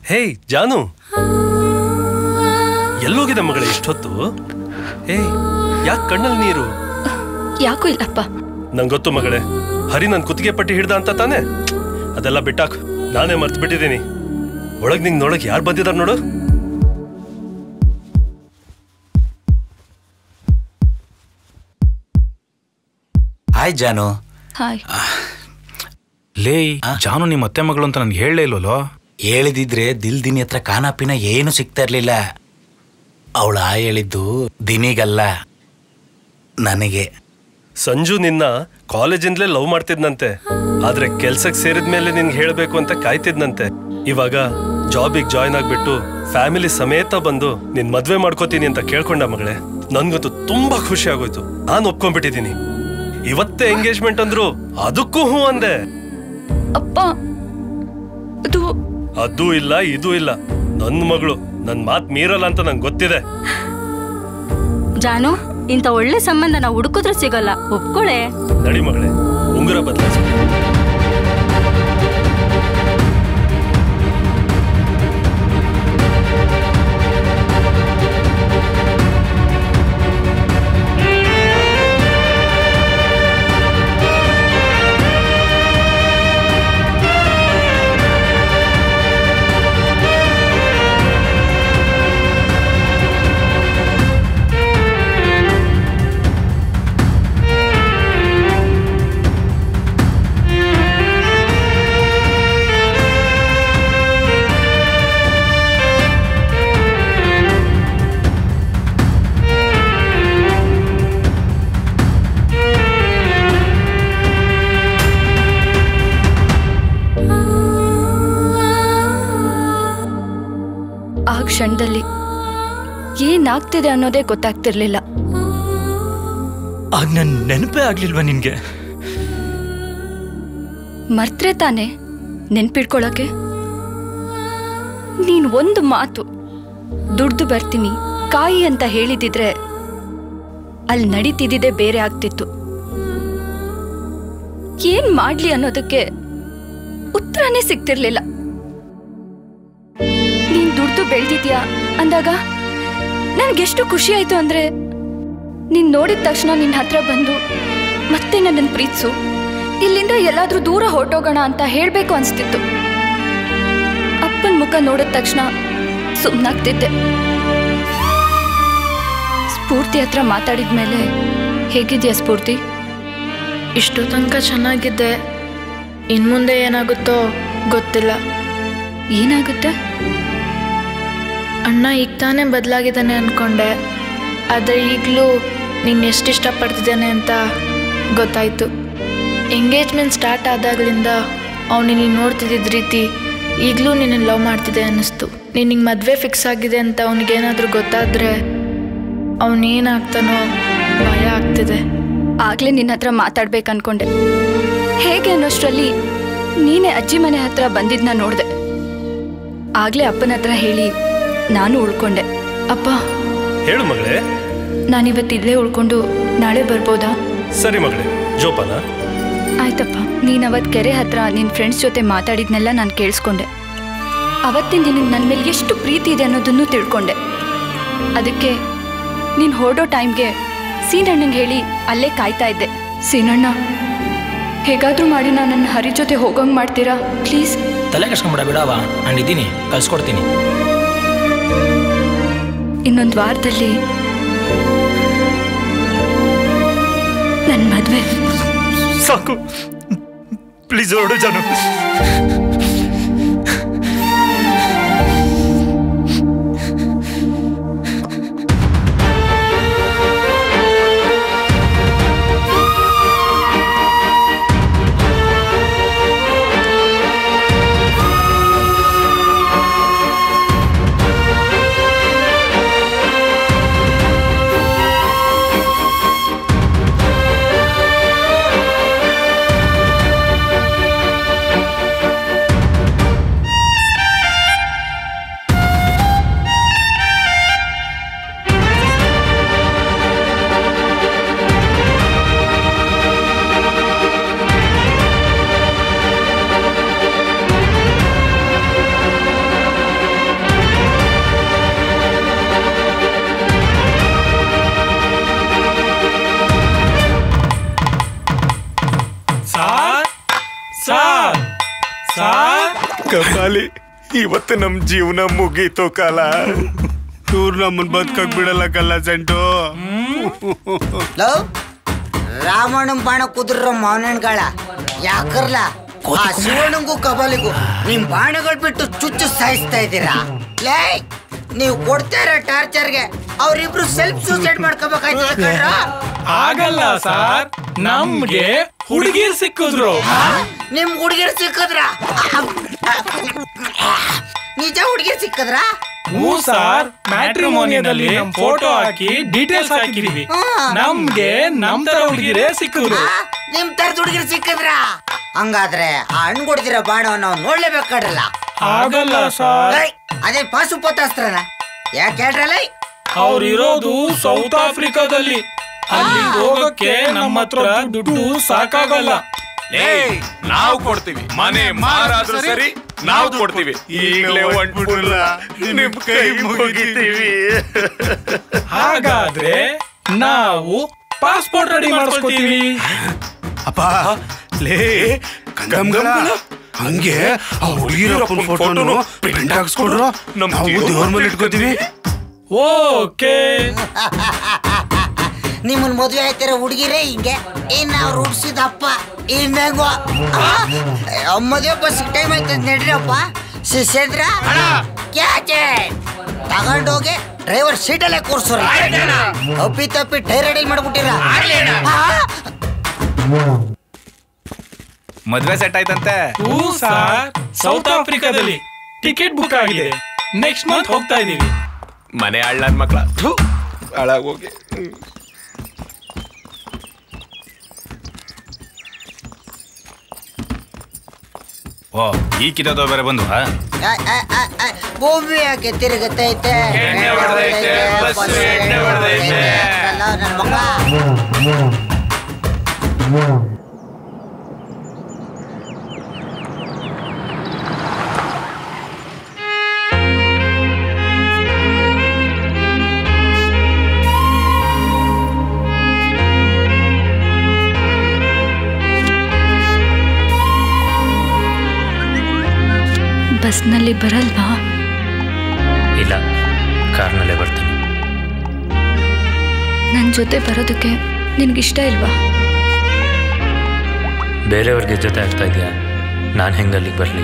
ಹೇಯ್ ಜಾನು ಎಲ್ಲೋಗಿದೆ ಮಗಳೇ ಇಷ್ಟೊತ್ತು ಏಯ್ ಯಾಕೆ ಕಣ್ಣಲ್ಲಿ ನೀರು ಯಾಕೂ ಇಲ್ಲಪ್ಪ ನಂಗೆ ಗೊತ್ತು ಮಗಳೇ ಹರಿ ನನ್ ಕುತ್ತಿಗೆ ಪಟ್ಟಿ ಹಿಡ್ದ ಅಂತ ತಾನೆ ಅದೆಲ್ಲ ಬಿಟ್ಟಾಕು ನಾನೇ ಮರ್ತು ಬಿಟ್ಟಿದ್ದೀನಿ ಒಳಗ್ ನಿಂಗ್ ನೋಡಕ್ ಯಾರು ಬಂದಿದಾರ ನೋಡು ಹಾಯ್ ಜಾನು ಹಾಯ್ ಲೇ ಜಾನು ನಿಮ್ಮ ಅತ್ತೆ ಮಗಳು ಅಂತ ನನ್ಗೆ ಹೇಳಲೇ ಇಲ್ವಲ್ಲೋ ಹೇಳಿದಿದ್ರೆ ದಿಲ್ ದಿನಿ ಹತ್ರ ಕಾನಾಪಿನ ಏನು ಸಿಗ್ತಾ ಇರ್ಲಿಲ್ಲ ಅವಳ ಹೇಳಿದ್ದು ದಿನಿಗಲ್ಲ ನನಗೆ ಸಂಜು ನಿನ್ನ ಕಾಲೇಜಿಂದಲೇ ಲವ್ ಮಾಡ್ತಿದ್ನಂತೆ ಆದ್ರೆ ಕೆಲ್ಸಕ್ ಸೇರಿದ್ಮೇಲೆ ನಿನ್ಗೆ ಹೇಳ್ಬೇಕು ಅಂತ ಕಾಯ್ತಿದ್ನಂತೆ ಇವಾಗ ಜಾಬಿಗ್ ಜಾಯ್ನ್ ಆಗ್ಬಿಟ್ಟು ಫ್ಯಾಮಿಲಿ ಸಮೇತ ಬಂದು ನಿನ್ ಮದ್ವೆ ಮಾಡ್ಕೋತೀನಿ ಅಂತ ಕೇಳ್ಕೊಂಡ ಮಗಳೇ ನನ್ಗಂತೂ ತುಂಬಾ ಖುಷಿ ಆಗೋಯ್ತು ನಾನ್ ಒಪ್ಕೊಂಡ್ಬಿಟ್ಟಿದೀನಿ ಇವತ್ತೇ ಎಂಗೇಜ್ಮೆಂಟ್ ಅಂದ್ರು ಅದಕ್ಕೂ ಹೂ ಅಂದೆ ಅಪ್ಪ ಅದು ಅದು ಇಲ್ಲ ಇದು ಇಲ್ಲ ನನ್ ಮಗಳು ನನ್ ಮಾತ್ ಮೀರಲ್ಲ ಅಂತ ನಂಗೆ ಗೊತ್ತಿದೆ ಜಾನು ಇಂಥ ಒಳ್ಳೆ ಸಂಬಂಧ ನಾವು ಹುಡುಕಿದ್ರೆ ಸಿಗಲ್ಲ ಒಪ್ಕೊಳೆ ನಡಿ ಮಗಳೇ ಉಂಗುರ ಬದಲಾಯಿಸ ಆ ಕ್ಷಣದಲ್ಲಿ ಏನಾಗ್ತಿದೆ ಅನ್ನೋದೇ ಗೊತ್ತಾಗ್ತಿರ್ಲಿಲ್ಲ ಆಗ ನನ್ ನೆನಪೇ ಆಗ್ಲಿಲ್ವಾ ನಿನ್ಗೆ ಮರ್ತ್ರೆ ತಾನೆ ನೆನ್ಪಿಡ್ಕೊಳಕ್ಕೆ ನೀನ್ ಒಂದು ಮಾತು ದುಡ್ದು ಬರ್ತೀನಿ ಕಾಯಿ ಅಂತ ಹೇಳಿದಿದ್ರೆ ಅಲ್ಲಿ ನಡೀತಿದ್ದಿದೆ ಬೇರೆ ಆಗ್ತಿತ್ತು ಏನ್ ಮಾಡ್ಲಿ ಅನ್ನೋದಕ್ಕೆ ಉತ್ತರನೇ ಸಿಗ್ತಿರ್ಲಿಲ್ಲ ನೀನ್ ದುಡ್ದು ಬೆಳ್ದಿದ್ಯಾ ಅಂದಾಗ ನನ್ಗೆಷ್ಟು ಖುಷಿ ಆಯ್ತು ಅಂದ್ರೆ ನೀನ್ ನೋಡಿದ ತಕ್ಷಣ ನಿನ್ ಹತ್ರ ಬಂದು ಮತ್ತೆ ನನ್ನನ್ನು ಪ್ರೀತಿಸು ಇಲ್ಲಿಂದ ಎಲ್ಲಾದ್ರೂ ದೂರ ಹೊರಟೋಗೋಣ ಅಂತ ಹೇಳ್ಬೇಕು ಅನ್ಸ್ತಿತ್ತು ಅಪ್ಪನ ಮುಖ ನೋಡಿದ ತಕ್ಷಣ ಸುಮ್ಮನಾಗ್ತಿದ್ದೆ ಸ್ಫೂರ್ತಿ ಹತ್ರ ಮಾತಾಡಿದ್ಮೇಲೆ ಹೇಗಿದ್ಯಾ ಸ್ಫೂರ್ತಿ ಇಷ್ಟು ತನಕ ಚೆನ್ನಾಗಿದ್ದೆ ಇನ್ ಮುಂದೆ ಏನಾಗುತ್ತೋ ಗೊತ್ತಿಲ್ಲ ಏನಾಗುತ್ತೆ ಅಣ್ಣ ಈಗ ತಾನೇ ಬದಲಾಗಿದ್ದಾನೆ ಅನ್ಕೊಂಡೆ ಆದರೆ ಈಗಲೂ ನೀನು ಎಷ್ಟು ಇಷ್ಟಪಡ್ತಿದ್ದಾನೆ ಅಂತ ಗೊತ್ತಾಯ್ತು ಎಂಗೇಜ್ಮೆಂಟ್ ಸ್ಟಾರ್ಟ್ ಆದಾಗ್ಲಿಂದ ಅವನು ನೀನು ನೋಡ್ತಿದ್ದಿದ್ದ ರೀತಿ ಈಗಲೂ ನಿನ್ನ ಲವ್ ಮಾಡ್ತಿದ್ದೆ ಅನ್ನಿಸ್ತು ನಿನಗೆ ಮದುವೆ ಫಿಕ್ಸ್ ಆಗಿದೆ ಅಂತ ಅವನಿಗೇನಾದರೂ ಗೊತ್ತಾದರೆ ಅವನೇನಾಗ್ತಾನೋ ಭಯ ಆಗ್ತಿದೆ ಆಗ್ಲೇ ನಿನ್ನ ಹತ್ರ ಮಾತಾಡ್ಬೇಕು ಅನ್ಕೊಂಡೆ ಹೇಗೆ ಅನ್ನೋಷ್ಟರಲ್ಲಿ ನೀನೇ ಅಜ್ಜಿ ಮನೆ ಹತ್ರ ಬಂದಿದ್ನ ನೋಡ್ದೆ ಆಗ್ಲೇ ಅಪ್ಪನ ಹತ್ರ ಹೇಳಿ ನಾನು ಉಳ್ಕೊಂಡೆ ಅಪ್ಪ ಹೇಳು ಮಗಳೇ ನಾನಿವತ್ತು ಇಲ್ಲೇ ಉಳ್ಕೊಂಡು ನಾಳೆ ಬರ್ಬೋದಾ ಸರಿ ಮಗಳೇ ಜೋಪಾನ ಆಯ್ತಪ್ಪ ನೀನ್ ಅವತ್ ಕೆರೆ ಹತ್ರ ನಿನ್ ಫ್ರೆಂಡ್ಸ್ ಜೊತೆ ಮಾತಾಡಿದ್ನೆಲ್ಲ ನಾನು ಕೇಳಿಸ್ಕೊಂಡೆ ಅವತ್ತಿನ ನಿನಗೆ ನನ್ನ ಮೇಲೆ ಎಷ್ಟು ಪ್ರೀತಿ ಇದೆ ಅನ್ನೋದನ್ನು ತಿಳ್ಕೊಂಡೆ ಅದಕ್ಕೆ ನೀನು ಹೊರಡೋ ಟೈಮ್ಗೆ ಸೀನಣ್ಣಂಗೆ ಹೇಳಿ ಅಲ್ಲೇ ಕಾಯ್ತಾ ಇದ್ದೆ ಸೀನಣ್ಣ ಹೇಗಾದ್ರೂ ಮಾಡಿ ನಾನು ನನ್ನ ಹರಿ ಜೊತೆ ಹೋಗಂಗ್ ಮಾಡ್ತೀರಾ ಪ್ಲೀಸ್ ತಲೆ ಕೆಡ್ಸ್ಕೊಂಬಿಡ ಬಿಡವ ನಾನು ಇದ್ದೀನಿ ಕಳ್ಸ್ಕೊಡ್ತೀನಿ ಇನ್ನೊಂದು ವಾರದಲ್ಲಿ ನನ್ನ ಮದುವೆ ಸಾಕು ಪ್ಲೀಸ್ ಹೊರಡು ಜಾನು ಕಪಾಲಿ ಇವತ್ತು ನಮ್ ಜೀವನ ಮುಗೀತು ಕಾಲ ಇವ್ರು ನಮ್ಮನ್ ಬದುಕಕ್ ಬಿಡಲ್ಲ ಕಲ್ಲ ಸೆಂಟು ಲವ್ ರಾಮಣ್ಣನ್ ಬಾಣ ಕುದುರ ಮಾವನಣ್ಗಳ ಯಾಕರ್ಲ ಆ ಶಿವಣ್ಣಂಗೂ ಕಬಲಿಗೂ ನಿಮ್ ಬಾಣಗಳು ಬಿಟ್ಟು ಚುಚ್ಚು ಸಾಯಿಸ್ತಾ ಇದ್ದೀರಾ ಲೇ ನೀವು ಕೊಡ್ತಾ ಇರೋ ಟಾರ್ಚರ್ಗೆ ಅವ್ರಿಬ್ರು ಸೆಲ್ಫ್ ಸೂಸೈಡ್ ಮಾಡ್ಕೋಬೇಕಾಯ್ತದ ಕಣ್ರ ಆಗಲ್ಲ ಸರ್ ನಮ್ಗೆ ಹುಡುಗಿರ್ ಸಿಕ್ಕಿದ್ರು ನಿಮ್ ಹುಡುಗಿರ್ ಸಿಕ್ಕದ್ರ ನಿಜ ಹುಡುಗಿರ್ ಸಿಕ್ಕದ್ರ ಹ್ಞೂ ಸರ್ ಮ್ಯಾಟ್ರಿಮೋನಿಯದಲ್ಲಿ ನಮ್ ಫೋಟೋ ಹಾಕಿ ಡೀಟೇಲ್ಸ್ ಹಾಕಿದೀವಿ ನಮ್ಗೆ ನಮ್ ತರ ಹುಡುಗಿರೇ ಸಿಕ್ಕಿದ್ರು ನಿಮ್ ತರದ ಹುಡುಗಿರ್ ಸಿಕ್ಕದ್ರ ಹಂಗಾದ್ರೆ ಆ ಹಣ್ಣು ಕೊಡ್ತಿರೋ ಬಾಣವನ್ನು ನಾವು ನೋಡ್ಲೇಬೇಕಾಡ್ರಲ್ಲ ಆಗಲ್ಲ ಸರ್ ಏಯ್, ಅದೇ ಪಾಸುಪತಾಸ್ತ್ರನ ಯಾಕೆ ಹೇಳ್ರಲ್ಲ ಅವ್ರಿರೋದು ಸೌತ್ ಆಫ್ರಿಕಾದಲ್ಲಿ ಅಲ್ಲಿ ಹೋಗಕ್ಕೆ ನಮ್ಮ ಹತ್ರ ದುಡ್ಡು ಸಾಕಾಗಲ್ಲ ನಾವು ಕೊಡ್ತೀವಿ ಮನೆ ಮಾರಾದ್ರೂ ಸರಿ ನಾವು ಕೊಡ್ತೀವಿ ಈಗಲೇ ಹೊಂಟ್ಬಿಡ್ಲ ನಿಮ್ ಕೈ ಮುಗಿತೀವಿ ಹಾಗಾದ್ರೆ ನಾವು ಪಾಸ್ಪೋರ್ಟ್ ರೆಡಿ ಮಾಡಿಸ್ಕೊತೀವಿ ಅಪ್ಪ ಲೇ ಕಂಗಮ್ಗಳ ಹಂಗೆ ಆ ಹುಡುಗಿರಪ್ಪನ ಫೋಟೋನು ಪ್ರಿಂಟ್ ಹಾಕ್ಸ್ಕೊಡ್ರು ನಾವು ದೇವ್ರ ಮೇಲೆ ಇಟ್ಕೋತೀವಿ ಓಕೆ ನಿಮ್ಮನ್ ಮದ್ವೆ ಆಯ್ತಿರೋ ಹುಡುಗಿರೇ ಹಿಂಗೆ ಇನ್ ನಾವು ರೂಢಿಸಿದ ಅಪ್ಪ ಇನ್ನೆಂಗೋ ಮದುವೆ ಬಸ್ ಟೈಮ್ ಆಯ್ತದ ನಡ್ರಿಯಪ್ಪ ಶಿಷ್ಯಂದ್ರ ಕ್ಯಾಚೆ ತಗೊಂಡೋಗಿ ಡ್ರೈವರ್ ಸೀಟಲ್ಲೇ ಕೂರ್ಸೋರ ಅಪ್ಪಿ ತಪ್ಪಿ ಟೈರ್ ಅಡಿಲ್ ಮಾಡ್ಬಿಟ್ಟಿರ ಮದ್ವೆ ಸೆಟ್ ಆಯ್ತಂತೆ ಹ್ಞೂ ಸರ್ ಸೌತ್ ಆಫ್ರಿಕಾದಲ್ಲಿ ಟಿಕೆಟ್ ಬುಕ್ ಆಗಿದೆ ನೆಕ್ಸ್ಟ್ ಮಂತ್ ಹೋಗ್ತಾ ಇದೀವಿ ಮನೆ ಹಳ್ಳನ್ ಮಕ್ಳ ಹಾಳಾಗೋಗಿ ಓ ಈ ಕಿತ್ತೋ ಬೇರೆ ಬಂದು ಭೂಮಿ ಯಾಕೆ ತಿರುಗತೈತೆ ಎಣ್ಣೆ ಹೊಡ್ದೈತೆ, ಬಸ್ಸು ಎಣ್ಣೆ ಹೊಡ್ದೈತೆ. ಅಲ್ಲ, ನನ್ ಮಗ ಬಸ್ನಲ್ಲಿ ಬರಲ್ವಾ ಇಲ್ಲ ಕಾರ್ನಲ್ಲೇ ಬರ್ತೀನಿ ನನ್ನ ಜೊತೆ ಬರೋದಕ್ಕೆ ನಿನ್ಗಿಷ್ಟ ಇಲ್ವಾ ಬೇರೆಯವ್ರಿಗೆ ಜೊತೆ ಆಗ್ತಾ ಇದೆಯಾ ನಾನು ಹೆಂಗೆ ಅಲ್ಲಿಗೆ ಬರಲಿ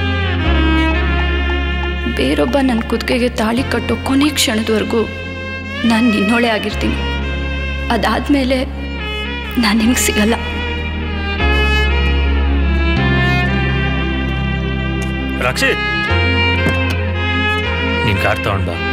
ಬೇರೊಬ್ಬ ನನ್ನ ಕುತ್ತಿಗೆಗೆ ತಾಳಿ ಕಟ್ಟೋ ಕೊನೆ ಕ್ಷಣದವರೆಗೂ ನಾನು ನಿನ್ನೋಳೆ ಆಗಿರ್ತೀನಿ ಅದಾದ್ಮೇಲೆ ನಾನು ನಿನಗೆ ಸಿಗಲ್ಲ ರಕ್ಷಿತ್ ನೀನು ಕಾರ್ ತಗೊಂಡ್ ಬಾ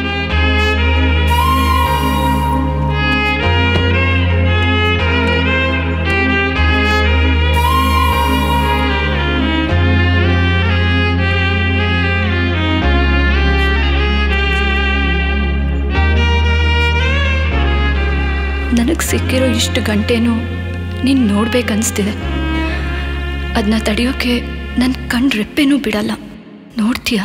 ನನಗೆ ಸಿಕ್ಕಿರೋ ಇಷ್ಟು ಗಂಟೆನೂ ನೀನು ನೋಡ್ಬೇಕನ್ನಿಸ್ತಿದೆ ಅದನ್ನ ತಡೆಯೋಕೆ ನನ್ನ ಕಣ್ ರೆಪ್ಪೆನೂ ಬಿಡಲ್ಲ ನೋಡ್ತೀಯಾ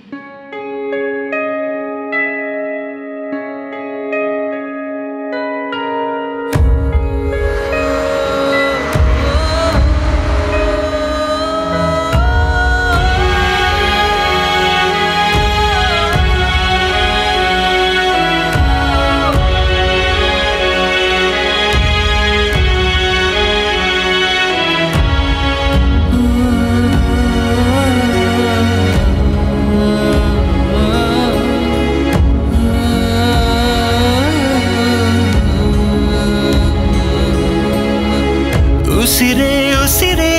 ಉಸಿರೇ ಉಸಿರೇ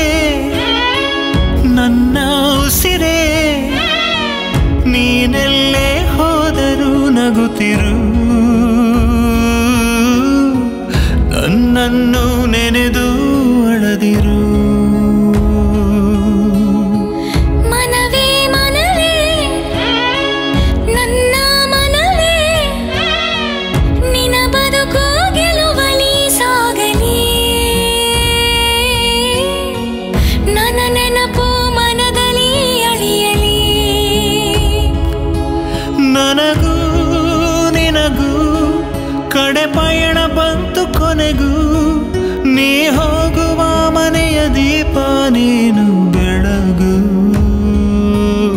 ನನ್ನ ಉಸಿರೇ ನೀನೆಲ್ಲೇ ಹೋದರೂ ನಗುತ್ತಿರು ನನ್ನನ್ನು ನೆನೆದು ಅಳದಿರು ಮನವೇ ಮನವೇ ನನ್ನ ಮನವೇ ನಿನ ಬದುಕು ಗೆಲುವಲಿ ಸಾಗಲಿ ನನ್ನ ನೆನಪು ಮನದಲ್ಲಿ ಅಳಿಯಲಿ ನನಗೂ ನಿನಗೂ ಕಡೆ ಪಯಣ ಬಂತು ಕೊನೆಗೂ ನೀ ಹೋಗುವ ಮನೆಯ ದೀಪ ನೀನು ಬೆಳಗು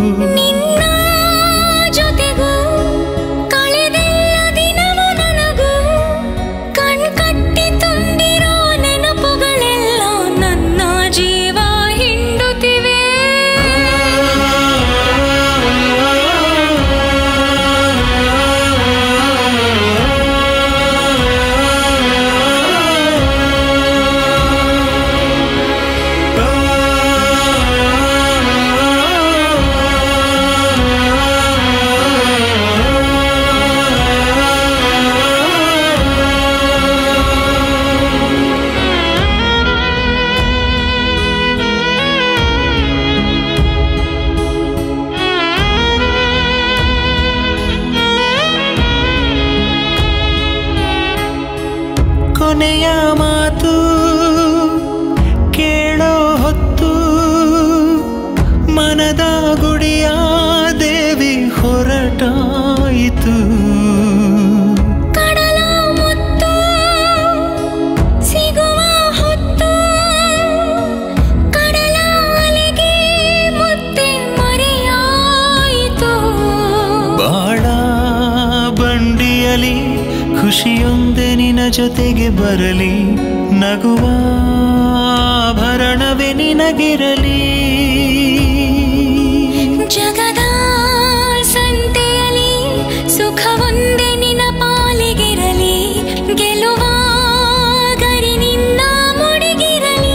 ಕೊನೆಯ ಮಾತು ಕೇಳೋ ಹೊತ್ತು ಮನದ ಗುಡಿಯ ದೇವಿ ಹೊರಟಾಯಿತು ಕಡಲ ಮುತ್ತು ಸಿಗುವ ಹೊತ್ತು ಕಡಲ ಅಲೆಗೆ ಮುತ್ತೆ ಮರೆಯಾಯಿತು ಬಾಳ ಬಂಡಿಯಲಿ ಖುಷಿಯೊಂದೆ ನಿನ ಜೊತೆಗೆ ಬರಲಿ ನಗುವ ಭರಣವೇ ನಿನಗಿರಲಿ ಜಗದ ಸಂತೆಯಲ್ಲಿ ಸುಖವೊಂದೇ ನಿನ ಪಾಲಿಗಿರಲಿ ಗೆಲುವ ಗರಿ ನಿನ್ನ ಮುಡಿಗಿರಲಿ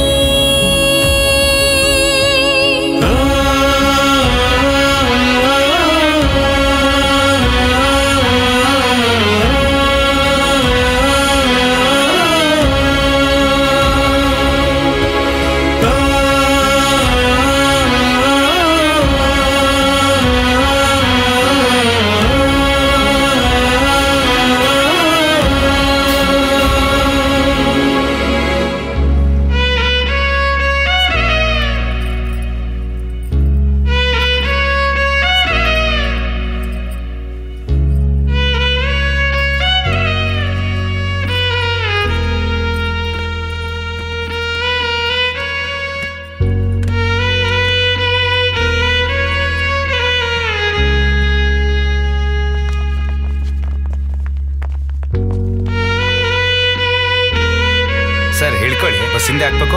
ಸರ್ ಹೇಳ್ಕೊಳ್ಳಿ ಬಸ್ಸಿಂದ ಹಾಕ್ಬೇಕು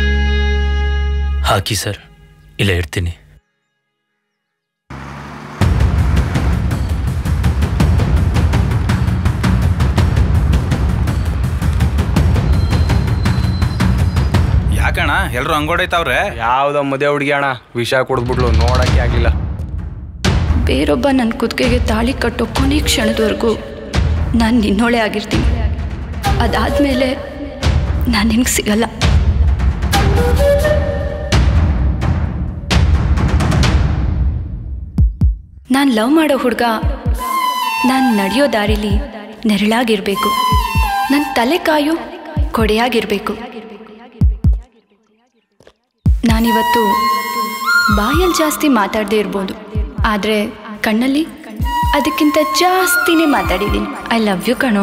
ಹಾಕಿ ಸರ್ ಇಲ್ಲ ಇಡ್ತೀನಿ ಯಾಕಣ್ಣ ಎಲ್ರು ಹಂಗೋಡೈತಾವ್ರೆ ಯಾವ್ದೋ ಮದುವೆ ಹುಡುಗಿ ಅಣ್ಣ ವಿಷ ಕುಡಿದ್ಬಿಟ್ಲು ನೋಡಕ್ಕೆ ಆಗ್ಲಿಲ್ಲ ಬೇರೊಬ್ಬ ನನ್ನ ಕುತ್ತಿಗೆಗೆ ತಾಳಿ ಕಟ್ಟೋ ಕೊನೆ ಕ್ಷಣದವರೆಗೂ ನಾನು ನಿನ್ನೋಳೆ ಆಗಿರ್ತೀನಿ ಅದಾದಮೇಲೆ ನಾನು ನಿನಗೆ ಸಿಗಲ್ಲ ನಾನು ಲವ್ ಮಾಡೋ ಹುಡುಗ ನಾನು ನಡೆಯೋ ದಾರಿಲಿ ನೆರಳಾಗಿರ್ಬೇಕು ನನ್ನ ತಲೆ ಕಾಯೋ ಕೊಡೆಯಾಗಿರ್ಬೇಕು ನಾನಿವತ್ತು ಬಾಯಲ್ಲಿ ಜಾಸ್ತಿ ಮಾತಾಡದೇ ಇರ್ಬೋದು ಆದರೆ ಕಣ್ಣಲ್ಲಿ ಅದಕ್ಕಿಂತ ಜಾಸ್ತಿನೇ ಮಾತಾಡಿದ್ದೀನಿ ಐ ಲವ್ ಯು ಕಣೋ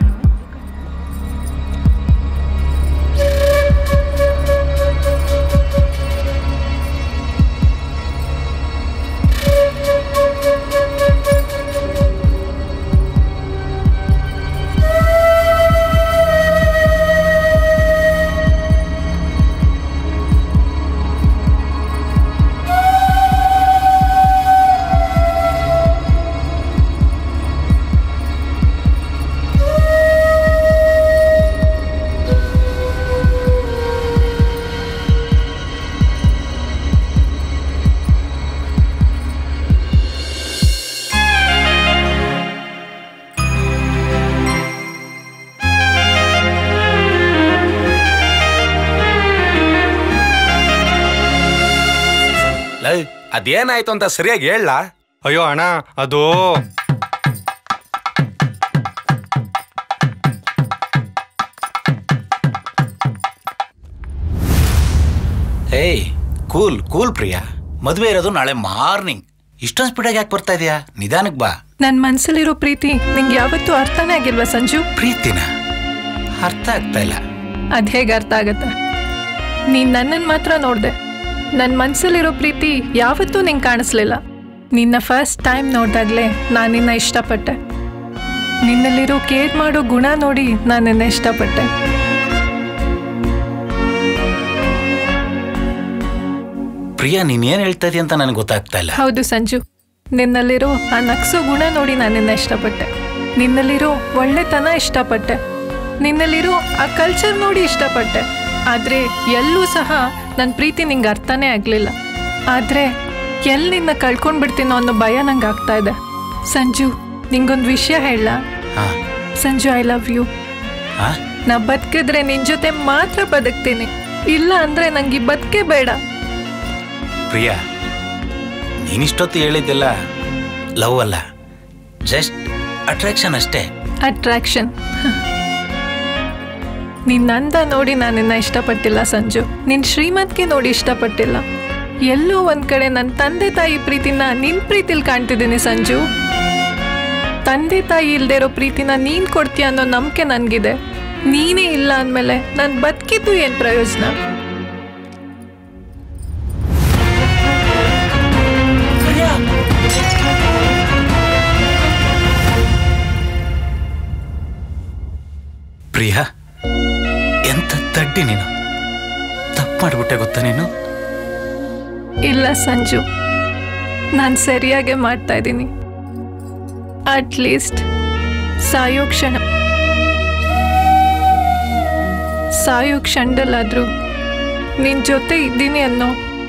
ಲೈ ಅದೇನಾಯ್ತು ಅಂತ ಸರಿಯಾಗಿ ಹೇಳ ಅಯ್ಯೋ ಅಣ್ಣ ಅದು ಏಯ್ ಕೂಲ್ ಕೂಲ್ ಪ್ರಿಯಾ ಮದುವೆ ಇರೋದು ನಾಳೆ ಮಾರ್ನಿಂಗ್ ಇಷ್ಟೊಂದು ಸ್ಪೀಡಾಗಿ ಯಾಕೆ ಬರ್ತಾ ಇದೆಯಾ ನಿಧಾನಕ್ಕೆ ಬಾ ನನ್ ಮನ್ಸಲ್ಲಿರೋ ಪ್ರೀತಿ ನಿಂಗೆ ಯಾವತ್ತೂ ಅರ್ಥನೇ ಆಗಿಲ್ವಾ ಸಂಜು ಪ್ರೀತಿನ ಅರ್ಥ ಆಗ್ತಾ ಇಲ್ಲ ಅದ್ ಹೇಗೆ ಅರ್ಥ ಆಗತ್ತೆ ನೀನ್ ನನ್ನನ್ ಮಾತ್ರ ನೋಡ್ದೆ ನನ್ ಮನ್ಸಲ್ಲಿರೋ ಪ್ರೀತಿ ಯಾವತ್ತೂ ನಿಂಗೆ ಕಾಣಿಸ್ಲಿಲ್ಲ ನಿನ್ನ ಫಸ್ಟ್ ಟೈಮ್ ನೋಡ್ದಾಗ್ಲೇ ನಾನು ನಿನ್ನ ಇಷ್ಟಪಟ್ಟೆ ನಿನ್ನಲ್ಲಿರೋ ಕೇರ್ ಮಾಡೋ ಗುಣ ನೋಡಿ ನಾನು ನಿನ್ನ ಇಷ್ಟಪಟ್ಟೆ ಪ್ರಿಯಾ ನೀನ್ ಏನ್ ಹೇಳ್ತಾ ಇದೀಯ ಅಂತ ನನಗೆ ಗೊತ್ತಾಗ್ತಾ ಇಲ್ಲ ಹೌದು ಸಂಜು ನಿನ್ನಲ್ಲಿರೋ ಆ ನಗ್ಸೋ ಗುಣ ನೋಡಿ ನಾನು ನಿನ್ನ ಇಷ್ಟಪಟ್ಟೆ ನಿನ್ನಲ್ಲಿರೋ ಒಳ್ಳೆತನ ಇಷ್ಟಪಟ್ಟೆ ನಿನ್ನಲ್ಲಿರೋ ಆ ಕಲ್ಚರ್ ನೋಡಿ ಇಷ್ಟಪಟ್ಟೆ ಆದ್ರೆ ಎಲ್ಲೂ ಸಹ ನನ್ನ ಪ್ರೀತಿ ನಿಂಗೆ ಅರ್ಥನೇ ಆಗ್ಲಿಲ್ಲ ಆದ್ರೆ ಎಲ್ಲಿ ನಿನ್ನ ಕಳ್ಕೊಂಡ್ಬಿಡ್ತೀನೋ ಅನ್ನೋ ಭಯ ನಂಗೆ ಆಗ್ತಾ ಇದೆ ಸಂಜು ನಿಂಗೊಂದು ವಿಷಯ ಹೇಳ ಹಾ ಸಂಜು ಐ ಲವ್ ಯು ಹಾ ನಾ ಬದುಕಿದ್ರೆ ನಿನ್ ಜೊತೆ ಮಾತ್ರ ಬದುಕ್ತೀನಿ ಇಲ್ಲ ಅಂದ್ರೆ ನಂಗೆ ಈ ಬದುಕೆ ಬೇಡ ಪ್ರಿಯಾ ನೀನಿಷ್ಟೊತ್ತು ಹೇಳಿದ್ದೆಲ್ಲ ಲವ್ ಅಲ್ಲ ಜಸ್ಟ್ ಅಟ್ರಾಕ್ಷನ್ ಅಷ್ಟೇ ಅಟ್ರಾಕ್ಷನ್ ನಿನ್ನ ಅಂದ ನೋಡಿ ನಾನು ನಿನ್ನ ಇಷ್ಟಪಟ್ಟಿಲ್ಲ ಸಂಜು ನಿನ್ನ ಶ್ರೀಮಂತಿಗೆ ನೋಡಿ ಇಷ್ಟಪಟ್ಟಿಲ್ಲ ಎಲ್ಲೋ ಒಂದ್ ಕಡೆ ನನ್ನ ತಂದೆ ತಾಯಿ ಪ್ರೀತಿನ ನಿನ್ ಪ್ರೀತಿಲಿ ಕಾಣ್ತಿದ್ದೀನಿ ಸಂಜು ತಂದೆ ತಾಯಿ ಇಲ್ದೇ ಇರೋ ಪ್ರೀತಿನ ನೀನ್ ಕೊಡ್ತೀಯ ಅನ್ನೋ ನಂಬಿಕೆ ನನ್ಗಿದೆ ನೀನೇ ಇಲ್ಲ ಅಂದ್ಮೇಲೆ ನಾನು ಬದುಕಿದ್ದು ಏನ್ ಪ್ರಯೋಜನ ಪ್ರಿಯಾ ಎಂತ ತಡ್ಡಿ ನೀನು ತಪ್ಪು ಮಾಡಿಬಿಟ್ಟೆ ಗೊತ್ತಾ ನೀನು ಇಲ್ಲ ಸಂಜು ನಾನು ಸರಿಯಾಗೆ ಮಾಡ್ತಾ ಇದ್ದೀನಿ ಅಟ್ಲೀಸ್ಟ್ ಸಾಯೋ ಕ್ಷಣ ಸಾಯೋ ಕ್ಷಣದಲ್ಲಾದ್ರೂ ನಿನ್ ಜೊತೆ ಇದ್ದೀನಿ ಅನ್ನೋ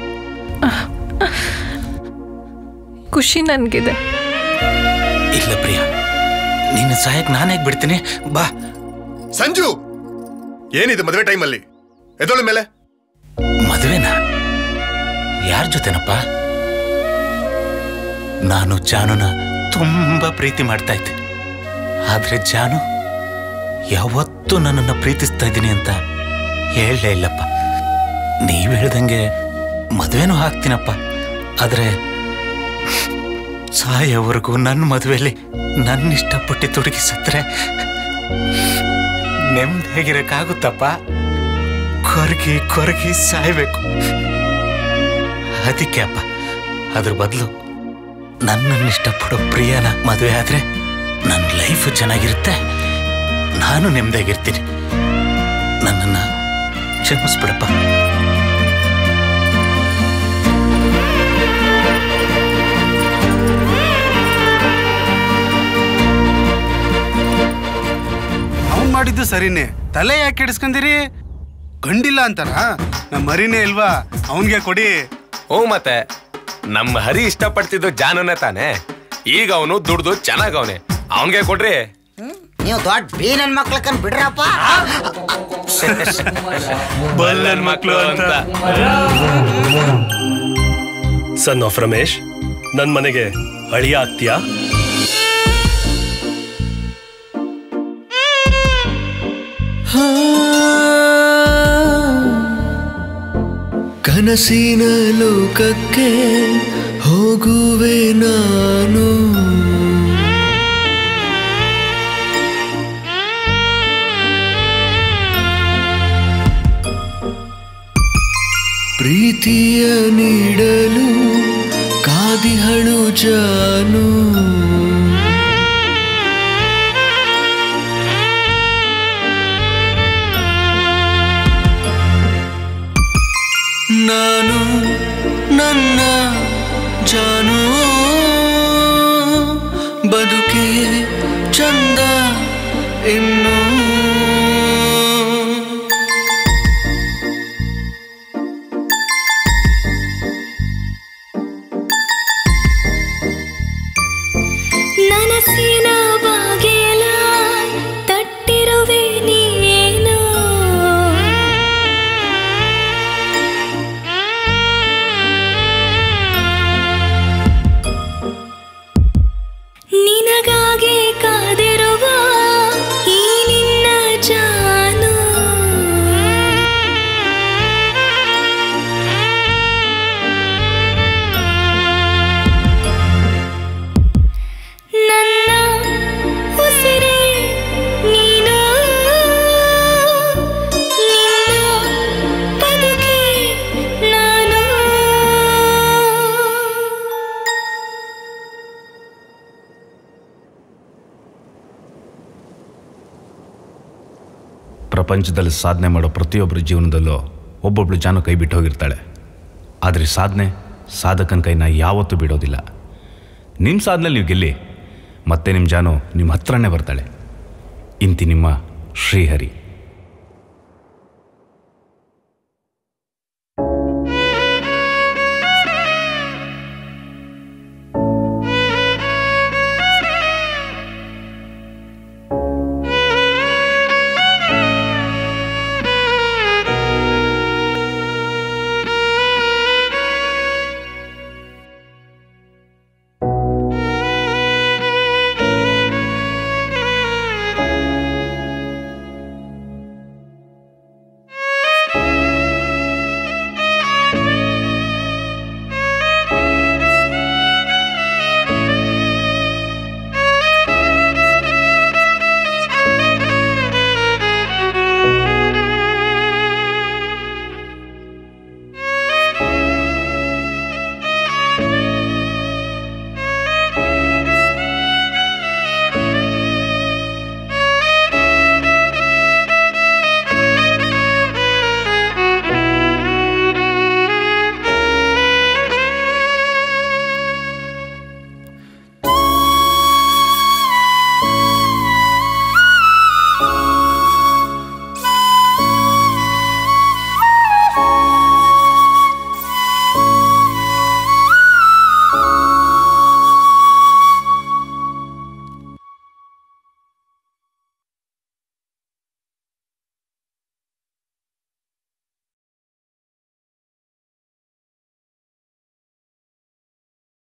ಖುಷಿ ನನಗಿದೆ ಇಲ್ಲ ಪ್ರಿಯಾ ನಿನ್ನ ಸಹಾಯಕ್ಕೆ ನಾನೇ ಬಿಡ್ತೀನಿ ಬಾ ಸಂಜು ಏನಿದೆ ಮದುವೆ ಟೈಮಲ್ಲಿ ಎದೊಳ ಮೇಲೆ ಮದುವೆನಾ ಯಾರ ಜೊತೆನಪ್ಪ ನಾನು ಜಾನುನ ತುಂಬಾ ಪ್ರೀತಿ ಮಾಡ್ತಾ ಇದ್ದೆ ಆದ್ರೆ ಜಾನು ಯಾವತ್ತೂ ನನ್ನನ್ನು ಪ್ರೀತಿಸ್ತಾ ಇದ್ದೀನಿ ಅಂತ ಹೇಳಲೇ ಇಲ್ಲಪ್ಪ ನೀವ್ ಹೇಳ್ದಂಗೆ ಮದುವೆನೂ ಹಾಕ್ತೀನಪ್ಪ ಆದ್ರೆ ಸಾಯೋವರೆಗೂ ನನ್ನ ಮದುವೆಯಲ್ಲಿ ನನ್ನ ಇಷ್ಟಪಟ್ಟು ತೊಡಗಿಸಿದ್ರೆ ನೆಮ್ಮದಿಯಾಗಿರಕ್ಕಾಗುತ್ತಪ್ಪ ಕೊರಗಿ ಕೊರಗಿ ಸಾಯ್ಬೇಕು ಅದಕ್ಕೆ ಅಪ್ಪ ಅದ್ರ ಬದಲು ನನ್ನನ್ನು ಇಷ್ಟಪಡೋ ಪ್ರಿಯನ ಮದುವೆ ಆದ್ರೆ ನನ್ನ ಲೈಫ್ ಚೆನ್ನಾಗಿರುತ್ತೆ ನಾನು ನೆಮ್ಮದಿಯಾಗಿರ್ತೀನಿ ನನ್ನನ್ನ ಕ್ಷಮಿಸ್ಬಿಡಪ್ಪ ಅವ್ನ್ ಮಾಡಿದ್ದು ಸರಿನೇ ತಲೆ ಯಾಕೆ ಕೆಡಿಸ್ಕೊಂಡಿರಿ ಗಂಡಿಲ್ಲ ಅಂತಾರ ನಮ್ಮ ಮರಿನೇ ಇಲ್ವಾ ಅವನ್ಗೆ ಕೊಡಿ ಹ್ಞೂ ಮತ್ತೆ ನಮ್ಮ ಹರಿ ಇಷ್ಟಪಡ್ತಿದ್ದು ಜಾನುನೇ ತಾನೆ ಈಗ ಅವನು ದುಡ್ದು ಚೆನ್ನಾಗವನೆ ಅವನ್ಗೆ ಕೊಡ್ರಿ ನೀವು ದೊಡ್ಡ ಬೀ ನನ್ ಮಕ್ಳಕ್ಕನ್ ಬಿಡ್ರಪ್ಪ ಬಲ್ಲನ್ ಮಕ್ಳು ಅಂತ ಸನ್ ಆಫ್ ರಮೇಶ್ ನನ್ ಮನೆಗೆ ಅಳಿಯ ಆಗ್ತೀಯಾ ಕನಸಿನ ಲೋಕಕ್ಕೆ ಹೋಗುವೆ ನಾನು ಪ್ರೀತಿಯ ನೀಡಲು ಕಾದಿಹಳು ಜಾನು ನಾನು ನನ್ನ ಜಾನು ಬದುಕೆ ಚಂದ ಇನ್ನು ನನಸಿನ ಬಾಗಿಲ ತಟ್ಟಿರುವೆ ನೀನು ನಿನಗಾಗಿ ಕಾದಿರುವ ಈ ನಿನ್ನ ಜಾನು ನನ್ನ ಉಸಿರೇ ನೀನು ನಿನ್ನ ಬದುಕೆ ನಾನು ಪ್ರಪಂಚದಲ್ಲಿ ಸಾಧನೆ ಮಾಡೋ ಪ್ರತಿಯೊಬ್ಬರ ಜೀವನದಲ್ಲೂ ಒಬ್ಬೊಬ್ಳು ಜಾನು ಕೈ ಬಿಟ್ಟು ಹೋಗಿರ್ತಾಳೆ ಆದರೆ ಸಾಧನೆ ಸಾಧಕನ ಕೈನ ಯಾವತ್ತೂ ಬಿಡೋದಿಲ್ಲ ನಿಮ್ಮ ಸಾಧನೆಯಲ್ಲಿ ನೀವು ಗೆಲ್ಲಿ ಮತ್ತೆ ನಿಮ್ಮ ಜಾನು ನಿಮ್ಮ ಹತ್ರನೇ ಬರ್ತಾಳೆ ಇಂತಿ ನಿಮ್ಮ ಶ್ರೀಹರಿ